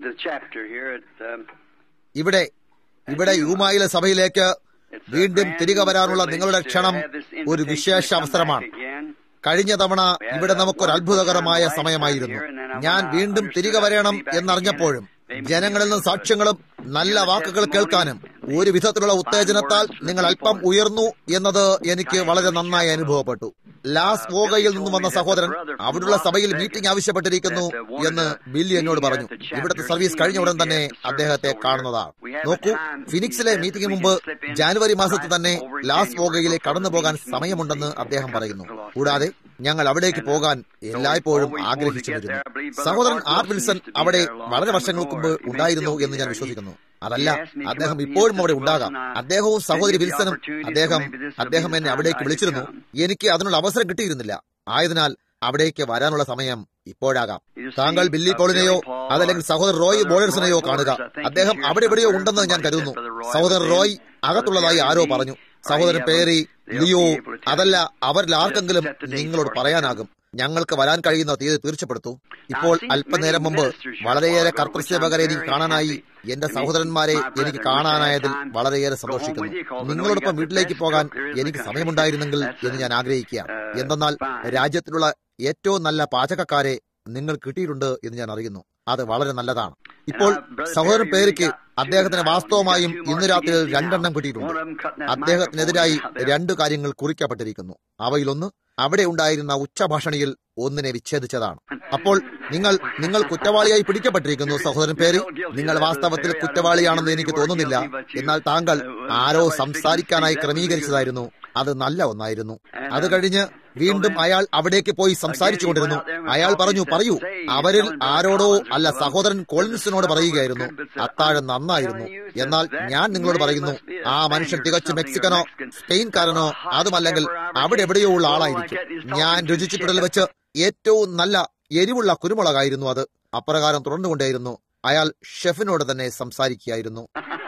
the chapter here at um, ഇവിടെ ഇവിടെ യൂമായിലെ സഭയിലേക്ക് വീണ്ടും തിരികെ വരാനുള്ള നിങ്ങളുടെ ക്ഷണം ഒരു വിശേഷ അവസരമാണ് കഴിഞ്ഞ തവണ ഇവിടെ നമുക്കൊരു അത്ഭുതകരമായ സമയമായിരുന്നു ഞാൻ വീണ്ടും തിരികെ വരണം എന്നറിഞ്ഞപ്പോഴും ജനങ്ങളിൽ നിന്ന് സാക്ഷ്യങ്ങളും നല്ല വാക്കുകൾ കേൾക്കാനും ഒരു വിധത്തിലുള്ള ഉത്തേജനത്താൽ നിങ്ങൾ അല്പം ഉയർന്നു എന്നത് എനിക്ക് വളരെ നന്നായി അനുഭവപ്പെട്ടു ലാസ് വോഗയിൽ നിന്നും വന്ന സഹോദരൻ അവിടുള്ള സഭയിൽ മീറ്റിംഗ് ആവശ്യപ്പെട്ടിരിക്കുന്നു എന്ന് ബില്ലി എന്നോട് പറഞ്ഞു ഇവിടുത്തെ സർവീസ് കഴിഞ്ഞ ഉടൻ തന്നെ അദ്ദേഹത്തെ കാണുന്നതാണ് നോക്കൂ ഫിനിക്സിലെ മീറ്റിംഗിന് മുമ്പ് ജാനുവരി മാസത്തിൽ തന്നെ ലാസ് വോഗയിലേക്ക് കടന്നു പോകാൻ സമയമുണ്ടെന്ന് അദ്ദേഹം പറയുന്നു കൂടാതെ ഞങ്ങൾ അവിടേക്ക് പോകാൻ എല്ലായ്പ്പോഴും ആഗ്രഹിച്ചു വരുന്നു സഹോദരൻ ആർ വിൽസൺ അവിടെ വളരെ വർഷങ്ങൾക്ക് മുമ്പ് ഉണ്ടായിരുന്നു എന്ന് ഞാൻ വിശ്വസിക്കുന്നു അതല്ല അദ്ദേഹം ഇപ്പോഴും അവിടെ ഉണ്ടാകാം അദ്ദേഹവും സഹോദരി വിൽസനും അദ്ദേഹം അദ്ദേഹം എന്നെ അവിടേക്ക് വിളിച്ചിരുന്നു എനിക്ക് അതിനുള്ള അവസരം കിട്ടിയിരുന്നില്ല ആയതിനാൽ അവിടേക്ക് വരാനുള്ള സമയം ഇപ്പോഴാകാം താങ്കൾ ബില്ലി പോളിനെയോ അതല്ലെങ്കിൽ സഹോദരൻ റോയ് ബോളേഴ്സിനെയോ കാണുക അദ്ദേഹം അവിടെ എവിടെയോ ഉണ്ടെന്ന് ഞാൻ കരുതുന്നു സഹോദരൻ റോയ് അകത്തുള്ളതായി ആരോ പറഞ്ഞു സഹോദരൻ പേരി ലിയോ അതല്ല അവരിൽ ആർക്കെങ്കിലും നിങ്ങളോട് പറയാനാകും ഞങ്ങൾക്ക് വരാൻ കഴിയുന്ന തീയതി തീർച്ചപ്പെടുത്തു ഇപ്പോൾ അല്പനേരം മുമ്പ് വളരെയേറെ കർത്തൃസേവകരെ എനിക്ക് കാണാനായി എന്റെ സഹോദരന്മാരെ എനിക്ക് കാണാനായതിൽ വളരെയേറെ സന്തോഷിക്കുന്നു നിങ്ങളോടൊപ്പം വീട്ടിലേക്ക് പോകാൻ എനിക്ക് സമയമുണ്ടായിരുന്നെങ്കിൽ എന്ന് ഞാൻ ആഗ്രഹിക്കുക എന്തെന്നാൽ രാജ്യത്തിലുള്ള ഏറ്റവും നല്ല പാചകക്കാരെ നിങ്ങൾ കിട്ടിയിട്ടുണ്ട് എന്ന് ഞാൻ അറിയുന്നു അത് വളരെ നല്ലതാണ് ഇപ്പോൾ സഹോദരൻ പേരിക്ക് അദ്ദേഹത്തിന് വാസ്തവമായും ഇന്ന് രാത്രി രണ്ടെണ്ണം കിട്ടിയിട്ടുണ്ട് അദ്ദേഹത്തിനെതിരായി രണ്ടു കാര്യങ്ങൾ കുറിക്കപ്പെട്ടിരിക്കുന്നു അവയിലൊന്ന് അവിടെ ഉണ്ടായിരുന്ന ഉച്ചഭാഷണിയിൽ ഒന്നിനെ വിച്ഛേദിച്ചതാണ് അപ്പോൾ നിങ്ങൾ നിങ്ങൾ കുറ്റവാളിയായി പിടിക്കപ്പെട്ടിരിക്കുന്നു സഹോദരൻ പേര് നിങ്ങൾ വാസ്തവത്തിൽ കുറ്റവാളിയാണെന്ന് എനിക്ക് തോന്നുന്നില്ല എന്നാൽ താങ്കൾ ആരോ സംസാരിക്കാനായി ക്രമീകരിച്ചതായിരുന്നു അത് നല്ല ഒന്നായിരുന്നു അത് കഴിഞ്ഞ് വീണ്ടും അയാൾ അവിടേക്ക് പോയി സംസാരിച്ചു കൊണ്ടിരുന്നു അയാൾ പറഞ്ഞു പറയൂ അവരിൽ ആരോടോ അല്ല സഹോദരൻ കോളിൻസിനോട് പറയുകയായിരുന്നു അത്താഴം നന്നായിരുന്നു എന്നാൽ ഞാൻ നിങ്ങളോട് പറയുന്നു ആ മനുഷ്യൻ തികച്ചും മെക്സിക്കനോ സ്പെയിൻകാരനോ അതുമല്ലെങ്കിൽ അവിടെ എവിടെയോ ഉള്ള ആളായിരിക്കും ഞാൻ രുചിച്ചിട്ടുള്ളതിൽ വെച്ച് ഏറ്റവും നല്ല എരിവുള്ള കുരുമുളകായിരുന്നു അത് അപ്രകാരം തുടർന്നുകൊണ്ടേയിരുന്നു അയാൾ ഷെഫിനോട് തന്നെ സംസാരിക്കുകയായിരുന്നു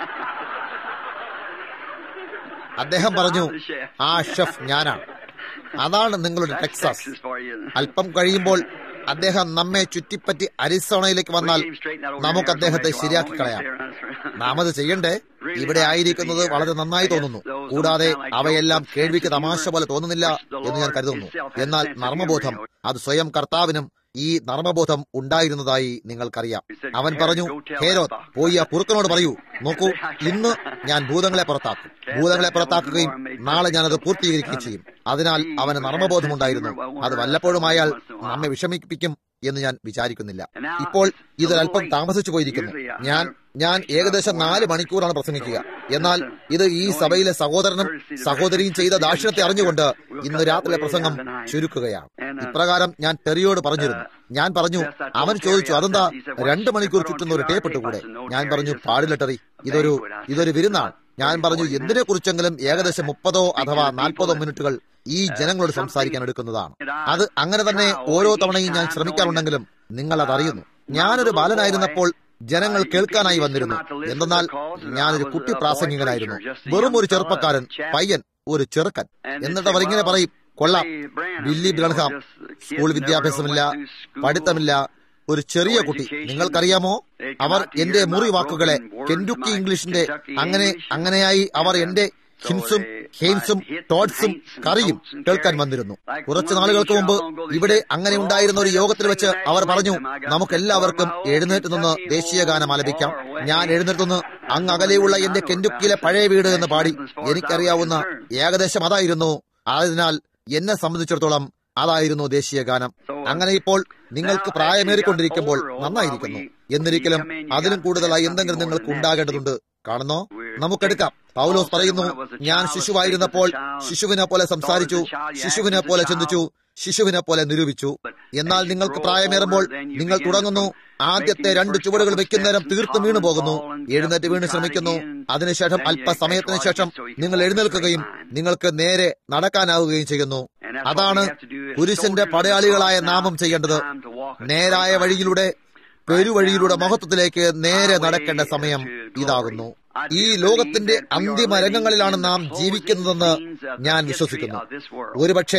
അദ്ദേഹം പറഞ്ഞു ആ ഷെഫ് ഞാനാണ് അതാണ് നിങ്ങളുടെ ടെക്സാസ് അല്പം കഴിയുമ്പോൾ അദ്ദേഹം നമ്മെ ചുറ്റിപ്പറ്റി അരിസോണയിലേക്ക് വന്നാൽ നമുക്ക് അദ്ദേഹത്തെ ശരിയാക്കി കളയാം നാം അത് ചെയ്യണ്ടേ ഇവിടെ ആയിരിക്കുന്നത് വളരെ നന്നായി തോന്നുന്നു കൂടാതെ അവയെല്ലാം കേൾവിക്ക് തമാശ പോലെ തോന്നുന്നില്ല എന്ന് ഞാൻ കരുതുന്നു എന്നാൽ നർമ്മബോധം അത് സ്വയം കർത്താവിനും ഈ നർമ്മബോധം ഉണ്ടായിരുന്നതായി നിങ്ങൾക്കറിയാം അവൻ പറഞ്ഞു ഹേരോ പോയി ആ കുറുക്കനോട് പറയൂ നോക്കൂ ഇന്ന് ഞാൻ ഭൂതങ്ങളെ പുറത്താക്കും ഭൂതങ്ങളെ പുറത്താക്കുകയും നാളെ ഞാനത് പൂർത്തീകരിക്കുകയും ചെയ്യും അതിനാൽ അവന് നർമ്മബോധമുണ്ടായിരുന്നു അത് വല്ലപ്പോഴും അയാൾ നമ്മെ വിഷമിപ്പിക്കും എന്ന് ഞാൻ വിചാരിക്കുന്നില്ല ഇപ്പോൾ ഇതൊരല്പം താമസിച്ചു പോയിരിക്കുന്നു ഞാൻ ഞാൻ ഏകദേശം നാല് മണിക്കൂറാണ് പ്രസംഗിക്കുക എന്നാൽ ഇത് ഈ സഭയിലെ സഹോദരനും സഹോദരിയും ചെയ്ത ദാക്ഷിണത്തെ അറിഞ്ഞുകൊണ്ട് ഇന്ന് രാത്രിയിലെ പ്രസംഗം ചുരുക്കുകയാണ് ഇപ്രകാരം ഞാൻ ടെറിയോട് പറഞ്ഞിരുന്നു ഞാൻ പറഞ്ഞു അവൻ ചോദിച്ചു അതെന്താ രണ്ടു മണിക്കൂർ ചുറ്റുന്ന ഒരു ടേപ്പ് ഇട്ടുകൂടെ ഞാൻ പറഞ്ഞു പാടില്ല ടെറി ഇതൊരു ഇതൊരു വിരുന്നാണ് ഞാൻ പറഞ്ഞു എന്തിനെ കുറിച്ചെങ്കിലും ഏകദേശം മുപ്പതോ അഥവാ നാൽപ്പതോ മിനിറ്റുകൾ ഈ ജനങ്ങളോട് സംസാരിക്കാൻ എടുക്കുന്നതാണ് അത് അങ്ങനെ തന്നെ ഓരോ തവണയും ഞാൻ ശ്രമിക്കാറുണ്ടെങ്കിലും നിങ്ങൾ അതറിയുന്നു ഞാനൊരു ബാലനായിരുന്നപ്പോൾ ജനങ്ങൾ കേൾക്കാനായി വന്നിരുന്നു എന്തെന്നാൽ ഞാനൊരു കുട്ടി പ്രാസംഗികനായിരുന്നു വെറും ഒരു ചെറുപ്പക്കാരൻ പയ്യൻ ഒരു ചെറുക്കൻ എന്നിട്ട് അവർ ഇങ്ങനെ പറയും കൊള്ളാം ബില്ലി ബ്രൺഹാം സ്കൂൾ വിദ്യാഭ്യാസമില്ല പഠിത്തമില്ല ഒരു ചെറിയ കുട്ടി നിങ്ങൾക്കറിയാമോ അവർ എന്റെ മുറി വാക്കുകളെ കെൻഡുക്കി ഇംഗ്ലീഷിന്റെ അങ്ങനെ അങ്ങനെയായി അവർ എന്റെ ഹിൻസും ഹെയിൻസും ടോഡ്സും കറിയും കേൾക്കാൻ വന്നിരുന്നു കുറച്ചു നാളുകൾക്ക് മുമ്പ് ഇവിടെ അങ്ങനെ ഉണ്ടായിരുന്ന ഒരു യോഗത്തിൽ വെച്ച് അവർ പറഞ്ഞു നമുക്ക് എല്ലാവർക്കും എഴുന്നേറ്റ് നിന്ന് ദേശീയ ഗാനം ആലപിക്കാം ഞാൻ എഴുന്നേറ്റുനിന്ന് അങ്ങ് അകലെയുള്ള എന്റെ കെൻഡുക്കിയിലെ പഴയ വീട് എന്ന് പാടി എനിക്കറിയാവുന്ന ഏകദേശം അതായിരുന്നു അതിനാൽ എന്നെ സംബന്ധിച്ചിടത്തോളം അതായിരുന്നു ദേശീയ ഗാനം അങ്ങനെ ഇപ്പോൾ നിങ്ങൾക്ക് പ്രായമേറിക്കൊണ്ടിരിക്കുമ്പോൾ നന്നായിരിക്കുന്നു എന്നിരിക്കലും അതിലും കൂടുതലായി എന്തെങ്കിലും നിങ്ങൾക്ക് ഉണ്ടാകേണ്ടതുണ്ട് കാണുന്നോ നമുക്കെടുക്കാം പൗലോസ് പറയുന്നു ഞാൻ ശിശുവായിരുന്നപ്പോൾ ശിശുവിനെ പോലെ സംസാരിച്ചു ശിശുവിനെ പോലെ ചിന്തിച്ചു ശിശുവിനെ പോലെ നിരൂപിച്ചു എന്നാൽ നിങ്ങൾക്ക് പ്രായമേറുമ്പോൾ നിങ്ങൾ തുടങ്ങുന്നു ആദ്യത്തെ രണ്ട് ചുവടുകൾ വെക്കുന്നേരം തീർത്തും വീണു പോകുന്നു എഴുന്നേറ്റ് വീണ് ശ്രമിക്കുന്നു അതിനുശേഷം അല്പസമയത്തിന് ശേഷം നിങ്ങൾ എഴുന്നേൽക്കുകയും നിങ്ങൾക്ക് നേരെ നടക്കാനാവുകയും ചെയ്യുന്നു അതാണ് പുരുഷന്റെ പടയാളികളായ നാമം ചെയ്യേണ്ടത് നേരായ വഴിയിലൂടെ പെരുവഴിയിലൂടെ മഹത്വത്തിലേക്ക് നേരെ നടക്കേണ്ട സമയം ഇതാകുന്നു ഈ ലോകത്തിന്റെ അന്തിമ രംഗങ്ങളിലാണ് നാം ജീവിക്കുന്നതെന്ന് ഞാൻ വിശ്വസിക്കുന്നു ഒരുപക്ഷെ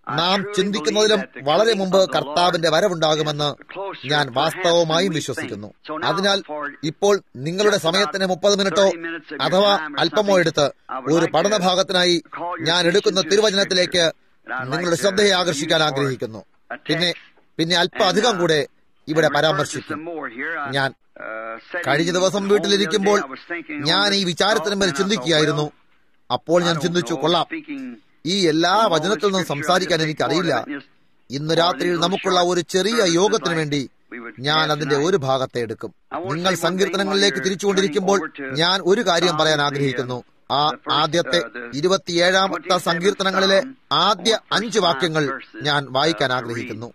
നാം ചിന്തിക്കുന്നതിലും വളരെ മുമ്പ് കർത്താവിന്റെ വരവുണ്ടാകുമെന്ന് ഞാൻ വാസ്തവമായും വിശ്വസിക്കുന്നു അതിനാൽ ഇപ്പോൾ നിങ്ങളുടെ സമയത്തിന് മുപ്പത് മിനിറ്റോ അഥവാ അല്പമോ എടുത്ത് ഒരു പഠനഭാഗത്തിനായി ഞാൻ എടുക്കുന്ന തിരുവചനത്തിലേക്ക് നിങ്ങളുടെ ശ്രദ്ധയെ ആകർഷിക്കാൻ ആഗ്രഹിക്കുന്നു പിന്നെ പിന്നെ അല്പം അധികം കൂടെ ഇവിടെ പരാമർശിക്കും ഞാൻ കഴിഞ്ഞ ദിവസം വീട്ടിലിരിക്കുമ്പോൾ ഞാൻ ഈ വിചാരത്തിനുമേൽ ചിന്തിക്കുകയായിരുന്നു അപ്പോൾ ഞാൻ ചിന്തിച്ചു കൊള്ളാം ഈ എല്ലാ വചനത്തിൽ നിന്നും സംസാരിക്കാൻ എനിക്കറിയില്ല ഇന്ന് രാത്രിയിൽ നമുക്കുള്ള ഒരു ചെറിയ യോഗത്തിന് വേണ്ടി ഞാൻ അതിന്റെ ഒരു ഭാഗത്തെ എടുക്കും നിങ്ങൾ സങ്കീർത്തനങ്ങളിലേക്ക് തിരിച്ചുകൊണ്ടിരിക്കുമ്പോൾ ഞാൻ ഒരു കാര്യം പറയാൻ ആഗ്രഹിക്കുന്നു ആ ആദ്യത്തെ ഇരുപത്തിയേഴാമത്തെ സങ്കീർത്തനങ്ങളിലെ ആദ്യ അഞ്ച് വാക്യങ്ങൾ ഞാൻ വായിക്കാൻ ആഗ്രഹിക്കുന്നു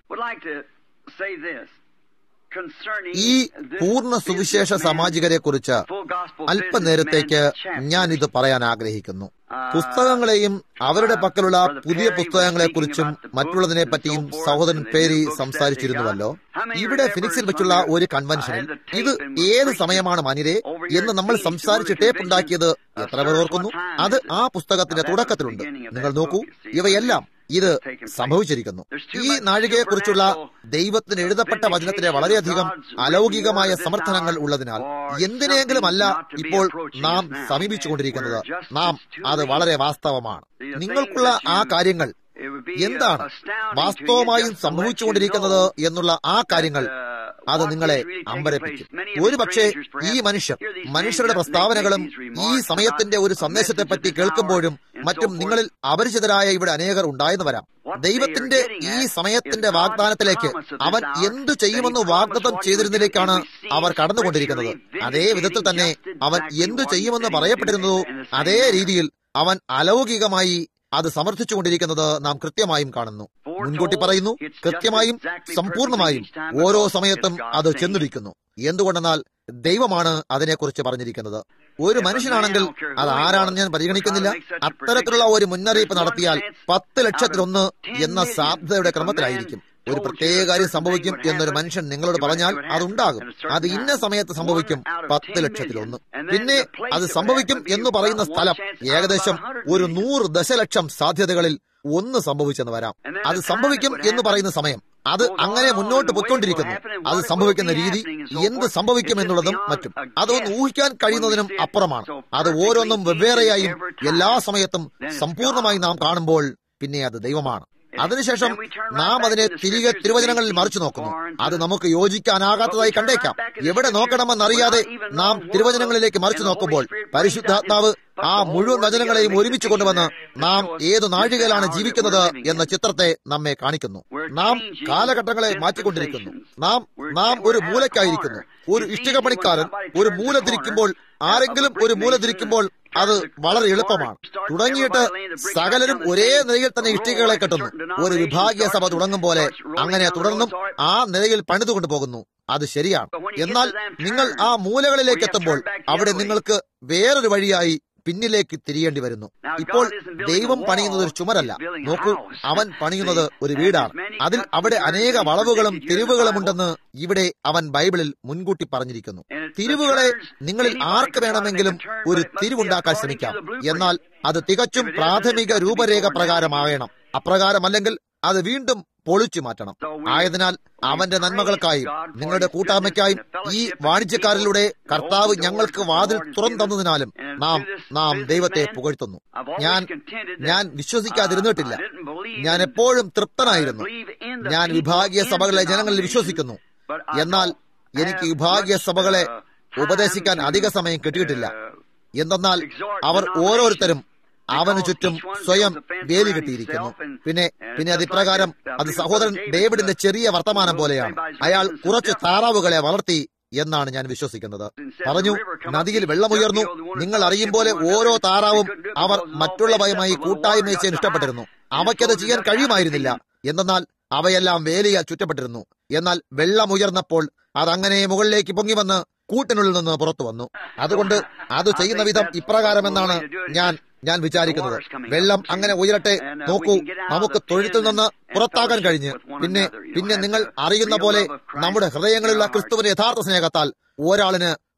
ഈ പൂർണ്ണ സുവിശേഷ സാമാജികരെ കുറിച്ച് അല്പനേരത്തേക്ക് ഞാൻ ഇത് പറയാൻ ആഗ്രഹിക്കുന്നു പുസ്തകങ്ങളെയും അവരുടെ പക്കലുള്ള പുതിയ പുസ്തകങ്ങളെക്കുറിച്ചും മറ്റുള്ളതിനെ പറ്റിയും സഹോദരൻ പേരി സംസാരിച്ചിരുന്നുവല്ലോ ഇവിടെ ഫിനിക്സിൽ വെച്ചുള്ള ഒരു കൺവെൻഷനിൽ ഇത് ഏത് സമയമാണ് മനിരെ എന്ന് നമ്മൾ സംസാരിച്ച് ടേപ്പ് ഉണ്ടാക്കിയത് എത്ര പേർ ഓർക്കുന്നു അത് ആ പുസ്തകത്തിന്റെ തുടക്കത്തിലുണ്ട് നിങ്ങൾ നോക്കൂ ഇവയെല്ലാം ഇത് സംഭവിച്ചിരിക്കുന്നു ഈ നാഴികയെക്കുറിച്ചുള്ള ദൈവത്തിന് എഴുതപ്പെട്ട വചനത്തിലെ വളരെയധികം അലൗകികമായ സമർത്ഥനങ്ങൾ ഉള്ളതിനാൽ എന്തിനെങ്കിലും അല്ല ഇപ്പോൾ നാം സമീപിച്ചുകൊണ്ടിരിക്കുന്നത് നാം അത് വളരെ വാസ്തവമാണ് നിങ്ങൾക്കുള്ള ആ കാര്യങ്ങൾ എന്താണ് വാസ്തവമായും സംഭവിച്ചുകൊണ്ടിരിക്കുന്നത് എന്നുള്ള ആ കാര്യങ്ങൾ അത് നിങ്ങളെ അമ്പരപ്പിക്കും ഒരുപക്ഷെ ഈ മനുഷ്യർ മനുഷ്യരുടെ പ്രസ്താവനകളും ഈ സമയത്തിന്റെ ഒരു സന്ദേശത്തെപ്പറ്റി കേൾക്കുമ്പോഴും മറ്റും നിങ്ങളിൽ അപരിചിതരായ ഇവിടെ അനേകർ ഉണ്ടായെന്ന് വരാം ദൈവത്തിന്റെ ഈ സമയത്തിന്റെ വാഗ്ദാനത്തിലേക്ക് അവൻ എന്തു ചെയ്യുമെന്ന് വാഗ്ദത്തം ചെയ്തിരുന്നതിലേക്കാണ് അവർ കടന്നുകൊണ്ടിരിക്കുന്നത് അതേ വിധത്തിൽ തന്നെ അവൻ എന്തു ചെയ്യുമെന്ന് പറയപ്പെട്ടിരുന്നതോ അതേ രീതിയിൽ അവൻ അലൗകികമായി അത് സമർത്ഥിച്ചുകൊണ്ടിരിക്കുന്നത് നാം കൃത്യമായും കാണുന്നു മുൻകൂട്ടി പറയുന്നു കൃത്യമായും സമ്പൂർണമായും ഓരോ സമയത്തും അത് ചെന്നിരിക്കുന്നു എന്തുകൊണ്ടെന്നാൽ ദൈവമാണ് അതിനെക്കുറിച്ച് പറഞ്ഞിരിക്കുന്നത് ഒരു മനുഷ്യനാണെങ്കിൽ അത് ആരാണെന്ന് ഞാൻ പരിഗണിക്കുന്നില്ല അത്തരത്തിലുള്ള ഒരു മുന്നറിയിപ്പ് നടത്തിയാൽ പത്ത് ലക്ഷത്തിലൊന്ന് എന്ന സാധ്യതയുടെ ക്രമത്തിലായിരിക്കും ഒരു പ്രത്യേക കാര്യം സംഭവിക്കും എന്നൊരു മനുഷ്യൻ നിങ്ങളോട് പറഞ്ഞാൽ അതുണ്ടാകും അത് ഇന്ന സമയത്ത് സംഭവിക്കും പത്ത് ലക്ഷത്തിലൊന്ന് പിന്നെ അത് സംഭവിക്കും എന്ന് പറയുന്ന സ്ഥലം ഏകദേശം ഒരു നൂറ് ദശലക്ഷം സാധ്യതകളിൽ ഒന്ന് സംഭവിച്ചെന്ന് വരാം അത് സംഭവിക്കും എന്ന് പറയുന്ന സമയം അത് അങ്ങനെ മുന്നോട്ട് പൊയ്ക്കൊണ്ടിരിക്കുന്നു അത് സംഭവിക്കുന്ന രീതി എന്ത് സംഭവിക്കും എന്നുള്ളതും മറ്റും അതൊന്ന് ഊഹിക്കാൻ കഴിയുന്നതിനും അപ്പുറമാണ് അത് ഓരോന്നും വെവ്വേറെയായും എല്ലാ സമയത്തും സമ്പൂർണമായി നാം കാണുമ്പോൾ പിന്നെ അത് ദൈവമാണ് അതിനുശേഷം നാം അതിനെ തിരികെ തിരുവചനങ്ങളിൽ മറിച്ചു നോക്കുന്നു അത് നമുക്ക് യോജിക്കാനാകാത്തതായി കണ്ടേക്കാം എവിടെ നോക്കണമെന്നറിയാതെ നാം തിരുവചനങ്ങളിലേക്ക് മറിച്ചു നോക്കുമ്പോൾ പരിശുദ്ധാത്മാവ് ആ മുഴുവൻ വചനങ്ങളെയും ഒരുമിച്ച് കൊണ്ടുവന്ന് നാം ഏതു നാഴികയിലാണ് ജീവിക്കുന്നത് എന്ന ചിത്രത്തെ നമ്മെ കാണിക്കുന്നു നാം കാലഘട്ടങ്ങളെ മാറ്റിക്കൊണ്ടിരിക്കുന്നു നാം നാം ഒരു മൂലയ്ക്കായിരിക്കുന്നു ഒരു ഇഷ്ടിക പണിക്കാരൻ ഒരു മൂല തിരിക്കുമ്പോൾ ആരെങ്കിലും ഒരു മൂല തിരിക്കുമ്പോൾ അത് വളരെ എളുപ്പമാണ് തുടങ്ങിയിട്ട് സകലരും ഒരേ നിലയിൽ തന്നെ ഇഷ്ടികകളെ കെട്ടുന്നു ഒരു വിഭാഗീയ സഭ തുടങ്ങും പോലെ അങ്ങനെ തുടർന്നും ആ നിലയിൽ പണിതുകൊണ്ടു പോകുന്നു അത് ശരിയാണ് എന്നാൽ നിങ്ങൾ ആ മൂലകളിലേക്ക് എത്തുമ്പോൾ അവിടെ നിങ്ങൾക്ക് വേറൊരു വഴിയായി പിന്നിലേക്ക് തിരിയേണ്ടി വരുന്നു ഇപ്പോൾ ദൈവം പണിയുന്നത് ഒരു ചുമരല്ല നോക്കൂ അവൻ പണിയുന്നത് ഒരു വീടാണ് അതിൽ അവിടെ അനേക വളവുകളും തിരിവുകളും ഉണ്ടെന്ന് ഇവിടെ അവൻ ബൈബിളിൽ മുൻകൂട്ടി പറഞ്ഞിരിക്കുന്നു തിരിവുകളെ നിങ്ങളിൽ ആർക്ക് വേണമെങ്കിലും ഒരു തിരിവുണ്ടാക്കാൻ ശ്രമിക്കാം എന്നാൽ അത് തികച്ചും പ്രാഥമിക രൂപരേഖ പ്രകാരമാകണം അപ്രകാരമല്ലെങ്കിൽ അത് വീണ്ടും പൊളിച്ചു മാറ്റണം ആയതിനാൽ അവന്റെ നന്മകൾക്കായും നിങ്ങളുടെ കൂട്ടായ്മയ്ക്കായും ഈ വാണിജ്യക്കാരിലൂടെ കർത്താവ് ഞങ്ങൾക്ക് വാതിൽ തുറന്നു നാം നാം ദൈവത്തെ പുകഴ്ത്തുന്നു ഞാൻ ഞാൻ വിശ്വസിക്കാതിരുന്നിട്ടില്ല ഞാൻ എപ്പോഴും തൃപ്തനായിരുന്നു ഞാൻ വിഭാഗീയ സഭകളിലെ ജനങ്ങളിൽ വിശ്വസിക്കുന്നു എന്നാൽ എനിക്ക് വിഭാഗീയ സഭകളെ ഉപദേശിക്കാൻ അധിക സമയം കിട്ടിയിട്ടില്ല എന്തെന്നാൽ അവർ ഓരോരുത്തരും അവന് ചുറ്റും സ്വയം വേലി കെട്ടിയിരിക്കുന്നു പിന്നെ പിന്നെ അത് ഇപ്രകാരം അത് സഹോദരൻ ഡേവിഡിന്റെ ചെറിയ വർത്തമാനം പോലെയാണ് അയാൾ കുറച്ച് താറാവുകളെ വളർത്തി എന്നാണ് ഞാൻ വിശ്വസിക്കുന്നത് പറഞ്ഞു നദിയിൽ വെള്ളമുയർന്നു നിങ്ങൾ അറിയും പോലെ ഓരോ താറാവും അവർ മറ്റുള്ളവയുമായി കൂട്ടായ്മ ചെയ്യാൻ ഇഷ്ടപ്പെട്ടിരുന്നു അവയ്ക്കത് ചെയ്യാൻ കഴിയുമായിരുന്നില്ല എന്തെന്നാൽ അവയെല്ലാം വേലിയാൽ ചുറ്റപ്പെട്ടിരുന്നു എന്നാൽ വെള്ളമുയർന്നപ്പോൾ അതങ്ങനെ മുകളിലേക്ക് പൊങ്ങി വന്ന് കൂട്ടിനുള്ളിൽ നിന്ന് പുറത്തു വന്നു അതുകൊണ്ട് അത് ചെയ്യുന്ന വിധം ഇപ്രകാരമെന്നാണ് ഞാൻ ഞാൻ വിചാരിക്കുന്നത് വെള്ളം അങ്ങനെ ഉയരട്ടെ നോക്കൂ നമുക്ക് തൊഴുത്തിൽ നിന്ന് പുറത്താകാൻ കഴിഞ്ഞ് പിന്നെ പിന്നെ നിങ്ങൾ അറിയുന്ന പോലെ നമ്മുടെ ഹൃദയങ്ങളിലുള്ള ക്രിസ്തുവിന്റെ യഥാർത്ഥ സ്നേഹത്താൽ ഒരാളിന്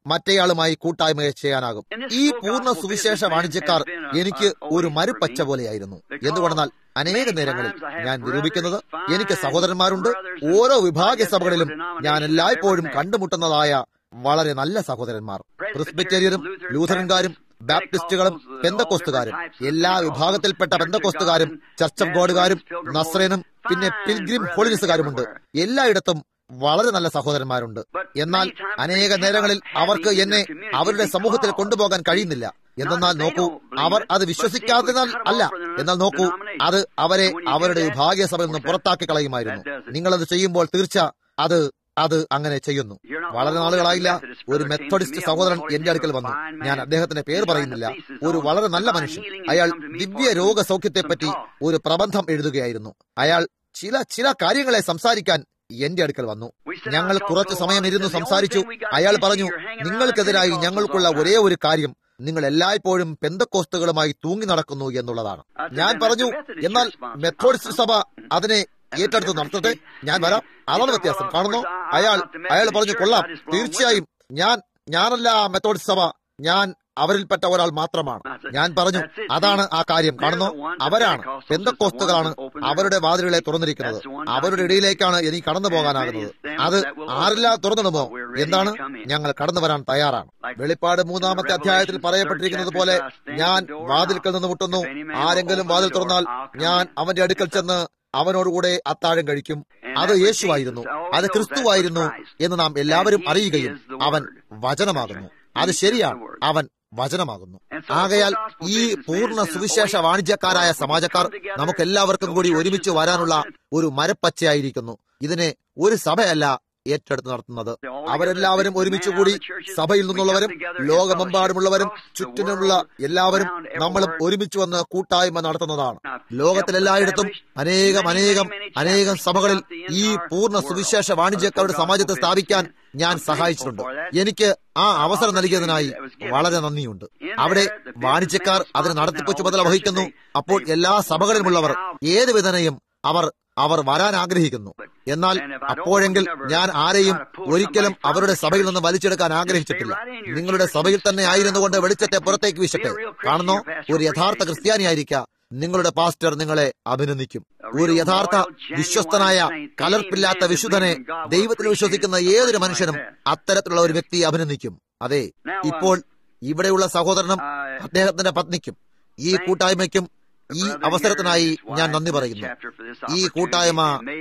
മറ്റേയാളുമായി കൂട്ടായ്മ ചെയ്യാനാകും ഈ പൂർണ്ണ സുവിശേഷ വാണിജ്യക്കാർ എനിക്ക് ഒരു മരുപ്പച്ച പോലെയായിരുന്നു എന്തുകൊണ്ടെന്നാൽ അനേക നേരങ്ങളിൽ ഞാൻ നിരൂപിക്കുന്നത് എനിക്ക് സഹോദരന്മാരുണ്ട് ഓരോ വിഭാഗ സഭകളിലും ഞാൻ എല്ലായ്പ്പോഴും കണ്ടുമുട്ടുന്നതായ വളരെ നല്ല സഹോദരന്മാർ പ്രിസ്ബിറ്റേറിയനും ലൂഥറൻകാരും ബാപ്റ്റിസ്റ്റുകളും പെന്തക്കോസ്തുകാരും എല്ലാ വിഭാഗത്തിൽപ്പെട്ട പെന്തക്കോസ്തുകാരും ചർച്ച് ഓഫ് ഗോഡുകാരും നസ്രേനും പിന്നെ പിൽഗ്രിം ഹോളിനസുകാരുമുണ്ട് എല്ലായിടത്തും വളരെ നല്ല സഹോദരന്മാരുണ്ട് എന്നാൽ അനേക നേരങ്ങളിൽ അവർക്ക് എന്നെ അവരുടെ സമൂഹത്തിൽ കൊണ്ടുപോകാൻ കഴിയുന്നില്ല എന്തെന്നാൽ നോക്കൂ അവർ അത് വിശ്വസിക്കാത്തതിനാൽ അല്ല എന്നാൽ നോക്കൂ അത് അവരെ അവരുടെ വിഭാഗീയ സഭയിൽ നിന്ന് പുറത്താക്കി കളയുമായിരുന്നു നിങ്ങളത് ചെയ്യുമ്പോൾ തീർച്ച അത് അത് അങ്ങനെ ചെയ്യുന്നു വളരെ നാളുകളായില്ല ഒരു മെത്തഡിസ്റ്റ് സഹോദരൻ എന്റെ അടുക്കൽ വന്നു ഞാൻ അദ്ദേഹത്തിന്റെ പേര് പറയുന്നില്ല ഒരു വളരെ നല്ല മനുഷ്യൻ അയാൾ ദിവ്യ രോഗസൗഖ്യത്തെപ്പറ്റി ഒരു പ്രബന്ധം എഴുതുകയായിരുന്നു അയാൾ ചില ചില കാര്യങ്ങളെ സംസാരിക്കാൻ എന്റെ അടുക്കൽ വന്നു ഞങ്ങൾ കുറച്ചു സമയം ഇരുന്ന് സംസാരിച്ചു അയാൾ പറഞ്ഞു നിങ്ങൾക്കെതിരായി ഞങ്ങൾക്കുള്ള ഒരേ ഒരു കാര്യം നിങ്ങൾ എല്ലായ്പ്പോഴും പെന്തക്കോസ്തുകളുമായി തൂങ്ങി നടക്കുന്നു എന്നുള്ളതാണ് ഞാൻ പറഞ്ഞു എന്നാൽ മെത്തോഡിസ്റ്റ് സഭ അതിനെ ഏറ്റെടുത്ത് നടത്തട്ടെ ഞാൻ വരാം അതാണ് വ്യത്യാസം കാണുന്നു അയാൾ അയാൾ പറഞ്ഞു കൊള്ളാം തീർച്ചയായും ഞാൻ ഞാനല്ല മെത്തോഡിസ്റ്റ് സഭ ഞാൻ അവരിൽപ്പെട്ട ഒരാൾ മാത്രമാണ് ഞാൻ പറഞ്ഞു അതാണ് ആ കാര്യം കാണുന്നു അവരാണ് പെന്തക്കോസ്തുകളാണ് അവരുടെ വാതിലുകളെ തുറന്നിരിക്കുന്നത് അവരുടെ ഇടയിലേക്കാണ് എനിക്ക് കടന്നു പോകാനാകുന്നത് അത് ആരെല്ലാം തുറന്നിടുമോ എന്താണ് ഞങ്ങൾ കടന്നു വരാൻ തയ്യാറാണ് വെളിപ്പാട് മൂന്നാമത്തെ അധ്യായത്തിൽ പറയപ്പെട്ടിരിക്കുന്നത് പോലെ ഞാൻ വാതിൽക്കൽ നിന്ന് മുട്ടുന്നു ആരെങ്കിലും വാതിൽ തുറന്നാൽ ഞാൻ അവന്റെ അടുക്കൽ ചെന്ന് അവനോടുകൂടെ അത്താഴം കഴിക്കും അത് യേശുവായിരുന്നു അത് ക്രിസ്തുവായിരുന്നു എന്ന് നാം എല്ലാവരും അറിയുകയും അവൻ വചനമാകുന്നു അത് ശരിയാണ് അവൻ വചനമാകുന്നു ആകയാൽ ഈ പൂർണ്ണ സുവിശേഷ വാണിജ്യക്കാരായ സമാജക്കാർ നമുക്കെല്ലാവർക്കും കൂടി ഒരുമിച്ച് വരാനുള്ള ഒരു മരപ്പച്ചയായിരിക്കുന്നു ഇതിനെ ഒരു സഭയല്ല ഏറ്റെടുത്ത് നടത്തുന്നത് അവരെല്ലാവരും ഒരുമിച്ച് കൂടി സഭയിൽ നിന്നുള്ളവരും ലോകമെമ്പാടുമുള്ളവരും ചുറ്റിനുമുള്ള എല്ലാവരും നമ്മളും ഒരുമിച്ച് വന്ന് കൂട്ടായ്മ നടത്തുന്നതാണ് ലോകത്തിലെല്ലായിടത്തും അനേകം അനേകം അനേകം സഭകളിൽ ഈ പൂർണ്ണ സുവിശേഷ വാണിജ്യക്കാരുടെ സമാജത്തെ സ്ഥാപിക്കാൻ ഞാൻ സഹായിച്ചിട്ടുണ്ട് എനിക്ക് ആ അവസരം നൽകിയതിനായി വളരെ നന്ദിയുണ്ട് അവിടെ വാണിജ്യക്കാർ അതിന് നടത്തിപ്പ് ചുമതല വഹിക്കുന്നു അപ്പോൾ എല്ലാ സഭകളിലുമുള്ളവർ ഏത് വിധനയും അവർ അവർ വരാൻ ആഗ്രഹിക്കുന്നു എന്നാൽ അപ്പോഴെങ്കിൽ ഞാൻ ആരെയും ഒരിക്കലും അവരുടെ സഭയിൽ നിന്ന് വലിച്ചെടുക്കാൻ ആഗ്രഹിച്ചിട്ടില്ല നിങ്ങളുടെ സഭയിൽ തന്നെ ആയിരുന്നു കൊണ്ട് വെളിച്ചത്തെ പുറത്തേക്ക് വീശട്ടെ കാണുന്നോ ഒരു യഥാർത്ഥ ക്രിസ്ത്യാനിയായിരിക്കാം നിങ്ങളുടെ പാസ്റ്റർ നിങ്ങളെ അഭിനന്ദിക്കും ഒരു യഥാർത്ഥ വിശ്വസ്തനായ കലർപ്പില്ലാത്ത വിശുദ്ധനെ ദൈവത്തിൽ വിശ്വസിക്കുന്ന ഏതൊരു മനുഷ്യനും അത്തരത്തിലുള്ള ഒരു വ്യക്തിയെ അഭിനന്ദിക്കും അതെ ഇപ്പോൾ ഇവിടെയുള്ള സഹോദരനും അദ്ദേഹത്തിന്റെ പത്നിക്കും ഈ കൂട്ടായ്മയ്ക്കും ഈ അവസരത്തിനായി ഞാൻ നന്ദി പറയുന്നു ഈ കൂട്ടായ്മ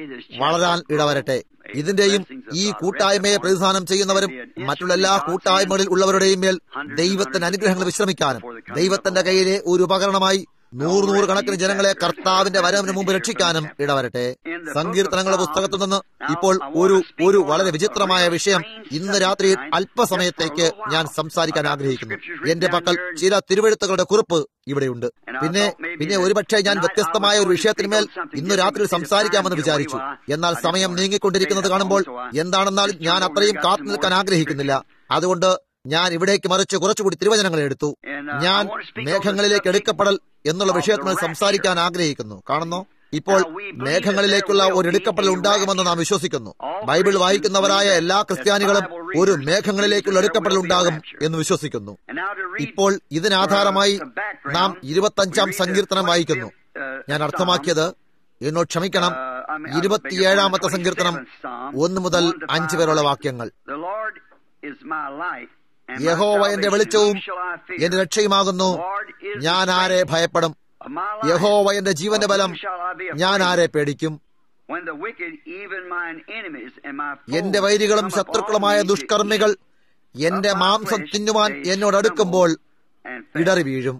വളരാൻ ഇടവരട്ടെ ഇതിന്റെയും ഈ കൂട്ടായ്മയെ പ്രതിദാനം ചെയ്യുന്നവരും മറ്റുള്ള എല്ലാ കൂട്ടായ്മകളിൽ ഉള്ളവരുടെയും മേൽ ദൈവത്തിന്റെ അനുഗ്രഹങ്ങൾ വിശ്രമിക്കാനും ദൈവത്തിന്റെ കയ്യിലെ ഒരു ഉപകരണമായി നൂറ് നൂറ് കണക്കിന് ജനങ്ങളെ കർത്താവിന്റെ വരവിന് മുമ്പ് രക്ഷിക്കാനും ഇടവരട്ടെ സങ്കീർത്തനങ്ങളുടെ പുസ്തകത്തിൽ നിന്ന് ഇപ്പോൾ ഒരു ഒരു വളരെ വിചിത്രമായ വിഷയം ഇന്ന് രാത്രി അല്പസമയത്തേക്ക് ഞാൻ സംസാരിക്കാൻ ആഗ്രഹിക്കുന്നു എന്റെ പക്കൽ ചില തിരുവഴുത്തുകളുടെ കുറിപ്പ് ഇവിടെയുണ്ട് പിന്നെ പിന്നെ ഒരുപക്ഷെ ഞാൻ വ്യത്യസ്തമായ ഒരു വിഷയത്തിന്മേൽ ഇന്ന് രാത്രി സംസാരിക്കാമെന്ന് വിചാരിച്ചു എന്നാൽ സമയം നീങ്ങിക്കൊണ്ടിരിക്കുന്നത് കാണുമ്പോൾ എന്താണെന്നാൽ ഞാൻ അത്രയും കാത്തു നിൽക്കാൻ ആഗ്രഹിക്കുന്നില്ല അതുകൊണ്ട് ഞാൻ ഇവിടേക്ക് മറിച്ച് കുറച്ചുകൂടി തിരുവചനങ്ങൾ എടുത്തു ഞാൻ മേഘങ്ങളിലേക്ക് എടുക്കപ്പെടൽ എന്നുള്ള വിഷയത്തിൽ സംസാരിക്കാൻ ആഗ്രഹിക്കുന്നു കാണുന്നു ഇപ്പോൾ മേഘങ്ങളിലേക്കുള്ള ഒരു എടുക്കപ്പെടൽ ഉണ്ടാകുമെന്ന് നാം വിശ്വസിക്കുന്നു ബൈബിൾ വായിക്കുന്നവരായ എല്ലാ ക്രിസ്ത്യാനികളും ഒരു മേഘങ്ങളിലേക്കുള്ള എടുക്കപ്പെടൽ ഉണ്ടാകും എന്ന് വിശ്വസിക്കുന്നു ഇപ്പോൾ ഇതിനാധാരമായി നാം ഇരുപത്തഞ്ചാം സങ്കീർത്തനം വായിക്കുന്നു ഞാൻ അർത്ഥമാക്കിയത് എന്നോട് ക്ഷമിക്കണം ഇരുപത്തിയേഴാമത്തെ സങ്കീർത്തനം ഒന്ന് മുതൽ അഞ്ച് വരെയുള്ള വാക്യങ്ങൾ യഹോവ എന്റെ വെളിച്ചവും എന്റെ രക്ഷയുമാകുന്നു ഞാൻ ആരെ ഭയപ്പെടും യഹോവ എന്റെ ജീവന്റെ ബലം ഞാൻ ആരെ പേടിക്കും എന്റെ വൈരികളും ശത്രുക്കളുമായ ദുഷ്കർമ്മികൾ എന്റെ മാംസം തിന്നുവാൻ എന്നോട് അടുക്കുമ്പോൾ ഇടറി വീഴും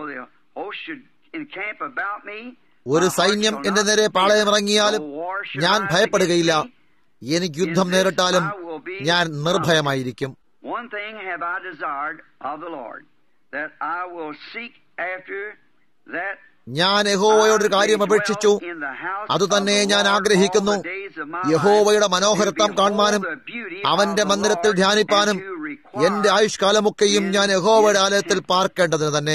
ഒരു സൈന്യം എന്റെ നേരെ പാളയമിറങ്ങിയാലും ഞാൻ ഭയപ്പെടുകയില്ല എനിക്ക് യുദ്ധം നേരിട്ടാലും ഞാൻ നിർഭയമായിരിക്കും One thing have I desired of the Lord, that I will seek after that ഞാൻ യഹോവയോടൊരു കാര്യം അപേക്ഷിച്ചു അതുതന്നെ ഞാൻ ആഗ്രഹിക്കുന്നു യഹോവയുടെ മനോഹരത്വം കാണുവാനും അവന്റെ മന്ദിരത്തിൽ ധ്യാനിപ്പാനും എന്റെ ആയുഷ്കാലമൊക്കെയും ഞാൻ യഹോവയുടെ ആലയത്തിൽ പാർക്കേണ്ടതിന് തന്നെ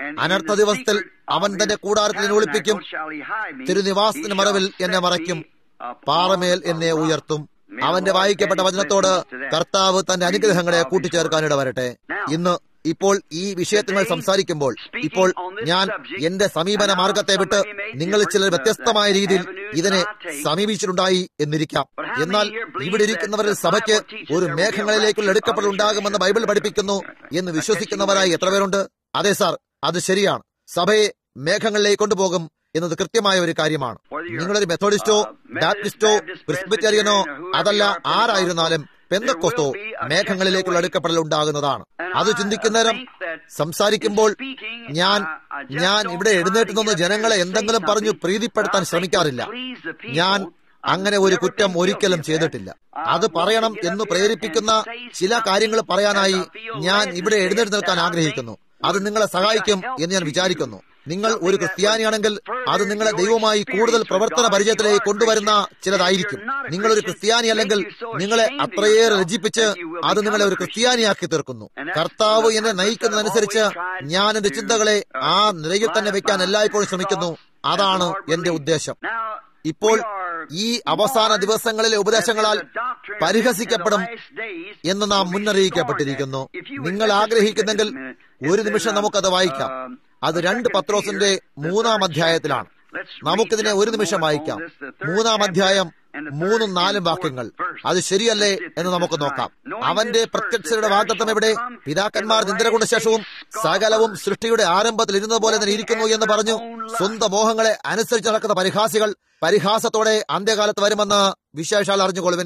അനർത്ഥ ദിവസത്തിൽ അവൻ തന്റെ കൂടാരത്തിൽ എന്നെ ഒളിപ്പിക്കും തിരുനിവാസത്തിന് മറവിൽ എന്നെ മറയ്ക്കും പാറമേൽ എന്നെ ഉയർത്തും അവന്റെ വായിക്കപ്പെട്ട വചനത്തോട് കർത്താവ് തന്റെ അനുഗ്രഹങ്ങളെ കൂട്ടിച്ചേർക്കാനിട വരട്ടെ ഇന്ന് ഇപ്പോൾ ഈ വിഷയത്തിൽ സംസാരിക്കുമ്പോൾ ഇപ്പോൾ ഞാൻ എന്റെ സമീപന മാർഗത്തെ വിട്ട് നിങ്ങൾ ചിലർ വ്യത്യസ്തമായ രീതിയിൽ ഇതിനെ സമീപിച്ചിട്ടുണ്ടായി എന്നിരിക്കാം എന്നാൽ ഇവിടെ ഇരിക്കുന്നവരിൽ സഭയ്ക്ക് ഒരു മേഘങ്ങളിലേക്കുള്ള എടുക്കപ്പെടൽ ഉണ്ടാകുമെന്ന് ബൈബിൾ പഠിപ്പിക്കുന്നു എന്ന് വിശ്വസിക്കുന്നവരായി എത്ര പേരുണ്ട് അതെ സാർ അത് ശരിയാണ് സഭയെ മേഘങ്ങളിലേക്ക് കൊണ്ടുപോകും എന്നത് കൃത്യമായ ഒരു കാര്യമാണ് നിങ്ങളൊരു മെത്തോഡിസ്റ്റോ ബാപ്റ്റിസ്റ്റോ ക്രിസ്ബിറ്റേറിയനോ അതല്ല ആരായിരുന്നാലും പെന്തക്കൊസ്തോ മേഘങ്ങളിലേക്കുള്ള അടുക്കപ്പെടൽ ഉണ്ടാകുന്നതാണ് അത് ചിന്തിക്കുന്നേരം സംസാരിക്കുമ്പോൾ ഞാൻ ഞാൻ ഇവിടെ എഴുന്നേറ്റ് നിന്ന് ജനങ്ങളെ എന്തെങ്കിലും പറഞ്ഞു പ്രീതിപ്പെടുത്താൻ ശ്രമിക്കാറില്ല ഞാൻ അങ്ങനെ ഒരു കുറ്റം ഒരിക്കലും ചെയ്തിട്ടില്ല അത് പറയണം എന്ന് പ്രേരിപ്പിക്കുന്ന ചില കാര്യങ്ങൾ പറയാനായി ഞാൻ ഇവിടെ എഴുന്നേറ്റ് നിൽക്കാൻ ആഗ്രഹിക്കുന്നു അത് നിങ്ങളെ സഹായിക്കും എന്ന് ഞാൻ വിചാരിക്കുന്നു നിങ്ങൾ ഒരു ക്രിസ്ത്യാനിയാണെങ്കിൽ അത് നിങ്ങളെ ദൈവമായി കൂടുതൽ പ്രവർത്തന പരിചയത്തിലേക്ക് കൊണ്ടുവരുന്ന ചിലതായിരിക്കും നിങ്ങൾ ഒരു ക്രിസ്ത്യാനി അല്ലെങ്കിൽ നിങ്ങളെ അത്രയേറെ രചിപ്പിച്ച് അത് നിങ്ങളെ ഒരു ക്രിസ്ത്യാനിയാക്കി തീർക്കുന്നു കർത്താവ് എന്നെ നയിക്കുന്നതനുസരിച്ച് ഞാൻ എന്റെ ചിന്തകളെ ആ നിലയിൽ തന്നെ വെക്കാൻ എല്ലായ്പ്പോഴും ശ്രമിക്കുന്നു അതാണ് എന്റെ ഉദ്ദേശം ഇപ്പോൾ ഈ അവസാന ദിവസങ്ങളിലെ ഉപദേശങ്ങളാൽ പരിഹസിക്കപ്പെടും എന്ന് നാം മുന്നറിയിക്കപ്പെട്ടിരിക്കുന്നു നിങ്ങൾ ആഗ്രഹിക്കുന്നെങ്കിൽ ഒരു നിമിഷം നമുക്കത് വായിക്കാം അത് രണ്ട് പത്രോസിന്റെ മൂന്നാം അധ്യായത്തിലാണ് നമുക്കിതിനെ ഒരു നിമിഷം വായിക്കാം മൂന്നാം അധ്യായം മൂന്നും നാലും വാക്യങ്ങൾ അത് ശരിയല്ലേ എന്ന് നമുക്ക് നോക്കാം അവന്റെ പ്രത്യക്ഷയുടെ വാഗ്ദത്തം എവിടെ പിതാക്കന്മാർ നിന്ദ്ര ശേഷവും സകലവും സൃഷ്ടിയുടെ ആരംഭത്തിൽ ഇരുന്നത് പോലെ തന്നെ ഇരിക്കുന്നു എന്ന് പറഞ്ഞു സ്വന്തം മോഹങ്ങളെ അനുസരിച്ച് നടക്കുന്ന പരിഹാസികൾ പരിഹാസത്തോടെ അന്ത്യകാലത്ത് വരുമെന്ന് വിശേഷാൽ അറിഞ്ഞുകൊള്ളുവിൻ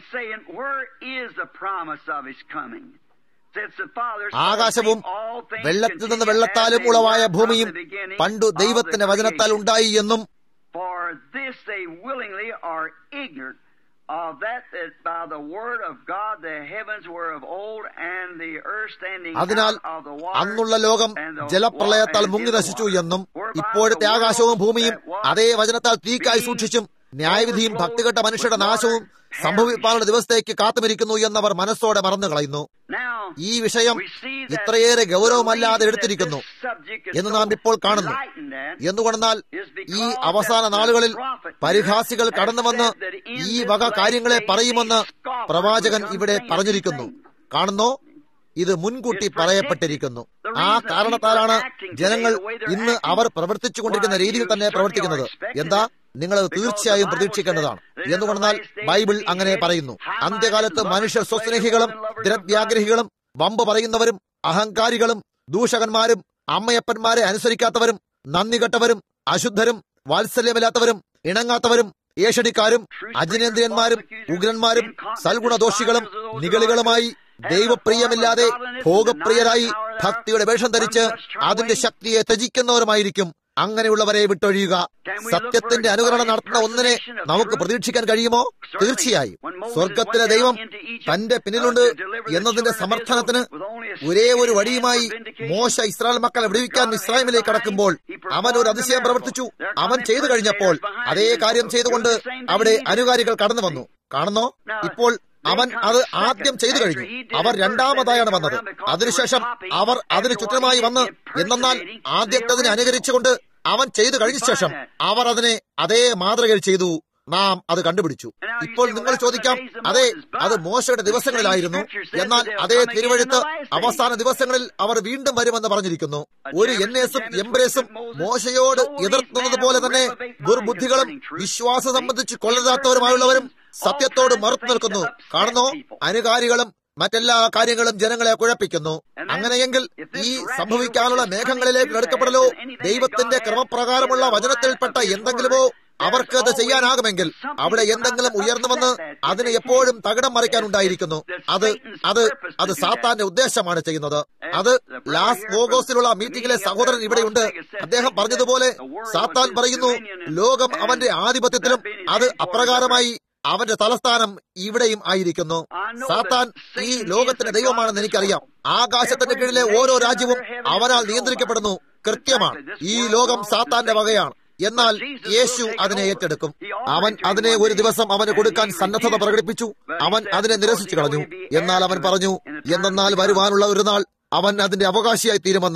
ആകാശവും വെള്ളത്തിൽ നിന്ന് വെള്ളത്താലും ഉളവായ ഭൂമിയും പണ്ടു ദൈവത്തിന്റെ വചനത്താൽ ഉണ്ടായി എന്നും For this they willingly are ignorant of that that by the word of God the heavens were of old and the earth standing അതിനാൽ out of the water അന്നുള്ള ലോകം ജലപ്രളയത്താൽ മുങ്ങി നശിച്ചു എന്നും ഇപ്പോഴത്തെ ആകാശവും ഭൂമിയും അതേ വചനത്താൽ തീക്കായി സൂക്ഷിച്ചും ന്യായവിധിയും ഭക്തികെട്ട മനുഷ്യരുടെ നാശവും സംഭവിപ്പാനുള്ള ദിവസത്തേക്ക് കാത്തുമിരിക്കുന്നു എന്നവർ മനസ്സോടെ മറന്നു കളയുന്നു Now, ഈ വിഷയം we see that ഇത്രയേറെ the ഗൗരവമല്ലാതെ reason that എടുത്തിരിക്കുന്നു this subject is എന്ന് so നാം ഇപ്പോൾ കാണുന്നു enlightened at എന്തുകൊണ്ടെന്നാൽ ഈ അവസാന നാളുകളിൽ പരിഹാസികൾ കടന്നുവന്ന് ഈ വക കാര്യങ്ങളെ പറയുമെന്ന് പ്രവാചകൻ ഇവിടെ പറഞ്ഞിരിക്കുന്നു കാണുന്നോ ഇത് മുൻകൂട്ടി പറയപ്പെട്ടിരിക്കുന്നു ആ കാരണത്താലാണ് ജനങ്ങൾ ഇന്ന് അവർ പ്രവർത്തിച്ചുകൊണ്ടിരിക്കുന്ന രീതിയിൽ തന്നെ പ്രവർത്തിക്കുന്നത് എന്താ നിങ്ങൾ അത് തീർച്ചയായും പ്രതീക്ഷിക്കേണ്ടതാണ് എന്തുകൊണ്ടെന്നാൽ ബൈബിൾ അങ്ങനെ പറയുന്നു അന്ത്യകാലത്ത് മനുഷ്യർ സ്വസ്നേഹികളും ദ്രവ്യാഗ്രഹികളും വമ്പ് പറയുന്നവരും അഹങ്കാരികളും ദൂഷകന്മാരും അമ്മയപ്പന്മാരെ അനുസരിക്കാത്തവരും നന്ദി കെട്ടവരും അശുദ്ധരും വാത്സല്യമില്ലാത്തവരും ഇണങ്ങാത്തവരും ഏഷണിക്കാരും അജിനേന്ദ്രിയന്മാരും ഉഗ്രന്മാരും സൽഗുണദോഷികളും നിഗളികളുമായി ദൈവപ്രിയമില്ലാതെ ഭോഗപ്രിയരായി ഭക്തിയുടെ വേഷം ധരിച്ച് അതിന്റെ ശക്തിയെ ത്യജിക്കുന്നവരുമായിരിക്കും അങ്ങനെയുള്ളവരെ വിട്ടൊഴിയുക സത്യത്തിന്റെ അനുകരണം നടത്തുന്ന ഒന്നിനെ നമുക്ക് പ്രതീക്ഷിക്കാൻ കഴിയുമോ തീർച്ചയായും സ്വർഗത്തിലെ ദൈവം തന്റെ പിന്നിലുണ്ട് എന്നതിന്റെ സമർത്ഥനത്തിന് ഒരേ ഒരു വഴിയുമായി മോശ ഇസ്രായേൽ മക്കളെ വിടുവിക്കാൻ ഇസ്രായേലിലേക്ക് കടക്കുമ്പോൾ അവൻ ഒരു അതിശയം പ്രവർത്തിച്ചു അവൻ ചെയ്തു കഴിഞ്ഞപ്പോൾ അതേ കാര്യം ചെയ്തുകൊണ്ട് അവിടെ അനുകാരികൾ കടന്നു വന്നു കാണുന്നോ ഇപ്പോൾ അവൻ അത് ആദ്യം ചെയ്തു കഴിഞ്ഞു അവർ രണ്ടാമതായാണ് വന്നത് അതിനുശേഷം അവർ അതിന് ചുറ്റുമായി വന്ന് എന്നാൽ ആദ്യത്തതിനെ അനുകരിച്ചുകൊണ്ട് അവൻ ചെയ്തു കഴിഞ്ഞ ശേഷം അവർ അതിനെ അതേ മാതൃകയിൽ ചെയ്തു നാം അത് കണ്ടുപിടിച്ചു ഇപ്പോൾ നിങ്ങൾ ചോദിക്കാം അതെ അത് മോശയുടെ ദിവസങ്ങളിലായിരുന്നു എന്നാൽ അതേ തിരുവഴുത്ത് അവസാന ദിവസങ്ങളിൽ അവർ വീണ്ടും വരുമെന്ന് പറഞ്ഞിരിക്കുന്നു ഒരു എന്നേസും എംബ്രേസും മോശയോട് എതിർക്കുന്നത് പോലെ തന്നെ ദുർബുദ്ധികളും വിശ്വാസം സംബന്ധിച്ച് കൊള്ളരുതാത്തവരുമായുള്ളവരും സത്യത്തോട് മറുത്തു നിൽക്കുന്നു കാണുന്നോ അനുകാരികളും മറ്റെല്ലാ കാര്യങ്ങളും ജനങ്ങളെ കുഴപ്പിക്കുന്നു അങ്ങനെയെങ്കിൽ ഈ സംഭവിക്കാനുള്ള മേഘങ്ങളിലേക്ക് എടുക്കപ്പെടലോ ദൈവത്തിന്റെ ക്രമപ്രകാരമുള്ള വചനത്തിൽപ്പെട്ട എന്തെങ്കിലുമോ അവർക്ക് അത് ചെയ്യാനാകുമെങ്കിൽ അവിടെ എന്തെങ്കിലും ഉയർന്നു വന്ന് അതിനെ എപ്പോഴും തകിടം മറിക്കാനുണ്ടായിരിക്കുന്നു അത് അത് അത് സാത്താന്റെ ഉദ്ദേശമാണ് ചെയ്യുന്നത് അത് ലാസ് വോഗോസിലുള്ള മീറ്റിംഗിലെ സഹോദരൻ ഇവിടെയുണ്ട് അദ്ദേഹം പറഞ്ഞതുപോലെ സാത്താൻ പറയുന്നു ലോകം അവന്റെ ആധിപത്യത്തിലും അത് അപ്രകാരമായി അവന്റെ തലസ്ഥാനം ഇവിടെയും ആയിരിക്കുന്നു സാത്താൻ ഈ ലോകത്തിന്റെ ദൈവമാണെന്ന് എനിക്കറിയാം ആകാശത്തിന്റെ കീഴിലെ ഓരോ രാജ്യവും അവനാൽ നിയന്ത്രിക്കപ്പെടുന്നു കൃത്യമാണ് ഈ ലോകം സാത്താന്റെ വകയാണ് എന്നാൽ യേശു അതിനെ ഏറ്റെടുക്കും അവൻ അതിനെ ഒരു ദിവസം അവന് കൊടുക്കാൻ സന്നദ്ധത പ്രകടിപ്പിച്ചു അവൻ അതിനെ നിരസിച്ചു കളഞ്ഞു എന്നാൽ അവൻ പറഞ്ഞു എന്നാൽ വരുവാനുള്ള ഒരു നാൾ അവൻ അതിന്റെ അവകാശിയായി തീരുമെന്ന്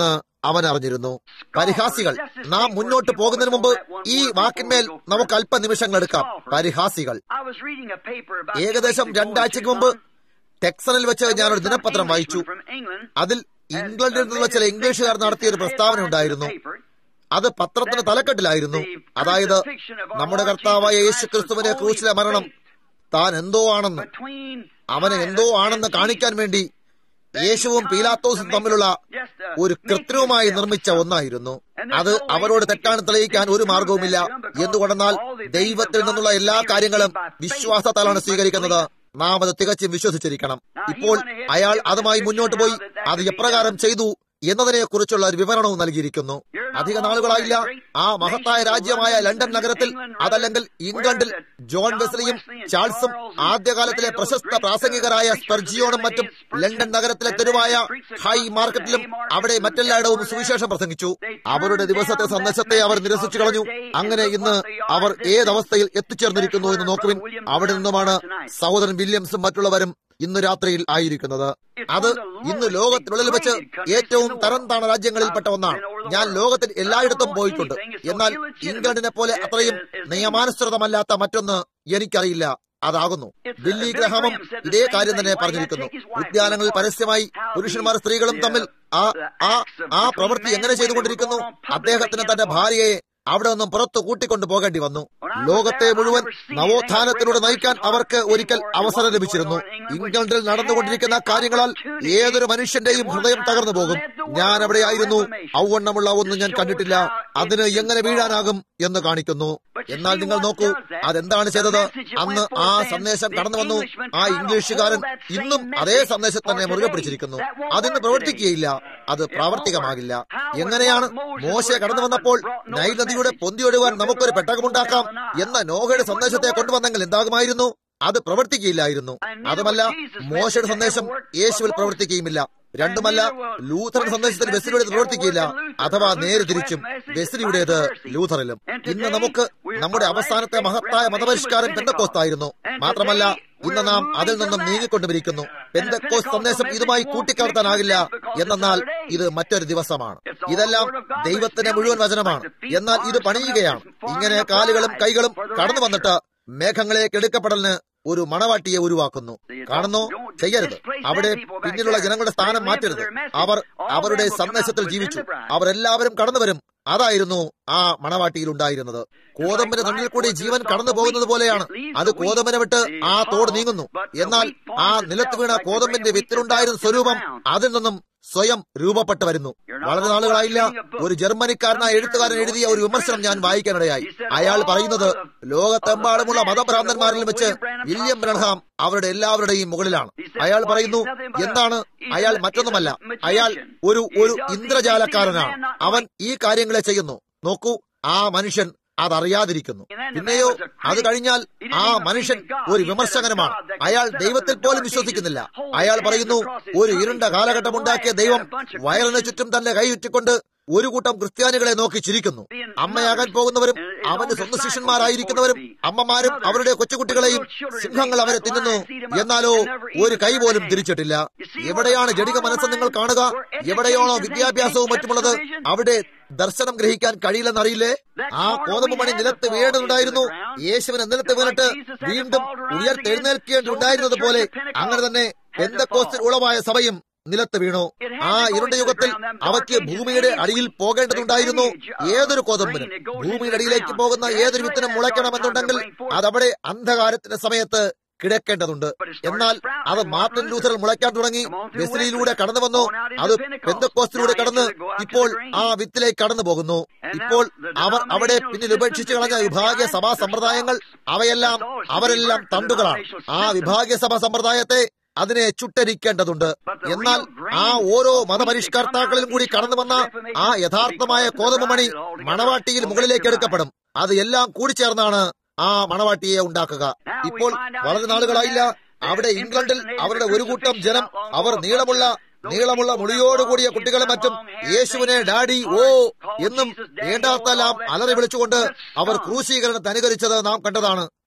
അവൻ അറിഞ്ഞിരുന്നു പരിഹാസികൾ നാം മുന്നോട്ട് പോകുന്നതിന് മുമ്പ് ഈ വാക്കിന്മേൽ നമുക്ക് അല്പനിമിഷങ്ങൾ എടുക്കാം പരിഹാസികൾ ഏകദേശം രണ്ടാഴ്ചക്ക് മുമ്പ് ടെക്സണിൽ വെച്ച് ഞാനൊരു ദിനപത്രം വായിച്ചു അതിൽ ഇംഗ്ലണ്ടിൽ നിന്നുള്ള ചില ഇംഗ്ലീഷുകാർ നടത്തിയ ഒരു പ്രസ്താവന ഉണ്ടായിരുന്നു അത് പത്രത്തിന് തലക്കെട്ടിലായിരുന്നു അതായത് നമ്മുടെ കർത്താവായ യേശു ക്രിസ്തുവിന്റെ ക്രൂശിലെ മരണം താൻ എന്തോ ആണെന്ന് അവന് എന്തോ ആണെന്ന് കാണിക്കാൻ വേണ്ടി യേശുവും പീലാത്തോസും തമ്മിലുള്ള ഒരു കൃത്രിമമായി നിർമ്മിച്ച ഒന്നായിരുന്നു അത് അവരോട് തെറ്റാണ് തെളിയിക്കാൻ ഒരു മാർഗവുമില്ല എന്തുകൊണ്ടെന്നാൽ ദൈവത്തിൽ നിന്നുള്ള എല്ലാ കാര്യങ്ങളും വിശ്വാസത്താലാണ് സ്വീകരിക്കുന്നത് നാം അത് തികച്ചും വിശ്വസിച്ചിരിക്കണം ഇപ്പോൾ അയാൾ അതുമായി മുന്നോട്ട് പോയി അത് എപ്രകാരം ചെയ്തു എന്നതിനെ കുറിച്ചുള്ള ഒരു വിവരണവും നൽകിയിരിക്കുന്നു അധിക നാളുകളായില്ല ആ മഹത്തായ രാജ്യമായ ലണ്ടൻ നഗരത്തിൽ അതല്ലെങ്കിൽ ഇംഗ്ലണ്ടിൽ ജോൺ വെസ്ലിയും ചാൾസും ആദ്യകാലത്തിലെ പ്രശസ്ത പ്രാസംഗികരായ സ്പെർജിയോണും മറ്റും ലണ്ടൻ നഗരത്തിലെ തെരുവായ ഹൈ മാർക്കറ്റിലും അവിടെ മറ്റെല്ലായിടവും സുവിശേഷം പ്രസംഗിച്ചു അവരുടെ ദിവസത്തെ സന്ദേശത്തെ അവർ നിരസിച്ചു കളഞ്ഞു അങ്ങനെ ഇന്ന് അവർ ഏതവസ്ഥയിൽ എത്തിച്ചേർന്നിരിക്കുന്നു എന്ന് നോക്കുവിൻ അവിടെ നിന്നുമാണ് സഹോദരൻ വില്യംസും മറ്റുള്ളവരും ഇന്ന് രാത്രിയിൽ ആയിരിക്കുന്നത് അത് ഇന്ന് ലോകത്തിനുള്ളിൽ വെച്ച് ഏറ്റവും തരം താണ രാജ്യങ്ങളിൽപ്പെട്ട ഒന്നാണ് ഞാൻ ലോകത്തിൽ എല്ലായിടത്തും പോയിട്ടുണ്ട് എന്നാൽ ഇംഗ്ലണ്ടിനെ പോലെ അത്രയും നിയമാനുസൃതമല്ലാത്ത മറ്റൊന്ന് എനിക്കറിയില്ല അതാകുന്നു ദില്ലി ഗ്രഹമും ഇതേ കാര്യം തന്നെ പറഞ്ഞിരിക്കുന്നു ഉദ്യാനങ്ങളിൽ പരസ്യമായി പുരുഷന്മാർ സ്ത്രീകളും തമ്മിൽ ആ ആ ആ പ്രവൃത്തി എങ്ങനെ ചെയ്തുകൊണ്ടിരിക്കുന്നു അദ്ദേഹത്തിന് തന്റെ ഭാര്യയെ അവിടെ നിന്നും പുറത്തു കൂട്ടിക്കൊണ്ടു പോകേണ്ടി വന്നു ലോകത്തെ മുഴുവൻ നവോത്ഥാനത്തിലൂടെ നയിക്കാൻ അവർക്ക് ഒരിക്കൽ അവസരം ലഭിച്ചിരുന്നു ഇംഗ്ലണ്ടിൽ നടന്നുകൊണ്ടിരിക്കുന്ന കാര്യങ്ങളാൽ ഏതൊരു മനുഷ്യന്റെയും ഹൃദയം തകർന്നു പോകും ഞാൻ അവിടെ ആയിരുന്നു ഔവണ്ണമുള്ള ഒന്നും ഞാൻ കണ്ടിട്ടില്ല അതിന് എങ്ങനെ വീഴാനാകും എന്ന് കാണിക്കുന്നു എന്നാൽ നിങ്ങൾ നോക്കൂ അതെന്താണ് ചെയ്തത് അന്ന് ആ സന്ദേശം കടന്നു വന്നു ആ ഇംഗ്ലീഷുകാരൻ ഇന്നും അതേ സന്ദേശം തന്നെ മുറുകെ പിടിച്ചിരിക്കുന്നു അതിന് പ്രവർത്തിക്കുകയില്ല അത് പ്രാവർത്തികമാകില്ല എങ്ങനെയാണ് മോശ കടന്നു വന്നപ്പോൾ നൈൽ നദിയുടെ പൊന്തിയൊഴുവാൻ നമുക്കൊരു പെട്ടകമുണ്ടാക്കാം എന്ന നോഹയുടെ സന്ദേശത്തെ കൊണ്ടുവന്നെങ്കിൽ എന്താകുമായിരുന്നു അത് പ്രവർത്തിക്കുകയില്ലായിരുന്നു അതുമല്ല മോശയുടെ സന്ദേശം യേശുവിൽ പ്രവർത്തിക്കുകയുമില്ല രണ്ടുമല്ല ലൂഥറൻ സന്ദേശത്തിൽ വെസ്ലിയുടേത് പ്രവർത്തിക്കില്ല അഥവാ നേരെ തിരിച്ചും വെസ്ലിയുടേത് ലൂഥറിലും ഇന്ന് നമുക്ക് നമ്മുടെ അവസാനത്തെ മഹത്തായ മതപരിഷ്കാരം പെന്തക്കോസ്തായിരുന്നു മാത്രമല്ല ഇന്ന് നാം അതിൽ നിന്നും നീങ്ങിക്കൊണ്ടുമിരിക്കുന്നു പെന്തക്കോസ് സന്ദേശം ഇതുമായി കൂട്ടിക്കലർത്താനാകില്ല എന്നാൽ ഇത് മറ്റൊരു ദിവസമാണ് ഇതെല്ലാം ദൈവത്തിന്റെ മുഴുവൻ വചനമാണ് എന്നാൽ ഇത് പണിയുകയാണ് ഇങ്ങനെ കാലുകളും കൈകളും കടന്നു വന്നിട്ട് മേഘങ്ങളിലേക്ക് എടുക്കപ്പെടലിന് ഒരു മണവാട്ടിയെ ഉരുവാക്കുന്നു കാണുന്നു ചെയ്യരുത് അവിടെ പിന്നിലുള്ള ജനങ്ങളുടെ സ്ഥാനം മാറ്റരുത് അവർ അവരുടെ സന്ദേശത്തിൽ ജീവിച്ചു അവരെല്ലാവരും കടന്നു വരും അതായിരുന്നു ആ മണവാട്ടിയിൽ ഉണ്ടായിരുന്നത് കോതമ്പിന്റെ തണ്ടിൽ കൂടി ജീവൻ കടന്നു പോകുന്നത് പോലെയാണ് അത് കോതമ്പിനെ വിട്ട് ആ തോട് നീങ്ങുന്നു എന്നാൽ ആ നിലത്ത് വീണ കോതമ്പിന്റെ വിത്തിലുണ്ടായിരുന്ന സ്വരൂപം അതിൽ നിന്നും സ്വയം രൂപപ്പെട്ടു വരുന്നു വളരെ നാളുകളായില്ല ഒരു ജർമ്മനിക്കാരനായ എഴുത്തുകാരൻ എഴുതിയ ഒരു വിമർശനം ഞാൻ വായിക്കാനിടയായി അയാൾ പറയുന്നത് ലോകത്തെമ്പാടുമുള്ള മതഭ്രാന്തന്മാരിൽ വെച്ച് വില്യം ബ്രഹാം അവരുടെ എല്ലാവരുടെയും മുകളിലാണ് അയാൾ പറയുന്നു എന്താണ് അയാൾ മറ്റൊന്നുമല്ല അയാൾ ഒരു ഒരു ഇന്ദ്രജാലക്കാരനാണ് അവൻ ഈ കാര്യങ്ങളെ ചെയ്യുന്നു നോക്കൂ ആ മനുഷ്യൻ അതറിയാതിരിക്കുന്നു പിന്നെയോ അത് കഴിഞ്ഞാൽ ആ മനുഷ്യൻ ഒരു വിമർശകനുമാണ് അയാൾ ദൈവത്തിൽ പോലും വിശ്വസിക്കുന്നില്ല അയാൾ പറയുന്നു ഒരു ഇരുണ്ട കാലഘട്ടം ഉണ്ടാക്കിയ ദൈവം വയറിന് ചുറ്റും തന്റെ കൈ ചുറ്റിക്കൊണ്ട് ഒരു കൂട്ടം ക്രിസ്ത്യാനികളെ നോക്കി ചിരിക്കുന്നു അമ്മയാകാൻ പോകുന്നവരും അവന്റെ സ്വന്തം ശിഷ്യന്മാരായിരിക്കുന്നവരും അമ്മമാരും അവരുടെ കൊച്ചുകുട്ടികളെയും സിംഹങ്ങൾ അവരെ തിന്നുന്നു എന്നാലോ ഒരു കൈ പോലും തിരിച്ചിട്ടില്ല എവിടെയാണ് ജടിക മനസ്സ് നിങ്ങൾ കാണുക എവിടെയാണോ വിദ്യാഭ്യാസവും മറ്റുമുള്ളത് അവിടെ ദർശനം ഗ്രഹിക്കാൻ കഴിയില്ലെന്നറിയില്ലേ ആ കോതമ്പ് മണി നിലത്ത് വീണുണ്ടായിരുന്നു യേശുവിന് നിലത്ത് വീണിട്ട് വീണ്ടും ഉയർത്തെഴുന്നേൽക്കേണ്ടതുണ്ടായിരുന്നത് പോലെ അങ്ങനെ തന്നെ എന്തൊക്കോസ്റ്റിൽ ഉളവായ സഭയും നിലത്ത് വീണു ആ ഇരുണ്ട യുഗത്തിൽ അവയ്ക്ക് ഭൂമിയുടെ അടിയിൽ പോകേണ്ടതുണ്ടായിരുന്നു ഏതൊരു കോതമ്പിനും ഭൂമിയുടെ അടിയിലേക്ക് പോകുന്ന ഏതൊരു വിത്തിനും മുളയ്ക്കണമെന്നുണ്ടെങ്കിൽ അതവിടെ അന്ധകാരത്തിന്റെ സമയത്ത് കിടക്കേണ്ടതുണ്ട് എന്നാൽ അത് മാർട്ടിൻ ലൂഥറിൽ മുളയ്ക്കാൻ തുടങ്ങി വെസ്ലിയിലൂടെ കടന്നു വന്നു അത് പെന്തക്കോസ്റ്റിലൂടെ കടന്ന് ഇപ്പോൾ ആ വിത്തിലേക്ക് കടന്നു പോകുന്നു ഇപ്പോൾ അവർ അവിടെ പിന്നിൽ ഉപേക്ഷിച്ചു കളഞ്ഞ വിഭാഗീയ സഭാ സമ്പ്രദായങ്ങൾ അവയെല്ലാം അവരെല്ലാം തണ്ടുകളാണ് ആ വിഭാഗീയ സഭാ സമ്പ്രദായത്തെ അതിനെ ചുട്ടരിക്കേണ്ടതുണ്ട് എന്നാൽ ആ ഓരോ മതപരിഷ്കർത്താക്കളിലും കൂടി കടന്നു വന്ന ആ യഥാർത്ഥമായ കോതമ്പ് മണി മണവാട്ടിയിൽ മുകളിലേക്ക് എടുക്കപ്പെടും അത് എല്ലാം കൂടിച്ചേർന്നാണ് ആ മണവാട്ടിയെ ഉണ്ടാക്കുക ഇപ്പോൾ വളരെ നാളുകളായില്ല അവിടെ ഇംഗ്ലണ്ടിൽ അവരുടെ ഒരു കൂട്ടം ജനം അവർ നീളമുള്ള നീളമുള്ള മുടിയോടുകൂടിയ കുട്ടികളെ മറ്റും യേശുവിനെ ഡാഡി ഓ എന്നും വേണ്ടാത്തെല്ലാം അലറി വിളിച്ചുകൊണ്ട് അവർ ക്രൂശീകരണത്തെ അനുകരിച്ചത് നാം കണ്ടതാണ്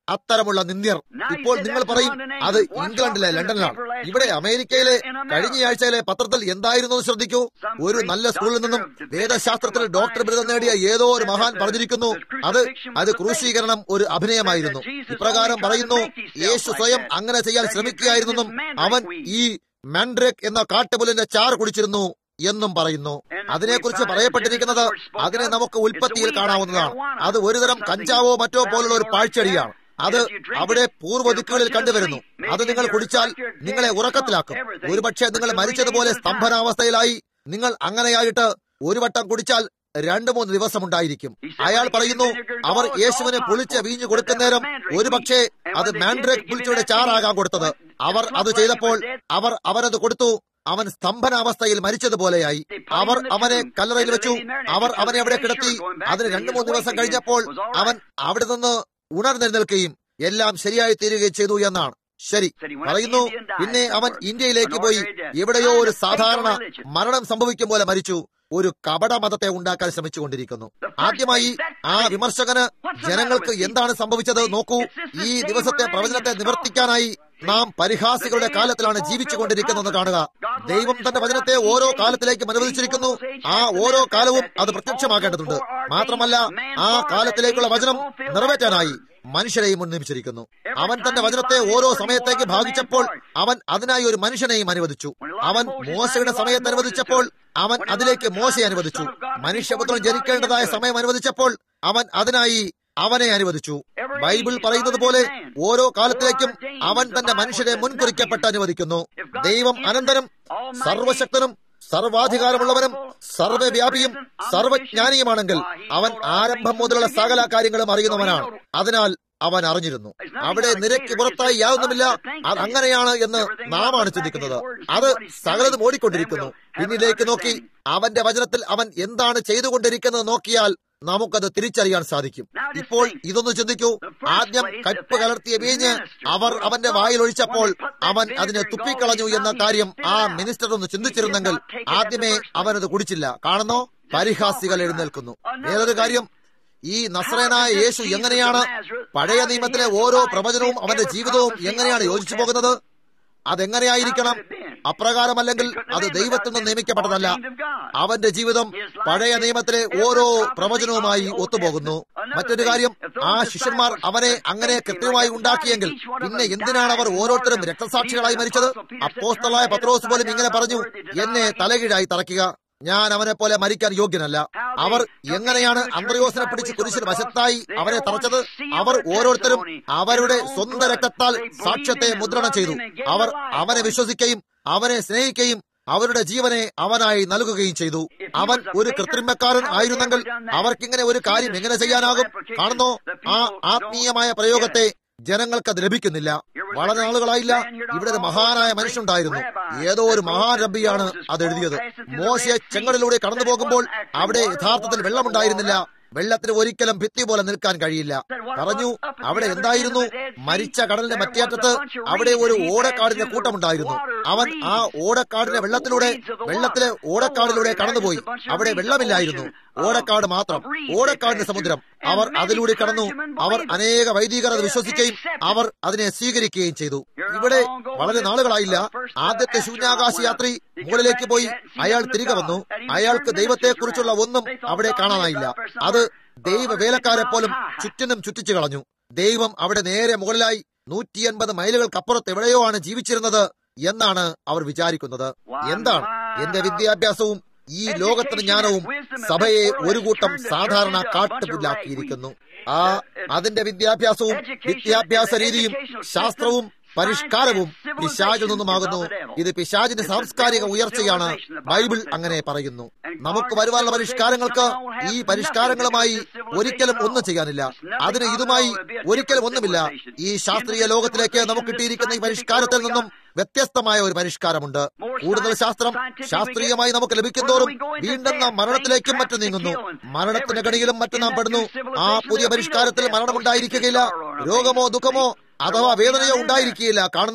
അത്തരമുള്ള നിന്ദ്യർ ഇപ്പോൾ നിങ്ങൾ പറയും അത് ഇംഗ്ലണ്ടിലെ ലണ്ടനിലാണ് ഇവിടെ അമേരിക്കയിലെ കഴിഞ്ഞയാഴ്ചയിലെ പത്രത്തിൽ എന്തായിരുന്നു എന്ന് ശ്രദ്ധിക്കൂ ഒരു നല്ല സ്കൂളിൽ നിന്നും വേദശാസ്ത്രത്തിൽ ഡോക്ടർ ബിരുദം നേടിയ ഏതോ ഒരു മഹാൻ പറഞ്ഞിരിക്കുന്നു അത് അത് ക്രൂശീകരണം ഒരു അഭിനയമായിരുന്നു ഇപ്രകാരം പറയുന്നു യേശു സ്വയം അങ്ങനെ ചെയ്യാൻ ശ്രമിക്കുകയായിരുന്നെന്നും അവൻ ഈ മാൻഡ്രേക്ക് എന്ന കാട്ടുപുലിന്റെ ചാറ് കുടിച്ചിരുന്നു എന്നും പറയുന്നു അതിനെക്കുറിച്ച് പറയപ്പെട്ടിരിക്കുന്നത് അതിനെ നമുക്ക് ഉൽപ്പത്തിയിൽ കാണാവുന്നതാണ് അത് ഒരുതരം കഞ്ചാവോ മറ്റോ പോലുള്ള ഒരു പാഴ്ചെടിയാണ് അത് അവിടെ പൂർവ്വ ദിക്കുകളിൽ കണ്ടുവരുന്നു അത് നിങ്ങൾ കുടിച്ചാൽ നിങ്ങളെ ഉറക്കത്തിലാക്കും ഒരുപക്ഷെ നിങ്ങൾ മരിച്ചതുപോലെ സ്തംഭനാവസ്ഥയിലായി നിങ്ങൾ അങ്ങനെയായിട്ട് ഒരു വട്ടം കുടിച്ചാൽ രണ്ടു മൂന്ന് ദിവസം ഉണ്ടായിരിക്കും അയാൾ പറയുന്നു അവർ യേശുവിന് പുളിച്ച് വീഞ്ഞു കൊടുക്കുന്നേരം ഒരുപക്ഷെ അത് മാൻഡ്രേക്ക് പുളിച്ചയുടെ ചാറാകാൻ കൊടുത്തത് അവർ അത് ചെയ്തപ്പോൾ അവർ അവരത് കൊടുത്തു അവൻ സ്തംഭനാവസ്ഥയിൽ മരിച്ചതുപോലെയായി അവർ അവനെ കല്ലറയിൽ വെച്ചു അവർ അവനെ അവിടെ കിടത്തി അതിന് രണ്ടു മൂന്ന് ദിവസം കഴിഞ്ഞപ്പോൾ അവൻ അവിടെ നിന്ന് ഉണർന്നെഴുന്നേൽക്കുകയും എല്ലാം ശരിയായി തീരുകയും ചെയ്തു എന്നാണ് ശരി പറയുന്നു പിന്നെ അവൻ ഇന്ത്യയിലേക്ക് പോയി എവിടെയോ ഒരു സാധാരണ മരണം സംഭവിക്കും പോലെ മരിച്ചു ഒരു കപട മതത്തെ ഉണ്ടാക്കാൻ ശ്രമിച്ചുകൊണ്ടിരിക്കുന്നു ആദ്യമായി ആ വിമർശകന് ജനങ്ങൾക്ക് എന്താണ് സംഭവിച്ചത് നോക്കൂ ഈ ദിവസത്തെ പ്രവചനത്തെ നിവർത്തിക്കാനായി നാം പരിഹാസികളുടെ കാലത്തിലാണ് ജീവിച്ചുകൊണ്ടിരിക്കുന്നതെന്ന് കാണുക ദൈവം തന്റെ വചനത്തെ ഓരോ കാലത്തിലേക്കും അനുവദിച്ചിരിക്കുന്നു ആ ഓരോ കാലവും അത് പ്രത്യക്ഷമാക്കേണ്ടതുണ്ട് മാത്രമല്ല ആ കാലത്തിലേക്കുള്ള വചനം നിറവേറ്റാനായി മനുഷ്യരെയും ഉന്നയിച്ചിരിക്കുന്നു അവൻ തന്റെ വചനത്തെ ഓരോ സമയത്തേക്ക് ഭാഗിച്ചപ്പോൾ അവൻ അതിനായി ഒരു മനുഷ്യനെയും അനുവദിച്ചു അവൻ മോശയുടെ സമയത്ത് അനുവദിച്ചപ്പോൾ അവൻ അതിലേക്ക് മോശയെ അനുവദിച്ചു മനുഷ്യപുത്രൻ ജനിക്കേണ്ടതായ സമയം അനുവദിച്ചപ്പോൾ അവൻ അതിനായി അവനെ അനുവദിച്ചു ബൈബിൾ പറയുന്നത് പോലെ ഓരോ കാലത്തിലേക്കും അവൻ തന്റെ മനുഷ്യരെ മുൻകുറിക്കപ്പെട്ട് അനുവദിക്കുന്നു ദൈവം അനന്തരം സർവശക്തനും സർവാധികാരമുള്ളവനും സർവവ്യാപിയും സർവജ്ഞാനിയുമാണെങ്കിൽ അവൻ ആരംഭം മുതലുള്ള സകല കാര്യങ്ങളും അറിയുന്നവനാണ് അതിനാൽ അവൻ അറിഞ്ഞിരുന്നു അവിടെ നിരക്ക് പുറത്തായി യാതൊന്നുമില്ല അത് അങ്ങനെയാണ് എന്ന് നാമാണ് ചിന്തിക്കുന്നത് അത് സകലതും ഓടിക്കൊണ്ടിരിക്കുന്നു പിന്നിലേക്ക് നോക്കി അവന്റെ വചനത്തിൽ അവൻ എന്താണ് ചെയ്തുകൊണ്ടിരിക്കുന്നത് നോക്കിയാൽ നമുക്കത് തിരിച്ചറിയാൻ സാധിക്കും ഇപ്പോൾ ഇതൊന്ന് ചിന്തിക്കൂ ആദ്യം കയ്പ് കലർത്തിയ വീഞ്ഞ് അവർ അവന്റെ വായിൽ ഒഴിച്ചപ്പോൾ അവൻ അതിനെ തുപ്പിക്കളഞ്ഞു എന്ന കാര്യം ആ മിനിസ്റ്റർ ഒന്ന് ചിന്തിച്ചിരുന്നെങ്കിൽ ആദ്യമേ അവനത് കുടിച്ചില്ല കാണുന്നോ പരിഹാസികൾ എഴുന്നേൽക്കുന്നു വേറൊരു കാര്യം ഈ നസ്രനായ യേശു എങ്ങനെയാണ് പഴയ നിയമത്തിലെ ഓരോ പ്രവചനവും അവന്റെ ജീവിതവും എങ്ങനെയാണ് യോജിച്ചു പോകുന്നത് അതെങ്ങനെയായിരിക്കണം അപ്രകാരമല്ലെങ്കിൽ അത് ദൈവത്തിൽ നിന്ന് നിയമിക്കപ്പെട്ടതല്ല അവന്റെ ജീവിതം പഴയ നിയമത്തിലെ ഓരോ പ്രവചനവുമായി ഒത്തുപോകുന്നു മറ്റൊരു കാര്യം ആ ശിഷ്യന്മാർ അവനെ അങ്ങനെ കൃത്യമായി ഉണ്ടാക്കിയെങ്കിൽ പിന്നെ എന്തിനാണ് അവർ ഓരോരുത്തരും രക്തസാക്ഷികളായി മരിച്ചത് അപ്പോസ്തലായ പത്രോസ് പോലും ഇങ്ങനെ പറഞ്ഞു എന്നെ തലകീഴായി തറയ്ക്കുക ഞാൻ അവനെ പോലെ മരിക്കാൻ യോഗ്യനല്ല അവർ എങ്ങനെയാണ് അന്ത്രയോസിനെ പിടിച്ച് കുരിശിന് വശത്തായി അവനെ തറച്ചത് അവർ ഓരോരുത്തരും അവരുടെ സ്വന്തം രക്തത്താൽ സാക്ഷ്യത്തെ മുദ്രണം ചെയ്തു അവർ അവനെ വിശ്വസിക്കുകയും അവനെ സ്നേഹിക്കുകയും അവരുടെ ജീവനെ അവനായി നൽകുകയും ചെയ്തു അവൻ ഒരു കൃത്രിമക്കാരൻ ആയിരുന്നെങ്കിൽ അവർക്കിങ്ങനെ ഒരു കാര്യം എങ്ങനെ ചെയ്യാനാകും കാണുന്നോ ആ ആത്മീയമായ പ്രയോഗത്തെ ജനങ്ങൾക്ക് അത് ലഭിക്കുന്നില്ല വളരെ നാളുകളായില്ല ഇവിടെ ഒരു മഹാനായ മനുഷ്യനുണ്ടായിരുന്നു ഏതോ ഒരു മഹാൻ റബ്ബിയാണ് അത് എഴുതിയത് മോശയെ ചെങ്ങടിലൂടെ കടന്നു പോകുമ്പോൾ അവിടെ യഥാർത്ഥത്തിൽ വെള്ളമുണ്ടായിരുന്നില്ല വെള്ളത്തിന് ഒരിക്കലും ഭിത്തി പോലെ നിൽക്കാൻ കഴിയില്ല പറഞ്ഞു അവിടെ എന്തായിരുന്നു മരിച്ച കടലിന്റെ മറ്റേറ്റത്ത് അവിടെ ഒരു ഓടക്കാടിന്റെ കൂട്ടമുണ്ടായിരുന്നു അവൻ ആ ഓടക്കാടിന്റെ വെള്ളത്തിലൂടെ വെള്ളത്തിലെ ഓടക്കാടിലൂടെ കടന്നുപോയി അവിടെ വെള്ളമില്ലായിരുന്നു ഓടക്കാട് മാത്രം ഓടക്കാടിന്റെ സമുദ്രം അവർ അതിലൂടെ കടന്നു അവർ അനേക വൈദികർ അത് വിശ്വസിക്കുകയും അവർ അതിനെ സ്വീകരിക്കുകയും ചെയ്തു ഇവിടെ വളരെ നാളുകളായില്ല ആദ്യത്തെ ശൂന്യാകാശ യാത്രി മുകളിലേക്ക് പോയി അയാൾ തിരികെ വന്നു അയാൾക്ക് ദൈവത്തെക്കുറിച്ചുള്ള ഒന്നും അവിടെ കാണാനായില്ല അത് ദൈവ വേലക്കാരെ പോലും ചുറ്റിനും ചുറ്റിച്ചു കളഞ്ഞു ദൈവം അവിടെ നേരെ മുകളിലായി നൂറ്റി അൻപത് മൈലുകൾക്കപ്പുറത്ത് എവിടെയോ ആണ് ജീവിച്ചിരുന്നത് എന്നാണ് അവർ വിചാരിക്കുന്നത് എന്താണ് എന്റെ വിദ്യാഭ്യാസവും ഈ ലോകത്തിന് ജ്ഞാനവും സഭയെ ഒരു കൂട്ടം സാധാരണ കാട്ടുപുല്ലാക്കിയിരിക്കുന്നു ആ അതിന്റെ വിദ്യാഭ്യാസവും വിദ്യാഭ്യാസ രീതിയും ശാസ്ത്രവും പരിഷ്കാരവും പിശാചിൽ നിന്നുമാകുന്നു ഇത് പിശാചിന്റെ സാംസ്കാരിക ഉയർച്ചയാണ് ബൈബിൾ അങ്ങനെ പറയുന്നു നമുക്ക് വരുവാനുള്ള പരിഷ്കാരങ്ങൾക്ക് ഈ പരിഷ്കാരങ്ങളുമായി ഒരിക്കലും ഒന്നും ചെയ്യാനില്ല അതിന് ഇതുമായി ഒരിക്കലും ഒന്നുമില്ല ഈ ശാസ്ത്രീയ ലോകത്തിലേക്ക് നമുക്ക് കിട്ടിയിരിക്കുന്ന ഈ പരിഷ്കാരത്തിൽ നിന്നും വ്യത്യസ്തമായ ഒരു പരിഷ്കാരമുണ്ട് കൂടുതൽ ശാസ്ത്രം ശാസ്ത്രീയമായി നമുക്ക് ലഭിക്കുന്നതോറും വീണ്ടും നാം മരണത്തിലേക്കും മറ്റും നീങ്ങുന്നു മരണത്തിന്റെ കണിയിലും മറ്റും നാം പെടുന്നു ആ പുതിയ പരിഷ്കാരത്തിൽ മരണമുണ്ടായിരിക്കുകയില്ല രോഗമോ ദുഃഖമോ അഥവാ വേദനയോ ഉണ്ടായിരിക്കുകയില്ല കാണുന്നോ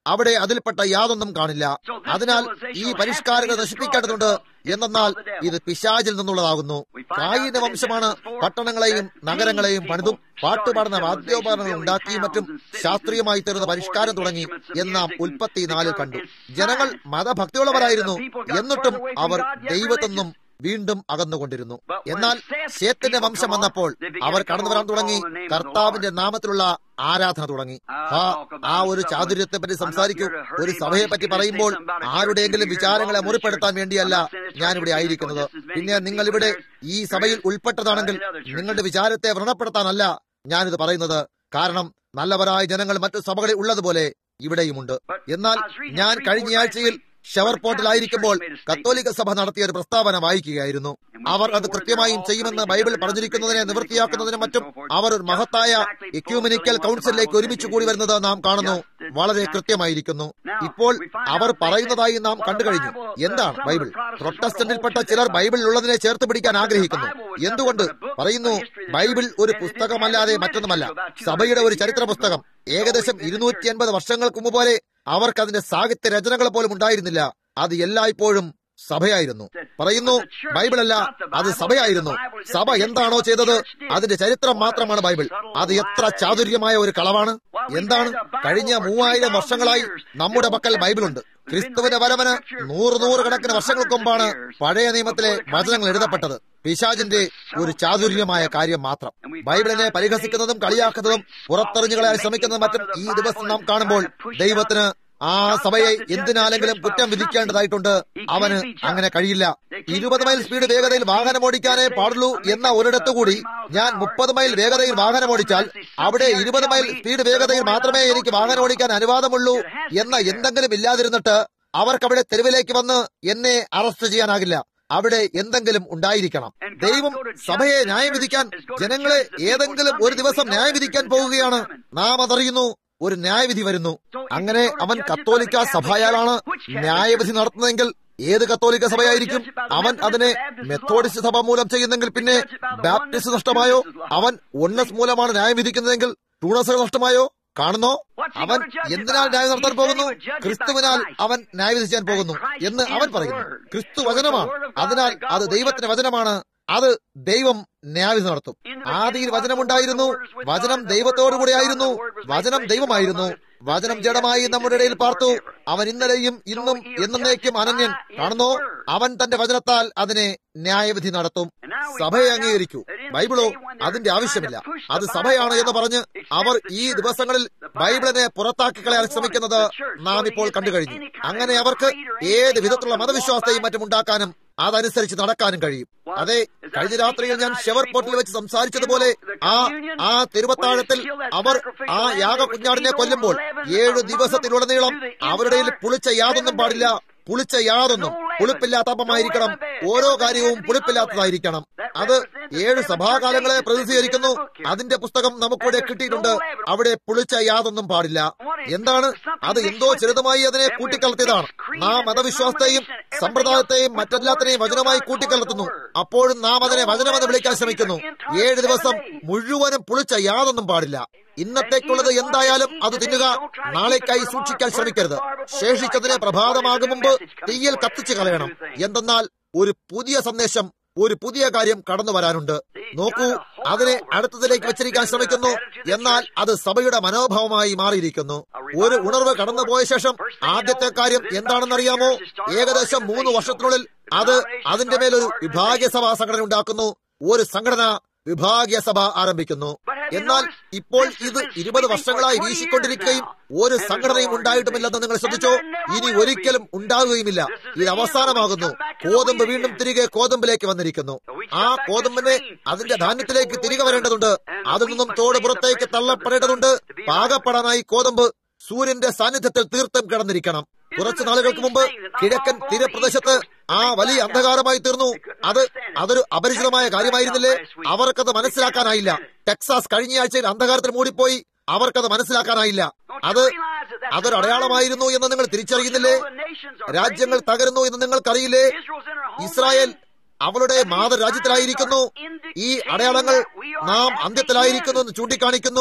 അവിടെ അതിൽപ്പെട്ട യാതൊന്നും കാണില്ല അതിനാൽ ഈ പരിഷ്കാരങ്ങൾ നശിപ്പിക്കേണ്ടതുണ്ട് എന്നാൽ ഇത് പിശാചിൽ നിന്നുള്ളതാകുന്നു കായിന്റെ വംശമാണ് പട്ടണങ്ങളെയും നഗരങ്ങളെയും പണിതും പാട്ടുപാടുന്ന വാദ്യോപകരണങ്ങൾ ഉണ്ടാക്കിയും മറ്റും ശാസ്ത്രീയമായി തരുന്ന പരിഷ്കാരം തുടങ്ങി എന്നാം ഉൽപ്പത്തി നാലിൽ കണ്ടു ജനങ്ങൾ മതഭക്തിയുള്ളവരായിരുന്നു എന്നിട്ടും അവർ ദൈവത്തൊന്നും വീണ്ടും അകന്നുകൊണ്ടിരുന്നു എന്നാൽ ശേത്തിന്റെ വംശം വന്നപ്പോൾ അവർ കടന്നു വരാൻ തുടങ്ങി കർത്താവിന്റെ നാമത്തിലുള്ള ആരാധന തുടങ്ങി ആ ആ ഒരു ചാതുര്യത്തെ പറ്റി സംസാരിക്കൂ ഒരു സഭയെ പറ്റി പറയുമ്പോൾ ആരുടെയെങ്കിലും വിചാരങ്ങളെ മുറിപ്പെടുത്താൻ വേണ്ടിയല്ല ഞാനിവിടെ ആയിരിക്കുന്നത് പിന്നെ നിങ്ങൾ ഇവിടെ ഈ സഭയിൽ ഉൾപ്പെട്ടതാണെങ്കിൽ നിങ്ങളുടെ വിചാരത്തെ വ്രണപ്പെടുത്താനല്ല ഞാനിത് പറയുന്നത് കാരണം നല്ലവരായ ജനങ്ങൾ മറ്റു സഭകളിൽ ഉള്ളതുപോലെ ഇവിടെയുമുണ്ട് എന്നാൽ ഞാൻ കഴിഞ്ഞയാഴ്ചയിൽ ഷവർപോർട്ടിലായിരിക്കുമ്പോൾ കത്തോലിക്ക സഭ നടത്തിയ ഒരു പ്രസ്താവന വായിക്കുകയായിരുന്നു അവർ അത് കൃത്യമായും ചെയ്യുമെന്ന് ബൈബിൾ പറഞ്ഞിരിക്കുന്നതിനെ നിവൃത്തിയാക്കുന്നതിനും മറ്റും അവർ ഒരു മഹത്തായ എക്യൂമിനിക്കൽ കൗൺസിലിലേക്ക് ഒരുമിച്ച് കൂടി വരുന്നത് നാം കാണുന്നു വളരെ കൃത്യമായിരിക്കുന്നു ഇപ്പോൾ അവർ പറയുന്നതായി നാം കണ്ടുകഴിഞ്ഞു എന്താണ് ബൈബിൾ പ്രൊട്ടസ്റ്റന്റിൽപ്പെട്ട ചിലർ ബൈബിളിൽ ഉള്ളതിനെ ചേർത്ത് പിടിക്കാൻ ആഗ്രഹിക്കുന്നു എന്തുകൊണ്ട് പറയുന്നു ബൈബിൾ ഒരു പുസ്തകമല്ലാതെ മറ്റൊന്നുമല്ല സഭയുടെ ഒരു ചരിത്ര പുസ്തകം ഏകദേശം ഇരുന്നൂറ്റി അൻപത് വർഷങ്ങൾക്ക് മുമ്പ് പോലെ അവർക്ക് അതിന്റെ സാഹിത്യ രചനകൾ പോലും ഉണ്ടായിരുന്നില്ല അത് എല്ലായ്പ്പോഴും സഭയായിരുന്നു പറയുന്നു ബൈബിളല്ല അത് സഭയായിരുന്നു സഭ എന്താണോ ചെയ്തത് അതിന്റെ ചരിത്രം മാത്രമാണ് ബൈബിൾ അത് എത്ര ചാതുര്യമായ ഒരു കളവാണ് എന്താണ് കഴിഞ്ഞ മൂവായിരം വർഷങ്ങളായി നമ്മുടെ പക്കൽ ബൈബിളുണ്ട് ക്രിസ്തുവിന്റെ വരവന് നൂറ് നൂറ് കണക്കിന് വർഷങ്ങൾക്ക് മുമ്പാണ് പഴയ നിയമത്തിലെ വചനങ്ങൾ എഴുതപ്പെട്ടത് പിശാജിന്റെ ഒരു ചാതുര്യമായ കാര്യം മാത്രം ബൈബിളിനെ പരിഹസിക്കുന്നതും കളിയാക്കുന്നതും പുറത്തെറിഞ്ഞുകളായി ശ്രമിക്കുന്നതും മറ്റും ഈ ദിവസം നാം കാണുമ്പോൾ ദൈവത്തിന് ആ സഭയെ എന്തിനാലെങ്കിലും കുറ്റം വിധിക്കേണ്ടതായിട്ടുണ്ട് അവന് അങ്ങനെ കഴിയില്ല ഇരുപത് മൈൽ സ്പീഡ് വേഗതയിൽ വാഹനം ഓടിക്കാനേ പാടുള്ളൂ എന്ന ഒരിടത്തു കൂടി ഞാൻ മുപ്പത് മൈൽ വേഗതയിൽ വാഹനം ഓടിച്ചാൽ അവിടെ ഇരുപത് മൈൽ സ്പീഡ് വേഗതയിൽ മാത്രമേ എനിക്ക് വാഹനം ഓടിക്കാൻ അനുവാദമുള്ളൂ എന്ന എന്തെങ്കിലും ഇല്ലാതിരുന്നിട്ട് അവർക്കവിടെ തെരുവിലേക്ക് വന്ന് എന്നെ അറസ്റ്റ് ചെയ്യാനാകില്ല അവിടെ എന്തെങ്കിലും ഉണ്ടായിരിക്കണം ദൈവം സഭയെ ന്യായം വിധിക്കാൻ ജനങ്ങളെ ഏതെങ്കിലും ഒരു ദിവസം ന്യായം വിധിക്കാൻ പോവുകയാണ് നാം അതറിയുന്നു ഒരു ന്യായവിധി വരുന്നു അങ്ങനെ അവൻ കത്തോലിക്ക സഭയാലാണ് ന്യായവിധി നടത്തുന്നതെങ്കിൽ ഏത് കത്തോലിക്ക സഭയായിരിക്കും അവൻ അതിനെ മെത്തോഡിസ്റ്റ് സഭ മൂലം ചെയ്യുന്നെങ്കിൽ പിന്നെ ബാപ്റ്റിസ്റ്റ് നഷ്ടമായോ അവൻ ഒന്നസ് മൂലമാണ് ന്യായം വിധിക്കുന്നതെങ്കിൽ ടൂണസുകൾ നഷ്ടമായോ കാണുന്നോ അവൻ എന്തിനാൽ ന്യായം നടത്താൻ പോകുന്നു ക്രിസ്തുവിനാൽ അവൻ ന്യായം വിധിക്കാൻ പോകുന്നു എന്ന് അവൻ പറയുന്നു ക്രിസ്തു വചനമാണ് അതിനാൽ അത് ദൈവത്തിന്റെ വചനമാണ് അത് ദൈവം ന്യായവിധി നടത്തും ആദിയിൽ വചനമുണ്ടായിരുന്നു വചനം ദൈവത്തോടുകൂടെ ആയിരുന്നു വചനം ദൈവമായിരുന്നു വചനം ജഡമായി നമ്മുടെ ഇടയിൽ പാർത്തു അവൻ ഇന്നലെയും ഇന്നും എന്നേക്കും അനന്യൻ കാണുന്നോ അവൻ തന്റെ വചനത്താൽ അതിനെ ന്യായവിധി നടത്തും സഭയെ അംഗീകരിക്കൂ ബൈബിളോ അതിന്റെ ആവശ്യമില്ല അത് സഭയാണ് എന്ന് പറഞ്ഞ് അവർ ഈ ദിവസങ്ങളിൽ ബൈബിളിനെ പുറത്താക്കി കളയാൻ ശ്രമിക്കുന്നത് നാം ഇപ്പോൾ കണ്ടു കഴിഞ്ഞു അങ്ങനെ അവർക്ക് ഏത് വിധത്തിലുള്ള മതവിശ്വാസത്തെയും മറ്റും ഉണ്ടാക്കാനും അതനുസരിച്ച് നടക്കാനും കഴിയും അതെ കഴിഞ്ഞ രാത്രിയിൽ ഞാൻ ഷെവർപോർട്ടിൽ വെച്ച് സംസാരിച്ചതുപോലെ ആ ആ തിരുവത്താഴത്തിൽ അവർ ആ യാഗ കുഞ്ഞാടിനെ കൊല്ലുമ്പോൾ ഏഴു ദിവസത്തിലുടനീളം അവരുടെ പുളിച്ച യാതൊന്നും പാടില്ല പുളിച്ച യാതൊന്നും പുളിപ്പില്ലാത്ത അപ്പമായിരിക്കണം ഓരോ കാര്യവും പുളിപ്പില്ലാത്തതായിരിക്കണം അത് ഏഴ് സഭാകാലങ്ങളെ പ്രതിനിധീകരിക്കുന്നു അതിന്റെ പുസ്തകം നമുക്കിവിടെ കിട്ടിയിട്ടുണ്ട് അവിടെ പുളിച്ച യാതൊന്നും പാടില്ല എന്താണ് അത് എന്തോ ചെറുതുമായി അതിനെ കൂട്ടിക്കലർത്തിയതാണ് നാം മതവിശ്വാസത്തെയും സമ്പ്രദായത്തെയും മറ്റെല്ലാത്തിനെയും വചനമായി കൂട്ടിക്കലർത്തുന്നു അപ്പോഴും നാം അതിനെ വചനമെന്ന് വിളിക്കാൻ ശ്രമിക്കുന്നു ഏഴ് ദിവസം മുഴുവനും പുളിച്ച യാതൊന്നും പാടില്ല ഇന്നത്തേക്കുള്ളത് എന്തായാലും അത് തിന്നുക നാളേക്കായി സൂക്ഷിക്കാൻ ശ്രമിക്കരുത് ശേഷിച്ചതിനെ പ്രഭാതമാകും മുമ്പ് തീയിൽ കത്തിച്ചു കളയണം എന്തെന്നാൽ ഒരു പുതിയ സന്ദേശം ഒരു പുതിയ കാര്യം കടന്നു വരാനുണ്ട് നോക്കൂ അതിനെ അടുത്തതിലേക്ക് വെച്ചിരിക്കാൻ ശ്രമിക്കുന്നു എന്നാൽ അത് സഭയുടെ മനോഭാവമായി മാറിയിരിക്കുന്നു ഒരു ഉണർവ് കടന്നുപോയ ശേഷം ആദ്യത്തെ കാര്യം എന്താണെന്നറിയാമോ ഏകദേശം മൂന്ന് വർഷത്തിനുള്ളിൽ അത് അതിന്റെ മേലൊരു വിഭാഗീയ സഭാ സംഘടന ഉണ്ടാക്കുന്നു ഒരു സംഘടന വിഭാഗീയ സഭ ആരംഭിക്കുന്നു എന്നാൽ ഇപ്പോൾ ഇത് ഇരുപത് വർഷങ്ങളായി വീശിക്കൊണ്ടിരിക്കുകയും ഒരു സംഘടനയും ഉണ്ടായിട്ടുമില്ലെന്ന് നിങ്ങൾ ശ്രദ്ധിച്ചോ ഇനി ഒരിക്കലും ഉണ്ടാകുകയുമില്ല ഇത് അവസാനമാകുന്നു കോതമ്പ് വീണ്ടും തിരികെ കോതമ്പിലേക്ക് വന്നിരിക്കുന്നു ആ കോതമ്പിനെ അതിന്റെ ധാന്യത്തിലേക്ക് തിരികെ വരേണ്ടതുണ്ട് അതിൽ നിന്നും തോട് പുറത്തേക്ക് തള്ളപ്പെടേണ്ടതുണ്ട് പാകപ്പെടാനായി കോതമ്പ് സൂര്യന്റെ സാന്നിധ്യത്തിൽ തീർത്തും കിടന്നിരിക്കണം കുറച്ചു നാളുകൾക്ക് മുമ്പ് കിഴക്കൻ തീരപ്രദേശത്ത് ആ വലിയ അന്ധകാരമായി തീർന്നു അത് അതൊരു അപരിചിതമായ കാര്യമായിരുന്നില്ലേ അവർക്കത് മനസ്സിലാക്കാനായില്ല ടെക്സാസ് കഴിഞ്ഞ ആഴ്ചയിൽ അന്ധകാരത്തിൽ മൂടിപ്പോയി അവർക്കത് മനസ്സിലാക്കാനായില്ല അത് അതൊരു അടയാളമായിരുന്നു എന്ന് നിങ്ങൾ തിരിച്ചറിയുന്നില്ലേ രാജ്യങ്ങൾ തകരുന്നു എന്ന് നിങ്ങൾക്കറിയില്ലേ ഇസ്രായേൽ അവളുടെ മാതൃരാജ്യത്തിലായിരിക്കുന്നു ഈ അടയാളങ്ങൾ നാം അന്ത്യത്തിലായിരിക്കുന്നു എന്ന് ചൂണ്ടിക്കാണിക്കുന്നു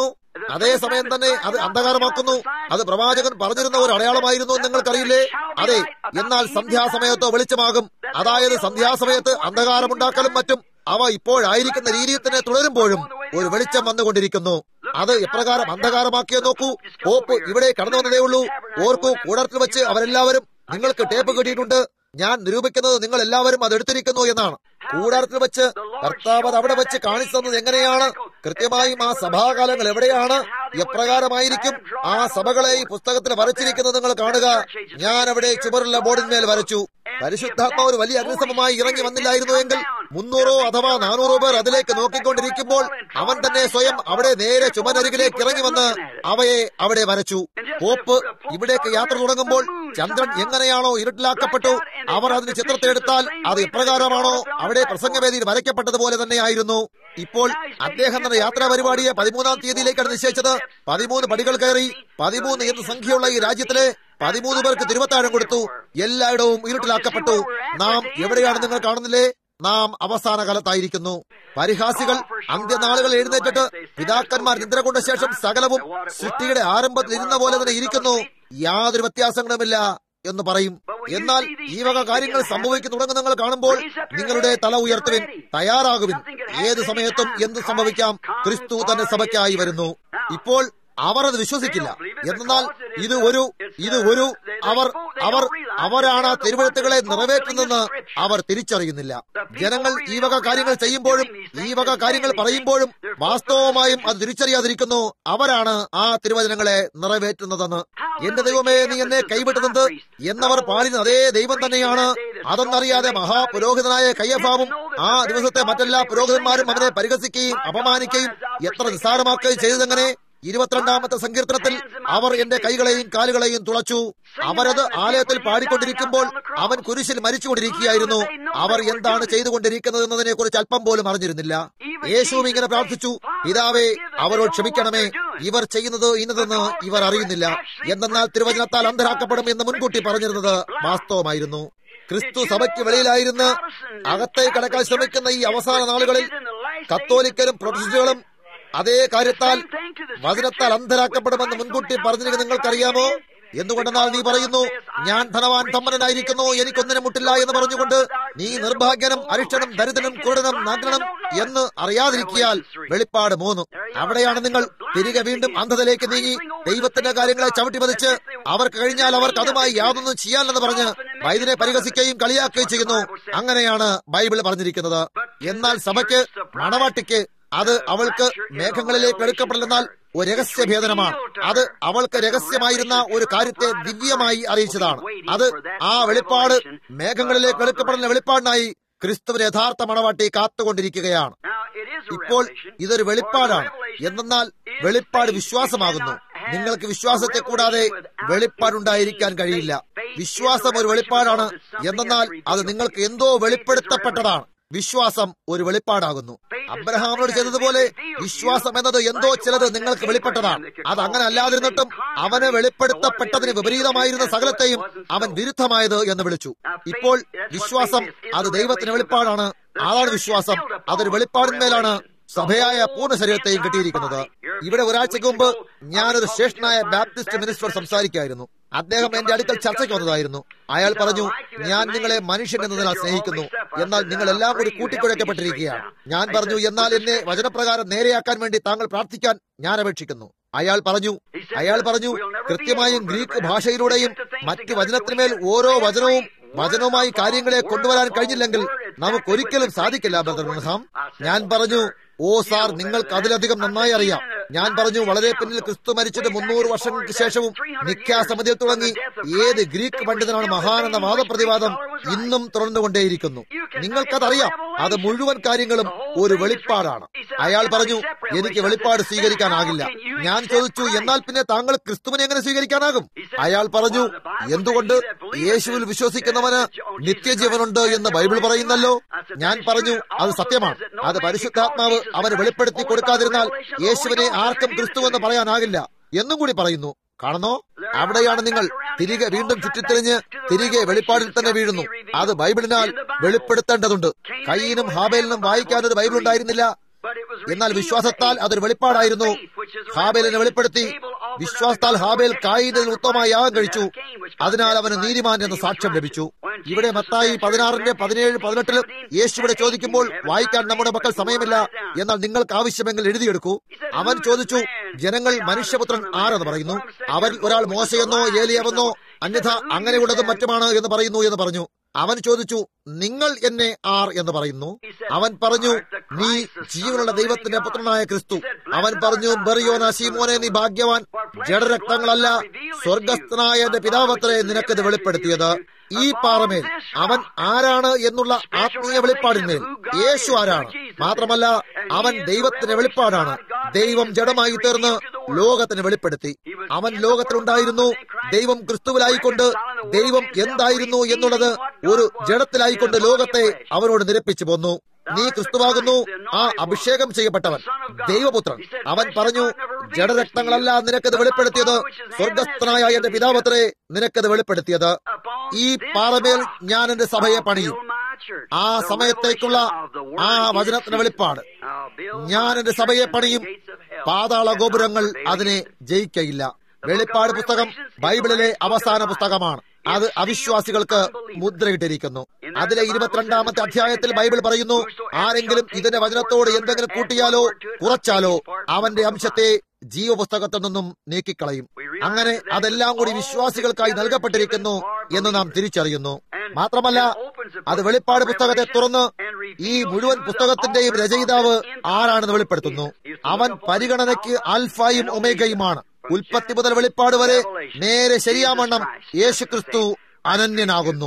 അതേസമയം തന്നെ അത് അന്ധകാരമാക്കുന്നു അത് പ്രവാചകൻ പറഞ്ഞിരുന്ന ഒരു അടയാളമായിരുന്നു എന്ന് നിങ്ങൾക്കറിയില്ലേ അതെ എന്നാൽ സന്ധ്യാസമയത്തോ വെളിച്ചമാകും അതായത് സന്ധ്യാസമയത്ത് അന്ധകാരമുണ്ടാക്കലും മറ്റും അവ ഇപ്പോഴായിരിക്കുന്ന രീതിയിൽ തന്നെ തുടരുമ്പോഴും ഒരു വെളിച്ചം വന്നുകൊണ്ടിരിക്കുന്നു അത് എപ്രകാരം അന്ധകാരമാക്കിയോ നോക്കൂ പോപ്പ് ഇവിടെ കടന്നു വന്നതേ ഉള്ളൂ ഓർക്കൂ കൂടത്തിൽ വെച്ച് അവരെല്ലാവരും നിങ്ങൾക്ക് ടേപ്പ് കിട്ടിയിട്ടുണ്ട് ഞാൻ നിരൂപിക്കുന്നത് നിങ്ങൾ എല്ലാവരും അത് എടുത്തിരിക്കുന്നു എന്നാണ് കൂടാരത്തിൽ വെച്ച് കർത്താവ് അത് അവിടെ വെച്ച് കാണിച്ചു തന്നത് എങ്ങനെയാണ് കൃത്യമായും ആ സഭാകാലങ്ങൾ എവിടെയാണ് എപ്രകാരമായിരിക്കും ആ സഭകളെ ഈ പുസ്തകത്തിൽ വരച്ചിരിക്കുന്നത് നിങ്ങൾ കാണുക ഞാൻ അവിടെ ചുമറുള്ള ബോർഡിന്മേൽ വരച്ചു പരിശുദ്ധാത്മാവ് ഒരു വലിയ അഗ്നിസമമായി ഇറങ്ങി വന്നില്ലായിരുന്നു എങ്കിൽ മുന്നൂറോ അഥവാ നാനൂറോ പേർ അതിലേക്ക് നോക്കിക്കൊണ്ടിരിക്കുമ്പോൾ അവൻ തന്നെ സ്വയം അവിടെ നേരെ ചുമനരികിലേക്ക് ഇറങ്ങി വന്ന് അവയെ അവിടെ വരച്ചു പോപ്പ് ഇവിടേക്ക് യാത്ര തുടങ്ങുമ്പോൾ ചന്ദ്രൻ എങ്ങനെയാണോ ഇരുട്ടിലാക്കപ്പെട്ടു അവർ അതിന് ചിത്രത്തെ എടുത്താൽ അത് എപ്രകാരമാണോ അവിടെ പ്രസംഗവേദിയിൽ വരയ്ക്കപ്പെട്ടതുപോലെ തന്നെയായിരുന്നു ഇപ്പോൾ അദ്ദേഹം തന്റെ യാത്രാ പരിപാടിയെ പതിമൂന്നാം തീയതിയിലേക്കാണ് നിശ്ചയിച്ചത് പതിമൂന്ന് പടികൾ കയറി പതിമൂന്ന് എന്ന് സംഖ്യയുള്ള ഈ രാജ്യത്തിലെ പതിമൂന്ന് പേർക്ക് തിരുവത്താഴം കൊടുത്തു എല്ലായിടവും ഇരുട്ടിലാക്കപ്പെട്ടു നാം എവിടെയാണ് നിങ്ങൾ കാണുന്നില്ലേ നാം അവസാന കാലത്തായിരിക്കുന്നു പരിഹാസികൾ അന്ത്യനാളുകൾ എഴുന്നേറ്റിട്ട് പിതാക്കന്മാർ നിദ്ര കൊണ്ട ശേഷം സകലവും സൃഷ്ടിയുടെ ആരംഭത്തിൽ ഇരുന്ന പോലെ തന്നെ ഇരിക്കുന്നു യാതൊരു വ്യത്യാസങ്ങളുമില്ല എന്ന് പറയും എന്നാൽ ഈ വക കാര്യങ്ങൾ സംഭവിക്കുന്നു തുടങ്ങുന്ന നിങ്ങൾ കാണുമ്പോൾ നിങ്ങളുടെ തല ഉയർത്തുവിൻ തയ്യാറാകുവിൻ ഏത് സമയത്തും എന്ത് സംഭവിക്കാം ക്രിസ്തു തന്റെ സഭയ്ക്കായി വരുന്നു ഇപ്പോൾ അവർ അത് വിശ്വസിക്കില്ല എന്നാൽ ഇത് ഒരു ഇത് ഒരു അവർ അവർ അവരാണ് ആ തിരുവഴുത്തുകളെ നിറവേറ്റുന്നെന്ന് അവർ തിരിച്ചറിയുന്നില്ല ജനങ്ങൾ ഈ വക കാര്യങ്ങൾ ചെയ്യുമ്പോഴും ഈ വക കാര്യങ്ങൾ പറയുമ്പോഴും വാസ്തവമായും അത് തിരിച്ചറിയാതിരിക്കുന്നു അവരാണ് ആ തിരുവചനങ്ങളെ നിറവേറ്റുന്നതെന്ന് എന്റെ ദൈവമേ നീ എന്നെ കൈവിട്ടതെന്ത് എന്നവർ പാടുന്ന അതേ ദൈവം തന്നെയാണ് അതെന്നറിയാതെ മഹാപുരോഹിതനായ കയ്യഭാവും ആ ദിവസത്തെ മറ്റെല്ലാ പുരോഹിതന്മാരും അവനെ പരിഹസിക്കുകയും അപമാനിക്കുകയും എത്ര നിസ്സാരമാക്കുകയും ചെയ്തതെങ്ങനെ ഇരുപത്തിരണ്ടാമത്തെ സങ്കീർത്തനത്തിൽ അവർ എന്റെ കൈകളെയും കാലുകളെയും തുളച്ചു അവരത് ആലയത്തിൽ പാടിക്കൊണ്ടിരിക്കുമ്പോൾ അവൻ കുരിശിൽ മരിച്ചുകൊണ്ടിരിക്കുകയായിരുന്നു അവർ എന്താണ് ചെയ്തുകൊണ്ടിരിക്കുന്നത് എന്നതിനെ കുറിച്ച് അല്പം പോലും അറിഞ്ഞിരുന്നില്ല യേശുവും ഇങ്ങനെ പ്രാർത്ഥിച്ചു പിതാവേ അവരോട് ക്ഷമിക്കണമേ ഇവർ ചെയ്യുന്നത് ഇന്നതെന്ന് ഇവർ അറിയുന്നില്ല എന്തെന്നാൽ തിരുവചനത്താൽ അന്ധരാക്കപ്പെടും എന്ന് മുൻകൂട്ടി പറഞ്ഞിരുന്നത് വാസ്തവമായിരുന്നു ക്രിസ്തു സഭയ്ക്ക് വെളിയിലായിരുന്ന് അകത്തേക്ക് കടക്കാൻ ശ്രമിക്കുന്ന ഈ അവസാന നാളുകളിൽ കത്തോലിക്കലും പ്രൊഫഷനുകളും അതേ കാര്യത്താൽ വചനത്താൽ അന്ധരാക്കപ്പെടുമെന്ന് മുൻകൂട്ടി പറഞ്ഞിരിക്കുന്നത് നിങ്ങൾക്കറിയാമോ എന്തുകൊണ്ടെന്നാൽ നീ പറയുന്നു ഞാൻ ധനവാൻ സമ്പന്നനായിരിക്കുന്നു എനിക്കൊന്നിനും മുട്ടില്ല എന്ന് പറഞ്ഞുകൊണ്ട് നീ നിർഭാഗ്യനും അരിഷ്ടനും ദരിദ്രനും കുരുടനും നഗ്നനും എന്ന് അറിയാതിരിക്കിയാൽ വെളിപ്പാട് മൂന്ന് അവിടെയാണ് നിങ്ങൾ തിരികെ വീണ്ടും അന്ധതയിലേക്ക് നീങ്ങി ദൈവത്തിന്റെ കാര്യങ്ങളെ ചവിട്ടി പതിച്ച് അവർക്ക് കഴിഞ്ഞാൽ അവർക്ക് അതുമായി യാതൊന്നും ചെയ്യാനില്ലെന്ന് പറഞ്ഞ് വൈദ്യനെ പരിഹസിക്കുകയും കളിയാക്കുകയും ചെയ്യുന്നു അങ്ങനെയാണ് ബൈബിൾ പറഞ്ഞിരിക്കുന്നത് എന്നാൽ സഭയ്ക്ക് മണവാട്ടിക്ക് അത് അവൾക്ക് മേഘങ്ങളിലേക്ക് എടുക്കപ്പെടലെന്നാൽ ഒരു രഹസ്യഭേദനമാണ് അത് അവൾക്ക് രഹസ്യമായിരുന്ന ഒരു കാര്യത്തെ ദിവ്യമായി അറിയിച്ചതാണ് അത് ആ വെളിപ്പാട് മേഘങ്ങളിലേക്ക് എടുക്കപ്പെടുന്ന വെളിപ്പാടിനായി ക്രിസ്തുവിന് യഥാർത്ഥ മണവാട്ടി കാത്തുകൊണ്ടിരിക്കുകയാണ് ഇപ്പോൾ ഇതൊരു വെളിപ്പാടാണ് എന്തെന്നാൽ വെളിപ്പാട് വിശ്വാസമാകുന്നു നിങ്ങൾക്ക് വിശ്വാസത്തെ കൂടാതെ വെളിപ്പാടുണ്ടായിരിക്കാൻ കഴിയില്ല വിശ്വാസം ഒരു വെളിപ്പാടാണ് എന്തെന്നാൽ അത് നിങ്ങൾക്ക് എന്തോ വെളിപ്പെടുത്തപ്പെട്ടതാണ് വിശ്വാസം ഒരു വെളിപ്പാടാകുന്നു അബ്രഹാമിനോട് ചെയ്തതുപോലെ വിശ്വാസം എന്നത് എന്തോ ചിലത് നിങ്ങൾക്ക് വെളിപ്പെട്ടതാണ് അത് അങ്ങനെ അല്ലാതിരുന്നിട്ടും അവന് വെളിപ്പെടുത്തപ്പെട്ടതിന് വിപരീതമായിരുന്ന സകലത്തെയും അവൻ വിരുദ്ധമായത് എന്ന് വിളിച്ചു ഇപ്പോൾ വിശ്വാസം അത് ദൈവത്തിന് വെളിപ്പാടാണ് അതാണ് വിശ്വാസം അതൊരു വെളിപ്പാടിന്മേലാണ് സഭയായ പൂർണ്ണ ശരീരത്തെയും കിട്ടിയിരിക്കുന്നത് ഇവിടെ ഒരാഴ്ചക്ക് മുമ്പ് ഞാനൊരു ശ്രേഷ്ഠനായ ബാപ്റ്റിസ്റ്റ് മിനിസ്റ്റർ സംസാരിക്കായിരുന്നു അദ്ദേഹം എന്റെ അടുക്കൽ ചർച്ചയ്ക്ക് വന്നതായിരുന്നു അയാൾ പറഞ്ഞു ഞാൻ നിങ്ങളെ മനുഷ്യൻ എന്നതിനാൽ സ്നേഹിക്കുന്നു എന്നാൽ നിങ്ങൾ എല്ലാം കൂടി കൂട്ടിക്കുഴയ്ക്കപ്പെട്ടിരിക്കുകയാണ് ഞാൻ പറഞ്ഞു എന്നാൽ എന്നെ വചനപ്രകാരം നേരെയാക്കാൻ വേണ്ടി താങ്കൾ പ്രാർത്ഥിക്കാൻ ഞാൻ അപേക്ഷിക്കുന്നു അയാൾ പറഞ്ഞു അയാൾ പറഞ്ഞു കൃത്യമായും ഗ്രീക്ക് ഭാഷയിലൂടെയും മറ്റ് വചനത്തിന്മേൽ ഓരോ വചനവും വചനവുമായി കാര്യങ്ങളെ കൊണ്ടുവരാൻ കഴിഞ്ഞില്ലെങ്കിൽ നമുക്കൊരിക്കലും സാധിക്കില്ല ബദർ മുൻഹാം ഞാൻ പറഞ്ഞു ഓ സാർ നിങ്ങൾക്ക് അതിലധികം നന്നായി അറിയാം ഞാൻ പറഞ്ഞു വളരെ പിന്നിൽ ക്രിസ്തു മരിച്ചിട്ട് മുന്നൂറ് വർഷങ്ങൾക്ക് ശേഷവും നിഖ്യാസമിതിയിൽ തുടങ്ങി ഏത് ഗ്രീക്ക് പണ്ഡിതനാണ് മഹാനെന്ന വാദപ്രതിവാദം ഇന്നും തുടർന്നുകൊണ്ടേയിരിക്കുന്നു നിങ്ങൾക്കതറിയാം അത് മുഴുവൻ കാര്യങ്ങളും ഒരു വെളിപ്പാടാണ് അയാൾ പറഞ്ഞു എനിക്ക് വെളിപ്പാട് സ്വീകരിക്കാനാകില്ല ഞാൻ ചോദിച്ചു എന്നാൽ പിന്നെ താങ്കൾ ക്രിസ്തുവിനെ എങ്ങനെ സ്വീകരിക്കാനാകും അയാൾ പറഞ്ഞു എന്തുകൊണ്ട് യേശുവിൽ വിശ്വസിക്കുന്നവന് നിത്യജീവനുണ്ട് എന്ന് ബൈബിൾ പറയുന്നല്ലോ ഞാൻ പറഞ്ഞു അത് സത്യമാണ് അത് പരിശുദ്ധാത്മാവ് അവന് വെളിപ്പെടുത്തി കൊടുക്കാതിരുന്നാൽ യേശുവിനെ ആർക്കും ക്രിസ്തു എന്ന് പറയാനാകില്ല എന്നും കൂടി പറയുന്നു കാണുന്നോ അവിടെയാണ് നിങ്ങൾ തിരികെ വീണ്ടും ചുറ്റിത്തിരിഞ്ഞ് തിരികെ വെളിപ്പാടിൽ തന്നെ വീഴുന്നു അത് ബൈബിളിനാൽ വെളിപ്പെടുത്തേണ്ടതുണ്ട് കയ്യിനും ഹാബേലിനും വായിക്കാൻ ഒരു ബൈബിൾ ഉണ്ടായിരുന്നില്ല എന്നാൽ വിശ്വാസത്താൽ അതൊരു വെളിപ്പാടായിരുന്നു ഹാബേലിനെ വെളിപ്പെടുത്തി വിശ്വാസത്താൽ ഹാബേൽ കായിന്റെ ഉത്തമമായ യാഗം കഴിച്ചു അതിനാൽ അവന് നീതിമാൻ എന്ന സാക്ഷ്യം ലഭിച്ചു ഇവിടെ മത്തായി പതിനാറിന്റെ പതിനേഴ് പതിനെട്ടിലും യേശു ഇവിടെ ചോദിക്കുമ്പോൾ വായിക്കാൻ നമ്മുടെ മക്കൾ സമയമില്ല എന്നാൽ നിങ്ങൾക്ക് ആവശ്യമെങ്കിൽ എഴുതിയെടുക്കൂ അവൻ ചോദിച്ചു ജനങ്ങൾ മനുഷ്യപുത്രൻ ആരെന്ന് പറയുന്നു അവരിൽ ഒരാൾ മോശയെന്നോ ഏലിയാവെന്നോ അന്യഥ അങ്ങനെയുള്ളതും മറ്റുമാണ് എന്ന് പറയുന്നു എന്ന് പറഞ്ഞു അവൻ ചോദിച്ചു നിങ്ങൾ എന്നെ ആർ എന്ന് പറയുന്നു അവൻ പറഞ്ഞു നീ ജീവനുള്ള ദൈവത്തിന്റെ പുത്രനായ ക്രിസ്തു അവൻ പറഞ്ഞു ബെറിയോന ശീമോനെ നീ ഭാഗ്യവാൻ ജഡരക്തങ്ങളല്ല സ്വർഗസ്ഥനായ എന്റെ പിതാവത്രയെ നിനക്കത് വെളിപ്പെടുത്തിയത് ഈ പാറമേൽ അവൻ ആരാണ് എന്നുള്ള ആത്മീയ വെളിപ്പാടിന്മേൽ യേശു ആരാണ് മാത്രമല്ല അവൻ ദൈവത്തിന്റെ വെളിപ്പാടാണ് ദൈവം ജഡമായി തീർന്ന് ലോകത്തിന് വെളിപ്പെടുത്തി അവൻ ലോകത്തിലുണ്ടായിരുന്നു ദൈവം ക്രിസ്തുവിലായിക്കൊണ്ട് ദൈവം എന്തായിരുന്നു എന്നുള്ളത് ഒരു ജഡത്തിലായിക്കൊണ്ട് ലോകത്തെ അവനോട് നിരപ്പിച്ചു പോന്നു നീ ക്രിസ്തുവാകുന്നു ആ അഭിഷേകം ചെയ്യപ്പെട്ടവൻ ദൈവപുത്രൻ അവൻ പറഞ്ഞു ജഡരക്തങ്ങളല്ല നിനക്കത് വെളിപ്പെടുത്തിയത് സ്വർഗസ്ഥനായ എന്റെ പിതാവത്രേ നിനക്കത് വെളിപ്പെടുത്തിയത് ഈ പാറമേൽ ഞാൻ എന്റെ സഭയെ പണിയും ആ സമയത്തേക്കുള്ള ആ വചനത്തിന്റെ വെളിപ്പാട് ഞാൻ എന്റെ സഭയെ പണിയും പാതാള ഗോപുരങ്ങൾ അതിനെ ജയിക്കയില്ല വെളിപ്പാട് പുസ്തകം ബൈബിളിലെ അവസാന പുസ്തകമാണ് അത് അവിശ്വാസികൾക്ക് മുദ്രയിട്ടിരിക്കുന്നു അതിലെ ഇരുപത്തിരണ്ടാമത്തെ അധ്യായത്തിൽ ബൈബിൾ പറയുന്നു ആരെങ്കിലും ഇതിന്റെ വചനത്തോട് എന്തെങ്കിലും കൂട്ടിയാലോ കുറച്ചാലോ അവന്റെ അംശത്തെ ജീവപുസ്തകത്തിൽ നിന്നും നീക്കിക്കളയും അങ്ങനെ അതെല്ലാം കൂടി വിശ്വാസികൾക്കായി നൽകപ്പെട്ടിരിക്കുന്നു എന്ന് നാം തിരിച്ചറിയുന്നു മാത്രമല്ല അത് വെളിപ്പാട് പുസ്തകത്തെ തുറന്ന് ഈ മുഴുവൻ പുസ്തകത്തിന്റെയും രചയിതാവ് ആരാണെന്ന് വെളിപ്പെടുത്തുന്നു അവൻ പരിഗണനയ്ക്ക് ആൽഫായും ഒമേഗയുമാണ് ഉൽപ്പത്തി മുതൽ വെളിപ്പാട് വരെ നേരെ ശരിയാവണ്ണം യേശു ക്രിസ്തു അനന്യനാകുന്നു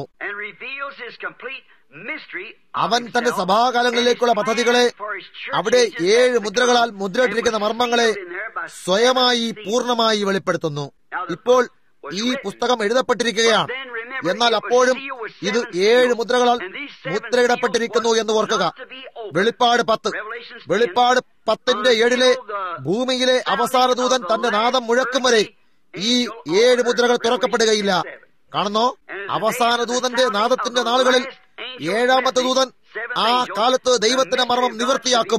അവൻ തന്റെ സഭാകാലങ്ങളിലേക്കുള്ള പദ്ധതികളെ അവിടെ ഏഴ് മുദ്രകളാൽ മുദ്രയിട്ടിരിക്കുന്ന മർമ്മങ്ങളെ സ്വയമായി പൂർണ്ണമായി വെളിപ്പെടുത്തുന്നു ഇപ്പോൾ ഈ പുസ്തകം എഴുതപ്പെട്ടിരിക്കുകയാണ് എന്നാൽ അപ്പോഴും ഇത് ഏഴ് മുദ്രകളാൽ മുദ്രയിടപ്പെട്ടിരിക്കുന്നു എന്ന് ഓർക്കുക വെളിപ്പാട് പത്ത് വെളിപ്പാട് പത്തിന്റെ ഏഴിലെ ഭൂമിയിലെ അവസാന ദൂതൻ തന്റെ നാദം മുഴക്കും വരെ ഈ ഏഴ് മുദ്രകൾ തുറക്കപ്പെടുകയില്ല കാണുന്നോ അവസാന ദൂതന്റെ നാദത്തിന്റെ നാളുകളിൽ ഏഴാമത്തെ ദൂതൻ ആ കാലത്ത് ദൈവത്തിന്റെ മർമ്മം നിവൃത്തിയാക്കും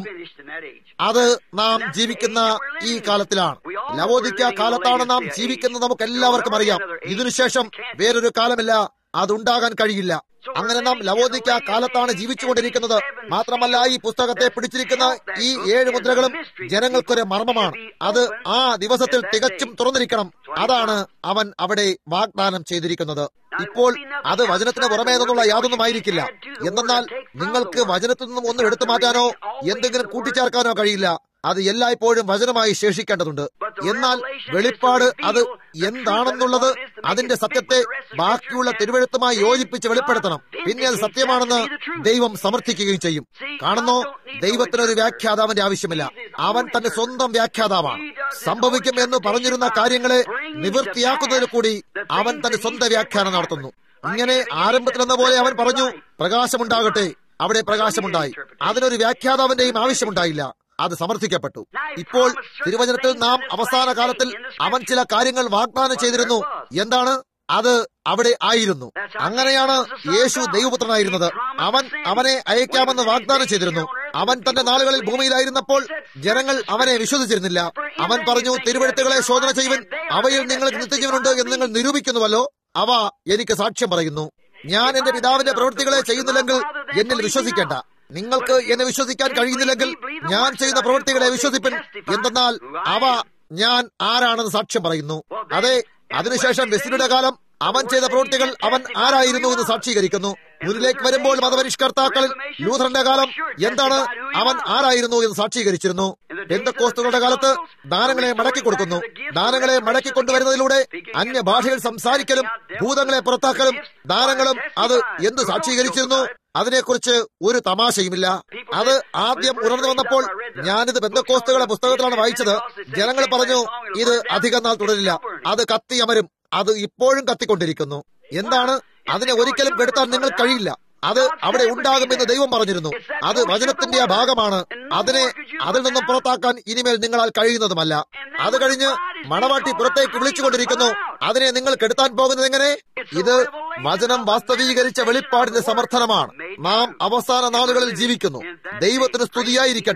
അത് നാം ജീവിക്കുന്ന ഈ കാലത്തിലാണ് ലവോദിക്ക കാലത്താണ് നാം ജീവിക്കുന്നത് നമുക്ക് എല്ലാവർക്കും അറിയാം ഇതിനുശേഷം വേറൊരു കാലമില്ല അതുണ്ടാകാൻ കഴിയില്ല അങ്ങനെ നാം ലവോദിക്ക കാലത്താണ് ജീവിച്ചുകൊണ്ടിരിക്കുന്നത് മാത്രമല്ല ഈ പുസ്തകത്തെ പിടിച്ചിരിക്കുന്ന ഈ ഏഴ് മുദ്രകളും ജനങ്ങൾക്കൊരു മർമ്മമാണ് അത് ആ ദിവസത്തിൽ തികച്ചും തുറന്നിരിക്കണം അതാണ് അവൻ അവിടെ വാഗ്ദാനം ചെയ്തിരിക്കുന്നത് ഇപ്പോൾ അത് വചനത്തിന് പുറമേ നിന്നുള്ള യാതൊന്നുമായിരിക്കില്ല എന്തെന്നാൽ നിങ്ങൾക്ക് വചനത്തിൽ നിന്നും ഒന്നും എടുത്തു മാറ്റാനോ എന്തെങ്കിലും കൂട്ടിച്ചേർക്കാനോ കഴിയില്ല അത് എല്ലായ്പ്പോഴും വചനമായി ശേഷിക്കേണ്ടതുണ്ട് എന്നാൽ വെളിപ്പാട് അത് എന്താണെന്നുള്ളത് അതിന്റെ സത്യത്തെ ബാക്കിയുള്ള തിരുവഴുത്തുമായി യോജിപ്പിച്ച് വെളിപ്പെടുത്തണം പിന്നെ അത് സത്യമാണെന്ന് ദൈവം സമർത്ഥിക്കുകയും ചെയ്യും കാണുന്നോ ദൈവത്തിനൊരു വ്യാഖ്യാതാവിന്റെ ആവശ്യമില്ല അവൻ തന്റെ സ്വന്തം വ്യാഖ്യാതാവാണ് സംഭവിക്കും എന്ന് പറഞ്ഞിരുന്ന കാര്യങ്ങളെ നിവൃത്തിയാക്കുന്നതിന് കൂടി അവൻ തന്റെ സ്വന്തം വ്യാഖ്യാനം നടത്തുന്നു ഇങ്ങനെ ആരംഭത്തിൽ എന്ന പോലെ അവൻ പറഞ്ഞു പ്രകാശമുണ്ടാകട്ടെ അവിടെ പ്രകാശമുണ്ടായി അതിനൊരു വ്യാഖ്യാതാവിന്റെയും ആവശ്യമുണ്ടായില്ല അത് സമർത്ഥിക്കപ്പെട്ടു ഇപ്പോൾ തിരുവചനത്തിൽ നാം അവസാന കാലത്തിൽ അവൻ ചില കാര്യങ്ങൾ വാഗ്ദാനം ചെയ്തിരുന്നു എന്താണ് അത് അവിടെ ആയിരുന്നു അങ്ങനെയാണ് യേശു ദൈവപുത്രനായിരുന്നത് അവൻ അവനെ അയക്കാമെന്ന് വാഗ്ദാനം ചെയ്തിരുന്നു അവൻ തന്റെ നാളുകളിൽ ഭൂമിയിലായിരുന്നപ്പോൾ ജനങ്ങൾ അവനെ വിശ്വസിച്ചിരുന്നില്ല അവൻ പറഞ്ഞു തിരുവഴുത്തുകളെ ശോധന ചെയ്യുവൻ അവയിൽ നിങ്ങൾക്ക് നിത്യജീവനുണ്ട് എന്ന് നിങ്ങൾ നിരൂപിക്കുന്നുവല്ലോ അവ എനിക്ക് സാക്ഷ്യം പറയുന്നു ഞാൻ എന്റെ പിതാവിന്റെ പ്രവൃത്തികളെ ചെയ്യുന്നില്ലെങ്കിൽ എന്നിൽ വിശ്വസിക്കേണ്ട നിങ്ങൾക്ക് എന്നെ വിശ്വസിക്കാൻ കഴിയുന്നില്ലെങ്കിൽ ഞാൻ ചെയ്യുന്ന പ്രവൃത്തികളെ വിശ്വസിപ്പിൻ എന്തെന്നാൽ അവ ഞാൻ ആരാണെന്ന് സാക്ഷ്യം പറയുന്നു അതെ അതിനുശേഷം വെസിലിയുടെ കാലം അവൻ ചെയ്ത പ്രവൃത്തികൾ അവൻ ആരായിരുന്നു എന്ന് സാക്ഷീകരിക്കുന്നു മുന്നിലേക്ക് വരുമ്പോൾ മതപരിഷ്കർത്താക്കളിൽ ലൂഥറിന്റെ കാലം എന്താണ് അവൻ ആരായിരുന്നു എന്ന് സാക്ഷീകരിച്ചിരുന്നു ബന്ധക്കോസ്തുകളുടെ കാലത്ത് ദാനങ്ങളെ മടക്കി കൊടുക്കുന്നു ദാനങ്ങളെ മടക്കി കൊണ്ടുവരുന്നതിലൂടെ അന്യഭാഷയിൽ സംസാരിക്കലും ഭൂതങ്ങളെ പുറത്താക്കലും ദാനങ്ങളും അത് എന്ത് സാക്ഷീകരിച്ചിരുന്നു അതിനെക്കുറിച്ച് ഒരു തമാശയുമില്ല അത് ആദ്യം ഉണർന്നു വന്നപ്പോൾ ഞാനിത് ബന്ധക്കോസ്തുകളുടെ പുസ്തകത്തിലാണ് വായിച്ചത് ജനങ്ങൾ പറഞ്ഞു ഇത് അധികം നാൾ തുടരില്ല അത് കത്തിയമരും അത് ഇപ്പോഴും കത്തിക്കൊണ്ടിരിക്കുന്നു എന്താണ് അതിനെ ഒരിക്കലും കെടുത്താൻ നിങ്ങൾ കഴിയില്ല അത് അവിടെ ഉണ്ടാകുമെന്ന് ദൈവം പറഞ്ഞിരുന്നു അത് വചനത്തിന്റെ ആ ഭാഗമാണ് അതിനെ അതിൽ നിന്നും പുറത്താക്കാൻ ഇനിമേൽ നിങ്ങളാൽ കഴിയുന്നതുമല്ല അത് കഴിഞ്ഞ് മണവാട്ടി പുറത്തേക്ക് വിളിച്ചുകൊണ്ടിരിക്കുന്നു അതിനെ നിങ്ങൾ കെടുത്താൻ പോകുന്നത് എങ്ങനെ ഇത് വചനം വാസ്തവീകരിച്ച വെളിപ്പാടിന്റെ സമർത്ഥനമാണ് നാം അവസാന നാളുകളിൽ ജീവിക്കുന്നു ദൈവത്തിന് സ്തുതിയായിരിക്കട്ടെ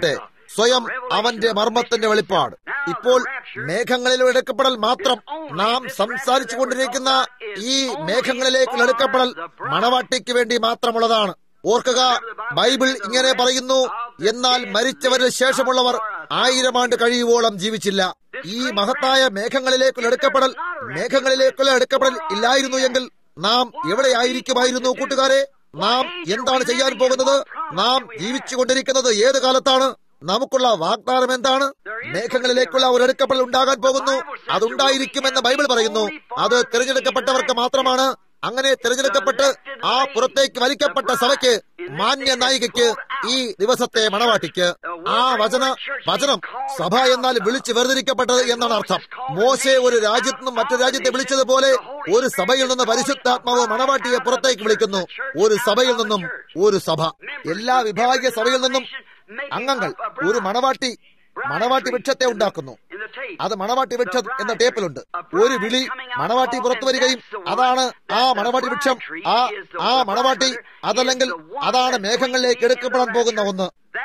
സ്വയം അവന്റെ മർമ്മത്തിന്റെ വെളിപ്പാട് ഇപ്പോൾ മേഘങ്ങളിൽ എടുക്കപ്പെടൽ മാത്രം നാം സംസാരിച്ചു കൊണ്ടിരിക്കുന്ന ഈ മേഘങ്ങളിലേക്ക് എടുക്കപ്പെടൽ മണവാട്ടിക്ക് വേണ്ടി മാത്രമുള്ളതാണ് ഓർക്കുക ബൈബിൾ ഇങ്ങനെ പറയുന്നു എന്നാൽ മരിച്ചവരിൽ ശേഷമുള്ളവർ ആയിരം ആണ്ട് കഴിയുവോളം ജീവിച്ചില്ല ഈ മഹത്തായ മേഘങ്ങളിലേക്കുള്ള എടുക്കപ്പെടൽ മേഘങ്ങളിലേക്കുള്ള എടുക്കപ്പെടൽ ഇല്ലായിരുന്നു എങ്കിൽ നാം എവിടെയായിരിക്കുമായിരുന്നു കൂട്ടുകാരെ നാം എന്താണ് ചെയ്യാൻ പോകുന്നത് നാം ജീവിച്ചു കൊണ്ടിരിക്കുന്നത് ഏത് കാലത്താണ് നമുക്കുള്ള വാഗ്ദാനം എന്താണ് മേഘങ്ങളിലേക്കുള്ള ഒരു എടുക്കപ്പെടൽ ഉണ്ടാകാൻ പോകുന്നു അതുണ്ടായിരിക്കുമെന്ന് ബൈബിൾ പറയുന്നു അത് തിരഞ്ഞെടുക്കപ്പെട്ടവർക്ക് മാത്രമാണ് അങ്ങനെ തിരഞ്ഞെടുക്കപ്പെട്ട് ആ പുറത്തേക്ക് വലിക്കപ്പെട്ട സഭയ്ക്ക് മാന്യ നായികയ്ക്ക് ഈ ദിവസത്തെ മണവാട്ടിക്ക് ആ വചന വചനം സഭ എന്നാൽ വിളിച്ച് വേർതിരിക്കപ്പെട്ടത് എന്നാണ് അർത്ഥം മോശെ ഒരു രാജ്യത്ത് നിന്നും മറ്റൊരു രാജ്യത്തെ വിളിച്ചതുപോലെ ഒരു സഭയിൽ നിന്ന് പരിശുദ്ധാത്മാവ് മണവാട്ടിയെ പുറത്തേക്ക് വിളിക്കുന്നു ഒരു സഭയിൽ നിന്നും ഒരു സഭ എല്ലാ വിഭാഗീയ സഭയിൽ നിന്നും അംഗങ്ങൾ ഒരു മണവാട്ടി മണവാട്ടി വൃക്ഷത്തെ ഉണ്ടാക്കുന്നു അത് മണവാട്ടി വൃക്ഷം എന്ന ടേപ്പിലുണ്ട് ഒരു വിളി മണവാട്ടി പുറത്തു വരികയും അതാണ് ആ മണവാട്ടി വൃക്ഷം ആ ആ മണവാട്ടി അതല്ലെങ്കിൽ അതാണ് മേഘങ്ങളിലേക്ക് എടുക്കപ്പെടാൻ പോകുന്ന ഒന്ന്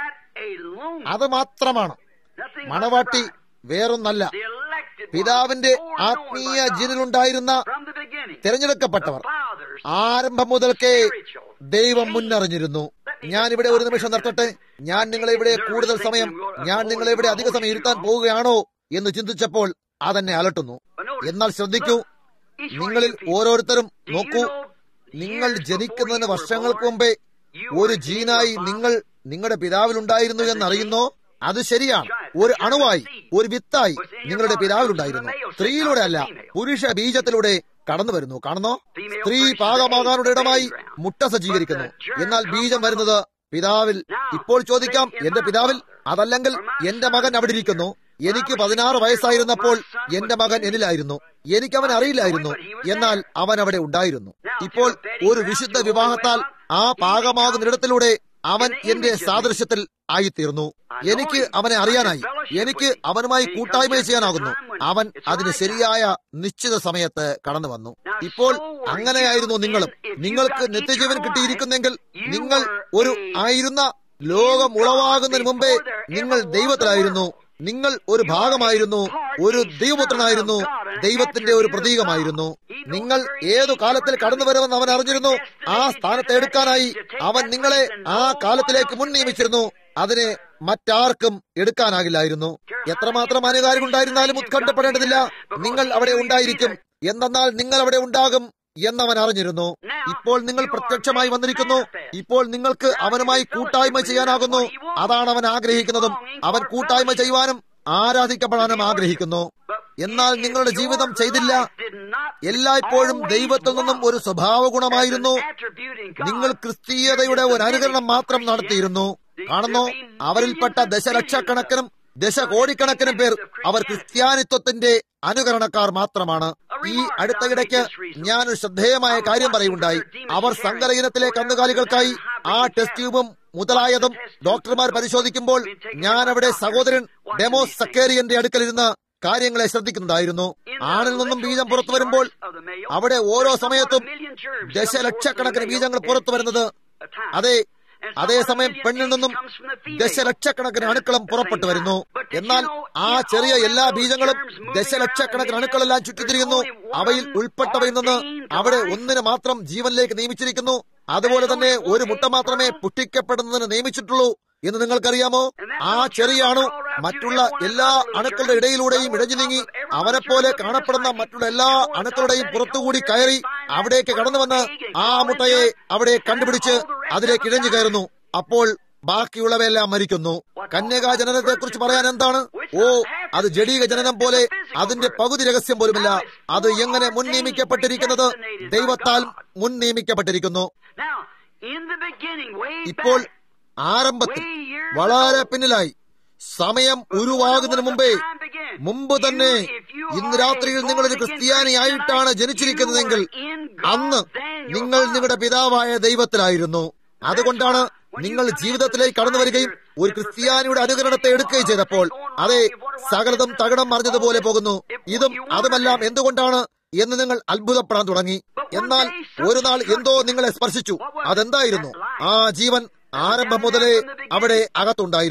അത് മാത്രമാണ് മണവാട്ടി വേറൊന്നല്ല പിതാവിന്റെ ആത്മീയ ജീനിലുണ്ടായിരുന്ന തിരഞ്ഞെടുക്കപ്പെട്ടവർ ആരംഭം മുതൽക്കേ ദൈവം മുന്നറിഞ്ഞിരുന്നു ഞാൻ ഇവിടെ ഒരു നിമിഷം നിർത്തട്ടെ ഞാൻ നിങ്ങളെ ഇവിടെ കൂടുതൽ സമയം ഞാൻ നിങ്ങളെ ഇവിടെ അധിക സമയം ഇരുത്താൻ പോവുകയാണോ എന്ന് ചിന്തിച്ചപ്പോൾ അതെന്നെ അലട്ടുന്നു എന്നാൽ ശ്രദ്ധിക്കൂ നിങ്ങളിൽ ഓരോരുത്തരും നോക്കൂ നിങ്ങൾ ജനിക്കുന്നതിന് വർഷങ്ങൾക്ക് മുമ്പേ ഒരു ജീനായി നിങ്ങൾ നിങ്ങളുടെ പിതാവിലുണ്ടായിരുന്നു എന്നറിയുന്നോ അത് ശരിയാണ് ഒരു അണുവായി ഒരു വിത്തായി നിങ്ങളുടെ പിതാവിലുണ്ടായിരുന്നു സ്ത്രീയിലൂടെ അല്ല പുരുഷ ബീജത്തിലൂടെ കടന്നു വരുന്നു കാണുന്നോ സ്ത്രീ പാകമാകാനുള്ള ഇടമായി മുട്ട സജ്ജീകരിക്കുന്നു എന്നാൽ ബീജം വരുന്നത് പിതാവിൽ ഇപ്പോൾ ചോദിക്കാം എന്റെ പിതാവിൽ അതല്ലെങ്കിൽ എന്റെ മകൻ അവിടെ ഇരിക്കുന്നു എനിക്ക് പതിനാറ് വയസ്സായിരുന്നപ്പോൾ എന്റെ മകൻ എന്നിലായിരുന്നു എനിക്ക് അവൻ അറിയില്ലായിരുന്നു എന്നാൽ അവൻ അവിടെ ഉണ്ടായിരുന്നു ഇപ്പോൾ ഒരു വിശുദ്ധ വിവാഹത്താൽ ആ പാകമാകുന്നിടത്തിലൂടെ അവൻ എന്റെ സാദൃശ്യത്തിൽ ആയിത്തീർന്നു എനിക്ക് അവനെ അറിയാനായി എനിക്ക് അവനുമായി കൂട്ടായ്മ ചെയ്യാനാകുന്നു അവൻ അതിന് ശരിയായ നിശ്ചിത സമയത്ത് കടന്നു വന്നു ഇപ്പോൾ അങ്ങനെയായിരുന്നു നിങ്ങളും നിങ്ങൾക്ക് നിത്യജീവൻ കിട്ടിയിരിക്കുന്നെങ്കിൽ നിങ്ങൾ ഒരു ആയിരുന്ന ലോകം ഉളവാകുന്നതിന് മുമ്പേ നിങ്ങൾ ദൈവത്തിലായിരുന്നു നിങ്ങൾ ഒരു ഭാഗമായിരുന്നു ഒരു ദൈവപുത്രനായിരുന്നു ദൈവത്തിന്റെ ഒരു പ്രതീകമായിരുന്നു നിങ്ങൾ ഏതു കാലത്തിൽ കടന്നു വരുമെന്ന് അവൻ അറിഞ്ഞിരുന്നു ആ സ്ഥാനത്ത് എടുക്കാനായി അവൻ നിങ്ങളെ ആ കാലത്തിലേക്ക് മുൻ നിയമിച്ചിരുന്നു അതിനെ മറ്റാർക്കും എടുക്കാനാകില്ലായിരുന്നു എത്രമാത്രം അനുകാര്യമുണ്ടായിരുന്നാലും ഉത്കണ്ഠപ്പെടേണ്ടതില്ല നിങ്ങൾ അവിടെ ഉണ്ടായിരിക്കും എന്തെന്നാൽ നിങ്ങൾ അവിടെ ഉണ്ടാകും എന്നവൻ അറിഞ്ഞിരുന്നു ഇപ്പോൾ നിങ്ങൾ പ്രത്യക്ഷമായി വന്നിരിക്കുന്നു ഇപ്പോൾ നിങ്ങൾക്ക് അവനുമായി കൂട്ടായ്മ ചെയ്യാനാകുന്നു അതാണ് അവൻ ആഗ്രഹിക്കുന്നതും അവൻ കൂട്ടായ്മ ചെയ്യുവാനും ആരാധിക്കപ്പെടാനും ആഗ്രഹിക്കുന്നു എന്നാൽ നിങ്ങളുടെ ജീവിതം ചെയ്തില്ല എല്ലായ്പ്പോഴും ദൈവത്തിൽ നിന്നും ഒരു സ്വഭാവ ഗുണമായിരുന്നു നിങ്ങൾ ക്രിസ്തീയതയുടെ ഒരു അനുകരണം മാത്രം നടത്തിയിരുന്നു കാണുന്നു അവരിൽപ്പെട്ട ദശലക്ഷക്കണക്കിനും ദശകോടിക്കണക്കിനും പേർ അവർ ക്രിസ്ത്യാനിത്വത്തിന്റെ അനുകരണക്കാർ മാത്രമാണ് ഈ അടുത്തയിടയ്ക്ക് ഞാനൊരു ശ്രദ്ധേയമായ കാര്യം പറയുണ്ടായി അവർ സങ്കര ഇനത്തിലെ കന്നുകാലികൾക്കായി ആ ടെസ്റ്റ് ട്യൂബും മുതലായതും ഡോക്ടർമാർ പരിശോധിക്കുമ്പോൾ ഞാൻ അവിടെ സഹോദരൻ ഡെമോസ് സക്കേറിയന്റെ അടുക്കലിരുന്ന് കാര്യങ്ങളെ ശ്രദ്ധിക്കുന്നതായിരുന്നു ആണിൽ നിന്നും ബീജം പുറത്തു വരുമ്പോൾ അവിടെ ഓരോ സമയത്തും ദശലക്ഷക്കണക്കിന് ബീജങ്ങൾ പുറത്തു വരുന്നത് അതെ അതേസമയം പെണ്ണിൽ നിന്നും ദശലക്ഷക്കണക്കിന് അണുക്കളും പുറപ്പെട്ടു വരുന്നു എന്നാൽ ആ ചെറിയ എല്ലാ ബീജങ്ങളും ദശലക്ഷക്കണക്കിന് അണുക്കളെല്ലാം ചുറ്റിത്തിരിക്കുന്നു അവയിൽ ഉൾപ്പെട്ടവയിൽ നിന്ന് അവിടെ ഒന്നിന് മാത്രം ജീവനിലേക്ക് നിയമിച്ചിരിക്കുന്നു അതുപോലെ തന്നെ ഒരു മുട്ട മാത്രമേ പുഷ്ടിക്കപ്പെടുന്നതിന് നിയമിച്ചിട്ടുള്ളൂ എന്ന് നിങ്ങൾക്കറിയാമോ ആ ചെറിയ അണു മറ്റുള്ള എല്ലാ അണുക്കളുടെ ഇടയിലൂടെയും ഇഴഞ്ഞു നീങ്ങി അവനെപ്പോലെ കാണപ്പെടുന്ന മറ്റുള്ള എല്ലാ അണുക്കളുടെയും പുറത്തുകൂടി കയറി അവിടേക്ക് കടന്നു വന്ന് ആ മുട്ടയെ അവിടെ കണ്ടുപിടിച്ച് അതിലേക്ക് ഇഴഞ്ഞു കയറുന്നു അപ്പോൾ ബാക്കിയുള്ളവയെല്ലാം മരിക്കുന്നു കന്യകാ ജനനത്തെ കുറിച്ച് പറയാൻ എന്താണ് ഓ അത് ജഡീക ജനനം പോലെ അതിന്റെ പകുതി രഹസ്യം പോലുമില്ല അത് എങ്ങനെ മുൻ നിയമിക്കപ്പെട്ടിരിക്കുന്നത് ദൈവത്താൽ മുൻ നിയമിക്കപ്പെട്ടിരിക്കുന്നു ഇപ്പോൾ ആരംഭത്തിൽ വളരെ പിന്നിലായി സമയം ഉരുവാകുന്നതിന് മുമ്പേ മുമ്പ് തന്നെ ഇന്ന് രാത്രിയിൽ നിങ്ങളൊരു ക്രിസ്ത്യാനിയായിട്ടാണ് ജനിച്ചിരിക്കുന്നതെങ്കിൽ അന്ന് നിങ്ങൾ നിങ്ങളുടെ പിതാവായ ദൈവത്തിലായിരുന്നു അതുകൊണ്ടാണ് നിങ്ങൾ ജീവിതത്തിലേക്ക് കടന്നു വരികയും ഒരു ക്രിസ്ത്യാനിയുടെ അനുകരണത്തെ എടുക്കുകയും ചെയ്തപ്പോൾ അതെ സകലതും തകടം മറിഞ്ഞതുപോലെ പോകുന്നു ഇതും അതുമെല്ലാം എന്തുകൊണ്ടാണ് എന്ന് നിങ്ങൾ അത്ഭുതപ്പെടാൻ തുടങ്ങി എന്നാൽ ഒരു നാൾ എന്തോ നിങ്ങളെ സ്പർശിച്ചു അതെന്തായിരുന്നു ആ ജീവൻ ആരംഭം മുതലേ അവിടെ അകത്തുണ്ടായിരുന്നു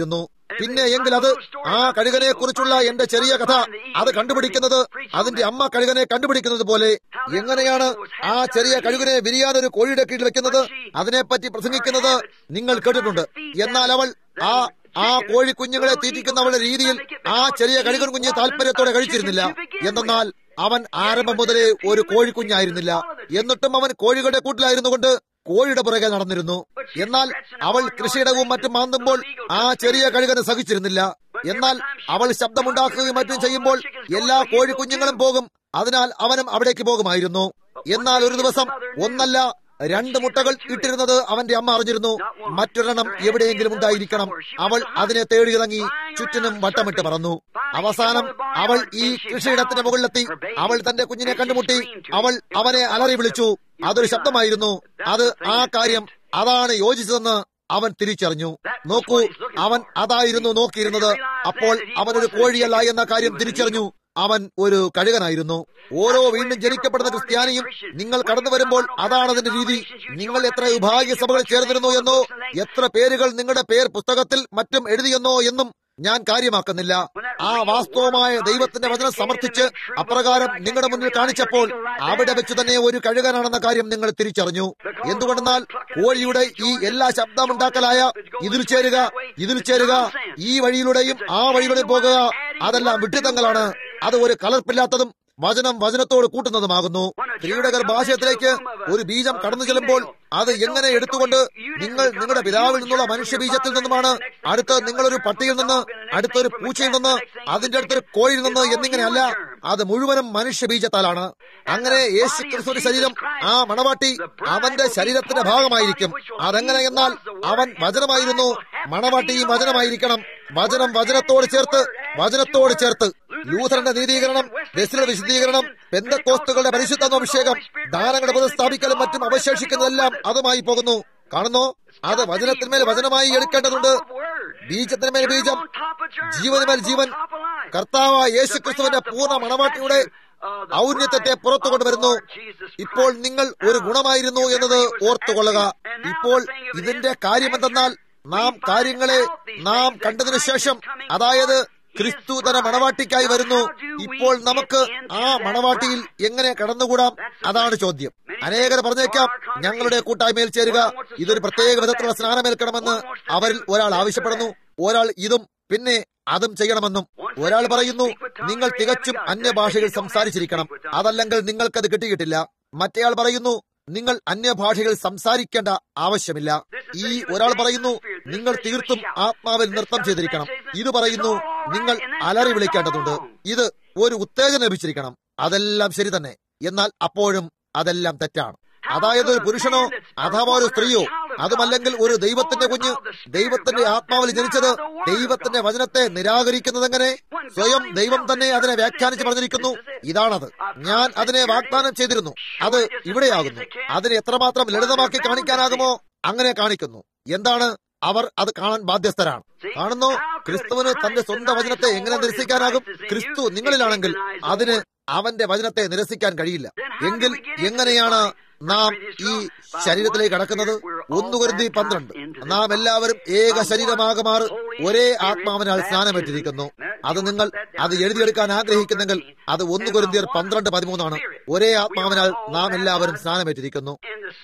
പിന്നെ എങ്കിൽ അത് ആ കഴുകനെ കുറിച്ചുള്ള എന്റെ ചെറിയ കഥ അത് കണ്ടുപിടിക്കുന്നത് അതിന്റെ അമ്മ കഴുകനെ കണ്ടുപിടിക്കുന്നത് പോലെ എങ്ങനെയാണ് ആ ചെറിയ കഴുകനെ വിരിയാൻ ഒരു കോഴിയുടെ കീഴിൽ വെക്കുന്നത് അതിനെപ്പറ്റി പ്രസംഗിക്കുന്നത് നിങ്ങൾ കേട്ടിട്ടുണ്ട് എന്നാൽ അവൾ ആ ആ കോഴി കുഞ്ഞുങ്ങളെ തീറ്റിക്കുന്നവളുടെ രീതിയിൽ ആ ചെറിയ കഴുകൻ കുഞ്ഞ് താല്പര്യത്തോടെ കഴിച്ചിരുന്നില്ല എന്നാൽ അവൻ ആരംഭം മുതലേ ഒരു കോഴിക്കുഞ്ഞായിരുന്നില്ല എന്നിട്ടും അവൻ കോഴികളുടെ കൂട്ടിലായിരുന്നുകൊണ്ട് കോഴിയുടെ പുറകെ നടന്നിരുന്നു എന്നാൽ അവൾ കൃഷിയിടവും മറ്റും മാന്തുമ്പോൾ ആ ചെറിയ കഴുകന് സഹിച്ചിരുന്നില്ല എന്നാൽ അവൾ ശബ്ദമുണ്ടാക്കുകയും മറ്റും ചെയ്യുമ്പോൾ എല്ലാ കോഴിക്കുഞ്ഞുങ്ങളും പോകും അതിനാൽ അവനും അവിടേക്ക് പോകുമായിരുന്നു എന്നാൽ ഒരു ദിവസം ഒന്നല്ല രണ്ട് മുട്ടകൾ ഇട്ടിരുന്നത് അവന്റെ അമ്മ അറിഞ്ഞിരുന്നു മറ്റൊരെണ്ണം എവിടെയെങ്കിലും ഉണ്ടായിരിക്കണം അവൾ അതിനെ തേടിയിറങ്ങി ചുറ്റിനും വട്ടമിട്ട് പറന്നു അവസാനം അവൾ ഈ കൃഷിയിടത്തിന്റെ മുകളിലെത്തി അവൾ തന്റെ കുഞ്ഞിനെ കണ്ടുമുട്ടി അവൾ അവനെ അലറി വിളിച്ചു അതൊരു ശബ്ദമായിരുന്നു അത് ആ കാര്യം അതാണ് യോജിച്ചതെന്ന് അവൻ തിരിച്ചറിഞ്ഞു നോക്കൂ അവൻ അതായിരുന്നു നോക്കിയിരുന്നത് അപ്പോൾ അവനൊരു കോഴിയല്ല എന്ന കാര്യം തിരിച്ചറിഞ്ഞു അവൻ ഒരു കഴുകനായിരുന്നു ഓരോ വീണ്ടും ജനിക്കപ്പെടുന്ന ക്രിസ്ത്യാനിയും നിങ്ങൾ കടന്നു വരുമ്പോൾ അതാണ് അതിന്റെ രീതി നിങ്ങൾ എത്ര വിഭാഗീയ സഭകളിൽ ചേർന്നിരുന്നു എന്നോ എത്ര പേരുകൾ നിങ്ങളുടെ പേർ പുസ്തകത്തിൽ മറ്റും എഴുതിയെന്നോ എന്നും ഞാൻ കാര്യമാക്കുന്നില്ല ആ വാസ്തവമായ ദൈവത്തിന്റെ വചനം സമർത്ഥിച്ച് അപ്രകാരം നിങ്ങളുടെ മുന്നിൽ കാണിച്ചപ്പോൾ അവിടെ വെച്ച് തന്നെ ഒരു കഴുകനാണെന്ന കാര്യം നിങ്ങൾ തിരിച്ചറിഞ്ഞു എന്തുകൊണ്ടെന്നാൽ കോഴിയുടെ ഈ എല്ലാ ശബ്ദമുണ്ടാക്കലായ ഇതിൽ ചേരുക ഇതിൽ ചേരുക ഈ വഴിയിലൂടെയും ആ വഴിയിലൂടെയും പോകുക അതെല്ലാം വിഡ്ഢിത്തങ്ങളാണ് അത് ഒരു കലർപ്പില്ലാത്തതും വചനം വചനത്തോട് കൂട്ടുന്നതുമാകുന്നു സ്ത്രീയുടെ ഗർഭാശയത്തിലേക്ക് ഒരു ബീജം കടന്നു ചെല്ലുമ്പോൾ അത് എങ്ങനെ എടുത്തുകൊണ്ട് നിങ്ങൾ നിങ്ങളുടെ പിതാവിൽ നിന്നുള്ള മനുഷ്യ ബീജത്തിൽ നിന്നുമാണ് അടുത്ത് നിങ്ങളൊരു പട്ടിയിൽ നിന്ന് അടുത്തൊരു പൂച്ചയിൽ നിന്ന് അതിന്റെ അടുത്തൊരു കോഴിയിൽ നിന്ന് എന്നിങ്ങനെയല്ല അത് മുഴുവനും മനുഷ്യ ബീജത്താലാണ് അങ്ങനെ യേശു ക്രിസ്തുവിന്റെ ശരീരം ആ മണവാട്ടി അവന്റെ ശരീരത്തിന്റെ ഭാഗമായിരിക്കും അതെങ്ങനെ എന്നാൽ അവൻ വചനമായിരുന്നു മണവാട്ടിയും വചനമായിരിക്കണം വചനം വചനത്തോട് ചേർത്ത് വചനത്തോട് ചേർത്ത് ലൂഥറിന്റെ നീതീകരണം വെസ്ലിയുടെ വിശദീകരണം പെന്തക്കോസ്തുകളുടെ പരിശുദ്ധാഭിഷേകം ദാനങ്ങളുടെ പുനഃസ്ഥാപിക്കലും മറ്റും അവശേഷിക്കുന്നതെല്ലാം അതുമായി പോകുന്നു കാണുന്നു അത് വചനത്തിന്മേൽ വചനമായി എടുക്കേണ്ടതുണ്ട് ബീജത്തിന്മേൽ ബീജം ജീവനുമേൽ ജീവൻ കർത്താവ് യേശു ക്രിസ്തുവിന്റെ പൂർണ്ണ മണവാട്ടിയുടെ ഔന്നത്യത്തെ പുറത്തു കൊണ്ടുവരുന്നു ഇപ്പോൾ നിങ്ങൾ ഒരു ഗുണമായിരുന്നു എന്നത് ഓർത്തുകൊള്ളുക ഇപ്പോൾ ഇതിന്റെ കാര്യമെന്തെന്നാൽ നാം കാര്യങ്ങളെ നാം കണ്ടതിനു ശേഷം അതായത് ക്രിസ്തു തന മണവാട്ടിക്കായി വരുന്നു ഇപ്പോൾ നമുക്ക് ആ മണവാട്ടിയിൽ എങ്ങനെ കടന്നുകൂടാം അതാണ് ചോദ്യം അനേകർ പറഞ്ഞേക്കാം ഞങ്ങളുടെ കൂട്ടായ്മയിൽ ചേരുക ഇതൊരു പ്രത്യേക വിധത്തിലുള്ള സ്നാനമേൽക്കണമെന്ന് അവരിൽ ഒരാൾ ആവശ്യപ്പെടുന്നു ഒരാൾ ഇതും പിന്നെ അതും ചെയ്യണമെന്നും ഒരാൾ പറയുന്നു നിങ്ങൾ തികച്ചും അന്യഭാഷയിൽ സംസാരിച്ചിരിക്കണം അതല്ലെങ്കിൽ നിങ്ങൾക്കത് കിട്ടിയിട്ടില്ല മറ്റേയാൾ പറയുന്നു നിങ്ങൾ അന്യഭാഷകൾ സംസാരിക്കേണ്ട ആവശ്യമില്ല ഈ ഒരാൾ പറയുന്നു നിങ്ങൾ തീർത്തും ആത്മാവിൽ നൃത്തം ചെയ്തിരിക്കണം ഇത് പറയുന്നു നിങ്ങൾ അലറി വിളിക്കേണ്ടതുണ്ട് ഇത് ഒരു ഉത്തേജനം ലഭിച്ചിരിക്കണം അതെല്ലാം ശരി തന്നെ എന്നാൽ അപ്പോഴും അതെല്ലാം തെറ്റാണ് അതായത് ഒരു പുരുഷനോ അഥവാ ഒരു സ്ത്രീയോ അതുമല്ലെങ്കിൽ ഒരു ദൈവത്തിന്റെ കുഞ്ഞ് ദൈവത്തിന്റെ ആത്മാവിൽ ജനിച്ചത് ദൈവത്തിന്റെ വചനത്തെ നിരാകരിക്കുന്നത് എങ്ങനെ സ്വയം ദൈവം തന്നെ അതിനെ വ്യാഖ്യാനിച്ച് പറഞ്ഞിരിക്കുന്നു ഇതാണത് ഞാൻ അതിനെ വാഗ്ദാനം ചെയ്തിരുന്നു അത് ഇവിടെയാകുന്നു അതിനെ എത്രമാത്രം ലളിതമാക്കി കാണിക്കാനാകുമോ അങ്ങനെ കാണിക്കുന്നു എന്താണ് അവർ അത് കാണാൻ ബാധ്യസ്ഥരാണ് കാണുന്നു ക്രിസ്തുവിന് തന്റെ സ്വന്തം വചനത്തെ എങ്ങനെ നിരസിക്കാനാകും ക്രിസ്തു നിങ്ങളിലാണെങ്കിൽ അതിന് അവന്റെ വചനത്തെ നിരസിക്കാൻ കഴിയില്ല എങ്കിൽ എങ്ങനെയാണ് നാം ഈ ശരീരത്തിലേക്ക് കടക്കുന്നത് ഒന്ന് കരുതി പന്ത്രണ്ട് നാം എല്ലാവരും ഏക ശരീരമാകെ മാറ് ഒരേ ആത്മാവിനാൽ സ്നാനമേറ്റിരിക്കുന്നു അത് നിങ്ങൾ അത് എഴുതിയെടുക്കാൻ ആഗ്രഹിക്കുന്നെങ്കിൽ അത് ഒന്ന് കുരുന്തിയർ പന്ത്രണ്ട് പതിമൂന്നാണ് ഒരേ ആത്മാവിനാൽ നാം എല്ലാവരും സ്നാനമേറ്റിരിക്കുന്നു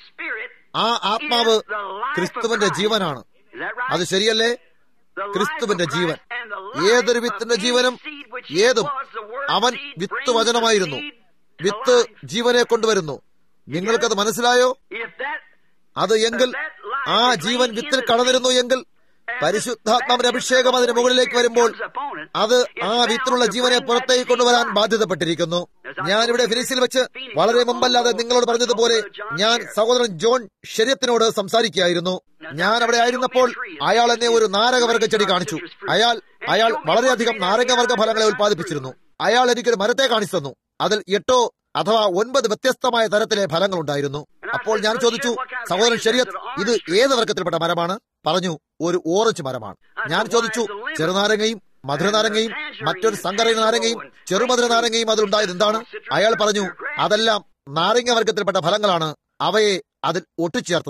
ആ ആത്മാവ് ക്രിസ്തുവിന്റെ ജീവനാണ് അത് ശരിയല്ലേ ക്രിസ്തുവിന്റെ ജീവൻ ഏതൊരു വിത്തിന്റെ ജീവനും ഏതും അവൻ വിത്ത് വചനമായിരുന്നു വിത്ത് ജീവനെ കൊണ്ടുവരുന്നു നിങ്ങൾക്കത് മനസ്സിലായോ അത് എങ്കിൽ ആ ജീവൻ വിത്തിൽ കടന്നിരുന്നു എങ്കിൽ പരിശുദ്ധാത്മാവിന്റെ അഭിഷേകം അതിന് മുകളിലേക്ക് വരുമ്പോൾ അത് ആ വിത്തിലുള്ള ജീവനെ പുറത്തേക്ക് കൊണ്ടുവരാൻ ബാധ്യതപ്പെട്ടിരിക്കുന്നു ഞാൻ ഇവിടെ ഫിനിക്സിൽ വെച്ച് വളരെ മുമ്പല്ലാതെ നിങ്ങളോട് പറഞ്ഞതുപോലെ ഞാൻ സഹോദരൻ ജോൺ ശരീരത്തിനോട് സംസാരിക്കുകയായിരുന്നു ഞാൻ അവിടെ ആയിരുന്നപ്പോൾ അയാൾ എന്നെ ഒരു നാരകവർഗ ചെടി കാണിച്ചു അയാൾ അയാൾ വളരെയധികം നാരകവർഗ ഫലങ്ങളെ ഉത്പാദിപ്പിച്ചിരുന്നു അയാൾ എനിക്കൊരു മരത്തെ കാണിച്ചു തന്നു അതിൽ എട്ടോ അഥവാ ഒൻപത് വ്യത്യസ്തമായ തരത്തിലെ ഫലങ്ങൾ ഉണ്ടായിരുന്നു അപ്പോൾ ഞാൻ ചോദിച്ചു സഹോദരൻ ശരിയത് ഇത് ഏത് വർഗത്തിൽപ്പെട്ട മരമാണ് പറഞ്ഞു ഒരു ഓറഞ്ച് മരമാണ് ഞാൻ ചോദിച്ചു ചെറുനാരങ്ങയും മധുരനാരങ്ങയും മറ്റൊരു സങ്കര നാരങ്ങയും ചെറുമധുര നാരങ്ങയും അതിലുണ്ടായത് എന്താണ് അയാൾ പറഞ്ഞു അതെല്ലാം നാരങ്ങ വർഗത്തിൽപ്പെട്ട ഫലങ്ങളാണ് അവയെ അതിൽ ഒട്ടിച്ചേർത്തതാണ്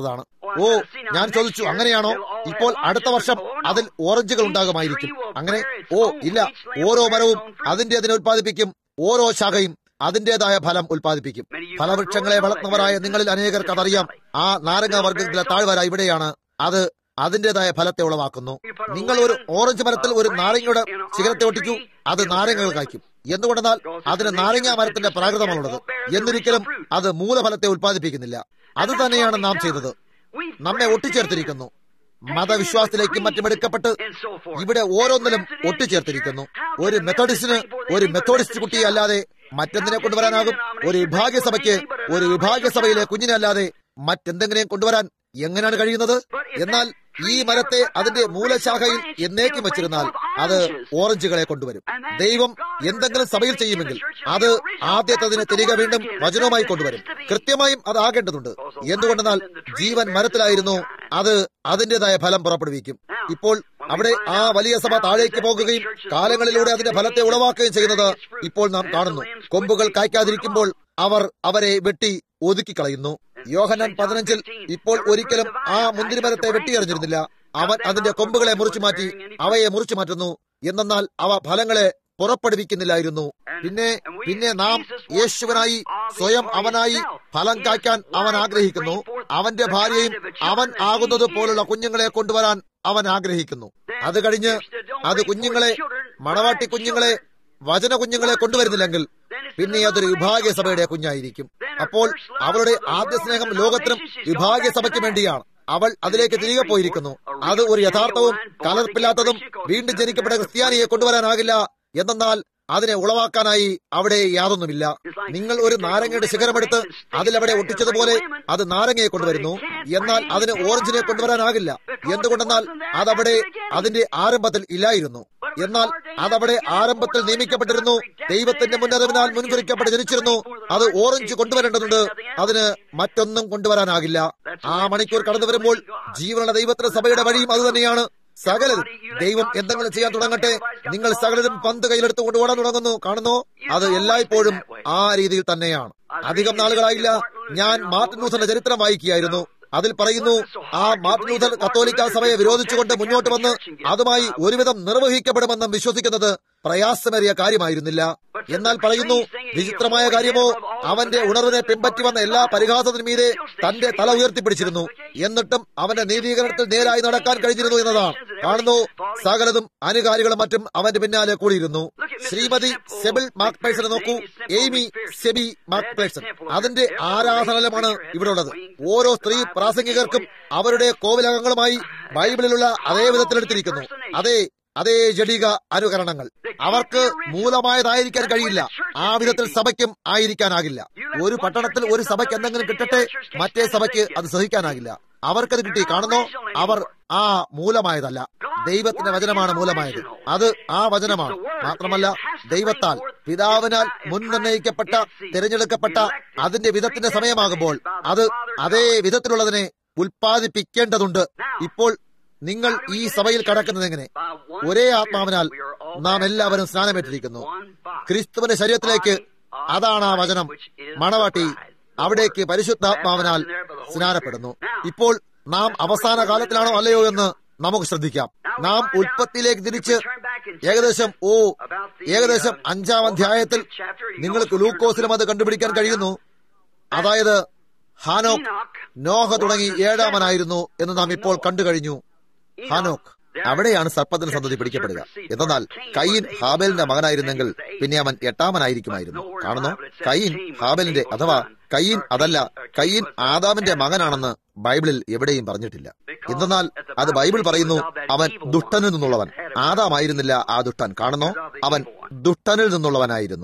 ഓ ഞാൻ ചോദിച്ചു അങ്ങനെയാണോ ഇപ്പോൾ അടുത്ത വർഷം അതിൽ ഓറഞ്ചുകൾ ഉണ്ടാകുമായിരിക്കും അങ്ങനെ ഓ ഇല്ല ഓരോ മരവും അതിന്റെ അതിനെ ഉത്പാദിപ്പിക്കും ഓരോ ശാഖയും അതിന്റേതായ ഫലം ഉത്പാദിപ്പിക്കും ഫലവൃക്ഷങ്ങളെ വളർത്തുന്നവരായ നിങ്ങളിൽ അനേകർക്ക് അതറിയാം ആ നാരങ്ങ വർഗത്തിലെ താഴ്വര ഇവിടെയാണ് അത് അതിന്റേതായ ഫലത്തെ ഉളവാക്കുന്നു നിങ്ങൾ ഒരു ഓറഞ്ച് മരത്തിൽ ഒരു നാരങ്ങയുടെ ശിഖരത്തെ ഒട്ടിക്കൂ അത് നാരങ്ങകൾ കായ്ക്കും എന്തുകൊണ്ടെന്നാൽ അതിന് നാരങ്ങ മരത്തിന്റെ പ്രാകൃതമാണുള്ളത് എന്നിരിക്കലും അത് മൂലഫലത്തെ ഉത്പാദിപ്പിക്കുന്നില്ല അത് തന്നെയാണ് നാം ചെയ്തത് നമ്മെ ഒട്ടിച്ചേർത്തിരിക്കുന്നു മതവിശ്വാസത്തിലേക്കും മറ്റും എടുക്കപ്പെട്ട് ഇവിടെ ഓരോന്നിലും ഒട്ടിച്ചേർത്തിരിക്കുന്നു ഒരു മെത്തഡിസ്റ്റിന് ഒരു മെത്തോഡിസ്റ്റ് കുട്ടിയെ അല്ലാതെ മറ്റെന്തിനെ കൊണ്ടുവരാനാകും ഒരു വിഭാഗ്യ സഭയ്ക്ക് ഒരു വിഭാഗ്യ സഭയിലെ കുഞ്ഞിനെ അല്ലാതെ മറ്റെന്തെങ്കിലും കൊണ്ടുവരാൻ എങ്ങനെയാണ് കഴിയുന്നത് എന്നാൽ ഈ മരത്തെ അതിന്റെ മൂലശാഖയിൽ എന്നേക്കും വെച്ചിരുന്നാൽ അത് ഓറഞ്ചുകളെ കൊണ്ടുവരും ദൈവം എന്തെങ്കിലും സഭയിൽ ചെയ്യുമെങ്കിൽ അത് ആദ്യത്തതിനെ തിരികെ വീണ്ടും വചനവുമായി കൊണ്ടുവരും കൃത്യമായും അത് ആകേണ്ടതുണ്ട് എന്തുകൊണ്ടെന്നാൽ ജീവൻ മരത്തിലായിരുന്നു അത് അതിന്റേതായ ഫലം പുറപ്പെടുവിക്കും ഇപ്പോൾ അവിടെ ആ വലിയ സഭ താഴേക്ക് പോകുകയും കാലങ്ങളിലൂടെ അതിന്റെ ഫലത്തെ ഉളവാക്കുകയും ചെയ്യുന്നത് ഇപ്പോൾ നാം കാണുന്നു കൊമ്പുകൾ കായ്ക്കാതിരിക്കുമ്പോൾ അവർ അവരെ വെട്ടി ഒതുക്കിക്കളയുന്നു യോഹനാൻ പതിനഞ്ചിൽ ഇപ്പോൾ ഒരിക്കലും ആ മുന്തിരിമരത്തെ വെട്ടിയെറിഞ്ഞിരുന്നില്ല അവൻ അതിന്റെ കൊമ്പുകളെ മുറിച്ചു മാറ്റി അവയെ മുറിച്ചു മാറ്റുന്നു എന്നാൽ അവ ഫലങ്ങളെ പുറപ്പെടുവിക്കുന്നില്ലായിരുന്നു പിന്നെ പിന്നെ നാം യേശുവനായി സ്വയം അവനായി ഫലം കായ്ക്കാൻ അവൻ ആഗ്രഹിക്കുന്നു അവന്റെ ഭാര്യയും അവൻ ആകുന്നത് പോലുള്ള കുഞ്ഞുങ്ങളെ കൊണ്ടുവരാൻ അവൻ ആഗ്രഹിക്കുന്നു അത് കഴിഞ്ഞ് അത് കുഞ്ഞുങ്ങളെ മണവാട്ടി കുഞ്ഞുങ്ങളെ വചന കുഞ്ഞുങ്ങളെ കൊണ്ടുവരുന്നില്ലെങ്കിൽ പിന്നെ അതൊരു വിഭാഗീയ സഭയുടെ കുഞ്ഞായിരിക്കും അപ്പോൾ അവളുടെ ആദ്യ സ്നേഹം ലോകത്തിനും വിഭാഗീയ സഭയ്ക്ക് വേണ്ടിയാണ് അവൾ അതിലേക്ക് തിരികെ പോയിരിക്കുന്നു അത് ഒരു യഥാർത്ഥവും കലർപ്പില്ലാത്തതും വീണ്ടും ജനിക്കപ്പെട്ട ക്രിസ്ത്യാനിയെ കൊണ്ടുവരാനാകില്ല എന്നാൽ അതിനെ ഉളവാക്കാനായി അവിടെ യാതൊന്നുമില്ല നിങ്ങൾ ഒരു നാരങ്ങയുടെ ശിഖരമെടുത്ത് അതിലവിടെ ഒട്ടിച്ചതുപോലെ അത് നാരങ്ങയെ കൊണ്ടുവരുന്നു എന്നാൽ അതിന് ഓറഞ്ചിനെ കൊണ്ടുവരാനാകില്ല എന്തുകൊണ്ടെന്നാൽ അതവിടെ അതിന്റെ ആരംഭത്തിൽ ഇല്ലായിരുന്നു എന്നാൽ അതവിടെ ആരംഭത്തിൽ നിയമിക്കപ്പെട്ടിരുന്നു ദൈവത്തിന്റെ മുന്നറിവിനാൽ മുൻകുറിക്കപ്പെട്ട് ജനിച്ചിരുന്നു അത് ഓറഞ്ച് കൊണ്ടുവരേണ്ടതുണ്ട് അതിന് മറ്റൊന്നും കൊണ്ടുവരാനാകില്ല ആ മണിക്കൂർ കടന്നു വരുമ്പോൾ ജീവനുള്ള ദൈവത്തിന്റെ സഭയുടെ വഴിയും അതുതന്നെയാണ് സകലതും ദൈവം എന്തെങ്കിലും ചെയ്യാൻ തുടങ്ങട്ടെ നിങ്ങൾ സകലതും പന്ത് കയ്യിലെടുത്തുകൊണ്ട് ഓടാൻ തുടങ്ങുന്നു കാണുന്നു അത് എല്ലായ്പ്പോഴും ആ രീതിയിൽ തന്നെയാണ് അധികം നാളുകളായില്ല ഞാൻ മാർട്ടിൻ ലൂഥറിന്റെ ചരിത്രം വായിക്കുകയായിരുന്നു അതിൽ പറയുന്നു ആ മാർട്ടിൻ ലൂഥർ കത്തോലിക്ക സഭയെ വിരോധിച്ചുകൊണ്ട് മുന്നോട്ട് വന്ന് അതുമായി ഒരുവിധം നിർവഹിക്കപ്പെടുമെന്നും വിശ്വസിക്കുന്നത് പ്രയാസമേറിയ കാര്യമായിരുന്നില്ല എന്നാൽ പറയുന്നു വിചിത്രമായ കാര്യമോ അവന്റെ ഉണർവിനെ പിൻപറ്റി വന്ന എല്ലാ പരിഹാസത്തിനും മീതെ തന്റെ തല ഉയർത്തിപ്പിടിച്ചിരുന്നു എന്നിട്ടും അവന്റെ നീതീകരണത്തിൽ നേരായി നടക്കാൻ കഴിഞ്ഞിരുന്നു എന്നതാണ് കാണുന്നു സകലതും അനുകാരികളും മറ്റും അവന്റെ പിന്നാലെ കൂടിയിരുന്നു ശ്രീമതി സെബിൾ മാർക്ക് പേഴ്സൺ നോക്കൂ എയ്മി സെബി മാർക്ക് പേഴ്സൺ അതിന്റെ ആരാധനാലയമാണ് ഇവിടെ ഉള്ളത് ഓരോ സ്ത്രീ പ്രാസംഗികർക്കും അവരുടെ കോവിലകങ്ങളുമായി ബൈബിളിലുള്ള അതേ വിധത്തിലെടുത്തിരിക്കുന്നു അതേ അതേ ജഡിക അനുകരണങ്ങൾ അവർക്ക് മൂലമായതായിരിക്കാൻ കഴിയില്ല ആ വിധത്തിൽ സഭയ്ക്കും ആയിരിക്കാനാകില്ല ഒരു പട്ടണത്തിൽ ഒരു സഭയ്ക്ക് എന്തെങ്കിലും കിട്ടട്ടെ മറ്റേ സഭയ്ക്ക് അത് സഹിക്കാനാകില്ല അവർക്കത് കിട്ടി കാണുന്നോ അവർ ആ മൂലമായതല്ല ദൈവത്തിന്റെ വചനമാണ് മൂലമായത് അത് ആ വചനമാണ് മാത്രമല്ല ദൈവത്താൽ പിതാവിനാൽ മുൻനിർണയിക്കപ്പെട്ട തിരഞ്ഞെടുക്കപ്പെട്ട അതിന്റെ വിധത്തിന്റെ സമയമാകുമ്പോൾ അത് അതേ വിധത്തിലുള്ളതിനെ ഉൽപ്പാദിപ്പിക്കേണ്ടതുണ്ട് ഇപ്പോൾ നിങ്ങൾ ഈ സഭയിൽ കടക്കുന്നത് എങ്ങനെ ഒരേ ആത്മാവിനാൽ നാം എല്ലാവരും സ്നാനമേറ്റിരിക്കുന്നു ക്രിസ്തുവിന്റെ ശരീരത്തിലേക്ക് അതാണ് ആ വചനം മണവാട്ടി അവിടേക്ക് പരിശുദ്ധാത്മാവിനാൽ സ്നാനപ്പെടുന്നു ഇപ്പോൾ നാം അവസാന കാലത്തിലാണോ അല്ലയോ എന്ന് നമുക്ക് ശ്രദ്ധിക്കാം നാം ഉൽപ്പത്തിയിലേക്ക് തിരിച്ച് ഏകദേശം ഓ ഏകദേശം അഞ്ചാം അധ്യായത്തിൽ നിങ്ങൾക്ക് ലൂക്കോസിലും അത് കണ്ടുപിടിക്കാൻ കഴിയുന്നു അതായത് ഹാനോക്ക് നോഹ തുടങ്ങി ഏഴാമനായിരുന്നു എന്ന് നാം ഇപ്പോൾ കണ്ടു കഴിഞ്ഞു ഹാനോക്ക് അവിടെയാണ് സർപ്പത്തിന് സന്തതി പിടിക്കപ്പെടുക എന്നാൽ കയ്യൻ ഹാബേലിന്റെ മകനായിരുന്നെങ്കിൽ പിന്നെ അവൻ എട്ടാമനായിരിക്കുമായിരുന്നു കാണുന്നു കയ്യൻ ഹാബേലിന്റെ അഥവാ കയ്യൻ അതല്ല കയ്യൻ ആദാമിന്റെ മകനാണെന്ന് ബൈബിളിൽ എവിടെയും പറഞ്ഞിട്ടില്ല എന്തെന്നാൽ അത് ബൈബിൾ പറയുന്നു അവൻ ദുഷ്ടനിൽ നിന്നുള്ളവൻ ആദാമായിരുന്നില്ല ആ ദുഷ്ടൻ കാണുന്നു അവൻ ദുഷ്ടനിൽ നിന്നുള്ളവനായിരുന്നു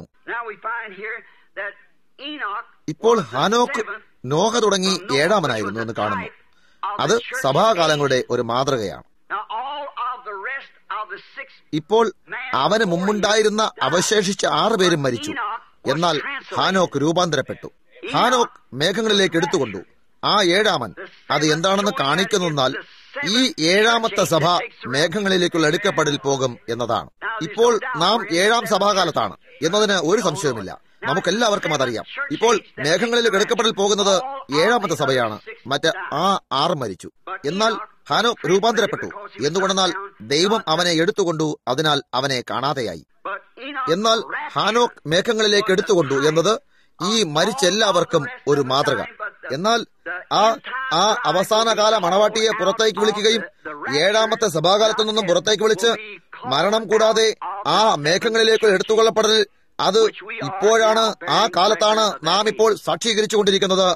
ഇപ്പോൾ ഹാനോക്ക് നോഹ തുടങ്ങി ഏഴാമനായിരുന്നു എന്ന് കാണുന്നു അത് സഭാകാലങ്ങളുടെ ഒരു മാതൃകയാണ് ഇപ്പോൾ അവന് മുമ്പുണ്ടായിരുന്ന അവശേഷിച്ച ആറുപേരും മരിച്ചു എന്നാൽ ഹാനോക്ക് രൂപാന്തരപ്പെട്ടു ഹാനോക്ക് മേഘങ്ങളിലേക്ക് എടുത്തുകൊണ്ടു ആ ഏഴാമൻ അത് എന്താണെന്ന് കാണിക്കുന്നാൽ ഈ ഏഴാമത്തെ സഭ മേഘങ്ങളിലേക്കുള്ള എടുക്കപ്പെടൽ പോകും എന്നതാണ് ഇപ്പോൾ നാം ഏഴാം സഭാകാലത്താണ് എന്നതിന് ഒരു സംശയവുമില്ല നമുക്കെല്ലാവർക്കും അതറിയാം ഇപ്പോൾ മേഘങ്ങളിൽ കിടക്കപ്പെടൽ പോകുന്നത് ഏഴാമത്തെ സഭയാണ് മറ്റ് ആ ആറ് മരിച്ചു എന്നാൽ ഹാനോ രൂപാന്തരപ്പെട്ടു എന്തുകൊണ്ടെന്നാൽ ദൈവം അവനെ എടുത്തുകൊണ്ടു അതിനാൽ അവനെ കാണാതെയായി എന്നാൽ ഹാനോക്ക് മേഘങ്ങളിലേക്ക് എടുത്തുകൊണ്ടു എന്നത് ഈ മരിച്ച എല്ലാവർക്കും ഒരു മാതൃക എന്നാൽ ആ ആ അവസാനകാല മണവാട്ടിയെ പുറത്തേക്ക് വിളിക്കുകയും ഏഴാമത്തെ സഭാകാലത്തു നിന്നും പുറത്തേക്ക് വിളിച്ച് മരണം കൂടാതെ ആ മേഘങ്ങളിലേക്ക് എടുത്തുകൊള്ളപ്പെടൽ അത് ഇപ്പോഴാണ് ആ കാലത്താണ് നാം ഇപ്പോൾ സാക്ഷീകരിച്ചുകൊണ്ടിരിക്കുന്നത്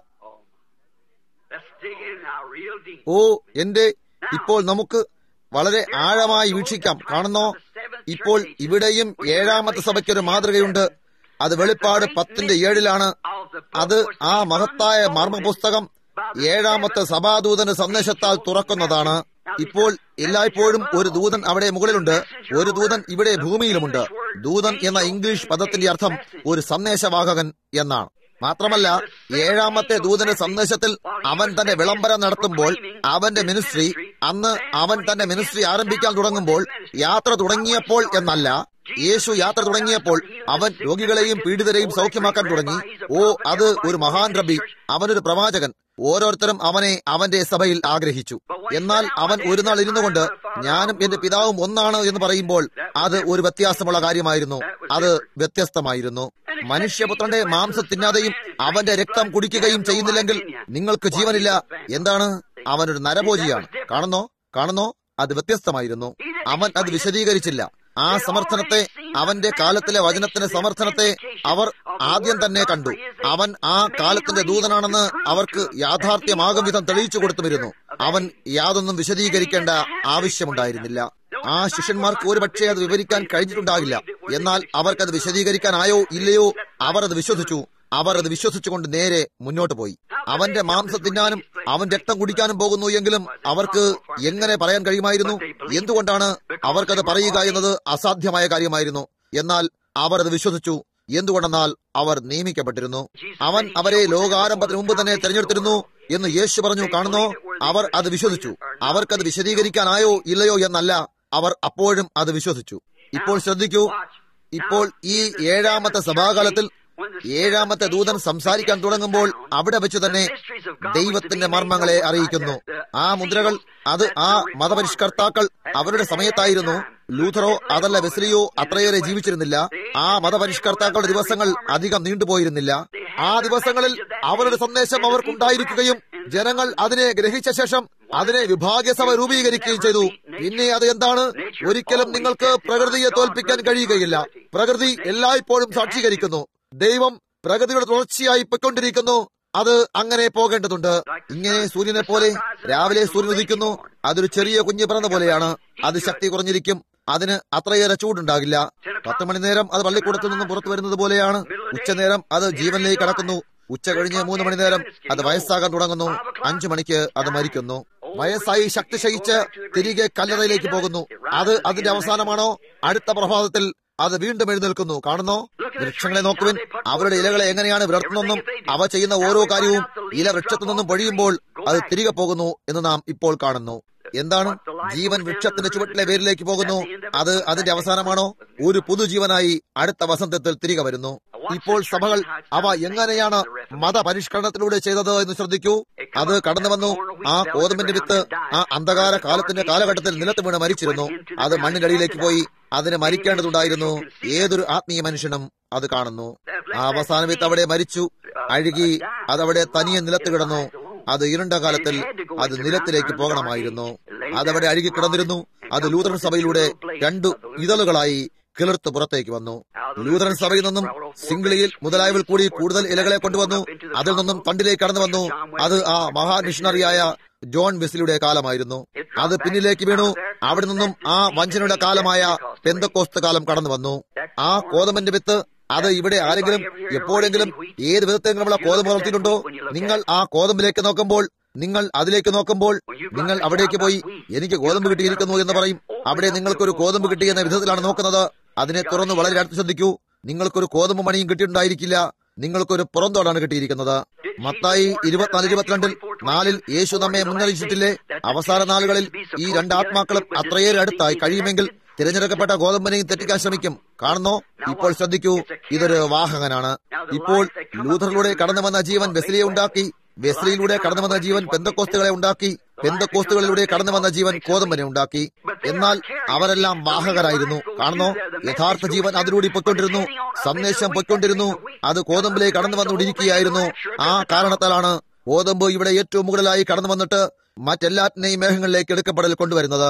ഓ എന്റെ ഇപ്പോൾ നമുക്ക് വളരെ ആഴമായി വീക്ഷിക്കാം കാണുന്നോ ഇപ്പോൾ ഇവിടെയും ഏഴാമത്തെ സഭയ്ക്കൊരു മാതൃകയുണ്ട് അത് വെളിപ്പാട് പത്തിന്റെ ഏഴിലാണ് അത് ആ മഹത്തായ മർമ്മ പുസ്തകം ഏഴാമത്തെ സഭാദൂതന് സന്ദേശത്താൽ തുറക്കുന്നതാണ് ഇപ്പോൾ എല്ലായ്പ്പോഴും ഒരു ദൂതൻ അവിടെ മുകളിലുണ്ട് ഒരു ദൂതൻ ഇവിടെ ഭൂമിയിലുമുണ്ട് ദൂതൻ എന്ന ഇംഗ്ലീഷ് പദത്തിന്റെ അർത്ഥം ഒരു സന്ദേശവാഹകൻ എന്നാണ് മാത്രമല്ല ഏഴാമത്തെ ദൂതന്റെ സന്ദേശത്തിൽ അവൻ തന്റെ വിളംബരം നടത്തുമ്പോൾ അവന്റെ മിനിസ്ട്രി അന്ന് അവൻ തന്റെ മിനിസ്ട്രി ആരംഭിക്കാൻ തുടങ്ങുമ്പോൾ യാത്ര തുടങ്ങിയപ്പോൾ എന്നല്ല യേശു യാത്ര തുടങ്ങിയപ്പോൾ അവൻ രോഗികളെയും പീഡിതരെയും സൗഖ്യമാക്കാൻ തുടങ്ങി ഓ അത് ഒരു മഹാൻ റബി അവനൊരു പ്രവാചകൻ ഓരോരുത്തരും അവനെ അവന്റെ സഭയിൽ ആഗ്രഹിച്ചു എന്നാൽ അവൻ ഒരു നാൾ ഇരുന്നു കൊണ്ട് ഞാനും എന്റെ പിതാവും ഒന്നാണ് എന്ന് പറയുമ്പോൾ അത് ഒരു വ്യത്യാസമുള്ള കാര്യമായിരുന്നു അത് വ്യത്യസ്തമായിരുന്നു മനുഷ്യപുത്രന്റെ മാംസം തിന്നാതെയും അവന്റെ രക്തം കുടിക്കുകയും ചെയ്യുന്നില്ലെങ്കിൽ നിങ്ങൾക്ക് ജീവനില്ല എന്താണ് അവനൊരു നരഭോജിയാണ് കാണുന്നോ കാണുന്നോ അത് വ്യത്യസ്തമായിരുന്നു അവൻ അത് വിശദീകരിച്ചില്ല ആ സമർത്ഥനത്തെ അവന്റെ കാലത്തിലെ വചനത്തിന്റെ സമർത്ഥനത്തെ അവർ ആദ്യം തന്നെ കണ്ടു അവൻ ആ കാലത്തിന്റെ ദൂതനാണെന്ന് അവർക്ക് യാഥാർത്ഥ്യമാകും വിധം തെളിയിച്ചു കൊടുത്തുമിരുന്നു അവൻ യാതൊന്നും വിശദീകരിക്കേണ്ട ആവശ്യമുണ്ടായിരുന്നില്ല ആ ശിഷ്യന്മാർക്ക് ഒരുപക്ഷെ അത് വിവരിക്കാൻ കഴിഞ്ഞിട്ടുണ്ടാകില്ല എന്നാൽ അവർക്കത് വിശദീകരിക്കാനായോ ഇല്ലയോ അവർ അത് വിശ്വസിച്ചു അവർ അത് വിശ്വസിച്ചുകൊണ്ട് നേരെ മുന്നോട്ട് പോയി അവന്റെ മാംസം തിന്നാനും അവൻ രക്തം കുടിക്കാനും പോകുന്നു എങ്കിലും അവർക്ക് എങ്ങനെ പറയാൻ കഴിയുമായിരുന്നു എന്തുകൊണ്ടാണ് അവർക്കത് പറയുക എന്നത് അസാധ്യമായ കാര്യമായിരുന്നു എന്നാൽ അവർ അത് വിശ്വസിച്ചു എന്തുകൊണ്ടെന്നാൽ അവർ നിയമിക്കപ്പെട്ടിരുന്നു അവൻ അവരെ ലോകാരംഭത്തിന് മുമ്പ് തന്നെ തിരഞ്ഞെടുത്തിരുന്നു എന്ന് യേശു പറഞ്ഞു കാണുന്നോ അവർ അത് വിശ്വസിച്ചു അവർക്കത് വിശദീകരിക്കാനായോ ഇല്ലയോ എന്നല്ല അവർ അപ്പോഴും അത് വിശ്വസിച്ചു ഇപ്പോൾ ശ്രദ്ധിക്കൂ ഇപ്പോൾ ഈ ഏഴാമത്തെ സഭാകാലത്തിൽ ഏഴാമത്തെ ദൂതൻ സംസാരിക്കാൻ തുടങ്ങുമ്പോൾ അവിടെ വെച്ച് തന്നെ ദൈവത്തിന്റെ മർമ്മങ്ങളെ അറിയിക്കുന്നു ആ മുദ്രകൾ അത് ആ മതപരിഷ്കർത്താക്കൾ അവരുടെ സമയത്തായിരുന്നു ലൂഥറോ അതല്ല വെസ്ലിയോ അത്രയേറെ ജീവിച്ചിരുന്നില്ല ആ മതപരിഷ്കർത്താക്കളുടെ ദിവസങ്ങൾ അധികം നീണ്ടുപോയിരുന്നില്ല ആ ദിവസങ്ങളിൽ അവരുടെ സന്ദേശം അവർക്കുണ്ടായിരിക്കുകയും ജനങ്ങൾ അതിനെ ഗ്രഹിച്ച ശേഷം അതിനെ വിഭാഗ്യസഭ രൂപീകരിക്കുകയും ചെയ്തു പിന്നെ അത് എന്താണ് ഒരിക്കലും നിങ്ങൾക്ക് പ്രകൃതിയെ തോൽപ്പിക്കാൻ കഴിയുകയില്ല പ്രകൃതി എല്ലായ്പ്പോഴും സാക്ഷീകരിക്കുന്നു ദൈവം പ്രകൃതിയുടെ തുടർച്ചയായി പൊയ്ക്കൊണ്ടിരിക്കുന്നു അത് അങ്ങനെ പോകേണ്ടതുണ്ട് ഇങ്ങനെ സൂര്യനെ പോലെ രാവിലെ സൂര്യൻ ഉദിക്കുന്നു അതൊരു ചെറിയ കുഞ്ഞു പിറന്ന പോലെയാണ് അത് ശക്തി കുറഞ്ഞിരിക്കും അതിന് അത്രയേറെ ചൂടുണ്ടാകില്ല പത്ത് മണി നേരം അത് പള്ളിക്കൂടത്തിൽ നിന്നും പുറത്തു വരുന്നത് പോലെയാണ് ഉച്ചനേരം അത് ജീവനിലേക്ക് കടക്കുന്നു ഉച്ച കഴിഞ്ഞ് മൂന്ന് മണി നേരം അത് വയസ്സാകാൻ തുടങ്ങുന്നു അഞ്ചു മണിക്ക് അത് മരിക്കുന്നു വയസ്സായി ശക്തി ക്ഷയിച്ച് തിരികെ കല്ലറയിലേക്ക് പോകുന്നു അത് അതിന്റെ അവസാനമാണോ അടുത്ത പ്രഭാതത്തിൽ അത് വീണ്ടും എഴുന്നേൽക്കുന്നു കാണുന്നോ വൃക്ഷങ്ങളെ നോക്കുവിൻ അവരുടെ ഇലകളെ എങ്ങനെയാണ് വിളർത്തുന്നെന്നും അവ ചെയ്യുന്ന ഓരോ കാര്യവും ഇല വൃക്ഷത്തു നിന്നും പൊഴിയുമ്പോൾ അത് തിരികെ പോകുന്നു എന്ന് നാം ഇപ്പോൾ കാണുന്നു എന്താണ് ജീവൻ വൃക്ഷത്തിന്റെ ചുവട്ടിലെ വേരിലേക്ക് പോകുന്നു അത് അതിന്റെ അവസാനമാണോ ഒരു പുതുജീവനായി അടുത്ത വസന്തത്തിൽ തിരികെ വരുന്നു ഇപ്പോൾ സഭകൾ അവ എങ്ങനെയാണ് മതപരിഷ്കരണത്തിലൂടെ ചെയ്തത് എന്ന് ശ്രദ്ധിക്കൂ അത് കടന്നു വന്നു ആ കോതമ്പിന്റെ വിത്ത് ആ അന്ധകാര കാലത്തിന്റെ കാലഘട്ടത്തിൽ നിലത്ത് വീണ് മരിച്ചിരുന്നു അത് മണ്ണിനടിയിലേക്ക് പോയി അതിന് മരിക്കേണ്ടതുണ്ടായിരുന്നു ഏതൊരു ആത്മീയ മനുഷ്യനും അത് കാണുന്നു ആ അവസാന വിത്ത് അവിടെ മരിച്ചു അഴുകി അതവിടെ തനിയെ നിലത്ത് കിടന്നു അത് ഇരുണ്ട കാലത്തിൽ അത് നിലത്തിലേക്ക് പോകണമായിരുന്നു അതവിടെ അഴുകി കിടന്നിരുന്നു അത് ലൂതറൻ സഭയിലൂടെ രണ്ടു ഇതളുകളായി കിളിർത്ത് പുറത്തേക്ക് വന്നു ലൂതറൻ സഭയിൽ നിന്നും സിംഗിളിയിൽ മുതലായവൽ കൂടി കൂടുതൽ ഇലകളെ കൊണ്ടുവന്നു അതിൽ നിന്നും തണ്ടിലേക്ക് കടന്നു വന്നു അത് ആ മഹാ മിഷണറിയായ ജോൺ വെസ്ലിയുടെ കാലമായിരുന്നു അത് പിന്നിലേക്ക് വീണു അവിടെ നിന്നും ആ വഞ്ചനയുടെ കാലമായ പെന്തക്കോസ്ത് കാലം കടന്നു വന്നു ആ കോതമ്പന്റെ വിത്ത് അത് ഇവിടെ ആരെങ്കിലും എപ്പോഴെങ്കിലും ഏത് വിധത്തെങ്കിലും കോതമ്പ് വളർത്തിയിട്ടുണ്ടോ നിങ്ങൾ ആ കോതമ്പിലേക്ക് നോക്കുമ്പോൾ നിങ്ങൾ അതിലേക്ക് നോക്കുമ്പോൾ നിങ്ങൾ അവിടേക്ക് പോയി എനിക്ക് ഗോതമ്പ് കിട്ടിയിരിക്കുന്നു എന്ന് പറയും അവിടെ നിങ്ങൾക്കൊരു ഗോതമ്പ് കിട്ടി എന്ന വിധത്തിലാണ് നോക്കുന്നത് അതിനെ തുറന്ന് വളരെ അടുത്ത് ശ്രദ്ധിക്കൂ നിങ്ങൾക്കൊരു കോതമ്പ് മണിയും കിട്ടിയിട്ടുണ്ടായിരിക്കില്ല നിങ്ങൾക്കൊരു പുറന്തോടാണ് കിട്ടിയിരിക്കുന്നത് മത്തായി ഇരുപത്തിനാല് ഇരുപത്തിരണ്ടിൽ നാലിൽ യേശു നമ്മെ മുന്നറിയിച്ചിട്ടില്ലേ അവസാന നാളുകളിൽ ഈ രണ്ട് ആത്മാക്കളും അത്രയേറെ അടുത്തായി കഴിയുമെങ്കിൽ തിരഞ്ഞെടുക്കപ്പെട്ട ഗോതമ്പിനെയും തെറ്റിക്കാൻ ശ്രമിക്കും കാണുന്നോ ഇപ്പോൾ ശ്രദ്ധിക്കൂ ഇതൊരു വാഹകനാണ് ഇപ്പോൾ ലൂഥറിലൂടെ കടന്നു വന്ന ജീവൻ വെസ്ലിയെ ഉണ്ടാക്കി വെസ്ലിയിലൂടെ കടന്നു വന്ന ജീവൻ പെന്തക്കോസ്തുകളെ ഉണ്ടാക്കി പെന്തക്കോസ്തുകളിലൂടെ കടന്നു വന്ന ജീവൻ കോതമ്പനെ ഉണ്ടാക്കി എന്നാൽ അവരെല്ലാം വാഹകരായിരുന്നു കാണുന്നോ യഥാർത്ഥ ജീവൻ അതിലൂടെ പൊയ്ക്കൊണ്ടിരുന്നു സന്ദേശം പൊയ്ക്കൊണ്ടിരുന്നു അത് കോതമ്പിലേക്ക് കടന്നു വന്നുകൊണ്ടിരിക്കുകയായിരുന്നു ആ കാരണത്താലാണ് കോതമ്പ് ഇവിടെ ഏറ്റവും മുകളിലായി കടന്നു വന്നിട്ട് മറ്റെല്ലാറ്റിനെയും മേഘങ്ങളിലേക്ക് എടുക്കപ്പെടൽ കൊണ്ടുവരുന്നത്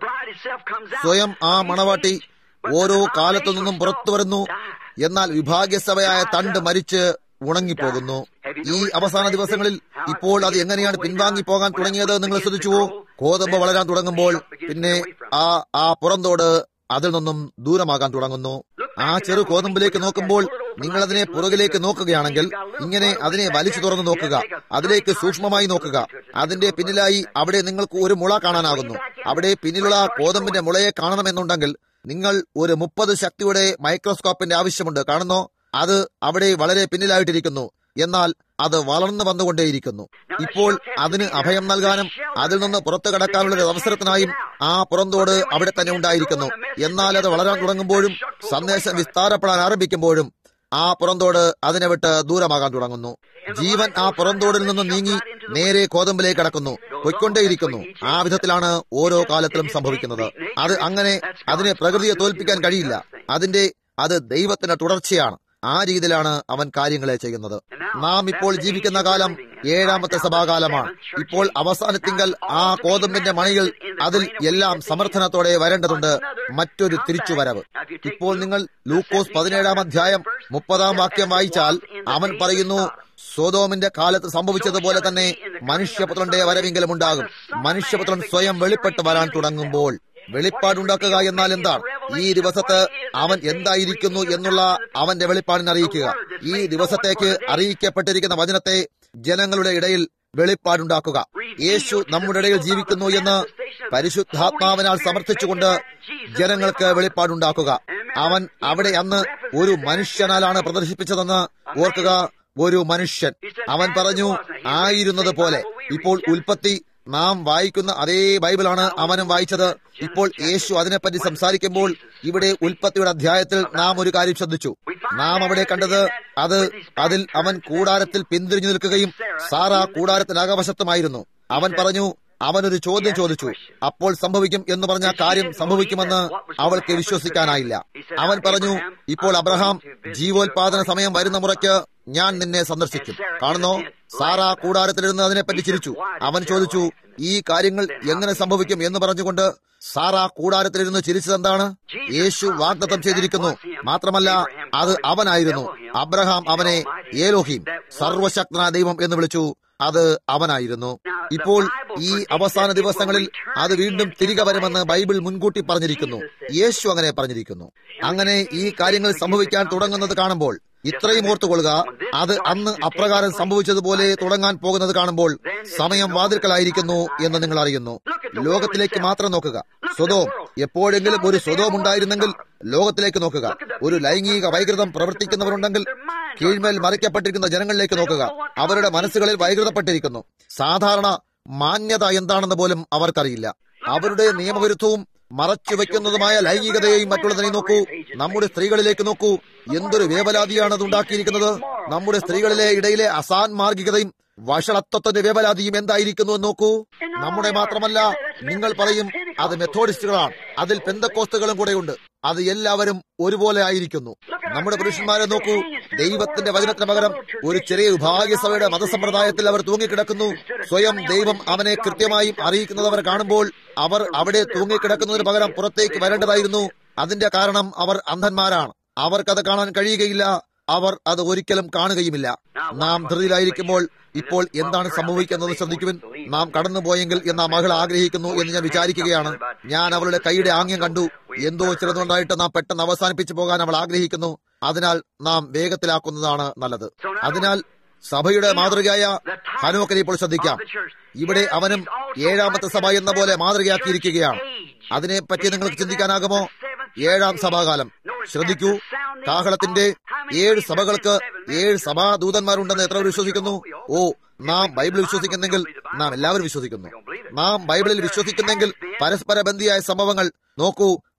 സ്വയം ആ മണവാട്ടി ഓരോ കാലത്തു നിന്നും പുറത്തു വരുന്നു എന്നാൽ വിഭാഗ്യസഭയായ തണ്ട് മരിച്ച് ഉണങ്ങിപ്പോകുന്നു ഈ അവസാന ദിവസങ്ങളിൽ ഇപ്പോൾ അത് എങ്ങനെയാണ് പിൻവാങ്ങി പോകാൻ തുടങ്ങിയത് നിങ്ങൾ ശ്രദ്ധിച്ചുവോ കോതമ്പ് വളരാൻ തുടങ്ങുമ്പോൾ പിന്നെ ആ ആ പുറന്തോട് അതിൽ നിന്നും ദൂരമാകാൻ തുടങ്ങുന്നു ആ ചെറു കോതമ്പിലേക്ക് നോക്കുമ്പോൾ നിങ്ങൾ അതിനെ പുറകിലേക്ക് നോക്കുകയാണെങ്കിൽ ഇങ്ങനെ അതിനെ വലിച്ചു തുറന്നു നോക്കുക അതിലേക്ക് സൂക്ഷ്മമായി നോക്കുക അതിന്റെ പിന്നിലായി അവിടെ നിങ്ങൾക്ക് ഒരു മുള കാണാനാകുന്നു അവിടെ പിന്നിലുള്ള കോതമ്പിന്റെ മുളയെ കാണണമെന്നുണ്ടെങ്കിൽ നിങ്ങൾ ഒരു മുപ്പത് ശക്തിയുടെ മൈക്രോസ്കോപ്പിന്റെ ആവശ്യമുണ്ട് കാണുന്നോ അത് അവിടെ വളരെ പിന്നിലായിട്ടിരിക്കുന്നു എന്നാൽ അത് വളർന്നു വന്നുകൊണ്ടേയിരിക്കുന്നു ഇപ്പോൾ അതിന് അഭയം നൽകാനും അതിൽ നിന്ന് പുറത്തു കടക്കാനുള്ള ഒരു അവസരത്തിനായും ആ പുറന്തോട് അവിടെ തന്നെ ഉണ്ടായിരിക്കുന്നു എന്നാൽ അത് വളരാൻ തുടങ്ങുമ്പോഴും സന്ദേശം വിസ്താരപ്പെടാൻ ആരംഭിക്കുമ്പോഴും ആ പുറന്തോട് അതിനെ വിട്ട് ദൂരമാകാൻ തുടങ്ങുന്നു ജീവൻ ആ പുറന്തോടിൽ നിന്ന് നീങ്ങി നേരെ കോതമ്പിലേക്ക് കടക്കുന്നു പൊയ്ക്കൊണ്ടേയിരിക്കുന്നു ആ വിധത്തിലാണ് ഓരോ കാലത്തിലും സംഭവിക്കുന്നത് അത് അങ്ങനെ അതിനെ പ്രകൃതിയെ തോൽപ്പിക്കാൻ കഴിയില്ല അതിന്റെ അത് ദൈവത്തിന്റെ തുടർച്ചയാണ് ആ രീതിയിലാണ് അവൻ കാര്യങ്ങളെ ചെയ്യുന്നത് നാം ഇപ്പോൾ ജീവിക്കുന്ന കാലം ഏഴാമത്തെ സഭാകാലമാണ് ഇപ്പോൾ അവസാനത്തിങ്കൽ ആ കോതമ്പിന്റെ മണികൾ അതിൽ എല്ലാം സമർത്ഥനത്തോടെ വരേണ്ടതുണ്ട് മറ്റൊരു തിരിച്ചുവരവ് ഇപ്പോൾ നിങ്ങൾ ലൂക്കോസ് പതിനേഴാം അധ്യായം മുപ്പതാം വാക്യം വായിച്ചാൽ അവൻ പറയുന്നു സോതോമിന്റെ കാലത്ത് സംഭവിച്ചതുപോലെ തന്നെ മനുഷ്യപുത്രന്റെ വരവെങ്കിലും ഉണ്ടാകും മനുഷ്യപുത്രൻ സ്വയം വെളിപ്പെട്ട് വരാൻ തുടങ്ങുമ്പോൾ വെളിപ്പാടുണ്ടാക്കുക എന്നാൽ എന്താണ് ഈ ദിവസത്ത് അവൻ എന്തായിരിക്കുന്നു എന്നുള്ള അവന്റെ വെളിപ്പാടിനെ അറിയിക്കുക ഈ ദിവസത്തേക്ക് അറിയിക്കപ്പെട്ടിരിക്കുന്ന വചനത്തെ ജനങ്ങളുടെ ഇടയിൽ വെളിപ്പാടുണ്ടാക്കുക യേശു നമ്മുടെ ഇടയിൽ ജീവിക്കുന്നു എന്ന് പരിശുദ്ധാത്മാവിനാൽ സമർത്ഥിച്ചുകൊണ്ട് ജനങ്ങൾക്ക് വെളിപ്പാടുണ്ടാക്കുക അവൻ അവിടെ അന്ന് ഒരു മനുഷ്യനാലാണ് പ്രദർശിപ്പിച്ചതെന്ന് ഓർക്കുക ഒരു മനുഷ്യൻ അവൻ പറഞ്ഞു ആയിരുന്നത് പോലെ ഇപ്പോൾ ഉൽപ്പത്തി നാം വായിക്കുന്ന അതേ ബൈബിളാണ് അവനും വായിച്ചത് ഇപ്പോൾ യേശു അതിനെപ്പറ്റി സംസാരിക്കുമ്പോൾ ഇവിടെ ഉൽപ്പത്തിയുടെ അധ്യായത്തിൽ നാം ഒരു കാര്യം ശ്രദ്ധിച്ചു നാം അവിടെ കണ്ടത് അത് അതിൽ അവൻ കൂടാരത്തിൽ പിന്തിരിഞ്ഞു നിൽക്കുകയും സാറ കൂടാരത്തിനകവശത്തുമായിരുന്നു അവൻ പറഞ്ഞു അവനൊരു ചോദ്യം ചോദിച്ചു അപ്പോൾ സംഭവിക്കും എന്ന് പറഞ്ഞ കാര്യം സംഭവിക്കുമെന്ന് അവൾക്ക് വിശ്വസിക്കാനായില്ല അവൻ പറഞ്ഞു ഇപ്പോൾ അബ്രഹാം ജീവോത്പാദന സമയം വരുന്ന മുറയ്ക്ക് ഞാൻ നിന്നെ സന്ദർശിക്കും കാണുന്നോ സാറ കൂടാരത്തിലിരുന്ന് അതിനെപ്പറ്റി ചിരിച്ചു അവൻ ചോദിച്ചു ഈ കാര്യങ്ങൾ എങ്ങനെ സംഭവിക്കും എന്ന് പറഞ്ഞുകൊണ്ട് സാറ കൂടാരത്തിലിരുന്ന് ചിരിച്ചതെന്താണ് യേശു വാഗ്ദത്തം ചെയ്തിരിക്കുന്നു മാത്രമല്ല അത് അവനായിരുന്നു അബ്രഹാം അവനെ ഏലോഹീം സർവശക്തനായ ദൈവം എന്ന് വിളിച്ചു അത് അവനായിരുന്നു ഇപ്പോൾ ഈ അവസാന ദിവസങ്ങളിൽ അത് വീണ്ടും തിരികെ വരുമെന്ന് ബൈബിൾ മുൻകൂട്ടി പറഞ്ഞിരിക്കുന്നു യേശു അങ്ങനെ പറഞ്ഞിരിക്കുന്നു അങ്ങനെ ഈ കാര്യങ്ങൾ സംഭവിക്കാൻ തുടങ്ങുന്നത് കാണുമ്പോൾ ഇത്രയും ഓർത്തുകൊള്ളുക അത് അന്ന് അപ്രകാരം സംഭവിച്ചതുപോലെ തുടങ്ങാൻ പോകുന്നത് കാണുമ്പോൾ സമയം വാതിൽക്കലായിരിക്കുന്നു എന്ന് നിങ്ങൾ അറിയുന്നു ലോകത്തിലേക്ക് മാത്രം നോക്കുക സ്വതോം എപ്പോഴെങ്കിലും ഒരു സ്വതോം ഉണ്ടായിരുന്നെങ്കിൽ ലോകത്തിലേക്ക് നോക്കുക ഒരു ലൈംഗിക വൈകൃതം പ്രവർത്തിക്കുന്നവരുണ്ടെങ്കിൽ കീഴ്മേൽ മറിക്കപ്പെട്ടിരിക്കുന്ന ജനങ്ങളിലേക്ക് നോക്കുക അവരുടെ മനസ്സുകളിൽ വൈകൃതപ്പെട്ടിരിക്കുന്നു സാധാരണ മാന്യത എന്താണെന്ന് പോലും അവർക്കറിയില്ല അവരുടെ നിയമവിരുദ്ധവും മറച്ചു വെക്കുന്നതുമായ ലൈംഗികതയെയും മറ്റുള്ളതിനെ നോക്കൂ നമ്മുടെ സ്ത്രീകളിലേക്ക് നോക്കൂ എന്തൊരു വേവലാതിയാണ് അത് ഉണ്ടാക്കിയിരിക്കുന്നത് നമ്മുടെ സ്ത്രീകളിലെ ഇടയിലെ അസാൻമാർഗികതയും വഷളത്വത്തിന്റെ വേവലാതിയും എന്തായിരിക്കുന്നു എന്ന് നോക്കൂ നമ്മുടെ മാത്രമല്ല നിങ്ങൾ പറയും അത് മെത്തോഡിസ്റ്റുകളാണ് അതിൽ പെന്തക്കോസ്തുകളും കൂടെയുണ്ട് അത് എല്ലാവരും ഒരുപോലെ ആയിരിക്കുന്നു നമ്മുടെ പുരുഷന്മാരെ നോക്കൂ ദൈവത്തിന്റെ വചനത്തിന് പകരം ഒരു ചെറിയ വിഭാഗ്യസഭയുടെ മതസമ്പ്രദായത്തിൽ അവർ തൂങ്ങിക്കിടക്കുന്നു സ്വയം ദൈവം അവനെ കൃത്യമായും അറിയിക്കുന്നതവർ കാണുമ്പോൾ അവർ അവിടെ തൂങ്ങിക്കിടക്കുന്നതിന് പകരം പുറത്തേക്ക് വരേണ്ടതായിരുന്നു അതിന്റെ കാരണം അവർ അന്ധന്മാരാണ് അവർക്കത് കാണാൻ കഴിയുകയില്ല അവർ അത് ഒരിക്കലും കാണുകയുമില്ല നാം ധൃതിയിലായിരിക്കുമ്പോൾ ഇപ്പോൾ എന്താണ് സംഭവിക്കുന്നത് ശ്രദ്ധിക്കുവിൻ നാം കടന്നുപോയെങ്കിൽ എന്ന് ആ മകൾ ആഗ്രഹിക്കുന്നു എന്ന് ഞാൻ വിചാരിക്കുകയാണ് ഞാൻ അവളുടെ കൈയുടെ ആംഗ്യം കണ്ടു എന്തോ ചിലതുകൊണ്ടായിട്ട് നാം പെട്ടെന്ന് അവസാനിപ്പിച്ചു പോകാൻ അവൾ ആഗ്രഹിക്കുന്നു അതിനാൽ നാം വേഗത്തിലാക്കുന്നതാണ് നല്ലത് അതിനാൽ സഭയുടെ മാതൃകയായ ഹനോക്കനെ ഇപ്പോൾ ശ്രദ്ധിക്കാം ഇവിടെ അവനും ഏഴാമത്തെ സഭ എന്ന പോലെ മാതൃകയാക്കിയിരിക്കുകയാണ് അതിനെപ്പറ്റി നിങ്ങൾക്ക് ചിന്തിക്കാനാകുമോ ഏഴാം സഭാകാലം ശ്രദ്ധിക്കൂ കാഹളത്തിന്റെ ഏഴ് സഭകൾക്ക് ഏഴ് സഭാദൂതന്മാരുണ്ടെന്ന് എത്ര പേർ വിശ്വസിക്കുന്നു ഓ നാം ബൈബിൾ വിശ്വസിക്കുന്നെങ്കിൽ നാം എല്ലാവരും വിശ്വസിക്കുന്നു നാം ബൈബിളിൽ വിശ്വസിക്കുന്നെങ്കിൽ പരസ്പര ബന്ധിയായ സംഭവങ്ങൾ നോക്കൂ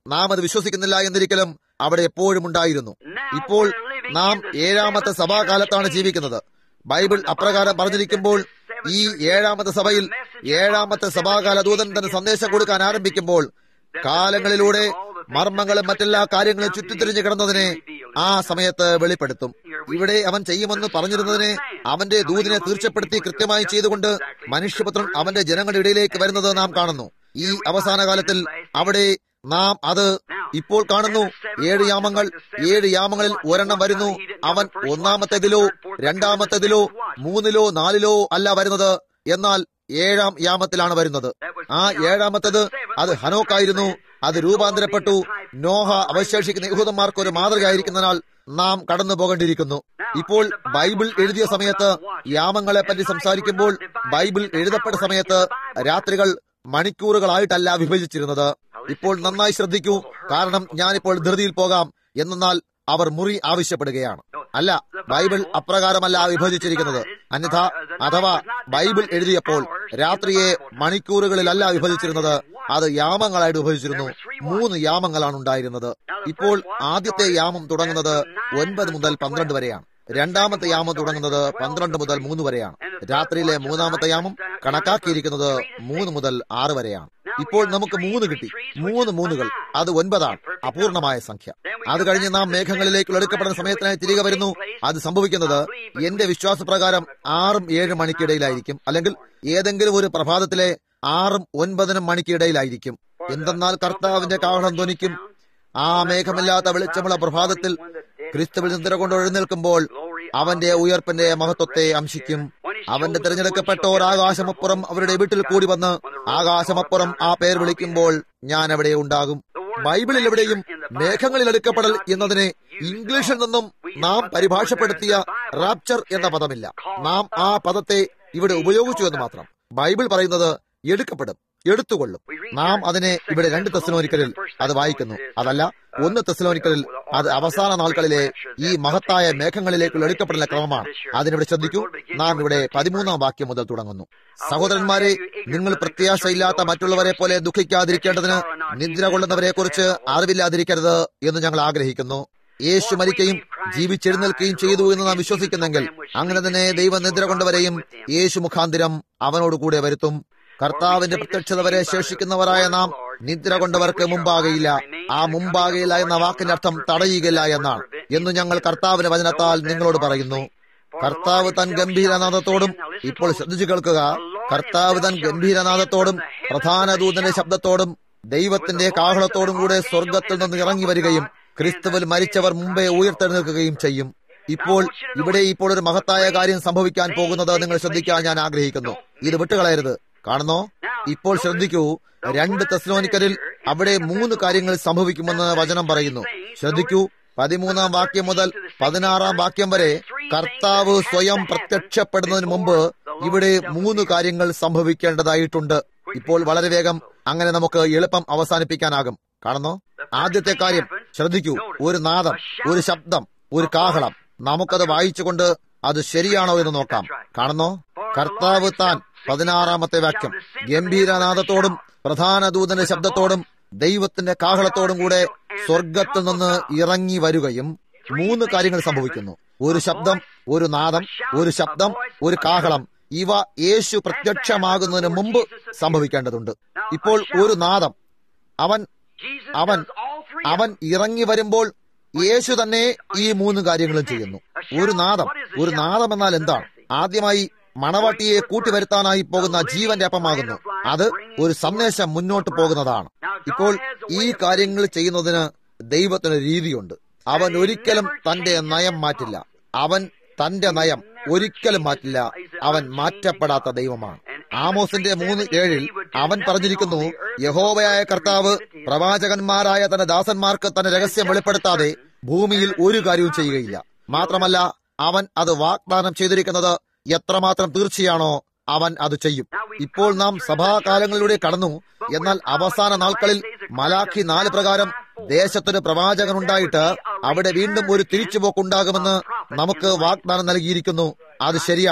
നാം അത് വിശ്വസിക്കുന്നില്ല എന്നിരിക്കലും അവിടെ എപ്പോഴും ഉണ്ടായിരുന്നു ഇപ്പോൾ നാം ഏഴാമത്തെ സഭാകാലത്താണ് ജീവിക്കുന്നത് ബൈബിൾ അപ്രകാരം പറഞ്ഞിരിക്കുമ്പോൾ ഈ ഏഴാമത്തെ സഭയിൽ ഏഴാമത്തെ സഭാകാല ദൂതൻ തന്നെ സന്ദേശം കൊടുക്കാൻ ആരംഭിക്കുമ്പോൾ കാലങ്ങളിലൂടെ മർമ്മങ്ങളും മറ്റെല്ലാ കാര്യങ്ങളും ചുറ്റിത്തിരിഞ്ഞു കിടന്നതിനെ ആ സമയത്ത് വെളിപ്പെടുത്തും ഇവിടെ അവൻ ചെയ്യുമെന്ന് പറഞ്ഞിരുന്നതിനെ അവന്റെ ദൂതിനെ തീർച്ചപ്പെടുത്തി കൃത്യമായി ചെയ്തുകൊണ്ട് മനുഷ്യപുത്രൻ അവന്റെ ജനങ്ങളുടെ ഇടയിലേക്ക് വരുന്നത് നാം കാണുന്നു ഈ അവസാന കാലത്തിൽ അവിടെ നാം അത് ഇപ്പോൾ കാണുന്നു ഏഴ് യാമങ്ങൾ ഏഴ് യാമങ്ങളിൽ ഒരെണ്ണം വരുന്നു അവൻ ഒന്നാമത്തേതിലോ രണ്ടാമത്തേതിലോ മൂന്നിലോ നാലിലോ അല്ല വരുന്നത് എന്നാൽ ഏഴാം യാമത്തിലാണ് വരുന്നത് ആ ഏഴാമത്തേത് അത് ഹനോക്കായിരുന്നു അത് രൂപാന്തരപ്പെട്ടു നോഹ അവശേഷിക്കുന്ന യഹൂദന്മാർക്ക് ഒരു മാതൃകയായിരിക്കുന്നതിനാൽ നാം കടന്നു പോകേണ്ടിയിരിക്കുന്നു ഇപ്പോൾ ബൈബിൾ എഴുതിയ സമയത്ത് യാമങ്ങളെ പറ്റി സംസാരിക്കുമ്പോൾ ബൈബിൾ എഴുതപ്പെട്ട സമയത്ത് രാത്രികൾ മണിക്കൂറുകളായിട്ടല്ല വിഭജിച്ചിരുന്നത് ഇപ്പോൾ നന്നായി ശ്രദ്ധിക്കൂ കാരണം ഞാനിപ്പോൾ ധൃതിയിൽ പോകാം എന്നാൽ അവർ മുറി ആവശ്യപ്പെടുകയാണ് അല്ല ബൈബിൾ അപ്രകാരമല്ല വിഭജിച്ചിരിക്കുന്നത് അന്യഥ അഥവാ ബൈബിൾ എഴുതിയപ്പോൾ രാത്രിയെ മണിക്കൂറുകളിലല്ല വിഭജിച്ചിരുന്നത് അത് യാമങ്ങളായിട്ട് വിഭജിച്ചിരുന്നു മൂന്ന് യാമങ്ങളാണ് ഉണ്ടായിരുന്നത് ഇപ്പോൾ ആദ്യത്തെ യാമം തുടങ്ങുന്നത് ഒൻപത് മുതൽ പന്ത്രണ്ട് വരെയാണ് രണ്ടാമത്തെ യാമം തുടങ്ങുന്നത് പന്ത്രണ്ട് മുതൽ മൂന്ന് വരെയാണ് രാത്രിയിലെ മൂന്നാമത്തെ യാമം കണക്കാക്കിയിരിക്കുന്നത് മൂന്ന് മുതൽ ആറ് വരെയാണ് ഇപ്പോൾ നമുക്ക് മൂന്ന് കിട്ടി മൂന്ന് മൂന്നുകൾ അത് ഒൻപതാണ് അപൂർണമായ സംഖ്യ അത് കഴിഞ്ഞ് നാം മേഘങ്ങളിലേക്ക് എടുക്കപ്പെടുന്ന സമയത്തിനായി തിരികെ വരുന്നു അത് സംഭവിക്കുന്നത് എന്റെ വിശ്വാസപ്രകാരം ആറും ഏഴും മണിക്കിടയിലായിരിക്കും അല്ലെങ്കിൽ ഏതെങ്കിലും ഒരു പ്രഭാതത്തിലെ ആറും ഒൻപതിനും മണിക്കിടയിലായിരിക്കും എന്തെന്നാൽ കർത്താവിന്റെ കാഹളം ധ്വനിക്കും ആ മേഘമില്ലാത്ത വെളിച്ചമുള്ള പ്രഭാതത്തിൽ ക്രിസ്തുവിൽ നിദ്ര കൊണ്ട് എഴുന്നേൽക്കുമ്പോൾ അവന്റെ ഉയർപ്പിന്റെ മഹത്വത്തെ അംശിക്കും അവന്റെ തിരഞ്ഞെടുക്കപ്പെട്ടോർ ആകാശമപ്പുറം അവരുടെ വീട്ടിൽ കൂടി വന്ന് ആകാശമപ്പുറം ആ പേർ വിളിക്കുമ്പോൾ ഞാൻ അവിടെ ഉണ്ടാകും ബൈബിളിൽ എവിടെയും മേഘങ്ങളിൽ എടുക്കപ്പെടൽ എന്നതിനെ ഇംഗ്ലീഷിൽ നിന്നും നാം പരിഭാഷപ്പെടുത്തിയ റാപ്ചർ എന്ന പദമില്ല നാം ആ പദത്തെ ഇവിടെ ഉപയോഗിച്ചു എന്ന് മാത്രം ബൈബിൾ പറയുന്നത് എടുക്കപ്പെടും എടുത്തുകൊള്ളും നാം അതിനെ ഇവിടെ രണ്ട് തെസ്ലോനിക്കലിൽ അത് വായിക്കുന്നു അതല്ല ഒന്ന് തെസ്ലോനിക്കലിൽ അത് അവസാന നാളുകളിലെ ഈ മഹത്തായ മേഘങ്ങളിലേക്കുള്ള എടുക്കപ്പെടുന്ന ക്രമമാണ് അതിനിവിടെ ശ്രദ്ധിക്കൂ നാം ഇവിടെ പതിമൂന്നാം വാക്യം മുതൽ തുടങ്ങുന്നു സഹോദരന്മാരെ നിങ്ങൾ പ്രത്യാശയില്ലാത്ത മറ്റുള്ളവരെ പോലെ ദുഃഖിക്കാതിരിക്കേണ്ടതിന് നിദ്ര കൊള്ളുന്നവരെ കുറിച്ച് അറിവില്ലാതിരിക്കരുത് എന്ന് ഞങ്ങൾ ആഗ്രഹിക്കുന്നു യേശു മരിക്കുകയും ജീവിച്ചെഴുന്നേൽക്കുകയും ചെയ്തു എന്ന് നാം വിശ്വസിക്കുന്നെങ്കിൽ അങ്ങനെ തന്നെ ദൈവം നിദ്ര കൊണ്ടവരെയും യേശു മുഖാന്തിരം അവനോട് കൂടെ വരുത്തും കർത്താവിന്റെ പ്രത്യക്ഷത വരെ ശേഷിക്കുന്നവരായ നാം നിദ്ര കൊണ്ടവർക്ക് മുമ്പാകയില്ല ആ മുമ്പാകയില്ല എന്ന വാക്കിന്റെ അർത്ഥം തടയുകയില്ല എന്നാണ് എന്ന് ഞങ്ങൾ കർത്താവിന്റെ വചനത്താൽ നിങ്ങളോട് പറയുന്നു കർത്താവ് തൻ ഗംഭീരനാഥത്തോടും ഇപ്പോൾ ശ്രദ്ധിച്ചു കേൾക്കുക കർത്താവ് തൻ ഗംഭീരനാഥത്തോടും പ്രധാന ദൂതന്റെ ശബ്ദത്തോടും ദൈവത്തിന്റെ കാഹളത്തോടും കൂടെ സ്വർഗത്തിൽ നിന്ന് ഇറങ്ങി വരികയും ക്രിസ്തുവിൽ മരിച്ചവർ മുമ്പേ ഉയർത്തെഴുന്നേൽക്കുകയും ചെയ്യും ഇപ്പോൾ ഇവിടെ ഇപ്പോൾ ഒരു മഹത്തായ കാര്യം സംഭവിക്കാൻ പോകുന്നത് നിങ്ങൾ ശ്രദ്ധിക്കാൻ ഞാൻ ആഗ്രഹിക്കുന്നു ഇത് വിട്ടുകളയരുത് കാണുന്നോ ഇപ്പോൾ ശ്രദ്ധിക്കൂ രണ്ട് തെസ്ലോനിക്കരിൽ അവിടെ മൂന്ന് കാര്യങ്ങൾ സംഭവിക്കുമെന്ന് വചനം പറയുന്നു ശ്രദ്ധിക്കൂ പതിമൂന്നാം വാക്യം മുതൽ പതിനാറാം വാക്യം വരെ കർത്താവ് സ്വയം പ്രത്യക്ഷപ്പെടുന്നതിന് മുമ്പ് ഇവിടെ മൂന്ന് കാര്യങ്ങൾ സംഭവിക്കേണ്ടതായിട്ടുണ്ട് ഇപ്പോൾ വളരെ വേഗം അങ്ങനെ നമുക്ക് എളുപ്പം അവസാനിപ്പിക്കാനാകും കാണുന്നോ ആദ്യത്തെ കാര്യം ശ്രദ്ധിക്കൂ ഒരു നാദം ഒരു ശബ്ദം ഒരു കാഹളം നമുക്കത് വായിച്ചുകൊണ്ട് അത് ശരിയാണോ എന്ന് നോക്കാം കാണുന്നോ കർത്താവ് താൻ പതിനാറാമത്തെ വാക്യം ഗംഭീരനാദത്തോടും പ്രധാന ദൂതന്റെ ശബ്ദത്തോടും ദൈവത്തിന്റെ കാഹളത്തോടും കൂടെ സ്വർഗത്തിൽ നിന്ന് ഇറങ്ങി വരികയും മൂന്ന് കാര്യങ്ങൾ സംഭവിക്കുന്നു ഒരു ശബ്ദം ഒരു നാദം ഒരു ശബ്ദം ഒരു കാഹളം ഇവ യേശു പ്രത്യക്ഷമാകുന്നതിന് മുമ്പ് സംഭവിക്കേണ്ടതുണ്ട് ഇപ്പോൾ ഒരു നാദം അവൻ അവൻ അവൻ ഇറങ്ങി വരുമ്പോൾ യേശു തന്നെ ഈ മൂന്ന് കാര്യങ്ങളും ചെയ്യുന്നു ഒരു നാദം ഒരു നാദം എന്നാൽ എന്താണ് ആദ്യമായി മണവാട്ടിയെ കൂട്ടിവരുത്താനായി പോകുന്ന ജീവന്റെ അപ്പമാകുന്നു അത് ഒരു സന്ദേശം മുന്നോട്ട് പോകുന്നതാണ് ഇപ്പോൾ ഈ കാര്യങ്ങൾ ചെയ്യുന്നതിന് ദൈവത്തിന് രീതിയുണ്ട് അവൻ ഒരിക്കലും തന്റെ നയം മാറ്റില്ല അവൻ തന്റെ നയം ഒരിക്കലും മാറ്റില്ല അവൻ മാറ്റപ്പെടാത്ത ദൈവമാണ് ആമോസിന്റെ മൂന്ന് ഏഴിൽ അവൻ പറഞ്ഞിരിക്കുന്നു യഹോവയായ കർത്താവ് പ്രവാചകന്മാരായ തന്റെ ദാസന്മാർക്ക് തന്റെ രഹസ്യം വെളിപ്പെടുത്താതെ ഭൂമിയിൽ ഒരു കാര്യവും ചെയ്യുകയില്ല മാത്രമല്ല അവൻ അത് വാഗ്ദാനം ചെയ്തിരിക്കുന്നത് എത്രമാത്രം തീർച്ചയാണോ അവൻ അത് ചെയ്യും ഇപ്പോൾ നാം സഭാകാലങ്ങളിലൂടെ കടന്നു എന്നാൽ അവസാന നാൾക്കളിൽ മലാഖി നാല് പ്രകാരം ദേശത്തൊരു പ്രവാചകൻ ഉണ്ടായിട്ട് അവിടെ വീണ്ടും ഒരു തിരിച്ചുപോക്കുണ്ടാകുമെന്ന് നമുക്ക് വാഗ്ദാനം നൽകിയിരിക്കുന്നു അത് ശരിയാണ്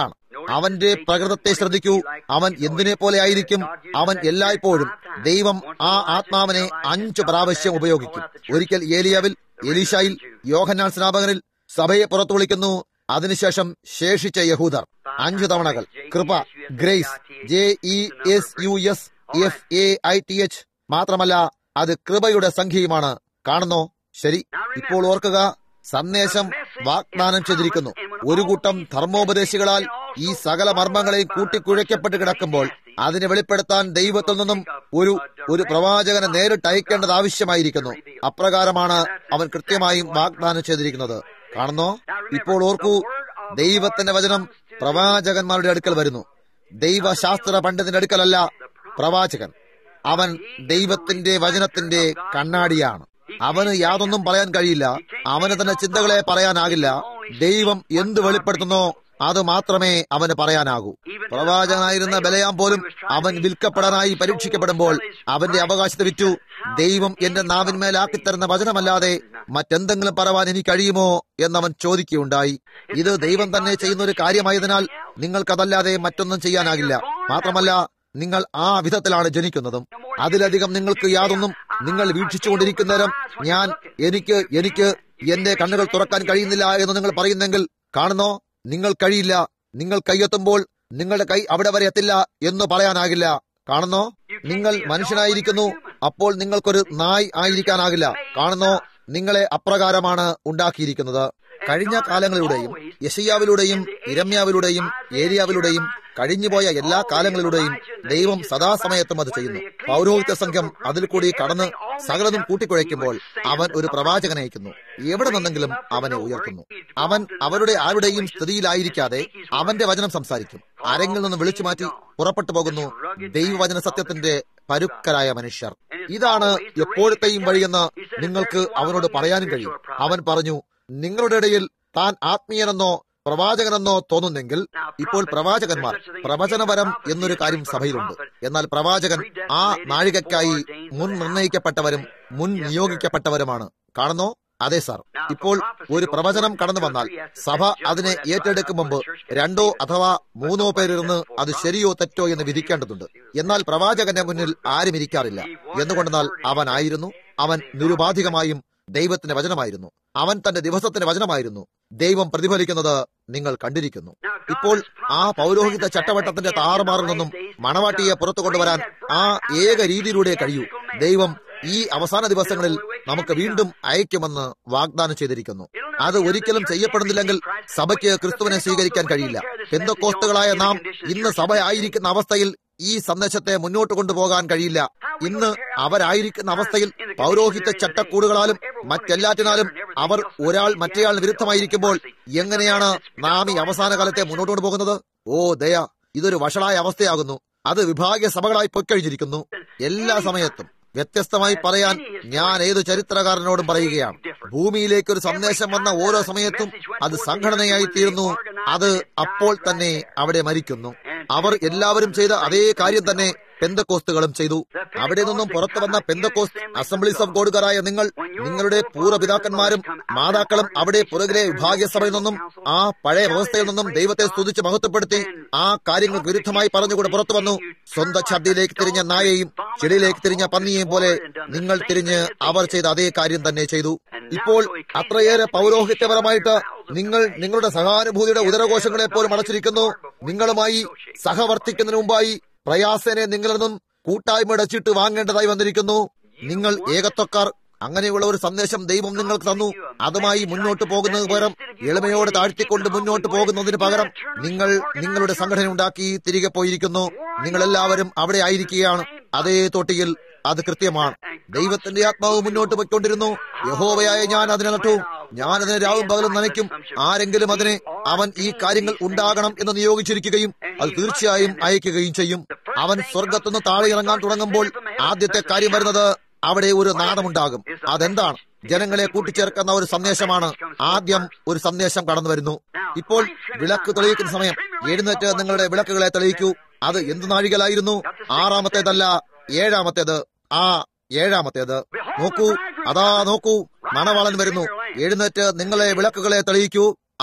അവന്റെ പ്രകൃതത്തെ ശ്രദ്ധിക്കൂ അവൻ എന്തിനെ പോലെ ആയിരിക്കും അവൻ എല്ലായ്പ്പോഴും ദൈവം ആ ആത്മാവിനെ അഞ്ചു പ്രാവശ്യം ഉപയോഗിക്കും ഒരിക്കൽ ഏലിയാവിൽ എലീഷായിൽ യോഹന്നാൻ സ്നാപകനിൽ സഭയെ പുറത്തു വിളിക്കുന്നു അതിനുശേഷം ശേഷിച്ച യഹൂദർ അഞ്ചു തവണകൾ കൃപ grace J E S U S F A I T H മാത്രമല്ല അത് കൃപയുടെ സംഖ്യയുമാണ് കാണുന്നോ ശരി ഇപ്പോൾ ഓർക്കുക സന്ദേശം വാഗ്ദാനം ചെയ്തിരിക്കുന്നു ഒരു കൂട്ടം ധർമ്മോപദേശികളാൽ ഈ സകല മർമ്മങ്ങളെയും കൂട്ടിക്കുഴയ്ക്കപ്പെട്ട് കിടക്കുമ്പോൾ അതിനെ വെളിപ്പെടുത്താൻ ദൈവത്തിൽ നിന്നും ഒരു ഒരു പ്രവാചകനെ നേരിട്ട് അയക്കേണ്ടത് ആവശ്യമായിരിക്കുന്നു അപ്രകാരമാണ് അവൻ കൃത്യമായും വാഗ്ദാനം ചെയ്തിരിക്കുന്നത് കാണുന്നോ ഇപ്പോൾ ഓർക്കൂ ദൈവത്തിന്റെ വചനം പ്രവാചകന്മാരുടെ അടുക്കൽ വരുന്നു ദൈവശാസ്ത്ര പണ്ഡിതന്റെ അടുക്കലല്ല പ്രവാചകൻ അവൻ ദൈവത്തിന്റെ വചനത്തിന്റെ കണ്ണാടിയാണ് അവന് യാതൊന്നും പറയാൻ കഴിയില്ല അവന് തന്റെ ചിന്തകളെ പറയാനാകില്ല ദൈവം എന്ത് വെളിപ്പെടുത്തുന്നോ അത് മാത്രമേ അവന് പറയാനാകൂ പ്രവാചകനായിരുന്ന ബലയാം പോലും അവൻ വിൽക്കപ്പെടാനായി പരീക്ഷിക്കപ്പെടുമ്പോൾ അവന്റെ അവകാശത്തെ വിറ്റു ദൈവം എന്റെ നാവിന്മേലാക്കി തരുന്ന വചനമല്ലാതെ മറ്റെന്തെങ്കിലും പറവാൻ എനിക്ക് കഴിയുമോ എന്നവൻ ചോദിക്കുകയുണ്ടായി ഇത് ദൈവം തന്നെ ചെയ്യുന്ന ഒരു കാര്യമായതിനാൽ നിങ്ങൾക്കതല്ലാതെ മറ്റൊന്നും ചെയ്യാനാകില്ല മാത്രമല്ല നിങ്ങൾ ആ വിധത്തിലാണ് ജനിക്കുന്നതും അതിലധികം നിങ്ങൾക്ക് യാതൊന്നും നിങ്ങൾ വീക്ഷിച്ചുകൊണ്ടിരിക്കുന്നേരം ഞാൻ എനിക്ക് എനിക്ക് എന്റെ കണ്ണുകൾ തുറക്കാൻ കഴിയുന്നില്ല എന്ന് നിങ്ങൾ പറയുന്നെങ്കിൽ കാണുന്നോ നിങ്ങൾ കഴിയില്ല നിങ്ങൾ കൈയെത്തുമ്പോൾ നിങ്ങളുടെ കൈ അവിടെ വരെ എത്തില്ല എന്ന് പറയാനാകില്ല കാണുന്നോ നിങ്ങൾ മനുഷ്യനായിരിക്കുന്നു അപ്പോൾ നിങ്ങൾക്കൊരു നായ് ആയിരിക്കാനാകില്ല കാണുന്നോ നിങ്ങളെ അപ്രകാരമാണ് ഉണ്ടാക്കിയിരിക്കുന്നത് കഴിഞ്ഞ കാലങ്ങളിലൂടെയും യശയ്യാവിലൂടെയും ഇരമ്യാവിലൂടെയും ഏരിയാവിലൂടെയും കഴിഞ്ഞുപോയ എല്ലാ കാലങ്ങളിലൂടെയും ദൈവം സദാസമയത്തും അത് ചെയ്യുന്നു പൗരോഹിത്യ സംഘം അതിൽ കൂടി കടന്ന് സകലതും കൂട്ടിക്കുഴയ്ക്കുമ്പോൾ അവൻ ഒരു പ്രവാചകനെ അയക്കുന്നു എവിടെ നിന്നെങ്കിലും അവനെ ഉയർത്തുന്നു അവൻ അവരുടെ ആരുടെയും സ്ഥിതിയിലായിരിക്കാതെ അവന്റെ വചനം സംസാരിക്കും ആരെങ്കിൽ നിന്ന് വിളിച്ചു മാറ്റി പുറപ്പെട്ടു പോകുന്നു ദൈവവചന സത്യത്തിന്റെ പരുക്കരായ മനുഷ്യർ ഇതാണ് എപ്പോഴത്തെയും വഴിയെന്ന് നിങ്ങൾക്ക് അവനോട് പറയാനും കഴിയും അവൻ പറഞ്ഞു നിങ്ങളുടെ ഇടയിൽ താൻ ആത്മീയനെന്നോ പ്രവാചകനെന്നോ തോന്നുന്നെങ്കിൽ ഇപ്പോൾ പ്രവാചകന്മാർ പ്രവചനപരം എന്നൊരു കാര്യം സഭയിലുണ്ട് എന്നാൽ പ്രവാചകൻ ആ നാഴികയ്ക്കായി മുൻ നിർണയിക്കപ്പെട്ടവരും മുൻ നിയോഗിക്കപ്പെട്ടവരുമാണ് കാണുന്നോ അതെ സാർ ഇപ്പോൾ ഒരു പ്രവചനം കടന്നു വന്നാൽ സഭ അതിനെ ഏറ്റെടുക്കും മുമ്പ് രണ്ടോ അഥവാ മൂന്നോ പേരിരുന്ന് അത് ശരിയോ തെറ്റോ എന്ന് വിധിക്കേണ്ടതുണ്ട് എന്നാൽ പ്രവാചകന്റെ മുന്നിൽ ആരും ഇരിക്കാറില്ല എന്തുകൊണ്ടെന്നാൽ അവനായിരുന്നു അവൻ നിരുപാധികമായും ദൈവത്തിന്റെ വചനമായിരുന്നു അവൻ തന്റെ ദിവസത്തിന്റെ വചനമായിരുന്നു ദൈവം പ്രതിഫലിക്കുന്നത് നിങ്ങൾ കണ്ടിരിക്കുന്നു ഇപ്പോൾ ആ പൗരോഹിത ചട്ടവട്ടത്തിന്റെ താറുമാറിൽ നിന്നും മണവാട്ടിയെ പുറത്തു കൊണ്ടുവരാൻ ആ ഏക രീതിയിലൂടെ കഴിയൂ ദൈവം ഈ അവസാന ദിവസങ്ങളിൽ നമുക്ക് വീണ്ടും അയക്കുമെന്ന് വാഗ്ദാനം ചെയ്തിരിക്കുന്നു അത് ഒരിക്കലും ചെയ്യപ്പെടുന്നില്ലെങ്കിൽ സഭയ്ക്ക് ക്രിസ്തുവിനെ സ്വീകരിക്കാൻ കഴിയില്ല എന്തൊക്കോസ്തുകളായ നാം ഇന്ന് സഭ ആയിരിക്കുന്ന അവസ്ഥയിൽ ഈ സന്ദേശത്തെ മുന്നോട്ട് കൊണ്ടുപോകാൻ കഴിയില്ല ഇന്ന് അവരായിരിക്കുന്ന അവസ്ഥയിൽ പൗരോഹിത്യ ചട്ടക്കൂടുകളാലും മറ്റെല്ലാറ്റിനാലും അവർ ഒരാൾ മറ്റേയാളിന് വിരുദ്ധമായിരിക്കുമ്പോൾ എങ്ങനെയാണ് നാം ഈ അവസാന കാലത്തെ മുന്നോട്ട് കൊണ്ടുപോകുന്നത് ഓ ദയ ഇതൊരു വഷളായ അവസ്ഥയാകുന്നു അത് വിഭാഗീയ സഭകളായി പൊയ്ക്കഴിഞ്ഞിരിക്കുന്നു എല്ലാ സമയത്തും വ്യത്യസ്തമായി പറയാൻ ഞാൻ ഏതു ചരിത്രകാരനോടും പറയുകയാണ് ഭൂമിയിലേക്ക് ഒരു സന്ദേശം വന്ന ഓരോ സമയത്തും അത് സംഘടനയായി തീരുന്നു അത് അപ്പോൾ തന്നെ അവിടെ മരിക്കുന്നു അവർ എല്ലാവരും ചെയ്ത അതേ കാര്യം തന്നെ പെന്തക്കോസ്തുകളും ചെയ്തു അവിടെ നിന്നും പുറത്തു വന്ന പെന്തക്കോസ്റ്റ് അസംബ്ലീസ് ഓഫ് ഗോഡുകാരായ നിങ്ങൾ നിങ്ങളുടെ പൂർവ്വപിതാക്കന്മാരും മാതാക്കളും അവിടെ പുറകിലെ വിഭാഗീയ സഭയിൽ നിന്നും ആ പഴയ വ്യവസ്ഥയിൽ നിന്നും ദൈവത്തെ സ്തുതിച്ച് മഹത്വപ്പെടുത്തി ആ കാര്യങ്ങൾക്ക് വിരുദ്ധമായി പറഞ്ഞുകൊണ്ട് പുറത്തു വന്നു സ്വന്തം ഛർദിയിലേക്ക് തിരിഞ്ഞ നായയും ചെടിയിലേക്ക് തിരിഞ്ഞ പന്നിയെയും പോലെ നിങ്ങൾ തിരിഞ്ഞ് അവർ ചെയ്ത അതേ കാര്യം തന്നെ ചെയ്തു ഇപ്പോൾ അത്രയേറെ പൗരോഹിത്യപരമായിട്ട് നിങ്ങൾ നിങ്ങളുടെ സഹാനുഭൂതിയുടെ ഉദരകോശങ്ങളെ പോലും അടച്ചിരിക്കുന്നു നിങ്ങളുമായി സഹവർത്തിക്കുന്നതിന് മുമ്പായി പ്രയാസനെ നിങ്ങളിൽ നിന്നും കൂട്ടായ്മയുടെ ചീട്ട് വാങ്ങേണ്ടതായി വന്നിരിക്കുന്നു നിങ്ങൾ ഏകത്വക്കാർ അങ്ങനെയുള്ള ഒരു സന്ദേശം ദൈവം നിങ്ങൾക്ക് തന്നു അതുമായി മുന്നോട്ട് പോകുന്നതിന് പകരം എളിമയോട് താഴ്ത്തിക്കൊണ്ട് മുന്നോട്ട് പോകുന്നതിന് പകരം നിങ്ങൾ നിങ്ങളുടെ സംഘടന ഉണ്ടാക്കി തിരികെ പോയിരിക്കുന്നു നിങ്ങൾ എല്ലാവരും അവിടെ ആയിരിക്കുകയാണ് അതേ തൊട്ടിയിൽ അത് കൃത്യമാണ് ദൈവത്തിന്റെ ആത്മാവ് മുന്നോട്ട് പോയിക്കൊണ്ടിരുന്നു യഹോവയായ ഞാൻ അതിനെ നട്ടു ഞാൻ അതിനെ രാവും പകലും നനയ്ക്കും ആരെങ്കിലും അതിനെ അവൻ ഈ കാര്യങ്ങൾ ഉണ്ടാകണം എന്ന് നിയോഗിച്ചിരിക്കുകയും അത് തീർച്ചയായും അയക്കുകയും ചെയ്യും അവൻ സ്വർഗത്തുനിന്ന് താഴെ ഇറങ്ങാൻ തുടങ്ങുമ്പോൾ ആദ്യത്തെ കാര്യം വരുന്നത് അവിടെ ഒരു നാദമുണ്ടാകും അതെന്താണ് ജനങ്ങളെ കൂട്ടിച്ചേർക്കുന്ന ഒരു സന്ദേശമാണ് ആദ്യം ഒരു സന്ദേശം കടന്നു വരുന്നു ഇപ്പോൾ വിളക്ക് തെളിയിക്കുന്ന സമയം എഴുന്നേറ്റ് നിങ്ങളുടെ വിളക്കുകളെ തെളിയിക്കൂ അത് എന്ത് നാഴികലായിരുന്നു ആറാമത്തേതല്ല ഏഴാമത്തേത് ആ ഏഴാമത്തേത് നോക്കൂ അതാ നോക്കൂ മണവാളൻ വരുന്നു എഴുന്നേറ്റ് നിങ്ങളെ വിളക്കുകളെ തെളിയിക്കൂ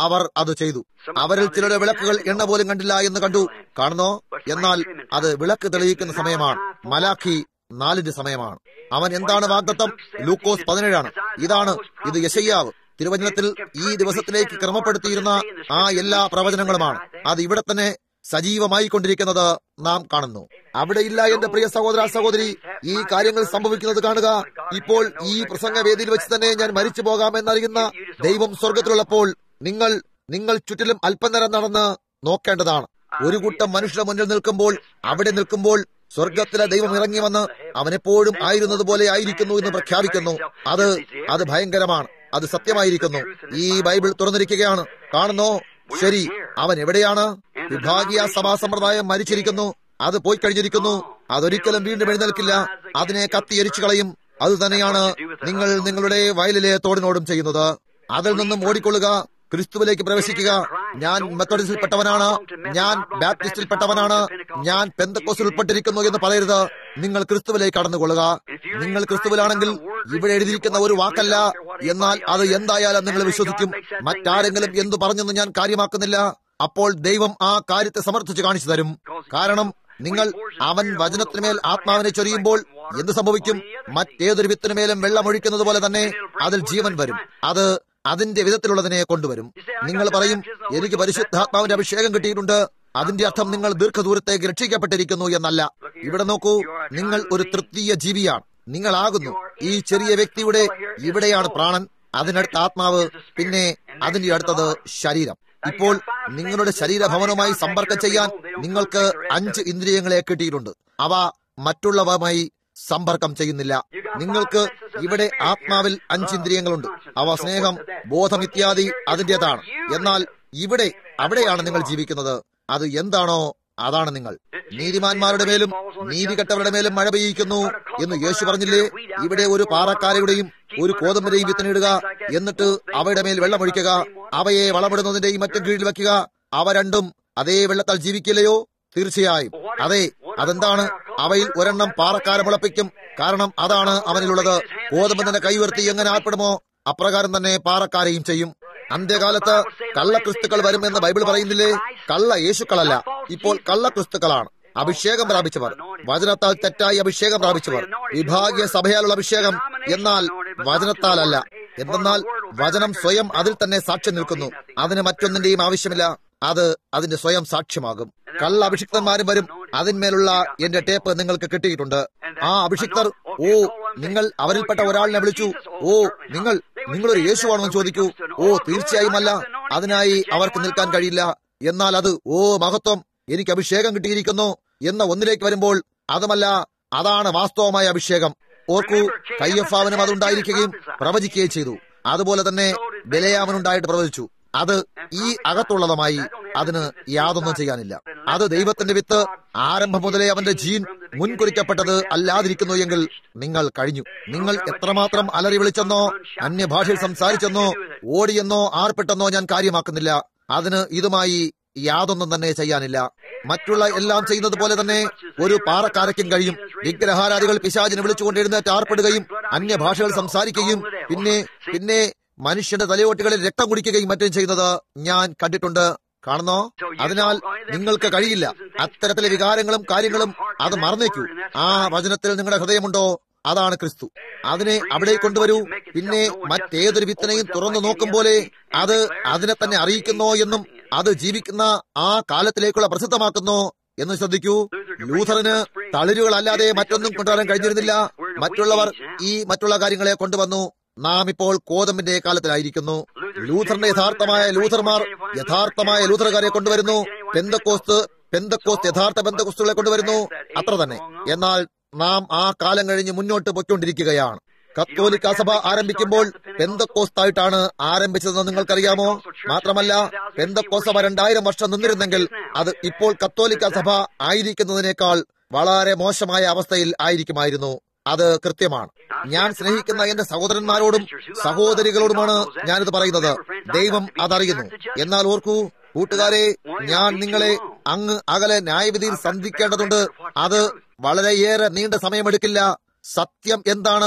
അവർ അത് ചെയ്തു അവരിൽ ചിലരുടെ വിളക്കുകൾ എണ്ണ പോലും കണ്ടില്ല എന്ന് കണ്ടു കാണുന്നോ എന്നാൽ അത് വിളക്ക് തെളിയിക്കുന്ന സമയമാണ് മലാഖി നാലിന്റെ സമയമാണ് അവൻ എന്താണ് വാഗ്ദത്തം ലൂക്കോസ് പതിനേഴാണ് ഇതാണ് ഇത് യശയ്യാവ് തിരുവചനത്തിൽ ഈ ദിവസത്തിലേക്ക് ക്രമപ്പെടുത്തിയിരുന്ന ആ എല്ലാ പ്രവചനങ്ങളുമാണ് അത് ഇവിടെ തന്നെ സജീവമായി കൊണ്ടിരിക്കുന്നത് നാം കാണുന്നു അവിടെയില്ല എന്റെ പ്രിയ സഹോദര സഹോദരി ഈ കാര്യങ്ങൾ സംഭവിക്കുന്നത് കാണുക ഇപ്പോൾ ഈ പ്രസംഗവേദിയിൽ വെച്ച് തന്നെ ഞാൻ മരിച്ചു പോകാമെന്നറിയുന്ന ദൈവം സ്വർഗത്തിലുള്ളപ്പോൾ നിങ്ങൾ നിങ്ങൾ ചുറ്റിലും അല്പനേരം നടന്ന് നോക്കേണ്ടതാണ് ഒരു കൂട്ടം മനുഷ്യരുടെ മുന്നിൽ നിൽക്കുമ്പോൾ അവിടെ നിൽക്കുമ്പോൾ സ്വർഗത്തിലെ ദൈവം ഇറങ്ങി വന്ന് അവനെപ്പോഴും ആയിരുന്നത് പോലെ ആയിരിക്കുന്നു എന്ന് പ്രഖ്യാപിക്കുന്നു അത് അത് ഭയങ്കരമാണ് അത് സത്യമായിരിക്കുന്നു ഈ ബൈബിൾ തുറന്നിരിക്കുകയാണ് കാണുന്നോ ശരി അവൻ എവിടെയാണ് വിഭാഗീയ സഭാ സമ്പ്രദായം മരിച്ചിരിക്കുന്നു അത് പോയി കഴിഞ്ഞിരിക്കുന്നു അതൊരിക്കലും വീണ്ടും എഴുന്നേൽക്കില്ല അതിനെ കത്തിയരിച്ചു കളയും അത് തന്നെയാണ് നിങ്ങൾ നിങ്ങളുടെ വയലിലെ തോടിനോടും ചെയ്യുന്നത് അതിൽ നിന്നും ഓടിക്കൊള്ളുക ക്രിസ്തുവിലേക്ക് പ്രവേശിക്കുക ഞാൻ മെത്തഡിസിൽപ്പെട്ടവനാണ് ഞാൻ ബാപ്റ്റിസ്റ്റിൽപ്പെട്ടവനാണ് ഞാൻ പെന്തക്കോസിൽ ഉൾപ്പെട്ടിരിക്കുന്നു എന്ന് പറയരുത് നിങ്ങൾ ക്രിസ്തുവിലേക്ക് കടന്നുകൊള്ളുക നിങ്ങൾ ക്രിസ്തുവിലാണെങ്കിൽ ഇവിടെ എഴുതിയിരിക്കുന്ന ഒരു വാക്കല്ല എന്നാൽ അത് എന്തായാലും നിങ്ങൾ വിശ്വസിക്കും മറ്റാരെങ്കിലും എന്തു പറഞ്ഞെന്ന് ഞാൻ കാര്യമാക്കുന്നില്ല അപ്പോൾ ദൈവം ആ കാര്യത്തെ സമർത്ഥിച്ച് കാണിച്ചു തരും കാരണം നിങ്ങൾ അവൻ വചനത്തിനുമേൽ ആത്മാവിനെ ചൊരിയുമ്പോൾ എന്ത് സംഭവിക്കും മറ്റേതൊരു വിത്തിനുമേലും വെള്ളമൊഴിക്കുന്നത് പോലെ തന്നെ അതിൽ ജീവൻ വരും അത് അതിന്റെ വിധത്തിലുള്ളതിനെ കൊണ്ടുവരും നിങ്ങൾ പറയും എനിക്ക് പരിശുദ്ധാത്മാവിന്റെ അഭിഷേകം കിട്ടിയിട്ടുണ്ട് അതിന്റെ അർത്ഥം നിങ്ങൾ ദീർഘദൂരത്തേക്ക് രക്ഷിക്കപ്പെട്ടിരിക്കുന്നു എന്നല്ല ഇവിടെ നോക്കൂ നിങ്ങൾ ഒരു തൃപ്തീയ ജീവിയാണ് നിങ്ങളാകുന്നു ഈ ചെറിയ വ്യക്തിയുടെ ഇവിടെയാണ് പ്രാണൻ അതിനടുത്ത ആത്മാവ് പിന്നെ അതിന്റെ അടുത്തത് ശരീരം ഇപ്പോൾ നിങ്ങളുടെ ശരീരഭവനവുമായി സമ്പർക്കം ചെയ്യാൻ നിങ്ങൾക്ക് അഞ്ച് ഇന്ദ്രിയങ്ങളെ കിട്ടിയിട്ടുണ്ട് അവ മറ്റുള്ളവയുമായി സമ്പർക്കം ചെയ്യുന്നില്ല നിങ്ങൾക്ക് ഇവിടെ ആത്മാവിൽ അഞ്ച് ഇന്ദ്രിയങ്ങളുണ്ട് അവ സ്നേഹം ബോധം ഇത്യാദി അതിൻ്റെതാണ് എന്നാൽ ഇവിടെ അവിടെയാണ് നിങ്ങൾ ജീവിക്കുന്നത് അത് എന്താണോ അതാണ് നിങ്ങൾ നീതിമാന്മാരുടെ മേലും നീതികെട്ടവരുടെ മേലും മഴ പെയ്യിക്കുന്നു എന്ന് യേശു പറഞ്ഞില്ലേ ഇവിടെ ഒരു പാറക്കാരയുടെയും ഒരു കോതമ്പരെയും വിത്തനിടുക എന്നിട്ട് അവയുടെ മേൽ വെള്ളമൊഴിക്കുക അവയെ വളമിടുന്നതിന്റെയും മറ്റും കീഴിൽ വെക്കുക അവ രണ്ടും അതേ വെള്ളത്താൽ ജീവിക്കില്ലയോ തീർച്ചയായും അതെ അതെന്താണ് അവയിൽ ഒരെണ്ണം പാറക്കാര മുളപ്പിക്കും കാരണം അതാണ് അവനിലുള്ളത് കോതമ്പന്റെ കൈവർത്തി എങ്ങനെ ആർപ്പെടുമോ അപ്രകാരം തന്നെ പാറക്കാരെയും ചെയ്യും അന്ത്യകാലത്ത് കള്ളക്രിസ്തുക്കൾ വരുമെന്ന് ബൈബിൾ പറയുന്നില്ലേ കള്ള യേശുക്കളല്ല ഇപ്പോൾ കള്ളക്രിസ്തുക്കളാണ് അഭിഷേകം പ്രാപിച്ചവർ വചനത്താൽ തെറ്റായി അഭിഷേകം പ്രാപിച്ചവർ വിഭാഗീയ സഭയാലുള്ള അഭിഷേകം എന്നാൽ വചനത്താലല്ല എന്തെന്നാൽ വചനം സ്വയം അതിൽ തന്നെ സാക്ഷ്യം നിൽക്കുന്നു അതിന് മറ്റൊന്നിന്റെയും ആവശ്യമില്ല അത് അതിന്റെ സ്വയം സാക്ഷ്യമാകും കള്ള അഭിഷിക്തന്മാരും വരും അതിന്മേലുള്ള എന്റെ ടേപ്പ് നിങ്ങൾക്ക് കിട്ടിയിട്ടുണ്ട് ആ അഭിഷിക്തർ ഓ നിങ്ങൾ അവരിൽപ്പെട്ട ഒരാളിനെ വിളിച്ചു ഓ നിങ്ങൾ നിങ്ങളൊരു യേശുവാണോ എന്ന് ചോദിക്കൂ ഓ തീർച്ചയായും അല്ല അതിനായി അവർക്ക് നിൽക്കാൻ കഴിയില്ല എന്നാൽ അത് ഓ മഹത്വം എനിക്ക് അഭിഷേകം കിട്ടിയിരിക്കുന്നു എന്ന ഒന്നിലേക്ക് വരുമ്പോൾ അതുമല്ല അതാണ് വാസ്തവമായ അഭിഷേകം ഓർക്കൂ കയ്യഫാവിനും അതുണ്ടായിരിക്കുകയും പ്രവചിക്കുകയും ചെയ്തു അതുപോലെ തന്നെ ബലയാമനുണ്ടായിട്ട് പ്രവചിച്ചു അത് ഈ അകത്തുള്ളതുമായി അതിന് യാതൊന്നും ചെയ്യാനില്ല അത് ദൈവത്തിന്റെ വിത്ത് ആരംഭം മുതലേ അവന്റെ ജീൻ മുൻകുറിക്കപ്പെട്ടത് അല്ലാതിരിക്കുന്നു എങ്കിൽ നിങ്ങൾ കഴിഞ്ഞു നിങ്ങൾ എത്രമാത്രം അലറി വിളിച്ചെന്നോ അന്യഭാഷയിൽ സംസാരിച്ചെന്നോ ഓടിയെന്നോ ആർപ്പെട്ടെന്നോ ഞാൻ കാര്യമാക്കുന്നില്ല അതിന് ഇതുമായി യാതൊന്നും തന്നെ ചെയ്യാനില്ല മറ്റുള്ള എല്ലാം ചെയ്യുന്നത് പോലെ തന്നെ ഒരു പാറക്കാരയ്ക്കും കഴിയും വിഗ്രഹാരാധികൾ പിശാചിനെ വിളിച്ചുകൊണ്ട് എഴുന്നേറ്റ് ആർപ്പെടുകയും അന്യഭാഷകൾ സംസാരിക്കുകയും പിന്നെ പിന്നെ മനുഷ്യന്റെ തലയോട്ടികളിൽ രക്തം കുടിക്കുകയും മറ്റും ചെയ്യുന്നത് ഞാൻ കണ്ടിട്ടുണ്ട് കാണുന്നോ അതിനാൽ നിങ്ങൾക്ക് കഴിയില്ല അത്തരത്തിലെ വികാരങ്ങളും കാര്യങ്ങളും അത് മറന്നേക്കൂ ആ വചനത്തിൽ നിങ്ങളുടെ ഹൃദയമുണ്ടോ അതാണ് ക്രിസ്തു അതിനെ അവിടെ കൊണ്ടുവരൂ പിന്നെ മറ്റേതൊരു വിത്തനെയും തുറന്നു നോക്കും പോലെ അത് അതിനെ തന്നെ അറിയിക്കുന്നോ എന്നും അത് ജീവിക്കുന്ന ആ കാലത്തിലേക്കുള്ള പ്രസിദ്ധമാക്കുന്നോ എന്ന് ശ്രദ്ധിക്കൂ ലൂഥറിന് തളിരുകളല്ലാതെ മറ്റൊന്നും കൊണ്ടുവരാൻ കഴിഞ്ഞിരുന്നില്ല മറ്റുള്ളവർ ഈ മറ്റുള്ള കാര്യങ്ങളെ കൊണ്ടുവന്നു നാം ഇപ്പോൾ കോതമ്പിന്റെ കാലത്തിലായിരിക്കുന്നു ലൂഥറിന്റെ യഥാർത്ഥമായ ലൂഥർമാർ യഥാർത്ഥമായ ലൂഥറുകാരെ കൊണ്ടുവരുന്നു പെന്തക്കോസ്ത് പെന്തക്കോസ്ത് യഥാർത്ഥ പെന്തക്കോസ്തുകളെ കൊണ്ടുവരുന്നു അത്ര തന്നെ എന്നാൽ നാം ആ കാലം കഴിഞ്ഞ് മുന്നോട്ട് പൊയ്ക്കൊണ്ടിരിക്കുകയാണ് കത്തോലിക്ക സഭ ആരംഭിക്കുമ്പോൾ പെന്തക്കോസ്തായിട്ടാണ് ആരംഭിച്ചതെന്ന് നിങ്ങൾക്കറിയാമോ മാത്രമല്ല പെന്തക്കോസ് സഭ രണ്ടായിരം വർഷം നിന്നിരുന്നെങ്കിൽ അത് ഇപ്പോൾ കത്തോലിക്ക സഭ ആയിരിക്കുന്നതിനേക്കാൾ വളരെ മോശമായ അവസ്ഥയിൽ ആയിരിക്കുമായിരുന്നു അത് കൃത്യമാണ് ഞാൻ സ്നേഹിക്കുന്ന എന്റെ സഹോദരന്മാരോടും സഹോദരികളോടുമാണ് ഞാനിത് പറയുന്നത് ദൈവം അതറിയുന്നു എന്നാൽ ഓർക്കൂ കൂട്ടുകാരെ ഞാൻ നിങ്ങളെ അങ്ങ് അകലെ ന്യായവിധിയിൽ സന്ധിക്കേണ്ടതുണ്ട് അത് വളരെയേറെ നീണ്ട സമയമെടുക്കില്ല സത്യം എന്താണ്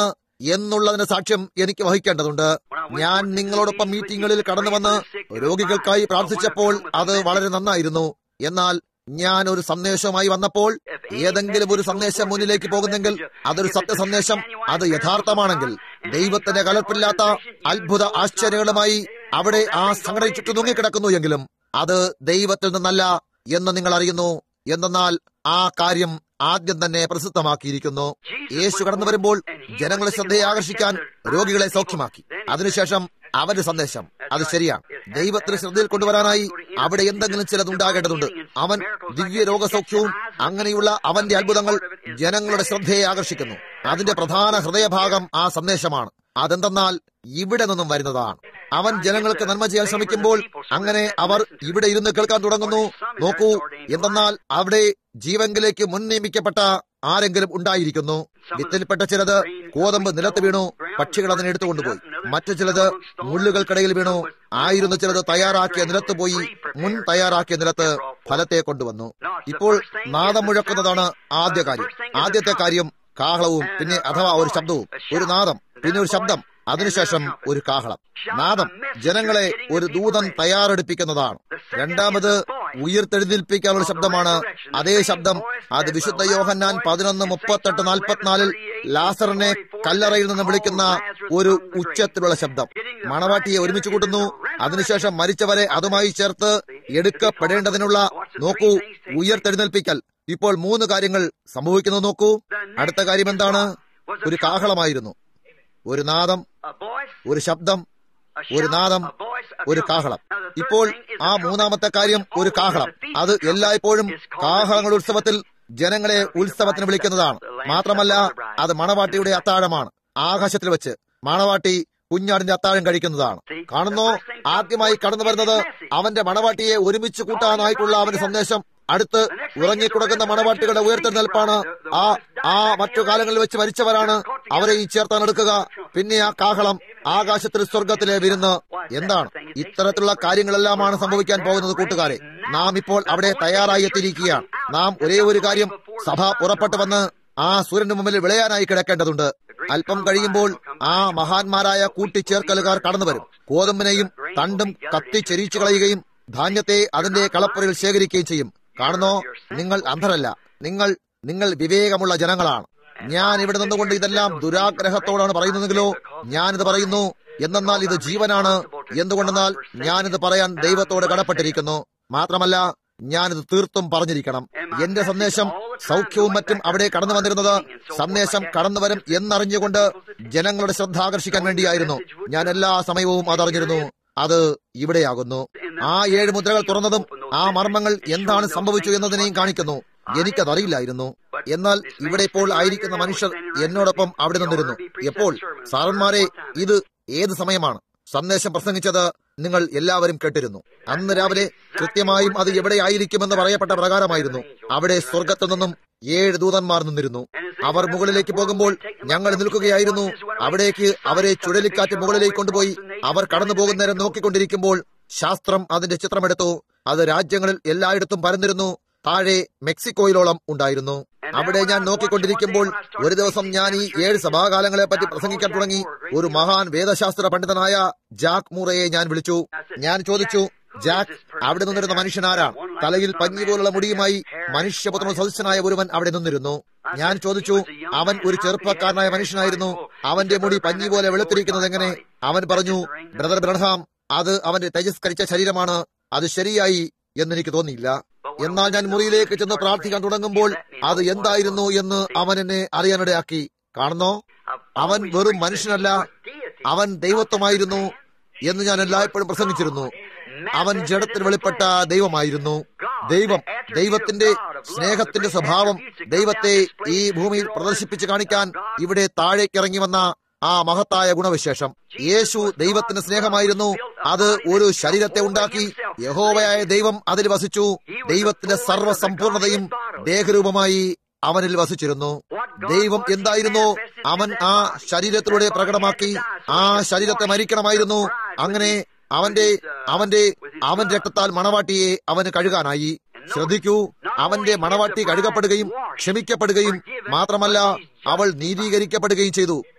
എന്നുള്ളതിന്റെ സാക്ഷ്യം എനിക്ക് വഹിക്കേണ്ടതുണ്ട് ഞാൻ നിങ്ങളോടൊപ്പം മീറ്റിങ്ങുകളിൽ കടന്നു വന്ന് രോഗികൾക്കായി പ്രാർത്ഥിച്ചപ്പോൾ അത് വളരെ നന്നായിരുന്നു എന്നാൽ ഞാൻ ഒരു സന്ദേശവുമായി വന്നപ്പോൾ ഏതെങ്കിലും ഒരു സന്ദേശം മുന്നിലേക്ക് പോകുന്നെങ്കിൽ അതൊരു സത്യസന്ദേശം അത് യഥാർത്ഥമാണെങ്കിൽ ദൈവത്തിന്റെ കലർപ്പില്ലാത്ത അത്ഭുത ആശ്ചര്യങ്ങളുമായി അവിടെ ആ സംഘടന ചുറ്റും തൂങ്ങിക്കിടക്കുന്നു എങ്കിലും അത് ദൈവത്തിൽ നിന്നല്ല എന്ന് നിങ്ങൾ അറിയുന്നു എന്തെന്നാൽ ആ കാര്യം ആദ്യം തന്നെ പ്രസിദ്ധമാക്കിയിരിക്കുന്നു യേശു കടന്നു വരുമ്പോൾ ജനങ്ങളെ ശ്രദ്ധയെ ആകർഷിക്കാൻ രോഗികളെ സൗഖ്യമാക്കി അതിനുശേഷം അവന്റെ സന്ദേശം അത് ശരിയാണ് ദൈവത്തിന് ശ്രദ്ധയിൽ കൊണ്ടുവരാനായി അവിടെ എന്തെങ്കിലും ചിലത് ഉണ്ടാകേണ്ടതുണ്ട് അവൻ ദിവ്യ രോഗസൗഖ്യവും അങ്ങനെയുള്ള അവന്റെ അത്ഭുതങ്ങൾ ജനങ്ങളുടെ ശ്രദ്ധയെ ആകർഷിക്കുന്നു അതിന്റെ പ്രധാന ഹൃദയഭാഗം ആ സന്ദേശമാണ് അതെന്തെന്നാൽ ഇവിടെ നിന്നും വരുന്നതാണ് അവൻ ജനങ്ങൾക്ക് നന്മ ചെയ്യാൻ ശ്രമിക്കുമ്പോൾ അങ്ങനെ അവർ ഇവിടെ ഇരുന്ന് കേൾക്കാൻ തുടങ്ങുന്നു നോക്കൂ എന്തെന്നാൽ അവിടെ ജീവങ്കിലേക്ക് മുൻ നിയമിക്കപ്പെട്ട ആരെങ്കിലും ഉണ്ടായിരിക്കുന്നു വിത്തിൽപ്പെട്ട ചിലത് കോതമ്പ് നിലത്ത് വീണു പക്ഷികൾ അതിനെ എടുത്തുകൊണ്ടുപോയി മറ്റു ചിലത് മുള്ളുകൾക്കിടയിൽ വീണു ആയിരുന്നു ചിലത് തയ്യാറാക്കിയ നിലത്ത് പോയി മുൻ തയ്യാറാക്കിയ നിലത്ത് ഫലത്തെ കൊണ്ടുവന്നു ഇപ്പോൾ നാദം മുഴക്കുന്നതാണ് ആദ്യ കാര്യം ആദ്യത്തെ കാര്യം കാഹളവും പിന്നെ അഥവാ ഒരു ശബ്ദവും ഒരു നാദം പിന്നെ ഒരു ശബ്ദം അതിനുശേഷം ഒരു കാഹളം നാദം ജനങ്ങളെ ഒരു ദൂതൻ തയ്യാറെടുപ്പിക്കുന്നതാണ് രണ്ടാമത് ഉയർത്തെഴുന്നേൽപ്പിക്കാനുള്ള ശബ്ദമാണ് അതേ ശബ്ദം അത് വിശുദ്ധ യോഹന്നാൻ പതിനൊന്ന് മുപ്പത്തെട്ട് നാൽപ്പത്തിനാലിൽ ലാസറിനെ കല്ലറയിൽ നിന്ന് വിളിക്കുന്ന ഒരു ഉച്ചത്തിലുള്ള ശബ്ദം മണവാട്ടിയെ ഒരുമിച്ച് കൂട്ടുന്നു അതിനുശേഷം മരിച്ചവരെ അതുമായി ചേർത്ത് എടുക്കപ്പെടേണ്ടതിനുള്ള നോക്കൂ ഉയർത്തെഴുന്നേൽപ്പിക്കൽ ഇപ്പോൾ മൂന്ന് കാര്യങ്ങൾ സംഭവിക്കുന്നു നോക്കൂ അടുത്ത കാര്യം എന്താണ് ഒരു കാഹളമായിരുന്നു ഒരു നാദം ഒരു ശബ്ദം ഒരു നാദം ഒരു കാഹളം ഇപ്പോൾ ആ മൂന്നാമത്തെ കാര്യം ഒരു കാഹളം അത് എല്ലായ്പ്പോഴും കാഹളങ്ങളുടെ ഉത്സവത്തിൽ ജനങ്ങളെ ഉത്സവത്തിന് വിളിക്കുന്നതാണ് മാത്രമല്ല അത് മണവാട്ടിയുടെ അത്താഴമാണ് ആകാശത്തിൽ വെച്ച് മണവാട്ടി കുഞ്ഞാടിന്റെ അത്താഴം കഴിക്കുന്നതാണ് കാണുന്നോ ആദ്യമായി കടന്നു വരുന്നത് അവന്റെ മണവാട്ടിയെ ഒരുമിച്ച് കൂട്ടാനായിട്ടുള്ള അവന്റെ സന്ദേശം അടുത്ത് ഉറങ്ങിക്കിടക്കുന്ന മണവാട്ടികളുടെ ഉയർത്തെഴുന്നേൽപ്പാണ് ആ ആ മറ്റു കാലങ്ങളിൽ വെച്ച് മരിച്ചവരാണ് അവരെ ഈ ചേർത്താൻ എടുക്കുക പിന്നെ ആ കാഹളം ആകാശത്തിൽ സ്വർഗത്തിലെ വിരുന്ന് എന്താണ് ഇത്തരത്തിലുള്ള കാര്യങ്ങളെല്ലാമാണ് സംഭവിക്കാൻ പോകുന്നത് കൂട്ടുകാരെ നാം ഇപ്പോൾ അവിടെ തയ്യാറായി എത്തിയിരിക്കുകയാണ് നാം ഒരേ ഒരു കാര്യം സഭ പുറപ്പെട്ടു വന്ന് ആ സൂര്യന്റെ മുമ്പിൽ വിളയാനായി കിടക്കേണ്ടതുണ്ട് അല്പം കഴിയുമ്പോൾ ആ മഹാന്മാരായ കൂട്ടിച്ചേർക്കലുകാർ കടന്നു വരും ഗോതമ്പിനെയും തണ്ടും കത്തിച്ചെരിച്ചു കളയുകയും ധാന്യത്തെ അതിന്റെ കളപ്പുരയിൽ ശേഖരിക്കുകയും ചെയ്യും കാണുന്നോ നിങ്ങൾ അന്ധരല്ല നിങ്ങൾ നിങ്ങൾ വിവേകമുള്ള ജനങ്ങളാണ് ഞാൻ ഇവിടെ നിന്നുകൊണ്ട് ഇതെല്ലാം ദുരാഗ്രഹത്തോടാണ് പറയുന്നതെങ്കിലോ ഞാനിത് പറയുന്നു എന്തെന്നാൽ ഇത് ജീവനാണ് എന്തുകൊണ്ടെന്നാൽ ഞാനിത് പറയാൻ ദൈവത്തോട് കടപ്പെട്ടിരിക്കുന്നു മാത്രമല്ല ഞാനിത് തീർത്തും പറഞ്ഞിരിക്കണം എന്റെ സന്ദേശം സൗഖ്യവും മറ്റും അവിടെ കടന്നു വന്നിരുന്നത് സന്ദേശം കടന്നു വരും എന്നറിഞ്ഞുകൊണ്ട് ജനങ്ങളുടെ ശ്രദ്ധ ആകർഷിക്കാൻ വേണ്ടിയായിരുന്നു ഞാൻ എല്ലാ സമയവും അതറിഞ്ഞിരുന്നു അത് ഇവിടെയാകുന്നു ആ ഏഴ് മുദ്രകൾ തുറന്നതും ആ മർമ്മങ്ങൾ എന്താണ് സംഭവിച്ചു എന്നതിനെയും കാണിക്കുന്നു എനിക്കതറിയില്ലായിരുന്നു എന്നാൽ ഇവിടെ ഇപ്പോൾ ആയിരിക്കുന്ന മനുഷ്യർ എന്നോടൊപ്പം അവിടെ നിന്നിരുന്നു എപ്പോൾ സാറന്മാരെ ഇത് ഏത് സമയമാണ് സന്ദേശം പ്രസംഗിച്ചത് നിങ്ങൾ എല്ലാവരും കേട്ടിരുന്നു അന്ന് രാവിലെ കൃത്യമായും അത് എവിടെ ആയിരിക്കുമെന്ന് പറയപ്പെട്ട പ്രകാരമായിരുന്നു അവിടെ സ്വർഗത്തു നിന്നും ഏഴ് ദൂതന്മാർ നിന്നിരുന്നു അവർ മുകളിലേക്ക് പോകുമ്പോൾ ഞങ്ങൾ നിൽക്കുകയായിരുന്നു അവിടേക്ക് അവരെ ചുഴലിക്കാറ്റ് മുകളിലേക്ക് കൊണ്ടുപോയി അവർ കടന്നു പോകുന്നേരം നോക്കിക്കൊണ്ടിരിക്കുമ്പോൾ ശാസ്ത്രം അതിന്റെ ചിത്രമെടുത്തു അത് രാജ്യങ്ങളിൽ എല്ലായിടത്തും പരന്നിരുന്നു താഴെ മെക്സിക്കോയിലോളം ഉണ്ടായിരുന്നു അവിടെ ഞാൻ നോക്കിക്കൊണ്ടിരിക്കുമ്പോൾ ഒരു ദിവസം ഞാൻ ഈ ഏഴ് സഭാകാലങ്ങളെ പറ്റി പ്രസംഗിക്കാൻ തുടങ്ങി ഒരു മഹാൻ വേദശാസ്ത്ര പണ്ഡിതനായ ജാക്ക് മൂറയെ ഞാൻ വിളിച്ചു ഞാൻ ചോദിച്ചു ജാക്ക് അവിടെ നിന്നിരുന്ന മനുഷ്യനാരാണ് തലയിൽ പഞ്ഞി പോലുള്ള മുടിയുമായി മനുഷ്യപുത്ര സദസ്യനായ ഒരുവൻ അവിടെ നിന്നിരുന്നു ഞാൻ ചോദിച്ചു അവൻ ഒരു ചെറുപ്പക്കാരനായ മനുഷ്യനായിരുന്നു അവന്റെ മുടി പഞ്ഞി പോലെ വെളുത്തിരിക്കുന്നത് എങ്ങനെ അവൻ പറഞ്ഞു ബ്രദർ ബ്രഹാം അത് അവന്റെ തേജസ്കരിച്ച ശരീരമാണ് അത് ശരിയായി എന്നെനിക്ക് തോന്നിയില്ല എന്നാൽ ഞാൻ മുറിയിലേക്ക് ചെന്ന് പ്രാർത്ഥിക്കാൻ തുടങ്ങുമ്പോൾ അത് എന്തായിരുന്നു എന്ന് അവൻ എന്നെ അറിയാനിടയാക്കി കാണുന്നോ അവൻ വെറും മനുഷ്യനല്ല അവൻ ദൈവത്വമായിരുന്നു എന്ന് ഞാൻ എല്ലായ്പ്പോഴും പ്രസംഗിച്ചിരുന്നു അവൻ ജഡത്തിൽ വെളിപ്പെട്ട ദൈവമായിരുന്നു ദൈവം ദൈവത്തിന്റെ സ്നേഹത്തിന്റെ സ്വഭാവം ദൈവത്തെ ഈ ഭൂമിയിൽ പ്രദർശിപ്പിച്ച് കാണിക്കാൻ ഇവിടെ താഴേക്കിറങ്ങി വന്ന ആ മഹത്തായ ഗുണവിശേഷം യേശു ദൈവത്തിന്റെ സ്നേഹമായിരുന്നു അത് ഒരു ശരീരത്തെ ഉണ്ടാക്കി യഹോവയായ ദൈവം അതിൽ വസിച്ചു ദൈവത്തിന്റെ സർവ്വസമ്പൂർണതയും ദേഹരൂപമായി അവനിൽ വസിച്ചിരുന്നു ദൈവം എന്തായിരുന്നോ അവൻ ആ ശരീരത്തിലൂടെ പ്രകടമാക്കി ആ ശരീരത്തെ മരിക്കണമായിരുന്നു അങ്ങനെ അവന്റെ അവന്റെ അവൻ രക്തത്താൽ മണവാട്ടിയെ അവന് കഴുകാനായി ശ്രദ്ധിക്കൂ അവന്റെ മണവാട്ടി കഴുകപ്പെടുകയും ക്ഷമിക്കപ്പെടുകയും മാത്രമല്ല അവൾ നീതീകരിക്കപ്പെടുകയും ചെയ്തു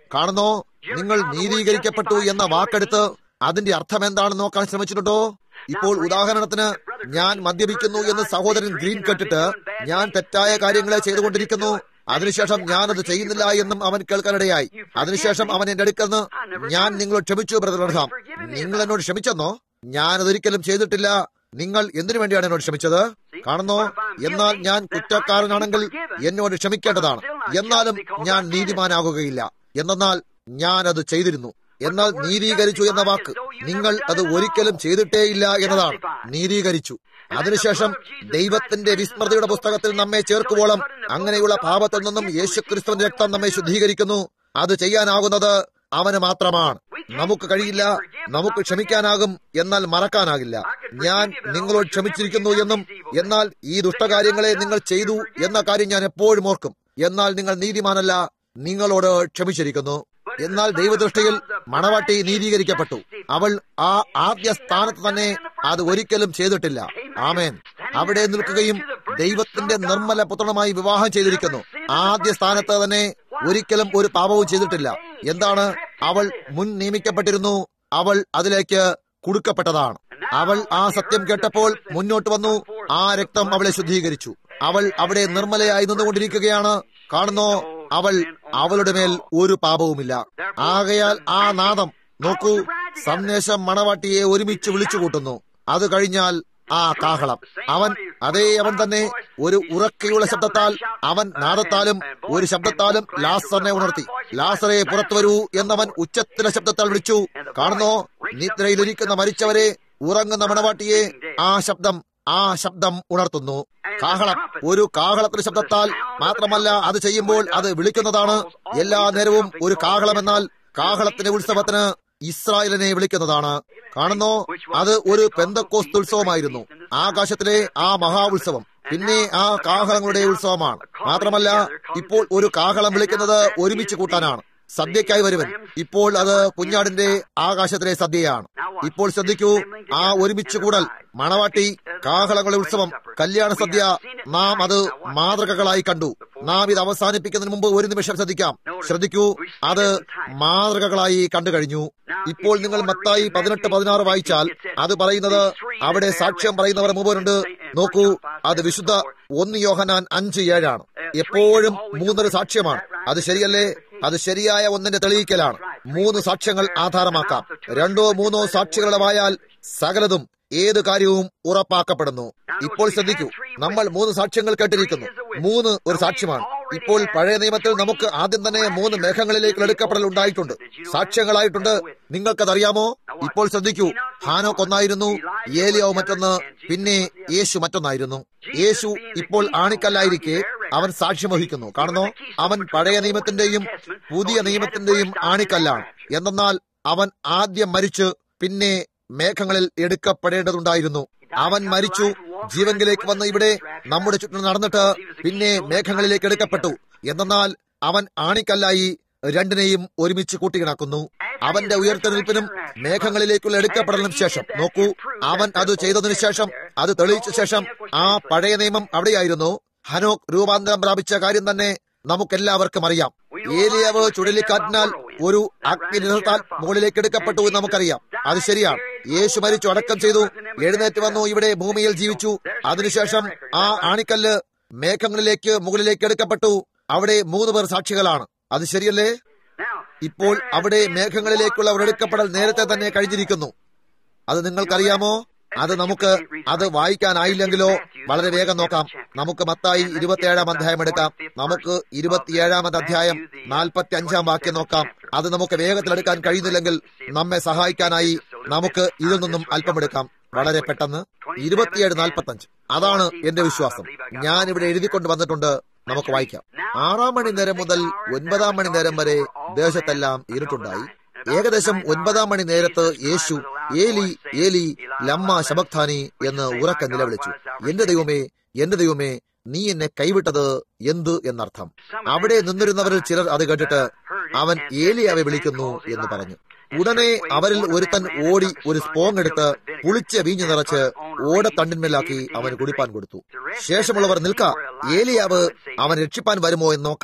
കാണുന്നോ നിങ്ങൾ നീതീകരിക്കപ്പെട്ടു എന്ന വാക്കെടുത്ത് അതിന്റെ അർത്ഥം എന്താണെന്ന് നോക്കാൻ ശ്രമിച്ചിട്ടുണ്ടോ ഇപ്പോൾ ഉദാഹരണത്തിന് ഞാൻ മദ്യപിക്കുന്നു എന്ന് സഹോദരൻ ഗ്രീൻ കേട്ടിട്ട് ഞാൻ തെറ്റായ കാര്യങ്ങളെ ചെയ്തുകൊണ്ടിരിക്കുന്നു അതിനുശേഷം ഞാനത് ചെയ്യുന്നില്ല എന്നും അവൻ കേൾക്കാനിടയായി അതിനുശേഷം അവൻ എന്റെ അടുക്കെന്ന് ഞാൻ നിങ്ങളോട് ക്ഷമിച്ചു ബ്രദർ അബ്രഹാം നിങ്ങൾ എന്നോട് ക്ഷമിച്ചെന്നോ ഞാനതൊരിക്കലും ചെയ്തിട്ടില്ല നിങ്ങൾ എന്തിനു വേണ്ടിയാണ് എന്നോട് ക്ഷമിച്ചത് കാണുന്നോ എന്നാൽ ഞാൻ കുറ്റക്കാരനാണെങ്കിൽ എന്നോട് ക്ഷമിക്കേണ്ടതാണ് എന്നാലും ഞാൻ നീതിമാനാകുകയില്ല എന്നാൽ ഞാൻ അത് ചെയ്തിരുന്നു എന്നാൽ നീതീകരിച്ചു എന്ന വാക്ക് നിങ്ങൾ അത് ഒരിക്കലും ചെയ്തിട്ടേയില്ല എന്നതാണ് നീതീകരിച്ചു അതിനുശേഷം ദൈവത്തിന്റെ വിസ്മൃതിയുടെ പുസ്തകത്തിൽ നമ്മെ ചേർക്കുവോളം അങ്ങനെയുള്ള പാപത്തിൽ നിന്നും യേശുക്രിസ്തുവിന്റെ രക്തം നമ്മെ ശുദ്ധീകരിക്കുന്നു അത് ചെയ്യാനാകുന്നത് അവന് മാത്രമാണ് നമുക്ക് കഴിയില്ല നമുക്ക് ക്ഷമിക്കാനാകും എന്നാൽ മറക്കാനാകില്ല ഞാൻ നിങ്ങളോട് ക്ഷമിച്ചിരിക്കുന്നു എന്നും എന്നാൽ ഈ ദുഷ്ടകാര്യങ്ങളെ നിങ്ങൾ ചെയ്തു എന്ന കാര്യം ഞാൻ എപ്പോഴും ഓർക്കും എന്നാൽ നിങ്ങൾ നീതിമാനല്ല നിങ്ങളോട് ക്ഷമിച്ചിരിക്കുന്നു എന്നാൽ ദൈവദൃഷ്ടിയിൽ മണവാട്ടി നീതീകരിക്കപ്പെട്ടു അവൾ ആ ആദ്യ സ്ഥാനത്ത് തന്നെ അത് ഒരിക്കലും ചെയ്തിട്ടില്ല ആമേൻ അവിടെ നിൽക്കുകയും ദൈവത്തിന്റെ നിർമ്മല പുത്രനുമായി വിവാഹം ചെയ്തിരിക്കുന്നു ആദ്യ സ്ഥാനത്ത് തന്നെ ഒരിക്കലും ഒരു പാപവും ചെയ്തിട്ടില്ല എന്താണ് അവൾ മുൻ നിയമിക്കപ്പെട്ടിരുന്നു അവൾ അതിലേക്ക് കുടുക്കപ്പെട്ടതാണ് അവൾ ആ സത്യം കേട്ടപ്പോൾ മുന്നോട്ട് വന്നു ആ രക്തം അവളെ ശുദ്ധീകരിച്ചു അവൾ അവിടെ നിർമ്മലയായി നിന്നുകൊണ്ടിരിക്കുകയാണ് കാണുന്നോ അവൾ അവളുടെ മേൽ ഒരു പാപവുമില്ല ആകയാൽ ആ നാദം നോക്കൂ സന്ദേശം മണവാട്ടിയെ ഒരുമിച്ച് വിളിച്ചു കൂട്ടുന്നു അത് കഴിഞ്ഞാൽ ആ കാഹളം അവൻ അതേ അവൻ തന്നെ ഒരു ഉറക്കെയുള്ള ശബ്ദത്താൽ അവൻ നാദത്താലും ഒരു ശബ്ദത്താലും ലാസറിനെ ഉണർത്തി ലാസറെ പുറത്തു വരൂ എന്നവൻ ഉച്ചത്തിലെ ശബ്ദത്താൽ വിളിച്ചു കാണുന്നോ നിദ്രയിലിരിക്കുന്ന മരിച്ചവരെ ഉറങ്ങുന്ന മണവാട്ടിയെ ആ ശബ്ദം ആ ശബ്ദം ഉണർത്തുന്നു കാഹളം ഒരു കാഹളത്തിന്റെ ശബ്ദത്താൽ മാത്രമല്ല അത് ചെയ്യുമ്പോൾ അത് വിളിക്കുന്നതാണ് എല്ലാ നേരവും ഒരു കാഹളം എന്നാൽ കാഹളത്തിന്റെ ഉത്സവത്തിന് ഇസ്രായേലിനെ വിളിക്കുന്നതാണ് കാണുന്നോ അത് ഒരു പെന്തക്കോസ്ത് ഉത്സവമായിരുന്നു ആകാശത്തിലെ ആ മഹാ ഉത്സവം പിന്നെ ആ കാഹളങ്ങളുടെ ഉത്സവമാണ് മാത്രമല്ല ഇപ്പോൾ ഒരു കാഹളം വിളിക്കുന്നത് ഒരുമിച്ച് കൂട്ടാനാണ് സദ്യക്കായി വരുവൻ ഇപ്പോൾ അത് കുഞ്ഞാടിന്റെ ആകാശത്തിലെ സദ്യയാണ് ഇപ്പോൾ ശ്രദ്ധിക്കൂ ആ ഒരുമിച്ച് കൂടൽ മണവാട്ടി കാഹളങ്ങളുടെ ഉത്സവം കല്യാണ സദ്യ നാം അത് മാതൃകകളായി കണ്ടു നാം ഇത് അവസാനിപ്പിക്കുന്നതിന് മുമ്പ് ഒരു നിമിഷം ശ്രദ്ധിക്കാം ശ്രദ്ധിക്കൂ അത് മാതൃകകളായി കണ്ടു കഴിഞ്ഞു ഇപ്പോൾ നിങ്ങൾ മത്തായി പതിനെട്ട് പതിനാറ് വായിച്ചാൽ അത് പറയുന്നത് അവിടെ സാക്ഷ്യം പറയുന്നവർ മൂവരുണ്ട് നോക്കൂ അത് വിശുദ്ധ ഒന്ന് യോഹനാൻ അഞ്ച് ഏഴാണ് എപ്പോഴും മൂന്നൊരു സാക്ഷ്യമാണ് അത് ശരിയല്ലേ അത് ശരിയായ ഒന്നിന്റെ തെളിയിക്കലാണ് മൂന്ന് സാക്ഷ്യങ്ങൾ ആധാരമാക്കാം രണ്ടോ മൂന്നോ സാക്ഷികളുടെവായാൽ സകലതും ഏത് കാര്യവും ഉറപ്പാക്കപ്പെടുന്നു ഇപ്പോൾ ശ്രദ്ധിക്കൂ നമ്മൾ മൂന്ന് സാക്ഷ്യങ്ങൾ കേട്ടിരിക്കുന്നു മൂന്ന് ഒരു സാക്ഷ്യമാണ് ഇപ്പോൾ പഴയ നിയമത്തിൽ നമുക്ക് ആദ്യം തന്നെ മൂന്ന് മേഘങ്ങളിലേക്ക് എടുക്കപ്പെടൽ ഉണ്ടായിട്ടുണ്ട് സാക്ഷ്യങ്ങളായിട്ടുണ്ട് നിങ്ങൾക്കതറിയാമോ ഇപ്പോൾ ശ്രദ്ധിക്കൂ ഹാനോക്ക് ഒന്നായിരുന്നു ഏലിയാവ് മറ്റൊന്ന് പിന്നെ യേശു മറ്റൊന്നായിരുന്നു യേശു ഇപ്പോൾ ആണിക്കല്ലായിരിക്കെ അവൻ സാക്ഷ്യം വഹിക്കുന്നു കാണുന്നോ അവൻ പഴയ നിയമത്തിന്റെയും പുതിയ നിയമത്തിന്റെയും ആണിക്കല്ലാണ് എന്തെന്നാൽ അവൻ ആദ്യം മരിച്ച് പിന്നെ മേഘങ്ങളിൽ എടുക്കപ്പെടേണ്ടതുണ്ടായിരുന്നു അവൻ മരിച്ചു ജീവങ്കിലേക്ക് വന്ന് ഇവിടെ നമ്മുടെ ചുറ്റും നടന്നിട്ട് പിന്നെ മേഘങ്ങളിലേക്ക് എടുക്കപ്പെട്ടു എന്നാൽ അവൻ ആണിക്കല്ലായി രണ്ടിനെയും ഒരുമിച്ച് കൂട്ടിയിണക്കുന്നു അവന്റെ ഉയർത്തെഴുന്നേൽപ്പിനും മേഘങ്ങളിലേക്കുള്ള എടുക്കപ്പെടലിനും ശേഷം നോക്കൂ അവൻ അത് ചെയ്തതിനു ശേഷം അത് തെളിയിച്ച ശേഷം ആ പഴയ നിയമം അവിടെയായിരുന്നു ഹനോക്ക് രൂപാന്തരം പ്രാപിച്ച കാര്യം തന്നെ നമുക്കെല്ലാവർക്കും അറിയാം ഏലിയാവ് ചുഴലിക്കാറ്റിനാൽ ഒരു അഗ്നി നിലത്താൽ മുകളിലേക്ക് എടുക്കപ്പെട്ടു എന്ന് നമുക്കറിയാം അത് ശരിയാണ് യേശു മരിച്ചു അടക്കം ചെയ്തു എഴുന്നേറ്റ് വന്നു ഇവിടെ ഭൂമിയിൽ ജീവിച്ചു അതിനുശേഷം ആ ആണിക്കല്ല് മേഘങ്ങളിലേക്ക് മുകളിലേക്ക് എടുക്കപ്പെട്ടു അവിടെ മൂന്ന് പേർ സാക്ഷികളാണ് അത് ശരിയല്ലേ ഇപ്പോൾ അവിടെ മേഘങ്ങളിലേക്കുള്ള ഒരു എടുക്കപ്പെടൽ നേരത്തെ തന്നെ കഴിഞ്ഞിരിക്കുന്നു അത് നിങ്ങൾക്കറിയാമോ അത് നമുക്ക് അത് വായിക്കാനായില്ലെങ്കിലോ വളരെ വേഗം നോക്കാം നമുക്ക് മത്തായി ഇരുപത്തിയേഴാം അധ്യായം എടുക്കാം നമുക്ക് ഇരുപത്തിയേഴാമത് അധ്യായം നാൽപ്പത്തി അഞ്ചാം വാക്യം നോക്കാം അത് നമുക്ക് വേഗത്തിൽ എടുക്കാൻ കഴിയുന്നില്ലെങ്കിൽ നമ്മെ സഹായിക്കാനായി നമുക്ക് ഇതിൽ നിന്നും അല്പമെടുക്കാം വളരെ പെട്ടെന്ന് ഇരുപത്തിയേഴ് നാൽപ്പത്തി അഞ്ച് അതാണ് എന്റെ വിശ്വാസം ഞാൻ ഇവിടെ എഴുതിക്കൊണ്ട് വന്നിട്ടുണ്ട് നമുക്ക് വായിക്കാം ആറാം മണി നേരം മുതൽ ഒൻപതാം മണി നേരം വരെ ദേശത്തെല്ലാം ഇരുട്ടുണ്ടായി ഏകദേശം ഒൻപതാം മണി നേരത്ത് യേശു ഏലി ഏലി ലമ്മ ശബക്താനി എന്ന് ഉറക്ക നിലവിളിച്ചു എന്റെ ദൈവമേ എന്റെ ദൈവമേ നീ എന്നെ കൈവിട്ടത് എന്ത് എന്നർത്ഥം അവിടെ നിന്നിരുന്നവരിൽ ചിലർ അത് കേട്ടിട്ട് അവൻ ഏലിയാവെ വിളിക്കുന്നു എന്ന് പറഞ്ഞു ഉടനെ അവരിൽ ഒരുത്തൻ ഓടി ഒരു സ്പോങ് എടുത്ത് പുളിച്ച വീഞ്ഞു നിറച്ച് ഓടത്തണ്ടിന്മേലാക്കി അവന് കുടിപ്പാൻ കൊടുത്തു ശേഷമുള്ളവർ നിൽക്ക ഏലിയാവ് അവൻ രക്ഷിപ്പാൻ വരുമോ എന്ന് നോക്കാം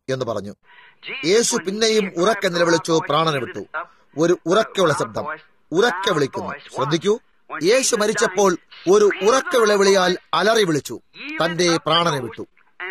എന്ന് പറഞ്ഞു യേശു പിന്നെയും ഉറക്കെ നിലവിളിച്ചു പ്രാണനെ വിട്ടു ഒരു ഉറക്കെയുള്ള ശബ്ദം ഉറക്കെ വിളിക്കുന്നു ശ്രദ്ധിക്കൂ യേശു മരിച്ചപ്പോൾ ഒരു ഉറക്ക വിളവിളിയാൽ അലറി വിളിച്ചു തന്റെ പ്രാണനെ വിട്ടു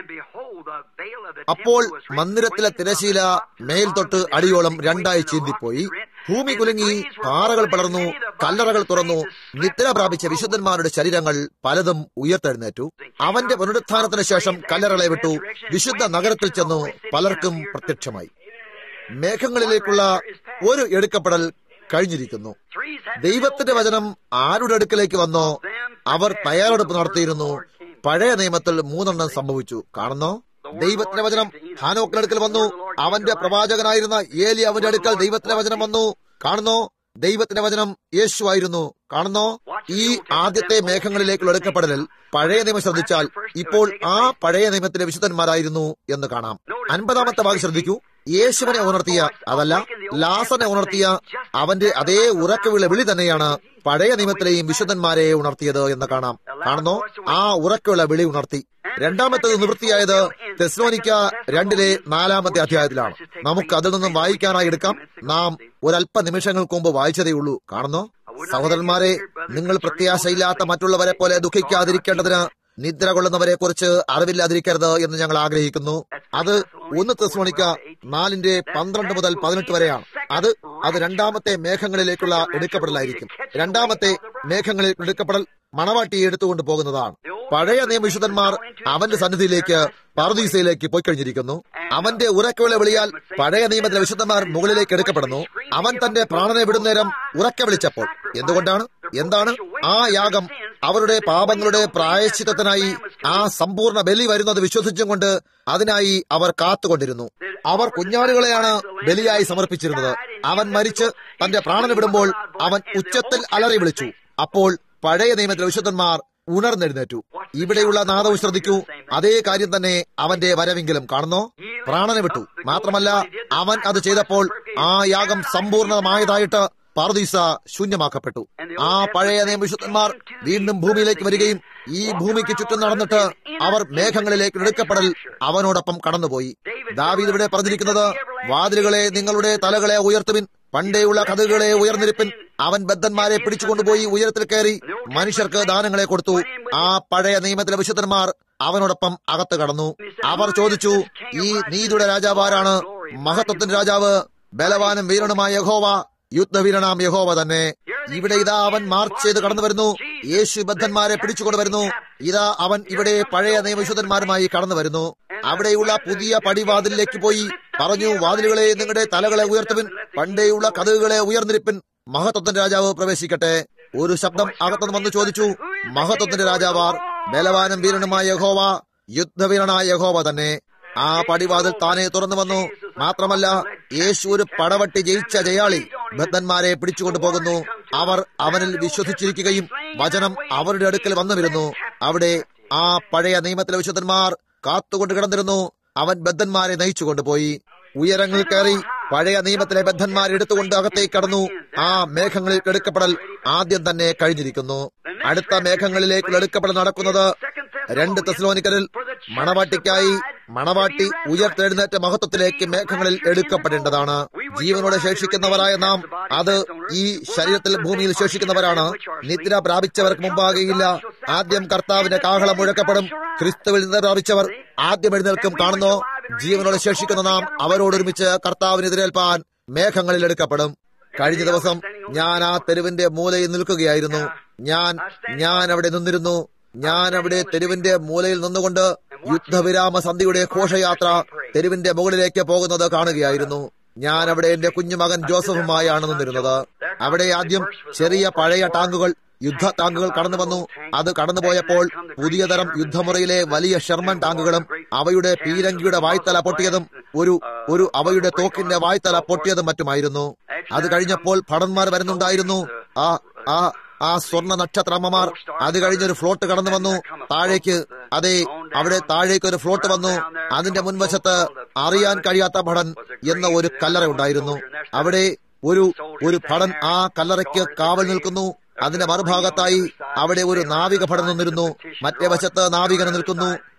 അപ്പോൾ മന്ദിരത്തിലെ തിരശീല മേൽ തൊട്ട് അടിയോളം രണ്ടായി ചീന്തിപ്പോയി ഭൂമി കുലുങ്ങി പാറകൾ പടർന്നു കല്ലറകൾ തുറന്നു നിദ്ര പ്രാപിച്ച വിശുദ്ധന്മാരുടെ ശരീരങ്ങൾ പലതും ഉയർത്തെഴുന്നേറ്റു അവന്റെ പുനരുത്ഥാനത്തിന് ശേഷം കല്ലറകളെ വിട്ടു വിശുദ്ധ നഗരത്തിൽ ചെന്നു പലർക്കും പ്രത്യക്ഷമായി മേഘങ്ങളിലേക്കുള്ള ഒരു എടുക്കപ്പെടൽ കഴിഞ്ഞിരിക്കുന്നു ദൈവത്തിന്റെ വചനം ആരുടെ അടുക്കലേക്ക് വന്നോ അവർ തയ്യാറെടുപ്പ് നടത്തിയിരുന്നു പഴയ നിയമത്തിൽ മൂന്നെണ്ണം സംഭവിച്ചു കാണുന്നോ ദൈവത്തിന്റെ വചനം ഹാനോക്കിന്റെ അടുക്കൽ വന്നു അവന്റെ പ്രവാചകനായിരുന്ന ഏലി അവന്റെ അടുക്കൽ ദൈവത്തിന്റെ വചനം വന്നു കാണുന്നോ ദൈവത്തിന്റെ വചനം യേശു ആയിരുന്നു കാണുന്നോ ഈ ആദ്യത്തെ മേഘങ്ങളിലേക്കുള്ള എടുക്കപ്പെടലിൽ പഴയ നിയമം ശ്രദ്ധിച്ചാൽ ഇപ്പോൾ ആ പഴയ നിയമത്തിലെ വിശുദ്ധന്മാരായിരുന്നു എന്ന് കാണാം അൻപതാമത്തെ ഭാഗം ശ്രദ്ധിക്കൂ യേശുവിനെ ഉണർത്തിയ അതല്ല ലാസനെ ഉണർത്തിയ അവന്റെ അതേ ഉറക്കവിള വിളി തന്നെയാണ് പഴയ നിയമത്തിലെയും വിശുദ്ധന്മാരെ ഉണർത്തിയത് എന്ന് കാണാം കാണുന്നോ ആ ഉറക്കവിള വിളി ഉണർത്തി രണ്ടാമത്തേത് നിവൃത്തിയായത് തെസ്ലോനിക്ക രണ്ടിലെ നാലാമത്തെ അധ്യായത്തിലാണ് നമുക്ക് അതിൽ നിന്നും വായിക്കാനായി എടുക്കാം നാം ഒരല്പ നിമിഷങ്ങൾക്ക് മുമ്പ് വായിച്ചതേ ഉള്ളൂ കാണുന്നോ സഹോദരന്മാരെ നിങ്ങൾ പ്രത്യാശയില്ലാത്ത മറ്റുള്ളവരെ പോലെ ദുഃഖിക്കാതിരിക്കേണ്ടതിന് നിദ്ര കൊള്ളുന്നവരെ കുറിച്ച് അറിവില്ലാതിരിക്കരുത് എന്ന് ഞങ്ങൾ ആഗ്രഹിക്കുന്നു അത് ഒന്ന് തെസ്ലോണിക്ക നാലിന്റെ പന്ത്രണ്ട് മുതൽ പതിനെട്ട് വരെയാണ് അത് അത് രണ്ടാമത്തെ മേഘങ്ങളിലേക്കുള്ള എടുക്കപ്പെടലായിരിക്കും രണ്ടാമത്തെ മേഘങ്ങളിൽ എടുക്കപ്പെടൽ മണവാട്ടിയെ എടുത്തുകൊണ്ട് പോകുന്നതാണ് പഴയ നിയമവിശുദ്ധന്മാർ അവന്റെ സന്നിധിയിലേക്ക് പാർദീസയിലേക്ക് പോയി കഴിഞ്ഞിരിക്കുന്നു അവന്റെ ഉറക്കവിള വിളിയാൽ പഴയ നിയമത്തിലെ വിശുദ്ധന്മാർ മുകളിലേക്ക് എടുക്കപ്പെടുന്നു അവൻ തന്റെ പ്രാണനെ വിടുന്നേരം ഉറക്കെ വിളിച്ചപ്പോൾ എന്തുകൊണ്ടാണ് എന്താണ് ആ യാഗം അവരുടെ പാപങ്ങളുടെ പ്രായശ്ചിത്തത്തിനായി ആ സമ്പൂർണ്ണ ബലി വരുന്നത് വിശ്വസിച്ചും കൊണ്ട് അതിനായി അവർ കാത്തുകൊണ്ടിരുന്നു അവർ കുഞ്ഞാടുകളെയാണ് ബലിയായി സമർപ്പിച്ചിരുന്നത് അവൻ മരിച്ച് തന്റെ പ്രാണന വിടുമ്പോൾ അവൻ ഉച്ചത്തിൽ അലറി വിളിച്ചു അപ്പോൾ പഴയ നിയമത്തിലെ വിശുദ്ധന്മാർ ഉണർന്നെഴുന്നേറ്റു ഇവിടെയുള്ള നാദവും ശ്രദ്ധിക്കൂ അതേ കാര്യം തന്നെ അവന്റെ വരവെങ്കിലും കാണുന്നോ പ്രാണനെ വിട്ടു മാത്രമല്ല അവൻ അത് ചെയ്തപ്പോൾ ആ യാഗം സമ്പൂർണമായതായിട്ട് പാർദീസ ശൂന്യമാക്കപ്പെട്ടു ആ പഴയ നിയമവിശുദ്ധന്മാർ വീണ്ടും ഭൂമിയിലേക്ക് വരികയും ഈ ഭൂമിക്ക് ചുറ്റും നടന്നിട്ട് അവർ മേഘങ്ങളിലേക്ക് എടുക്കപ്പെടൽ അവനോടൊപ്പം കടന്നുപോയി ദാവീദ് ഇവിടെ പറഞ്ഞിരിക്കുന്നത് വാതിലുകളെ നിങ്ങളുടെ തലകളെ ഉയർത്തുവിൻ പണ്ടേയുള്ള കഥകളെ ഉയർന്നിരിപ്പിൻ അവൻ ബദ്ധന്മാരെ പിടിച്ചുകൊണ്ടുപോയി ഉയരത്തിൽ കയറി മനുഷ്യർക്ക് ദാനങ്ങളെ കൊടുത്തു ആ പഴയ നിയമത്തിലെ വിശുദ്ധന്മാർ അവനോടൊപ്പം അകത്ത് കടന്നു അവർ ചോദിച്ചു ഈ നീതിയുടെ രാജാവ് ആരാണ് മഹത്വത്തിന്റെ രാജാവ് ബലവാനും വീരനുമായ യഹോവ യുദ്ധവീരനാം യഹോവ തന്നെ ഇവിടെ ഇതാ അവൻ മാർച്ച് ചെയ്ത് കടന്നു വരുന്നു യേശു ബദ്ധന്മാരെ പിടിച്ചുകൊണ്ട് വരുന്നു ഇതാ അവൻ ഇവിടെ പഴയ നിയമവിശുദ്ധന്മാരുമായി കടന്നു വരുന്നു അവിടെയുള്ള പുതിയ പടിവാതിലിലേക്ക് പോയി പറഞ്ഞു വാതിലുകളെ നിങ്ങളുടെ തലകളെ ഉയർത്തുവിൻ പണ്ടേയുള്ള കഥകളെ ഉയർന്നിരിപ്പിൻ മഹത്വത്തിന്റെ രാജാവ് പ്രവേശിക്കട്ടെ ഒരു ശബ്ദം അകത്തുനിന്ന് വന്ന് ചോദിച്ചു മഹത്വത്തിന്റെ രാജാവാർ ബലവാനും വീരനുമായ യഹോവ യുദ്ധവീരനായ യഹോവ തന്നെ ആ പടിവാതിൽ താനെ തുറന്നു വന്നു മാത്രമല്ല യേശു ഒരു പടവട്ടി ജയിച്ച ജയാളി ബദ്ധന്മാരെ പിടിച്ചുകൊണ്ടു പോകുന്നു അവർ അവനിൽ വിശ്വസിച്ചിരിക്കുകയും വചനം അവരുടെ അടുക്കൽ വന്നുവരുന്നു അവിടെ ആ പഴയ നിയമത്തിലെ വിശുദ്ധന്മാർ കാത്തുകൊണ്ട് കിടന്നിരുന്നു അവൻ ബദ്ധന്മാരെ നയിച്ചു കൊണ്ടുപോയി ഉയരങ്ങൾ കയറി പഴയ നിയമത്തിലെ ബദ്ധന്മാരെ എടുത്തുകൊണ്ട് അകത്തേക്ക് കടന്നു ആ മേഘങ്ങളിൽ എടുക്കപ്പെടൽ ആദ്യം തന്നെ കഴിഞ്ഞിരിക്കുന്നു അടുത്ത മേഘങ്ങളിലേക്കുള്ള എടുക്കപ്പെടൽ നടക്കുന്നത് രണ്ട് തെസ്ലോനിക്കലിൽ മണവാട്ടിക്കായി മണവാട്ടി ഉയർത്തെഴുന്നേറ്റ മഹത്വത്തിലേക്ക് മേഘങ്ങളിൽ എടുക്കപ്പെടേണ്ടതാണ് ജീവനോടെ ശേഷിക്കുന്നവരായ നാം അത് ഈ ശരീരത്തിൽ ഭൂമിയിൽ ശേഷിക്കുന്നവരാണ് നിദ്ര പ്രാപിച്ചവർക്ക് മുമ്പാകെയില്ല ആദ്യം കർത്താവിന്റെ കാഹളം മുഴക്കപ്പെടും ക്രിസ്തുവിൽ നിന്ന് പ്രാപിച്ചവർ ആദ്യം എഴുന്നേൽക്കും കാണുന്നോ ജീവനോടെ ശേഷിക്കുന്ന നാം അവരോടൊരുമിച്ച് കർത്താവിനെതിരേൽപ്പാൻ മേഘങ്ങളിൽ എടുക്കപ്പെടും കഴിഞ്ഞ ദിവസം ഞാൻ ആ തെരുവിന്റെ മൂലയിൽ നിൽക്കുകയായിരുന്നു ഞാൻ ഞാൻ അവിടെ നിന്നിരുന്നു ഞാൻ അവിടെ തെരുവിന്റെ മൂലയിൽ നിന്നുകൊണ്ട് യുദ്ധവിരാമ സന്ധിയുടെ ഘോഷയാത്ര തെരുവിന്റെ മുകളിലേക്ക് പോകുന്നത് കാണുകയായിരുന്നു ഞാൻ അവിടെ എന്റെ കുഞ്ഞുമകൻ ജോസഫുമായാണ് നിന്നിരുന്നത് അവിടെ ആദ്യം ചെറിയ പഴയ ടാങ്കുകൾ യുദ്ധ ടാങ്കുകൾ കടന്നു വന്നു അത് കടന്നുപോയപ്പോൾ പുതിയ തരം യുദ്ധമുറയിലെ വലിയ ഷെർമൻ ടാങ്കുകളും അവയുടെ പീരങ്കിയുടെ വായ്ത്തല പൊട്ടിയതും ഒരു ഒരു അവയുടെ തോക്കിന്റെ വായ്ത്തല പൊട്ടിയതും മറ്റുമായിരുന്നു അത് കഴിഞ്ഞപ്പോൾ ഭടന്മാർ വരുന്നുണ്ടായിരുന്നു ആ ആ ആ സ്വർണ്ണ നക്ഷത്രമ്മമാർ അത് കഴിഞ്ഞൊരു ഫ്ലോട്ട് കടന്നു വന്നു താഴേക്ക് അതെ അവിടെ താഴേക്ക് ഒരു ഫ്ലോട്ട് വന്നു അതിന്റെ മുൻവശത്ത് അറിയാൻ കഴിയാത്ത ഭടൻ എന്ന ഒരു കല്ലറ ഉണ്ടായിരുന്നു അവിടെ ഒരു ഒരു ഭടൻ ആ കല്ലറയ്ക്ക് കാവൽ നിൽക്കുന്നു അതിന്റെ മറുഭാഗത്തായി അവിടെ ഒരു നാവിക ഭടൻ നിന്നിരുന്നു മറ്റേ വശത്ത് നാവികന് നിൽക്കുന്നു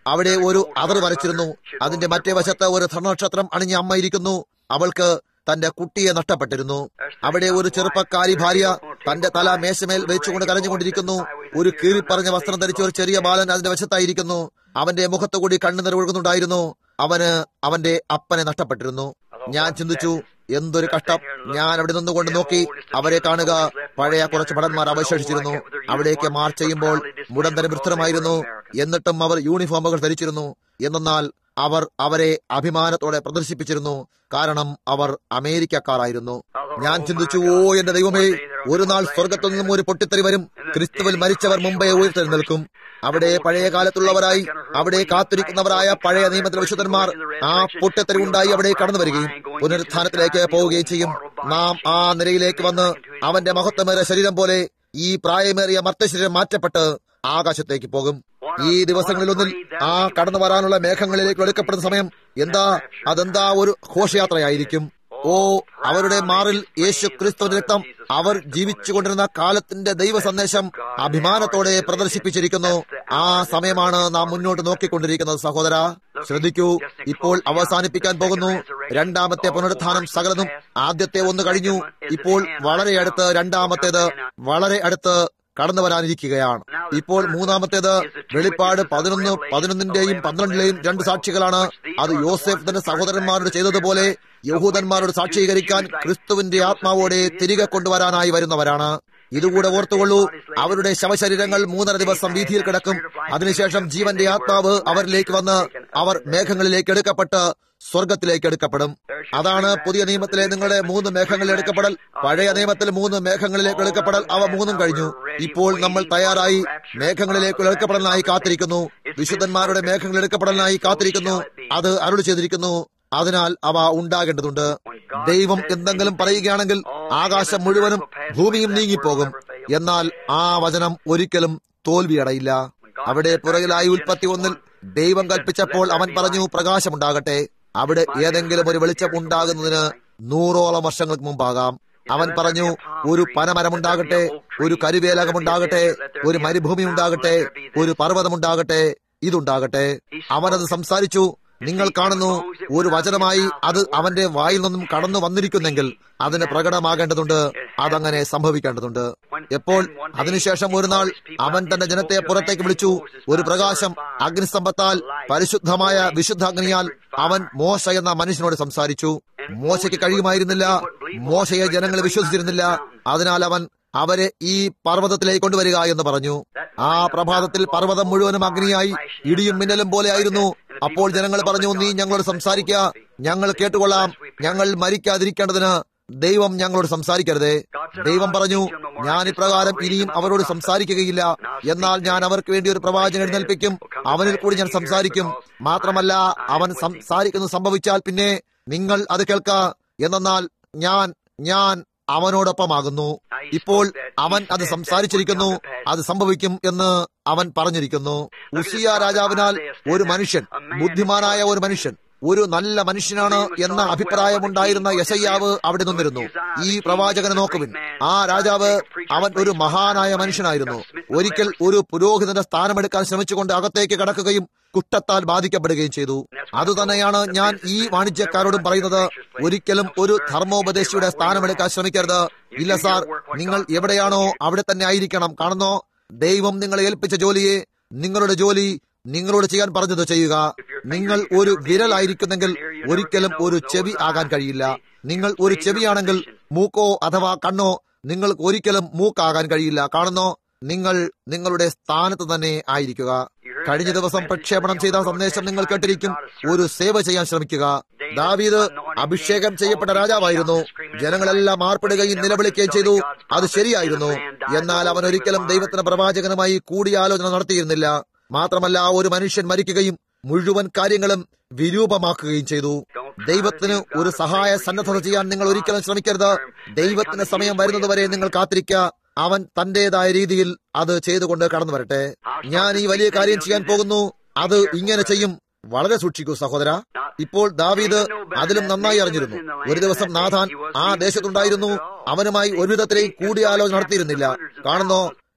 അവിടെ ഒരു അവർ വരച്ചിരുന്നു അതിന്റെ മറ്റേ വശത്ത് ഒരു ധർണനക്ഷത്രം അണിഞ്ഞ അമ്മ ഇരിക്കുന്നു അവൾക്ക് തന്റെ കുട്ടിയെ നഷ്ടപ്പെട്ടിരുന്നു അവിടെ ഒരു ചെറുപ്പക്കാരി ഭാര്യ തന്റെ തല മേശമേൽ വെച്ചുകൊണ്ട് കരഞ്ഞുകൊണ്ടിരിക്കുന്നു ഒരു കീറിപ്പറഞ്ഞ വസ്ത്രം ധരിച്ച ഒരു ചെറിയ ബാലൻ അതിന്റെ വശത്തായിരിക്കുന്നു അവന്റെ മുഖത്തു കൂടി കണ്ണുനിർ ഒഴുകുന്നുണ്ടായിരുന്നു അവന് അവന്റെ അപ്പനെ നഷ്ടപ്പെട്ടിരുന്നു ഞാൻ ചിന്തിച്ചു എന്തൊരു കഷ്ടം ഞാൻ അവിടെ നിന്നുകൊണ്ട് നോക്കി അവരെ കാണുക പഴയ കുറച്ച് ഭടന്മാർ അവശേഷിച്ചിരുന്നു അവിടേക്ക് മാർച്ച് ചെയ്യുമ്പോൾ മുടന്തര വൃത്തരമായിരുന്നു എന്നിട്ടും അവർ യൂണിഫോമുകൾ ധരിച്ചിരുന്നു എന്നാൽ അവർ അവരെ അഭിമാനത്തോടെ പ്രദർശിപ്പിച്ചിരുന്നു കാരണം അവർ അമേരിക്കക്കാരായിരുന്നു ഞാൻ ചിന്തിച്ചു ഓ എന്റെ ദൈവമേ ഒരു നാൾ സ്വർഗത്തിൽ നിന്നും ഒരു പൊട്ടിത്തെറി വരും ക്രിസ്തുവിൽ മരിച്ചവർ മുമ്പേ ഉയർത്തെഴുന്നേൽക്കും അവിടെ പഴയ കാലത്തുള്ളവരായി അവിടെ കാത്തിരിക്കുന്നവരായ പഴയ നിയമത്തിലെ വിശുദ്ധന്മാർ ആ പൊട്ടിത്തെറി ഉണ്ടായി അവിടെ കടന്നു വരികയും പുനരുത്ഥാനത്തിലേക്ക് പോവുകയും ചെയ്യും നാം ആ നിലയിലേക്ക് വന്ന് അവന്റെ മഹത്വമേറിയ ശരീരം പോലെ ഈ പ്രായമേറിയ മർത്തശരീരം മാറ്റപ്പെട്ട് ആകാശത്തേക്ക് പോകും ഈ ദിവസങ്ങളിലൊന്നിൽ ആ കടന്നു വരാനുള്ള മേഘങ്ങളിലേക്ക് എടുക്കപ്പെടുന്ന സമയം എന്താ അതെന്താ ഒരു ഘോഷയാത്രയായിരിക്കും ഓ അവരുടെ മാറിൽ യേശു ക്രിസ്തുവിന്റെ രക്തം അവർ ജീവിച്ചുകൊണ്ടിരുന്ന കാലത്തിന്റെ ദൈവ സന്ദേശം അഭിമാനത്തോടെ പ്രദർശിപ്പിച്ചിരിക്കുന്നു ആ സമയമാണ് നാം മുന്നോട്ട് നോക്കിക്കൊണ്ടിരിക്കുന്നത് സഹോദര ശ്രദ്ധിക്കൂ ഇപ്പോൾ അവസാനിപ്പിക്കാൻ പോകുന്നു രണ്ടാമത്തെ പുനരുത്ഥാനം സകലതും ആദ്യത്തെ ഒന്ന് കഴിഞ്ഞു ഇപ്പോൾ വളരെ അടുത്ത് രണ്ടാമത്തേത് വളരെ അടുത്ത് കടന്നു വരാനിരിക്കുകയാണ് ഇപ്പോൾ മൂന്നാമത്തേത് വെളിപ്പാട് പതിനൊന്ന് പതിനൊന്നിന്റെയും പന്ത്രണ്ടിലെയും രണ്ട് സാക്ഷികളാണ് അത് യോസെഫ് തന്റെ സഹോദരന്മാരോട് ചെയ്തതുപോലെ യഹൂദന്മാരോട് സാക്ഷീകരിക്കാൻ ക്രിസ്തുവിന്റെ ആത്മാവോടെ തിരികെ കൊണ്ടുവരാനായി വരുന്നവരാണ് ഇതുകൂടെ ഓർത്തുകൊള്ളൂ അവരുടെ ശവശരീരങ്ങൾ മൂന്നര ദിവസം വീതിയിൽ കിടക്കും അതിനുശേഷം ജീവന്റെ ആത്മാവ് അവരിലേക്ക് വന്ന് അവർ മേഘങ്ങളിലേക്ക് എടുക്കപ്പെട്ട് സ്വർഗത്തിലേക്ക് എടുക്കപ്പെടും അതാണ് പുതിയ നിയമത്തിലെ നിങ്ങളുടെ മൂന്ന് മേഘങ്ങളിൽ എടുക്കപ്പെടൽ പഴയ നിയമത്തിൽ മൂന്ന് മേഘങ്ങളിലേക്ക് എടുക്കപ്പെടൽ അവ മൂന്നും കഴിഞ്ഞു ഇപ്പോൾ നമ്മൾ തയ്യാറായി മേഘങ്ങളിലേക്ക് എടുക്കപ്പെടലിനായി കാത്തിരിക്കുന്നു വിശുദ്ധന്മാരുടെ മേഘങ്ങൾ എടുക്കപ്പെടലിനായി കാത്തിരിക്കുന്നു അത് അരുളി ചെയ്തിരിക്കുന്നു അതിനാൽ അവ ഉണ്ടാകേണ്ടതുണ്ട് ദൈവം എന്തെങ്കിലും പറയുകയാണെങ്കിൽ ആകാശം മുഴുവനും ഭൂമിയും നീങ്ങിപ്പോകും എന്നാൽ ആ വചനം ഒരിക്കലും തോൽവിയടയില്ല അവിടെ പുറകിലായി ഉൽപ്പത്തി ഒന്നിൽ ദൈവം കൽപ്പിച്ചപ്പോൾ അവൻ പറഞ്ഞു പ്രകാശമുണ്ടാകട്ടെ അവിടെ ഏതെങ്കിലും ഒരു വെളിച്ചം ഉണ്ടാകുന്നതിന് നൂറോളം വർഷങ്ങൾക്ക് മുമ്പാകാം അവൻ പറഞ്ഞു ഒരു പനമരമുണ്ടാകട്ടെ ഒരു കരുവേലകമുണ്ടാകട്ടെ ഒരു മരുഭൂമി ഉണ്ടാകട്ടെ ഒരു പർവ്വതമുണ്ടാകട്ടെ ഇതുണ്ടാകട്ടെ അവനത് സംസാരിച്ചു നിങ്ങൾ കാണുന്നു ഒരു വചനമായി അത് അവന്റെ വായിൽ നിന്നും കടന്നു വന്നിരിക്കുന്നെങ്കിൽ അതിന് പ്രകടമാകേണ്ടതുണ്ട് അതങ്ങനെ സംഭവിക്കേണ്ടതുണ്ട് എപ്പോൾ അതിനുശേഷം ഒരു നാൾ അവൻ തന്റെ ജനത്തെ പുറത്തേക്ക് വിളിച്ചു ഒരു പ്രകാശം അഗ്നിസ്തംഭത്താൽ പരിശുദ്ധമായ വിശുദ്ധാഗ്നിയാൽ അവൻ മോശ എന്ന മനുഷ്യനോട് സംസാരിച്ചു മോശയ്ക്ക് കഴിയുമായിരുന്നില്ല മോശയെ ജനങ്ങൾ വിശ്വസിച്ചിരുന്നില്ല അതിനാൽ അവൻ അവരെ ഈ പർവ്വതത്തിലേക്ക് കൊണ്ടുവരിക എന്ന് പറഞ്ഞു ആ പ്രഭാതത്തിൽ പർവ്വതം മുഴുവനും അഗ്നിയായി ഇടിയും മിന്നലും പോലെ ആയിരുന്നു അപ്പോൾ ജനങ്ങൾ പറഞ്ഞു നീ ഞങ്ങളോട് സംസാരിക്കുക ഞങ്ങൾ കേട്ടുകൊള്ളാം ഞങ്ങൾ മരിക്കാതിരിക്കേണ്ടതിന് ദൈവം ഞങ്ങളോട് സംസാരിക്കരുതേ ദൈവം പറഞ്ഞു ഞാൻ ഇപ്രകാരം ഇനിയും അവരോട് സംസാരിക്കുകയില്ല എന്നാൽ ഞാൻ അവർക്ക് വേണ്ടി ഒരു പ്രവാചകൻ എഴുന്നേൽപ്പിക്കും അവനിൽ കൂടി ഞാൻ സംസാരിക്കും മാത്രമല്ല അവൻ സംസാരിക്കുന്നത് സംഭവിച്ചാൽ പിന്നെ നിങ്ങൾ അത് കേൾക്ക എന്നാൽ ഞാൻ ഞാൻ അവനോടൊപ്പമാകുന്നു ഇപ്പോൾ അവൻ അത് സംസാരിച്ചിരിക്കുന്നു അത് സംഭവിക്കും എന്ന് അവൻ പറഞ്ഞിരിക്കുന്നു ഉസിയ രാജാവിനാൽ ഒരു മനുഷ്യൻ ബുദ്ധിമാനായ ഒരു മനുഷ്യൻ ഒരു നല്ല മനുഷ്യനാണ് എന്ന അഭിപ്രായമുണ്ടായിരുന്ന യശയ്യാവ് അവിടെ നിന്നിരുന്നു ഈ പ്രവാചകനെ നോക്കുവിൻ ആ രാജാവ് അവൻ ഒരു മഹാനായ മനുഷ്യനായിരുന്നു ഒരിക്കൽ ഒരു പുരോഹിതന്റെ സ്ഥാനമെടുക്കാൻ ശ്രമിച്ചുകൊണ്ട് അകത്തേക്ക് കടക്കുകയും കുട്ടത്താൽ ബാധിക്കപ്പെടുകയും ചെയ്തു അതുതന്നെയാണ് ഞാൻ ഈ വാണിജ്യക്കാരോടും പറയുന്നത് ഒരിക്കലും ഒരു ധർമ്മോപദേശിയുടെ സ്ഥാനമെടുക്കാൻ ശ്രമിക്കരുത് ഇല്ല സാർ നിങ്ങൾ എവിടെയാണോ അവിടെ തന്നെ ആയിരിക്കണം കാണുന്നോ ദൈവം നിങ്ങളെ ഏൽപ്പിച്ച ജോലിയെ നിങ്ങളുടെ ജോലി നിങ്ങളോട് ചെയ്യാൻ പറഞ്ഞത് ചെയ്യുക നിങ്ങൾ ഒരു വിരലായിരിക്കുന്നെങ്കിൽ ഒരിക്കലും ഒരു ചെവി ആകാൻ കഴിയില്ല നിങ്ങൾ ഒരു ചെവിയാണെങ്കിൽ മൂക്കോ അഥവാ കണ്ണോ നിങ്ങൾക്ക് ഒരിക്കലും മൂക്കാകാൻ കഴിയില്ല കാണുന്നോ നിങ്ങൾ നിങ്ങളുടെ സ്ഥാനത്ത് തന്നെ ആയിരിക്കുക കഴിഞ്ഞ ദിവസം പ്രക്ഷേപണം ചെയ്ത സന്ദേശം നിങ്ങൾ കേട്ടിരിക്കും ഒരു സേവ ചെയ്യാൻ ശ്രമിക്കുക ദാവീദ് അഭിഷേകം ചെയ്യപ്പെട്ട രാജാവായിരുന്നു ജനങ്ങളെല്ലാം ആർപ്പിടുകയും നിലവിളിക്കുകയും ചെയ്തു അത് ശരിയായിരുന്നു എന്നാൽ അവൻ ഒരിക്കലും ദൈവത്തിന് പ്രവാചകനുമായി കൂടിയാലോചന നടത്തിയിരുന്നില്ല മാത്രമല്ല ഒരു മനുഷ്യൻ മരിക്കുകയും മുഴുവൻ കാര്യങ്ങളും വിരൂപമാക്കുകയും ചെയ്തു ദൈവത്തിന് ഒരു സഹായ സന്നദ്ധത ചെയ്യാൻ നിങ്ങൾ ഒരിക്കലും ശ്രമിക്കരുത് ദൈവത്തിന് സമയം വരുന്നതുവരെ നിങ്ങൾ കാത്തിരിക്കുക അവൻ തന്റേതായ രീതിയിൽ അത് ചെയ്തുകൊണ്ട് കടന്നു വരട്ടെ ഞാൻ ഈ വലിയ കാര്യം ചെയ്യാൻ പോകുന്നു അത് ഇങ്ങനെ ചെയ്യും വളരെ സൂക്ഷിക്കൂ സഹോദര ഇപ്പോൾ ദാവീദ് അതിലും നന്നായി അറിഞ്ഞിരുന്നു ഒരു ദിവസം നാഥാൻ ആ ദേശത്തുണ്ടായിരുന്നു അവനുമായി ഒരു വിധത്തിലെയും കൂടിയാലോചന നടത്തിയിരുന്നില്ല കാണുന്നോ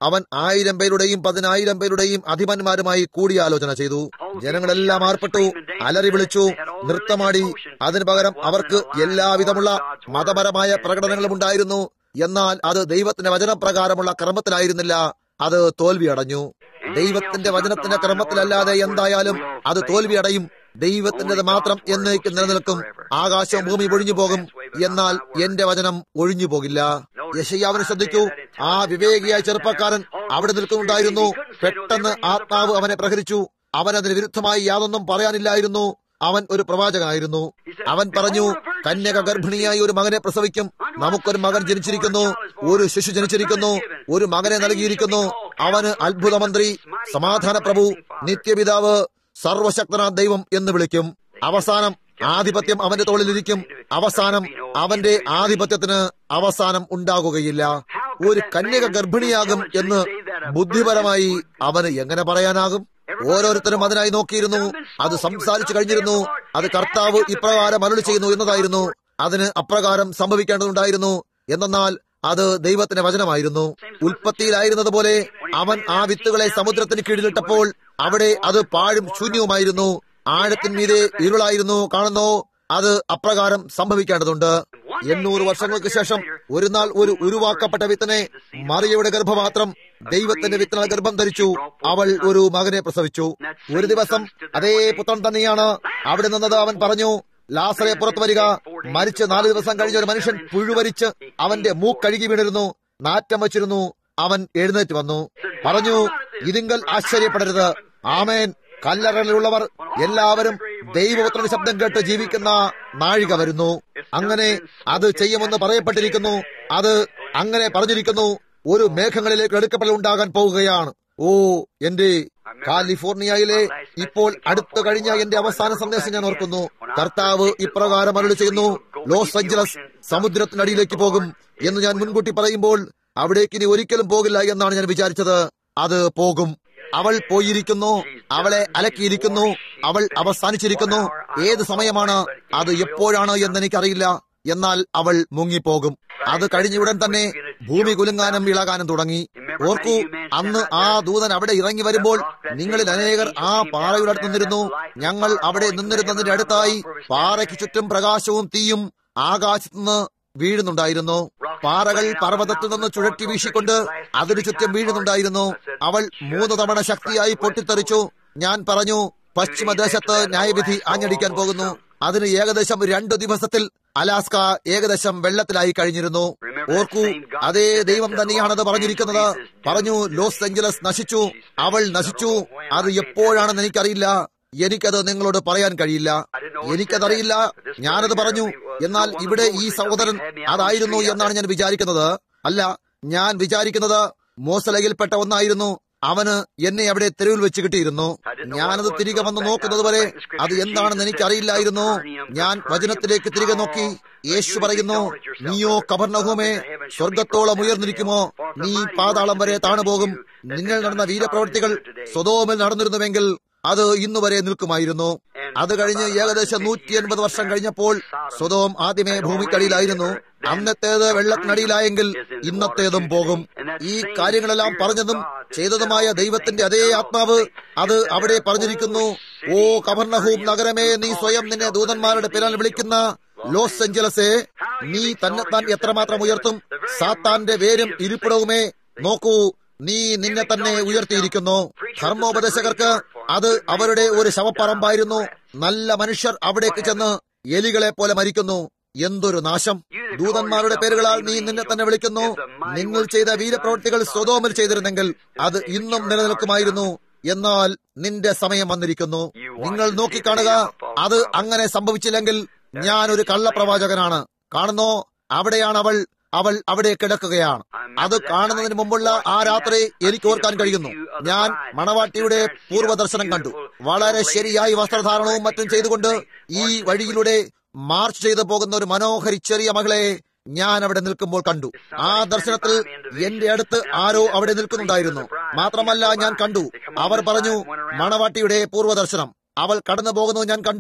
അവൻ ആയിരം പേരുടെയും പതിനായിരം പേരുടെയും അധിപന്മാരുമായി കൂടിയാലോചന ചെയ്തു ജനങ്ങളെല്ലാം ആർപ്പെട്ടു അലറി വിളിച്ചു നൃത്തമാടി അതിനു പകരം അവർക്ക് എല്ലാവിധമുള്ള മതപരമായ പ്രകടനങ്ങളും ഉണ്ടായിരുന്നു എന്നാൽ അത് ദൈവത്തിന്റെ വചനപ്രകാരമുള്ള ക്രമത്തിലായിരുന്നില്ല അത് തോൽവിയടഞ്ഞു ദൈവത്തിന്റെ വചനത്തിന്റെ ക്രമത്തിലല്ലാതെ എന്തായാലും അത് തോൽവിയടയും ദൈവത്തിൻ്റെത് മാത്രം എന്നേക്ക് നിലനിൽക്കും ആകാശവും ഭൂമി ഒഴിഞ്ഞു പോകും എന്നാൽ എന്റെ വചനം ഒഴിഞ്ഞു പോകില്ല യശയ്യാവിനെ ശ്രദ്ധിക്കൂ ആ വിവേകിയായ ചെറുപ്പക്കാരൻ അവിടെ നിൽക്കുന്നുണ്ടായിരുന്നു പെട്ടെന്ന് ആത്മാവ് അവനെ പ്രഹരിച്ചു അവൻ അതിന് വിരുദ്ധമായി യാതൊന്നും പറയാനില്ലായിരുന്നു അവൻ ഒരു പ്രവാചകനായിരുന്നു അവൻ പറഞ്ഞു കന്യക ഗർഭിണിയായി ഒരു മകനെ പ്രസവിക്കും നമുക്കൊരു മകൻ ജനിച്ചിരിക്കുന്നു ഒരു ശിശു ജനിച്ചിരിക്കുന്നു ഒരു മകനെ നൽകിയിരിക്കുന്നു അവന് അത്ഭുതമന്ത്രി സമാധാന പ്രഭു നിത്യപിതാവ് സർവശക്തനാ ദൈവം എന്ന് വിളിക്കും അവസാനം ആധിപത്യം അവന്റെ തോളിലിരിക്കും അവസാനം അവന്റെ ആധിപത്യത്തിന് അവസാനം ഉണ്ടാകുകയില്ല ഒരു കന്യക ഗർഭിണിയാകും എന്ന് ബുദ്ധിപരമായി അവന് എങ്ങനെ പറയാനാകും ഓരോരുത്തരും അതിനായി നോക്കിയിരുന്നു അത് സംസാരിച്ചു കഴിഞ്ഞിരുന്നു അത് കർത്താവ് ഇപ്രകാരം അരുളി ചെയ്യുന്നു എന്നതായിരുന്നു അതിന് അപ്രകാരം സംഭവിക്കേണ്ടതുണ്ടായിരുന്നു എന്നാൽ അത് ദൈവത്തിന്റെ വചനമായിരുന്നു ഉൽപ്പത്തിയിലായിരുന്നത് പോലെ അവൻ ആ വിത്തുകളെ സമുദ്രത്തിന് കീഴിലിട്ടപ്പോൾ അവിടെ അത് പാഴും ശൂന്യവുമായിരുന്നു ആഴത്തിന്മീതെ ഇരുളായിരുന്നു കാണുന്നോ അത് അപ്രകാരം സംഭവിക്കേണ്ടതുണ്ട് എണ്ണൂറ് വർഷങ്ങൾക്ക് ശേഷം ഒരു നാൾ ഒരു ഉരുവാക്കപ്പെട്ട വിത്തനെ മറിയയുടെ ഗർഭപാത്രം ദൈവത്തിന്റെ വിത്തന ഗർഭം ധരിച്ചു അവൾ ഒരു മകനെ പ്രസവിച്ചു ഒരു ദിവസം അതേ പുത്രൻ തന്നെയാണ് അവിടെ നിന്നത് അവൻ പറഞ്ഞു ലാസറെ പുറത്തു വരിക മരിച്ച് നാല് ദിവസം കഴിഞ്ഞ ഒരു മനുഷ്യൻ പുഴുവരിച്ച് അവന്റെ മൂക്കഴുകി വീണിരുന്നു നാറ്റം വച്ചിരുന്നു അവൻ എഴുന്നേറ്റ് വന്നു പറഞ്ഞു ഇതിങ്കൽ ആശ്ചര്യപ്പെടരുത് ആമേൻ കല്ലറയിലുള്ളവർ എല്ലാവരും ദൈവപുത്രന്റെ ശബ്ദം കേട്ട് ജീവിക്കുന്ന നാഴിക വരുന്നു അങ്ങനെ അത് ചെയ്യുമെന്ന് പറയപ്പെട്ടിരിക്കുന്നു അത് അങ്ങനെ പറഞ്ഞിരിക്കുന്നു ഒരു മേഘങ്ങളിലേക്ക് എടുക്കപ്പെടൽ ഉണ്ടാകാൻ പോവുകയാണ് ഓ എന്റെ കാലിഫോർണിയയിലെ ഇപ്പോൾ അടുത്തു കഴിഞ്ഞ എന്റെ അവസാന സന്ദേശം ഞാൻ ഓർക്കുന്നു കർത്താവ് ഇപ്രകാരം അരുളി ചെയ്യുന്നു ലോസ് ഏഞ്ചലസ് സമുദ്രത്തിനടിയിലേക്ക് പോകും എന്ന് ഞാൻ മുൻകൂട്ടി പറയുമ്പോൾ അവിടേക്ക് ഇനി ഒരിക്കലും പോകില്ല എന്നാണ് ഞാൻ വിചാരിച്ചത് അത് പോകും അവൾ പോയിരിക്കുന്നു അവളെ അലക്കിയിരിക്കുന്നു അവൾ അവസാനിച്ചിരിക്കുന്നു ഏത് സമയമാണ് അത് എപ്പോഴാണ് എന്ന് എനിക്കറിയില്ല എന്നാൽ അവൾ മുങ്ങിപ്പോകും അത് കഴിഞ്ഞുടൻ തന്നെ ഭൂമി കുലുങ്ങാനും ഇളകാനും തുടങ്ങി ഓർക്കൂ അന്ന് ആ ദൂതൻ അവിടെ ഇറങ്ങി വരുമ്പോൾ നിങ്ങളിൽ അനേകർ ആ പാറയുടെ അടുത്ത് നിന്നിരുന്നു ഞങ്ങൾ അവിടെ നിന്നിരുന്നതിന്റെ അടുത്തായി പാറയ്ക്ക് ചുറ്റും പ്രകാശവും തീയും ആകാശത്തുനിന്ന് വീഴുന്നുണ്ടായിരുന്നു പാറകൾ പർവ്വതത്തിൽ നിന്ന് ചുഴറ്റി വീശിക്കൊണ്ട് അതിനു ചുറ്റും വീഴുന്നുണ്ടായിരുന്നു അവൾ മൂന്ന് തവണ ശക്തിയായി പൊട്ടിത്തെറിച്ചു ഞാൻ പറഞ്ഞു പശ്ചിമദേശത്ത് ന്യായവിധി ആഞ്ഞടിക്കാൻ പോകുന്നു അതിന് ഏകദേശം രണ്ടു ദിവസത്തിൽ അലാസ്ക ഏകദേശം വെള്ളത്തിലായി കഴിഞ്ഞിരുന്നു ഓർക്കൂ അതേ ദൈവം തന്നെയാണത് പറഞ്ഞിരിക്കുന്നത് പറഞ്ഞു ലോസ് ഏഞ്ചലസ് നശിച്ചു അവൾ നശിച്ചു അത് എപ്പോഴാണെന്ന് എനിക്കറിയില്ല എനിക്കത് നിങ്ങളോട് പറയാൻ കഴിയില്ല എനിക്കതറിയില്ല ഞാനത് പറഞ്ഞു എന്നാൽ ഇവിടെ ഈ സഹോദരൻ അതായിരുന്നു എന്നാണ് ഞാൻ വിചാരിക്കുന്നത് അല്ല ഞാൻ വിചാരിക്കുന്നത് മോസലയിൽപ്പെട്ട ഒന്നായിരുന്നു അവന് എന്നെ അവിടെ തെരുവിൽ വെച്ച് കിട്ടിയിരുന്നു ഞാനത് തിരികെ വന്ന് നോക്കുന്നത് വരെ അത് എന്താണെന്ന് എനിക്കറിയില്ലായിരുന്നു ഞാൻ വചനത്തിലേക്ക് തിരികെ നോക്കി യേശു പറയുന്നു നീയോ കബർണഹൂമേ സ്വർഗത്തോളം ഉയർന്നിരിക്കുമോ നീ പാതാളം വരെ താണുപോകും നിങ്ങൾ നടന്ന വീരപ്രവൃത്തികൾ സ്വതോമിൽ നടന്നിരുന്നുവെങ്കിൽ അത് ഇന്നു വരെ നിൽക്കുമായിരുന്നു അത് കഴിഞ്ഞ് ഏകദേശം നൂറ്റി എൺപത് വർഷം കഴിഞ്ഞപ്പോൾ സ്വതോം ആദ്യമേ ഭൂമിക്കടിയിലായിരുന്നു അന്നത്തേത് വെള്ളത്തിനടിയിലായെങ്കിൽ ഇന്നത്തേതും പോകും ഈ കാര്യങ്ങളെല്ലാം പറഞ്ഞതും ചെയ്തതുമായ ദൈവത്തിന്റെ അതേ ആത്മാവ് അത് അവിടെ പറഞ്ഞിരിക്കുന്നു ഓ കവർണഹൂം നഗരമേ നീ സ്വയം നിന്നെ ദൂതന്മാരുടെ പേരാൽ വിളിക്കുന്ന ലോസ് ഏഞ്ചലസേ നീ തന്നെത്താൻ എത്രമാത്രം ഉയർത്തും സാത്താന്റെ വേരും ഇരിപ്പിടവുമേ നോക്കൂ നീ നിന്നെ തന്നെ ഉയർത്തിയിരിക്കുന്നു ധർമ്മോപദേശകർക്ക് അത് അവരുടെ ഒരു ശവപ്പറമ്പായിരുന്നു നല്ല മനുഷ്യർ അവിടേക്ക് ചെന്ന് എലികളെ പോലെ മരിക്കുന്നു എന്തൊരു നാശം ദൂതന്മാരുടെ പേരുകളാൽ നീ നിന്നെ തന്നെ വിളിക്കുന്നു നിങ്ങൾ ചെയ്ത വീരപ്രവൃത്തികൾ സ്വതോമിൽ ചെയ്തിരുന്നെങ്കിൽ അത് ഇന്നും നിലനിൽക്കുമായിരുന്നു എന്നാൽ നിന്റെ സമയം വന്നിരിക്കുന്നു നിങ്ങൾ നോക്കിക്കാണുക അത് അങ്ങനെ സംഭവിച്ചില്ലെങ്കിൽ ഞാൻ ഒരു കള്ളപ്രവാചകനാണ് കാണുന്നോ അവിടെയാണ് അവൾ അവൾ അവിടെ കിടക്കുകയാണ് അത് കാണുന്നതിന് മുമ്പുള്ള ആ രാത്രി എനിക്ക് ഓർക്കാൻ കഴിയുന്നു ഞാൻ മണവാട്ടിയുടെ പൂർവ്വദർശനം കണ്ടു വളരെ ശരിയായി വസ്ത്രധാരണവും മറ്റും ചെയ്തുകൊണ്ട് ഈ വഴിയിലൂടെ മാർച്ച് ചെയ്തു പോകുന്ന ഒരു മനോഹരി ചെറിയ മകളെ ഞാൻ അവിടെ നിൽക്കുമ്പോൾ കണ്ടു ആ ദർശനത്തിൽ എന്റെ അടുത്ത് ആരോ അവിടെ നിൽക്കുന്നുണ്ടായിരുന്നു മാത്രമല്ല ഞാൻ കണ്ടു അവർ പറഞ്ഞു മണവാട്ടിയുടെ പൂർവ്വദർശനം അവൾ കടന്നു പോകുന്നത് ഞാൻ കണ്ടു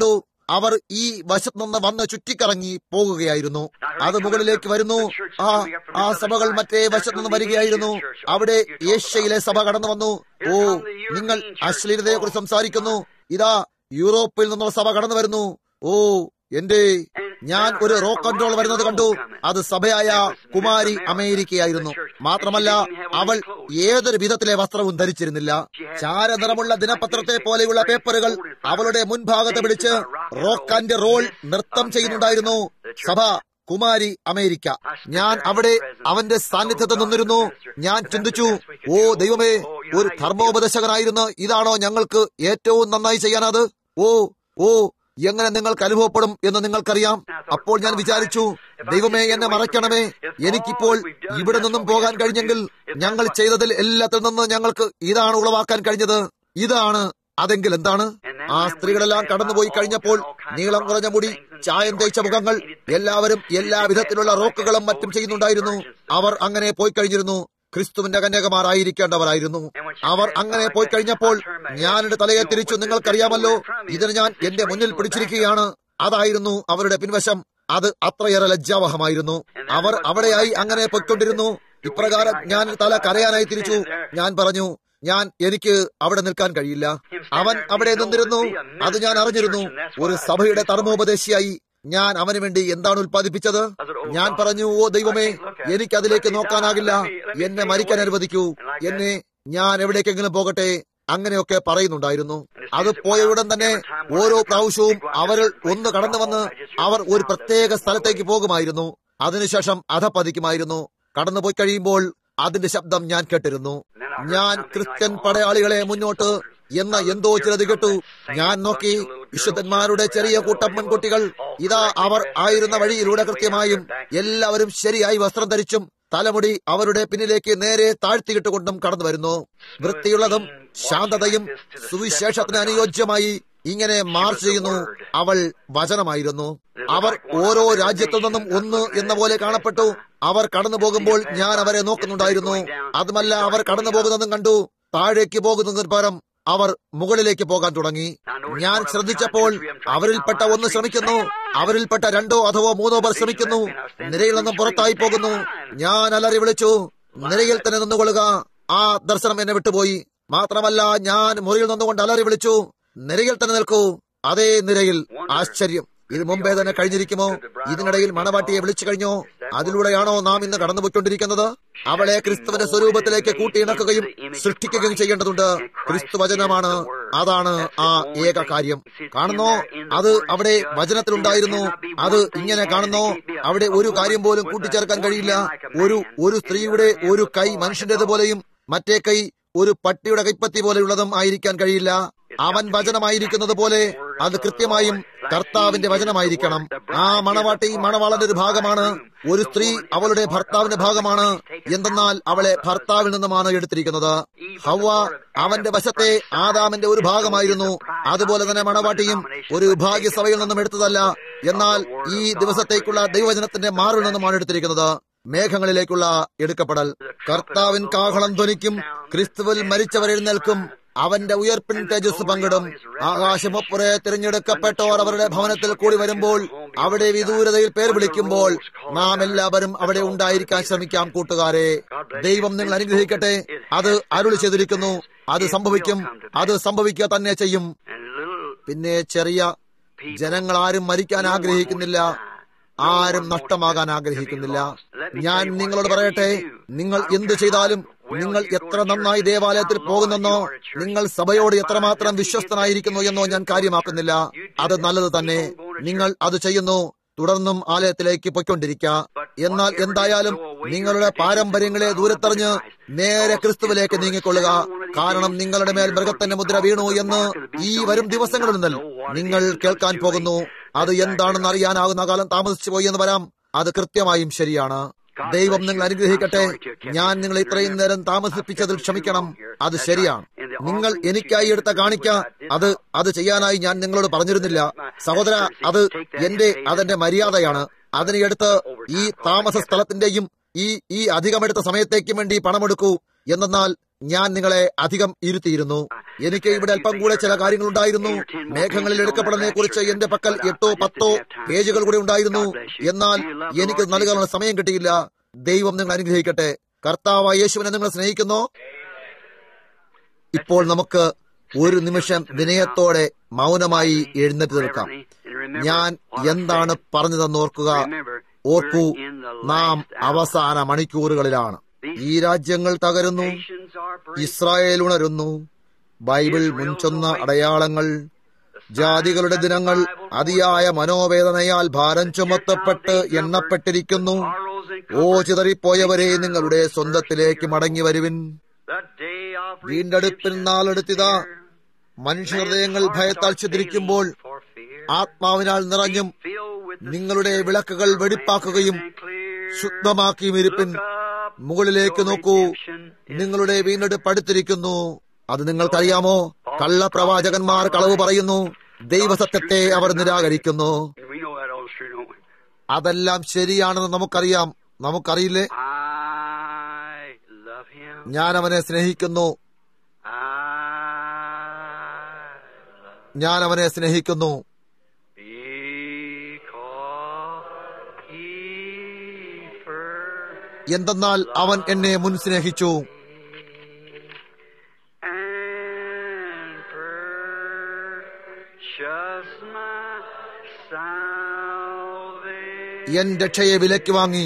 അവർ ഈ വശത്ത് നിന്ന് വന്ന് ചുറ്റിക്കറങ്ങി പോകുകയായിരുന്നു അത് മുകളിലേക്ക് വരുന്നു ആ ആ സഭകൾ മറ്റേ വശത്ത് നിന്ന് വരികയായിരുന്നു അവിടെ ഏഷ്യയിലെ സഭ കടന്നു വന്നു ഓ നിങ്ങൾ അശ്ലീലതയെ കുറിച്ച് സംസാരിക്കുന്നു ഇതാ യൂറോപ്പിൽ നിന്നുള്ള സഭ കടന്നു വരുന്നു ഓ എന്റെ ഞാൻ ഒരു റോക്ക് ആൻഡ് റോൾ വരുന്നത് കണ്ടു അത് സഭയായ കുമാരി അമേരിക്കയായിരുന്നു മാത്രമല്ല അവൾ ഏതൊരു വിധത്തിലെ വസ്ത്രവും ധരിച്ചിരുന്നില്ല ചാരനിറമുള്ള ദിനപത്രത്തെ പോലെയുള്ള പേപ്പറുകൾ അവളുടെ മുൻഭാഗത്ത് പിടിച്ച് റോക്ക് ആൻഡ് റോൾ നൃത്തം ചെയ്യുന്നുണ്ടായിരുന്നു സഭ കുമാരി അമേരിക്ക ഞാൻ അവിടെ അവന്റെ സാന്നിധ്യത്തിൽ നിന്നിരുന്നു ഞാൻ ചിന്തിച്ചു ഓ ദൈവമേ ഒരു ധർമ്മോപദേശകനായിരുന്നു ഇതാണോ ഞങ്ങൾക്ക് ഏറ്റവും നന്നായി ചെയ്യാനത് ഓ ഓ എങ്ങനെ നിങ്ങൾക്ക് അനുഭവപ്പെടും എന്ന് നിങ്ങൾക്കറിയാം അപ്പോൾ ഞാൻ വിചാരിച്ചു ദൈവമേ എന്നെ മറയ്ക്കണമേ എനിക്കിപ്പോൾ ഇവിടെ നിന്നും പോകാൻ കഴിഞ്ഞെങ്കിൽ ഞങ്ങൾ ചെയ്തതിൽ എല്ലാത്തിൽ നിന്ന് ഞങ്ങൾക്ക് ഇതാണ് ഉളവാക്കാൻ കഴിഞ്ഞത് ഇതാണ് അതെങ്കിൽ എന്താണ് ആ സ്ത്രീകളെല്ലാം കടന്നുപോയി കഴിഞ്ഞപ്പോൾ നീളം കുറഞ്ഞ മുടി ചായം തേച്ച മുഖങ്ങൾ എല്ലാവരും എല്ലാ വിധത്തിലുള്ള റോക്കുകളും മറ്റും ചെയ്യുന്നുണ്ടായിരുന്നു അവർ അങ്ങനെ പോയി കഴിഞ്ഞിരുന്നു ക്രിസ്തുവിന്റെ കന്യകമാരായിരിക്കേണ്ടവരായിരുന്നു അവർ അങ്ങനെ പോയി കഴിഞ്ഞപ്പോൾ ഞാൻ എന്റെ തലയെ തിരിച്ചു നിങ്ങൾക്കറിയാമല്ലോ ഇതിന് ഞാൻ എന്റെ മുന്നിൽ പിടിച്ചിരിക്കുകയാണ് അതായിരുന്നു അവരുടെ പിൻവശം അത് അത്രയേറെ ലജ്ജാവഹമായിരുന്നു അവർ അവിടെയായി അങ്ങനെ പൊയ്ക്കൊണ്ടിരുന്നു ഇപ്രകാരം ഞാൻ തല കരയാനായി തിരിച്ചു ഞാൻ പറഞ്ഞു ഞാൻ എനിക്ക് അവിടെ നിൽക്കാൻ കഴിയില്ല അവൻ അവിടെ നിന്നിരുന്നു അത് ഞാൻ അറിഞ്ഞിരുന്നു ഒരു സഭയുടെ തർമ്മോപദേശിയായി ഞാൻ അവന് വേണ്ടി എന്താണ് ഉൽപ്പാദിപ്പിച്ചത് ഞാൻ പറഞ്ഞു ഓ ദൈവമേ എനിക്ക് അതിലേക്ക് നോക്കാനാകില്ല എന്നെ മരിക്കാൻ അനുവദിക്കൂ എന്നെ ഞാൻ എവിടേക്കെങ്കിലും പോകട്ടെ അങ്ങനെയൊക്കെ പറയുന്നുണ്ടായിരുന്നു അത് പോയയുടൻ തന്നെ ഓരോ പ്രാവശ്യവും അവരിൽ ഒന്ന് കടന്നു വന്ന് അവർ ഒരു പ്രത്യേക സ്ഥലത്തേക്ക് പോകുമായിരുന്നു അതിനുശേഷം അധപ്പതിക്കുമായിരുന്നു കടന്നുപോയി കഴിയുമ്പോൾ അതിന്റെ ശബ്ദം ഞാൻ കേട്ടിരുന്നു ഞാൻ ക്രിസ്ത്യൻ പടയാളികളെ മുന്നോട്ട് എന്ന എന്തോ ചിലത് കേട്ടു ഞാൻ നോക്കി വിശുദ്ധന്മാരുടെ ചെറിയ കൂട്ടം പെൺകുട്ടികൾ ഇതാ അവർ ആയിരുന്ന വഴിയിലൂടെ കൃത്യമായും എല്ലാവരും ശരിയായി വസ്ത്രം ധരിച്ചും തലമുടി അവരുടെ പിന്നിലേക്ക് നേരെ താഴ്ത്തിയിട്ടുകൊണ്ടും കടന്നു വരുന്നു വൃത്തിയുള്ളതും ശാന്തതയും സുവിശേഷത്തിന് അനുയോജ്യമായി ഇങ്ങനെ മാർച്ച് ചെയ്യുന്നു അവൾ വചനമായിരുന്നു അവർ ഓരോ രാജ്യത്തു നിന്നും ഒന്ന് എന്ന പോലെ കാണപ്പെട്ടു അവർ കടന്നു പോകുമ്പോൾ ഞാൻ അവരെ നോക്കുന്നുണ്ടായിരുന്നു അതുമല്ല അവർ കടന്നു പോകുന്നതും കണ്ടു താഴേക്ക് പോകുന്നതിന് പകരം അവർ മുകളിലേക്ക് പോകാൻ തുടങ്ങി ഞാൻ ശ്രദ്ധിച്ചപ്പോൾ അവരിൽപ്പെട്ട ഒന്ന് ശ്രമിക്കുന്നു അവരിൽപ്പെട്ട രണ്ടോ അഥവാ മൂന്നോ പേർ ശ്രമിക്കുന്നു നിരയിൽ നിന്നും പുറത്തായി പോകുന്നു ഞാൻ അലറി വിളിച്ചു നിരയിൽ തന്നെ നിന്നുകൊള്ളുക ആ ദർശനം എന്നെ വിട്ടുപോയി മാത്രമല്ല ഞാൻ മുറിയിൽ നിന്നുകൊണ്ട് അലറി വിളിച്ചു നിരയിൽ തന്നെ നിൽക്കൂ അതേ നിരയിൽ ആശ്ചര്യം ഇത് മുമ്പേ തന്നെ കഴിഞ്ഞിരിക്കുമോ ഇതിനിടയിൽ മണവാട്ടിയെ വിളിച്ചു കഴിഞ്ഞോ അതിലൂടെയാണോ നാം ഇന്ന് കടന്നുപോയിക്കൊണ്ടിരിക്കുന്നത് അവളെ ക്രിസ്തുവിന്റെ സ്വരൂപത്തിലേക്ക് കൂട്ടിയിണക്കുകയും സൃഷ്ടിക്കുകയും ചെയ്യേണ്ടതുണ്ട് ക്രിസ്തു വചനമാണ് അതാണ് ആ ഏക കാര്യം കാണുന്നോ അത് അവിടെ വചനത്തിലുണ്ടായിരുന്നു അത് ഇങ്ങനെ കാണുന്നോ അവിടെ ഒരു കാര്യം പോലും കൂട്ടിച്ചേർക്കാൻ കഴിയില്ല ഒരു ഒരു സ്ത്രീയുടെ ഒരു കൈ മനുഷ്യന്റേതുപോലെയും മറ്റേ കൈ ഒരു പട്ടിയുടെ കൈപ്പത്തി പോലെയുള്ളതും ആയിരിക്കാൻ കഴിയില്ല അവൻ വചനമായിരിക്കുന്നത് പോലെ അത് കൃത്യമായും കർത്താവിന്റെ വചനമായിരിക്കണം ആ മണവാട്ടി മണവാളന്റെ ഒരു ഭാഗമാണ് ഒരു സ്ത്രീ അവളുടെ ഭർത്താവിന്റെ ഭാഗമാണ് എന്തെന്നാൽ അവളെ ഭർത്താവിൽ നിന്നുമാണ് എടുത്തിരിക്കുന്നത് ഹവ അവന്റെ വശത്തെ ആദാമിന്റെ ഒരു ഭാഗമായിരുന്നു അതുപോലെ തന്നെ മണവാട്ടിയും ഒരു ഭാഗ്യസഭയിൽ നിന്നും എടുത്തതല്ല എന്നാൽ ഈ ദിവസത്തേക്കുള്ള ദൈവവചനത്തിന്റെ മാറിൽ നിന്നുമാണ് എടുത്തിരിക്കുന്നത് മേഘങ്ങളിലേക്കുള്ള എടുക്കപ്പെടൽ കർത്താവിൻ കാഹളം ധ്വനിക്കും ക്രിസ്തുവിൽ മരിച്ചവർ എഴുന്നേൽക്കും അവന്റെ ഉയർപ്പിൻ തേജസ് പങ്കിടും ആകാശമൊപ്പുറെ തിരഞ്ഞെടുക്കപ്പെട്ടവർ അവരുടെ ഭവനത്തിൽ കൂടി വരുമ്പോൾ അവിടെ വിദൂരതയിൽ പേർ വിളിക്കുമ്പോൾ നാം എല്ലാവരും അവിടെ ഉണ്ടായിരിക്കാൻ ശ്രമിക്കാം കൂട്ടുകാരെ ദൈവം നിങ്ങൾ അനുഗ്രഹിക്കട്ടെ അത് അരുളി ചെയ്തിരിക്കുന്നു അത് സംഭവിക്കും അത് സംഭവിക്കുക തന്നെ ചെയ്യും പിന്നെ ചെറിയ ജനങ്ങൾ ആരും മരിക്കാൻ ആഗ്രഹിക്കുന്നില്ല ആരും നഷ്ടമാകാൻ ആഗ്രഹിക്കുന്നില്ല ഞാൻ നിങ്ങളോട് പറയട്ടെ നിങ്ങൾ എന്തു ചെയ്താലും നിങ്ങൾ എത്ര നന്നായി ദേവാലയത്തിൽ പോകുന്നെന്നോ നിങ്ങൾ സഭയോട് എത്രമാത്രം വിശ്വസ്തനായിരിക്കുന്നു എന്നോ ഞാൻ കാര്യമാക്കുന്നില്ല അത് നല്ലത് തന്നെ നിങ്ങൾ അത് ചെയ്യുന്നു തുടർന്നും ആലയത്തിലേക്ക് പൊയ്ക്കൊണ്ടിരിക്ക എന്നാൽ എന്തായാലും നിങ്ങളുടെ പാരമ്പര്യങ്ങളെ ദൂരത്തെറിഞ്ഞ് നേരെ ക്രിസ്തുവിലേക്ക് നീങ്ങിക്കൊള്ളുക കാരണം നിങ്ങളുടെ മേൽ മൃഗത്തിന്റെ മുദ്ര വീണു എന്ന് ഈ വരും ദിവസങ്ങളിൽ നിന്ന് നിങ്ങൾ കേൾക്കാൻ പോകുന്നു അത് എന്താണെന്ന് അറിയാനാകുന്ന കാലം താമസിച്ചു പോയി എന്ന് വരാം അത് കൃത്യമായും ശരിയാണ് ദൈവം നിങ്ങൾ അനുഗ്രഹിക്കട്ടെ ഞാൻ നിങ്ങളെ ഇത്രയും നേരം താമസിപ്പിച്ചതിൽ ക്ഷമിക്കണം അത് ശരിയാണ് നിങ്ങൾ എനിക്കായി എടുത്ത കാണിക്ക അത് അത് ചെയ്യാനായി ഞാൻ നിങ്ങളോട് പറഞ്ഞിരുന്നില്ല സഹോദര അത് എന്റെ അതെന്റെ മര്യാദയാണ് അതിനെ എടുത്ത് ഈ താമസ സ്ഥലത്തിന്റെയും ഈ ഈ അധികമെടുത്ത സമയത്തേക്കും വേണ്ടി പണമെടുക്കൂ എന്നാൽ ഞാൻ നിങ്ങളെ അധികം ഇരുത്തിയിരുന്നു എനിക്ക് ഇവിടെ അല്പം കൂടെ ചില കാര്യങ്ങളുണ്ടായിരുന്നു മേഘങ്ങളിൽ എടുക്കപ്പെടുന്നതിനെ കുറിച്ച് എന്റെ പക്കൽ എട്ടോ പത്തോ പേജുകൾ കൂടെ ഉണ്ടായിരുന്നു എന്നാൽ എനിക്ക് നൽകാനുള്ള സമയം കിട്ടിയില്ല ദൈവം നിങ്ങൾ അനുഗ്രഹിക്കട്ടെ കർത്താവ് യേശുവിനെ നിങ്ങൾ സ്നേഹിക്കുന്നു ഇപ്പോൾ നമുക്ക് ഒരു നിമിഷം വിനയത്തോടെ മൗനമായി എഴുന്നേറ്റ് നിൽക്കാം ഞാൻ എന്താണ് പറഞ്ഞതെന്ന് ഓർക്കുക ഓർക്കൂ നാം അവസാന മണിക്കൂറുകളിലാണ് ഈ രാജ്യങ്ങൾ തകരുന്നു ഇസ്രായേൽ ഉണരുന്നു ബൈബിൾ മുൻചൊന്ന അടയാളങ്ങൾ ജാതികളുടെ ദിനങ്ങൾ അതിയായ മനോവേദനയാൽ ഭാരം ചുമത്തപ്പെട്ട് എണ്ണപ്പെട്ടിരിക്കുന്നു ഓ ചിതറിപ്പോയവരെ നിങ്ങളുടെ സ്വന്തത്തിലേക്ക് മടങ്ങി വരുവിൻ വീണ്ടെടുപ്പിൻ നാളെടുത്തിതാ മനുഷ്യഹൃദയങ്ങൾ ഭയത്താൽ ചിതറിക്കുമ്പോൾ ആത്മാവിനാൽ നിറഞ്ഞും നിങ്ങളുടെ വിളക്കുകൾ വെടിപ്പാക്കുകയും ശുദ്ധമാക്കിയും ഇരുപ്പിൻ മുകളിലേക്ക് നോക്കൂ നിങ്ങളുടെ വീണ്ടെടുപ്പ് അടുത്തിരിക്കുന്നു അത് നിങ്ങൾക്കറിയാമോ കള്ളപ്രവാചകന്മാർ കളവ് പറയുന്നു ദൈവസത്യത്തെ അവർ നിരാകരിക്കുന്നു അതെല്ലാം ശരിയാണെന്ന് നമുക്കറിയാം നമുക്കറിയില്ലേ ഞാൻ അവനെ സ്നേഹിക്കുന്നു ഞാൻ അവനെ സ്നേഹിക്കുന്നു എന്തെന്നാൽ അവൻ എന്നെ മുൻ സ്നേഹിച്ചു എൻ രക്ഷയെ വിലയ്ക്ക് വാങ്ങി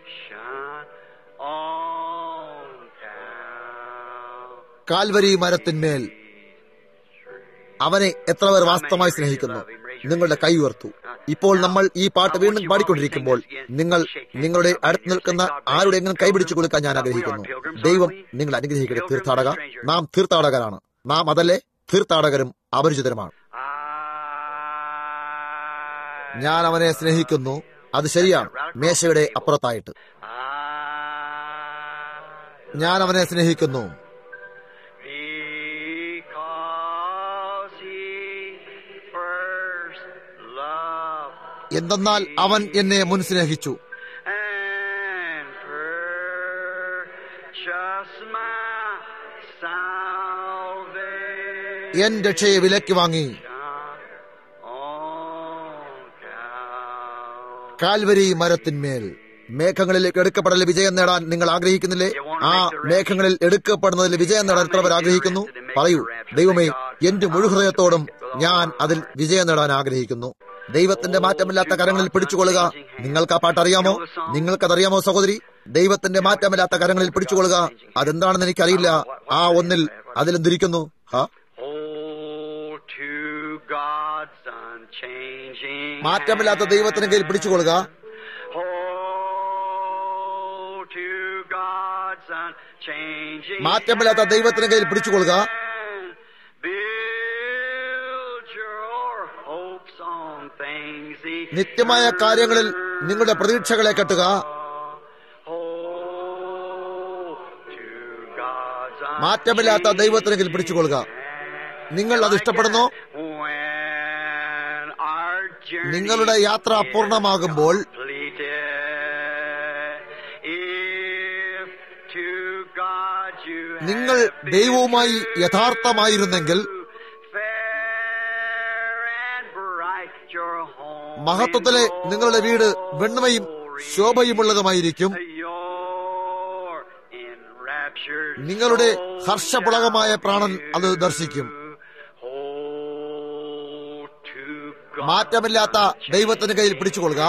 കാൽവരി മരത്തിന്മേൽ അവനെ എത്ര പേർ വാസ്തവമായി സ്നേഹിക്കുന്നു നിങ്ങളുടെ കൈ ഉയർത്തു ഇപ്പോൾ നമ്മൾ ഈ പാട്ട് വീണ്ടും പാടിക്കൊണ്ടിരിക്കുമ്പോൾ നിങ്ങൾ നിങ്ങളുടെ അടുത്ത് നിൽക്കുന്ന ആരുടെയെങ്കിലും കൈപിടിച്ചു കൊടുക്കാൻ ഞാൻ ആഗ്രഹിക്കുന്നു ദൈവം നിങ്ങൾ അനുഗ്രഹിക്കട്ടെ തീർത്ഥാടക നാം തീർത്ഥാടകരാണ് നാം അതല്ലേ തീർത്ഥാടകരും അപരിചിതരുമാണ് ഞാൻ അവനെ സ്നേഹിക്കുന്നു അത് ശരിയാണ് മേശയുടെ അപ്പുറത്തായിട്ട് ഞാൻ അവനെ സ്നേഹിക്കുന്നു എന്തെന്നാൽ അവൻ എന്നെ മുൻ സ്നേഹിച്ചു എൻ രക്ഷയെ വിലയ്ക്ക് വാങ്ങി കാൽവരി മരത്തിന്മേൽ മേഘങ്ങളിലേക്ക് എടുക്കപ്പെടൽ വിജയം നേടാൻ നിങ്ങൾ ആഗ്രഹിക്കുന്നില്ലേ ആ മേഘങ്ങളിൽ എടുക്കപ്പെടുന്നതിൽ വിജയം നേടാൻ എത്ര പേർ ആഗ്രഹിക്കുന്നു പറയൂ ദൈവമേ എന്റെ മുഴുഹൃദയത്തോടും ഞാൻ അതിൽ വിജയം നേടാൻ ആഗ്രഹിക്കുന്നു ദൈവത്തിന്റെ മാറ്റമില്ലാത്ത കരങ്ങളിൽ പിടിച്ചുകൊള്ളുക നിങ്ങൾക്ക് ആ പാട്ട് അറിയാമോ നിങ്ങൾക്കതറിയാമോ സഹോദരി ദൈവത്തിന്റെ മാറ്റമില്ലാത്ത കരങ്ങളിൽ പിടിച്ചുകൊള്ളുക അതെന്താണെന്ന് എനിക്കറിയില്ല ആ ഒന്നിൽ അതിലെന്തിരിക്കുന്നു ഹാ മാറ്റമില്ലാത്ത ദൈവത്തിന് കയ്യിൽ പിടിച്ചുകൊള്ളുക മാറ്റമില്ലാത്ത ദൈവത്തിന് കയ്യിൽ പിടിച്ചുകൊള്ളുക നിത്യമായ കാര്യങ്ങളിൽ നിങ്ങളുടെ പ്രതീക്ഷകളെ കെട്ടുക മാറ്റമില്ലാത്ത ദൈവത്തിന് കയ്യിൽ പിടിച്ചുകൊള്ളുക നിങ്ങൾ അത് ഇഷ്ടപ്പെടുന്നു നിങ്ങളുടെ യാത്ര പൂർണ്ണമാകുമ്പോൾ നിങ്ങൾ ദൈവവുമായി യഥാർത്ഥമായിരുന്നെങ്കിൽ മഹത്വത്തിലെ നിങ്ങളുടെ വീട് വെണ്മയും ശോഭയുമുള്ളതുമായിരിക്കും നിങ്ങളുടെ ഹർഷപുളകമായ പ്രാണൻ അത് ദർശിക്കും മാറ്റമില്ലാത്ത ദൈവത്തിന് കയ്യിൽ പിടിച്ചുകൊള്ളുക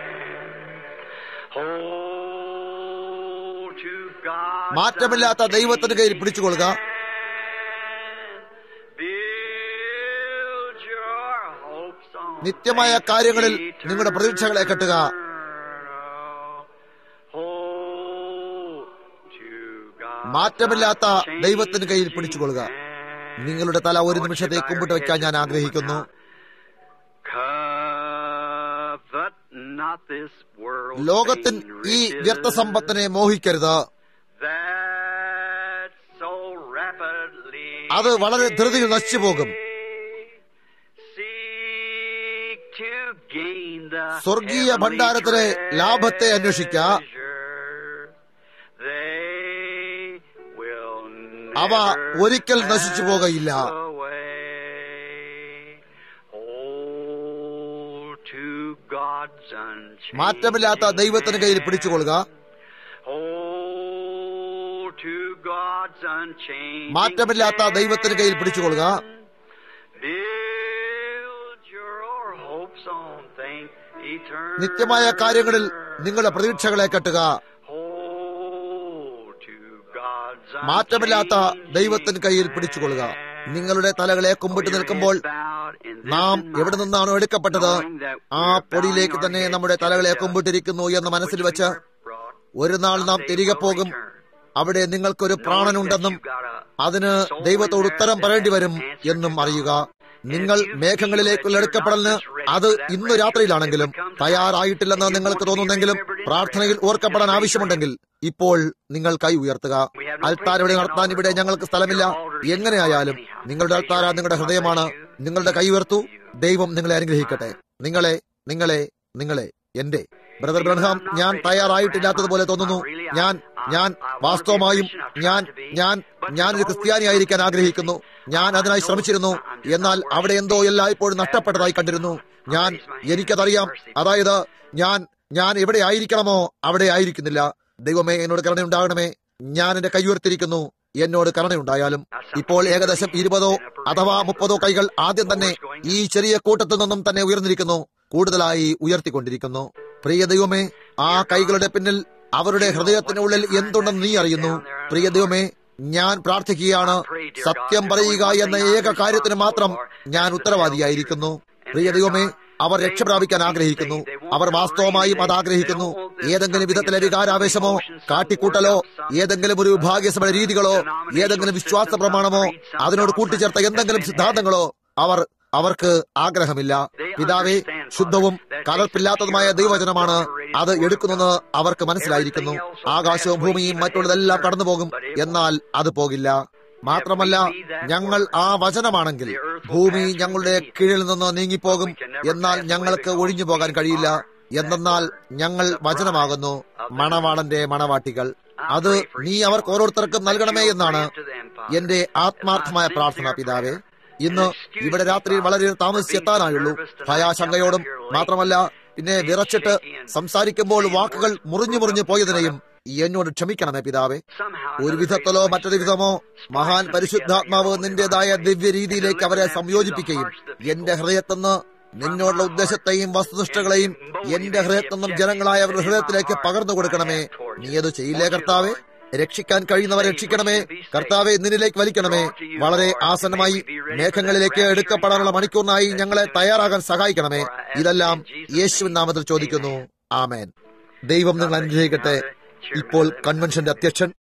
മാറ്റമില്ലാത്ത ദൈവത്തിന് കയ്യിൽ പിടിച്ചുകൊള്ളുക നിത്യമായ കാര്യങ്ങളിൽ നിങ്ങളുടെ പ്രതീക്ഷകളെ കെട്ടുക മാറ്റമില്ലാത്ത ദൈവത്തിന് കയ്യിൽ പിടിച്ചുകൊള്ളുക നിങ്ങളുടെ തല ഒരു നിമിഷത്തെ കുമ്പിട്ട് വയ്ക്കാൻ ഞാൻ ആഗ്രഹിക്കുന്നു ലോകത്തിൻ ഈ വ്യർത്ഥസമ്പത്തിനെ മോഹിക്കരുത് അത് വളരെ ധൃതിയിൽ നശിച്ചു പോകും സ്വർഗീയ ഭണ്ഡാരത്തിലെ ലാഭത്തെ അന്വേഷിക്ക അവ ഒരിക്കൽ നശിച്ചു പോകയില്ല മാറ്റമില്ലാത്ത ദൈവത്തിന് കയ്യിൽ പിടിച്ചുകൊള്ളുക മാറ്റമില്ലാത്ത ദൈവത്തിന് കയ്യിൽ പിടിച്ചുകൊള്ളുക നിത്യമായ കാര്യങ്ങളിൽ നിങ്ങളുടെ പ്രതീക്ഷകളെ കെട്ടുക മാറ്റമില്ലാത്ത ദൈവത്തിന് കയ്യിൽ പിടിച്ചുകൊള്ളുക നിങ്ങളുടെ തലകളെ കുമ്പിട്ട് നിൽക്കുമ്പോൾ നാം എവിടെ നിന്നാണോ എടുക്കപ്പെട്ടത് ആ പൊടിയിലേക്ക് തന്നെ നമ്മുടെ തലകളെ കുമ്പിട്ടിരിക്കുന്നു എന്ന് മനസ്സിൽ വെച്ച് ഒരു നാൾ നാം തിരികെ പോകും അവിടെ നിങ്ങൾക്കൊരു പ്രാണനുണ്ടെന്നും അതിന് ദൈവത്തോട് ഉത്തരം പറയേണ്ടി വരും എന്നും അറിയുക നിങ്ങൾ മേഘങ്ങളിലേക്കുള്ള എടുക്കപ്പെടലിന് അത് ഇന്നു രാത്രിയിലാണെങ്കിലും തയ്യാറായിട്ടില്ലെന്ന് നിങ്ങൾക്ക് തോന്നുന്നെങ്കിലും പ്രാർത്ഥനയിൽ ഓർക്കപ്പെടാൻ ആവശ്യമുണ്ടെങ്കിൽ ഇപ്പോൾ നിങ്ങൾ കൈ ഉയർത്തുക അൽത്താർ ഇവിടെ നടത്താൻ ഇവിടെ ഞങ്ങൾക്ക് സ്ഥലമില്ല എങ്ങനെയായാലും നിങ്ങളുടെ അൽത്താര നിങ്ങളുടെ ഹൃദയമാണ് നിങ്ങളുടെ കൈ ഉയർത്തു ദൈവം നിങ്ങളെ അനുഗ്രഹിക്കട്ടെ നിങ്ങളെ നിങ്ങളെ നിങ്ങളെ എന്റെ ബ്രദർ ബ്രഹ്ഹാം ഞാൻ തയ്യാറായിട്ടില്ലാത്തതുപോലെ തോന്നുന്നു ഞാൻ ഞാൻ വാസ്തവമായും ഞാൻ ഞാൻ ഞാനൊരു ക്രിസ്ത്യാനിയായിരിക്കാൻ ആഗ്രഹിക്കുന്നു ഞാൻ അതിനായി ശ്രമിച്ചിരുന്നു എന്നാൽ അവിടെ എന്തോ എല്ലായ്പ്പോഴും നഷ്ടപ്പെട്ടതായി കണ്ടിരുന്നു ഞാൻ എനിക്കതറിയാം അതായത് ഞാൻ ഞാൻ എവിടെ ആയിരിക്കണമോ അവിടെ ആയിരിക്കുന്നില്ല ദൈവമേ എന്നോട് കരുണയുണ്ടാകണമേ ഞാൻ എന്റെ കൈയുയർത്തിരിക്കുന്നു എന്നോട് കരുണയുണ്ടായാലും ഇപ്പോൾ ഏകദേശം ഇരുപതോ അഥവാ മുപ്പതോ കൈകൾ ആദ്യം തന്നെ ഈ ചെറിയ കൂട്ടത്തിൽ നിന്നും തന്നെ ഉയർന്നിരിക്കുന്നു കൂടുതലായി ഉയർത്തിക്കൊണ്ടിരിക്കുന്നു പ്രിയ ദൈവമേ ആ കൈകളുടെ പിന്നിൽ അവരുടെ ഹൃദയത്തിനുള്ളിൽ എന്തുണ്ടെന്ന് നീ അറിയുന്നു പ്രിയ ദൈവമേ ഞാൻ പ്രാർത്ഥിക്കുകയാണ് സത്യം പറയുക എന്ന ഏക കാര്യത്തിന് മാത്രം ഞാൻ ഉത്തരവാദിയായിരിക്കുന്നു പ്രിയ ദൈവമേ അവർ രക്ഷ പ്രാപിക്കാൻ ആഗ്രഹിക്കുന്നു അവർ വാസ്തവമായും അത് ആഗ്രഹിക്കുന്നു ഏതെങ്കിലും വിധത്തിലെ വികാരാവേശമോ കാട്ടിക്കൂട്ടലോ ഏതെങ്കിലും ഒരു വിഭാഗ്യസഭയുടെ രീതികളോ ഏതെങ്കിലും വിശ്വാസ പ്രമാണമോ അതിനോട് കൂട്ടിച്ചേർത്ത എന്തെങ്കിലും സിദ്ധാന്തങ്ങളോ അവർ അവർക്ക് ആഗ്രഹമില്ല പിതാവെ ശുദ്ധവും കലർപ്പില്ലാത്തതുമായ ദൈവവചനമാണ് അത് എടുക്കുന്നത് അവർക്ക് മനസ്സിലായിരിക്കുന്നു ആകാശവും ഭൂമിയും മറ്റുള്ളതെല്ലാം കടന്നുപോകും എന്നാൽ അത് പോകില്ല മാത്രമല്ല ഞങ്ങൾ ആ വചനമാണെങ്കിൽ ഭൂമി ഞങ്ങളുടെ കീഴിൽ നിന്ന് നീങ്ങിപ്പോകും എന്നാൽ ഞങ്ങൾക്ക് ഒഴിഞ്ഞു പോകാൻ കഴിയില്ല എന്തെന്നാൽ ഞങ്ങൾ വചനമാകുന്നു മണവാളന്റെ മണവാട്ടികൾ അത് നീ അവർക്ക് ഓരോരുത്തർക്കും നൽകണമേ എന്നാണ് എന്റെ ആത്മാർത്ഥമായ പ്രാർത്ഥന പിതാവേ ഇന്ന് ഇവിടെ രാത്രിയിൽ വളരെ താമസിച്ചെത്താനായുള്ളൂ ഭയാശങ്കയോടും മാത്രമല്ല പിന്നെ വിറച്ചിട്ട് സംസാരിക്കുമ്പോൾ വാക്കുകൾ മുറിഞ്ഞു മുറിഞ്ഞു പോയതിനെയും എന്നോട് ക്ഷമിക്കണമേ പിതാവേ ഒരു വിധത്തിലോ മറ്റൊരു വിധമോ മഹാൻ പരിശുദ്ധാത്മാവ് നിന്റേതായ ദിവ്യ രീതിയിലേക്ക് അവരെ സംയോജിപ്പിക്കുകയും എന്റെ ഹൃദയത്തിന്ന് നിന്നോടുള്ള ഉദ്ദേശത്തെയും വസ്തുനിഷ്ഠകളെയും എന്റെ ഹൃദയത്തിന്നും ജനങ്ങളായ അവരുടെ ഹൃദയത്തിലേക്ക് പകർന്നു കൊടുക്കണമേ നീ അത് ചെയ്യില്ലേ കർത്താവേ രക്ഷിക്കാൻ കഴിയുന്നവരെ രക്ഷിക്കണമേ കർത്താവെ നിന്നിലേക്ക് വലിക്കണമേ വളരെ ആസന്നമായി മേഘങ്ങളിലേക്ക് എടുക്കപ്പെടാനുള്ള മണിക്കൂറിനായി ഞങ്ങളെ തയ്യാറാകാൻ സഹായിക്കണമേ ഇതെല്ലാം യേശുവിൻ നാമത്തിൽ ചോദിക്കുന്നു ആമേൻ ദൈവം നിങ്ങൾ അനുഗ്രഹിക്കട്ടെ ഇപ്പോൾ കൺവെൻഷന്റെ അധ്യക്ഷൻ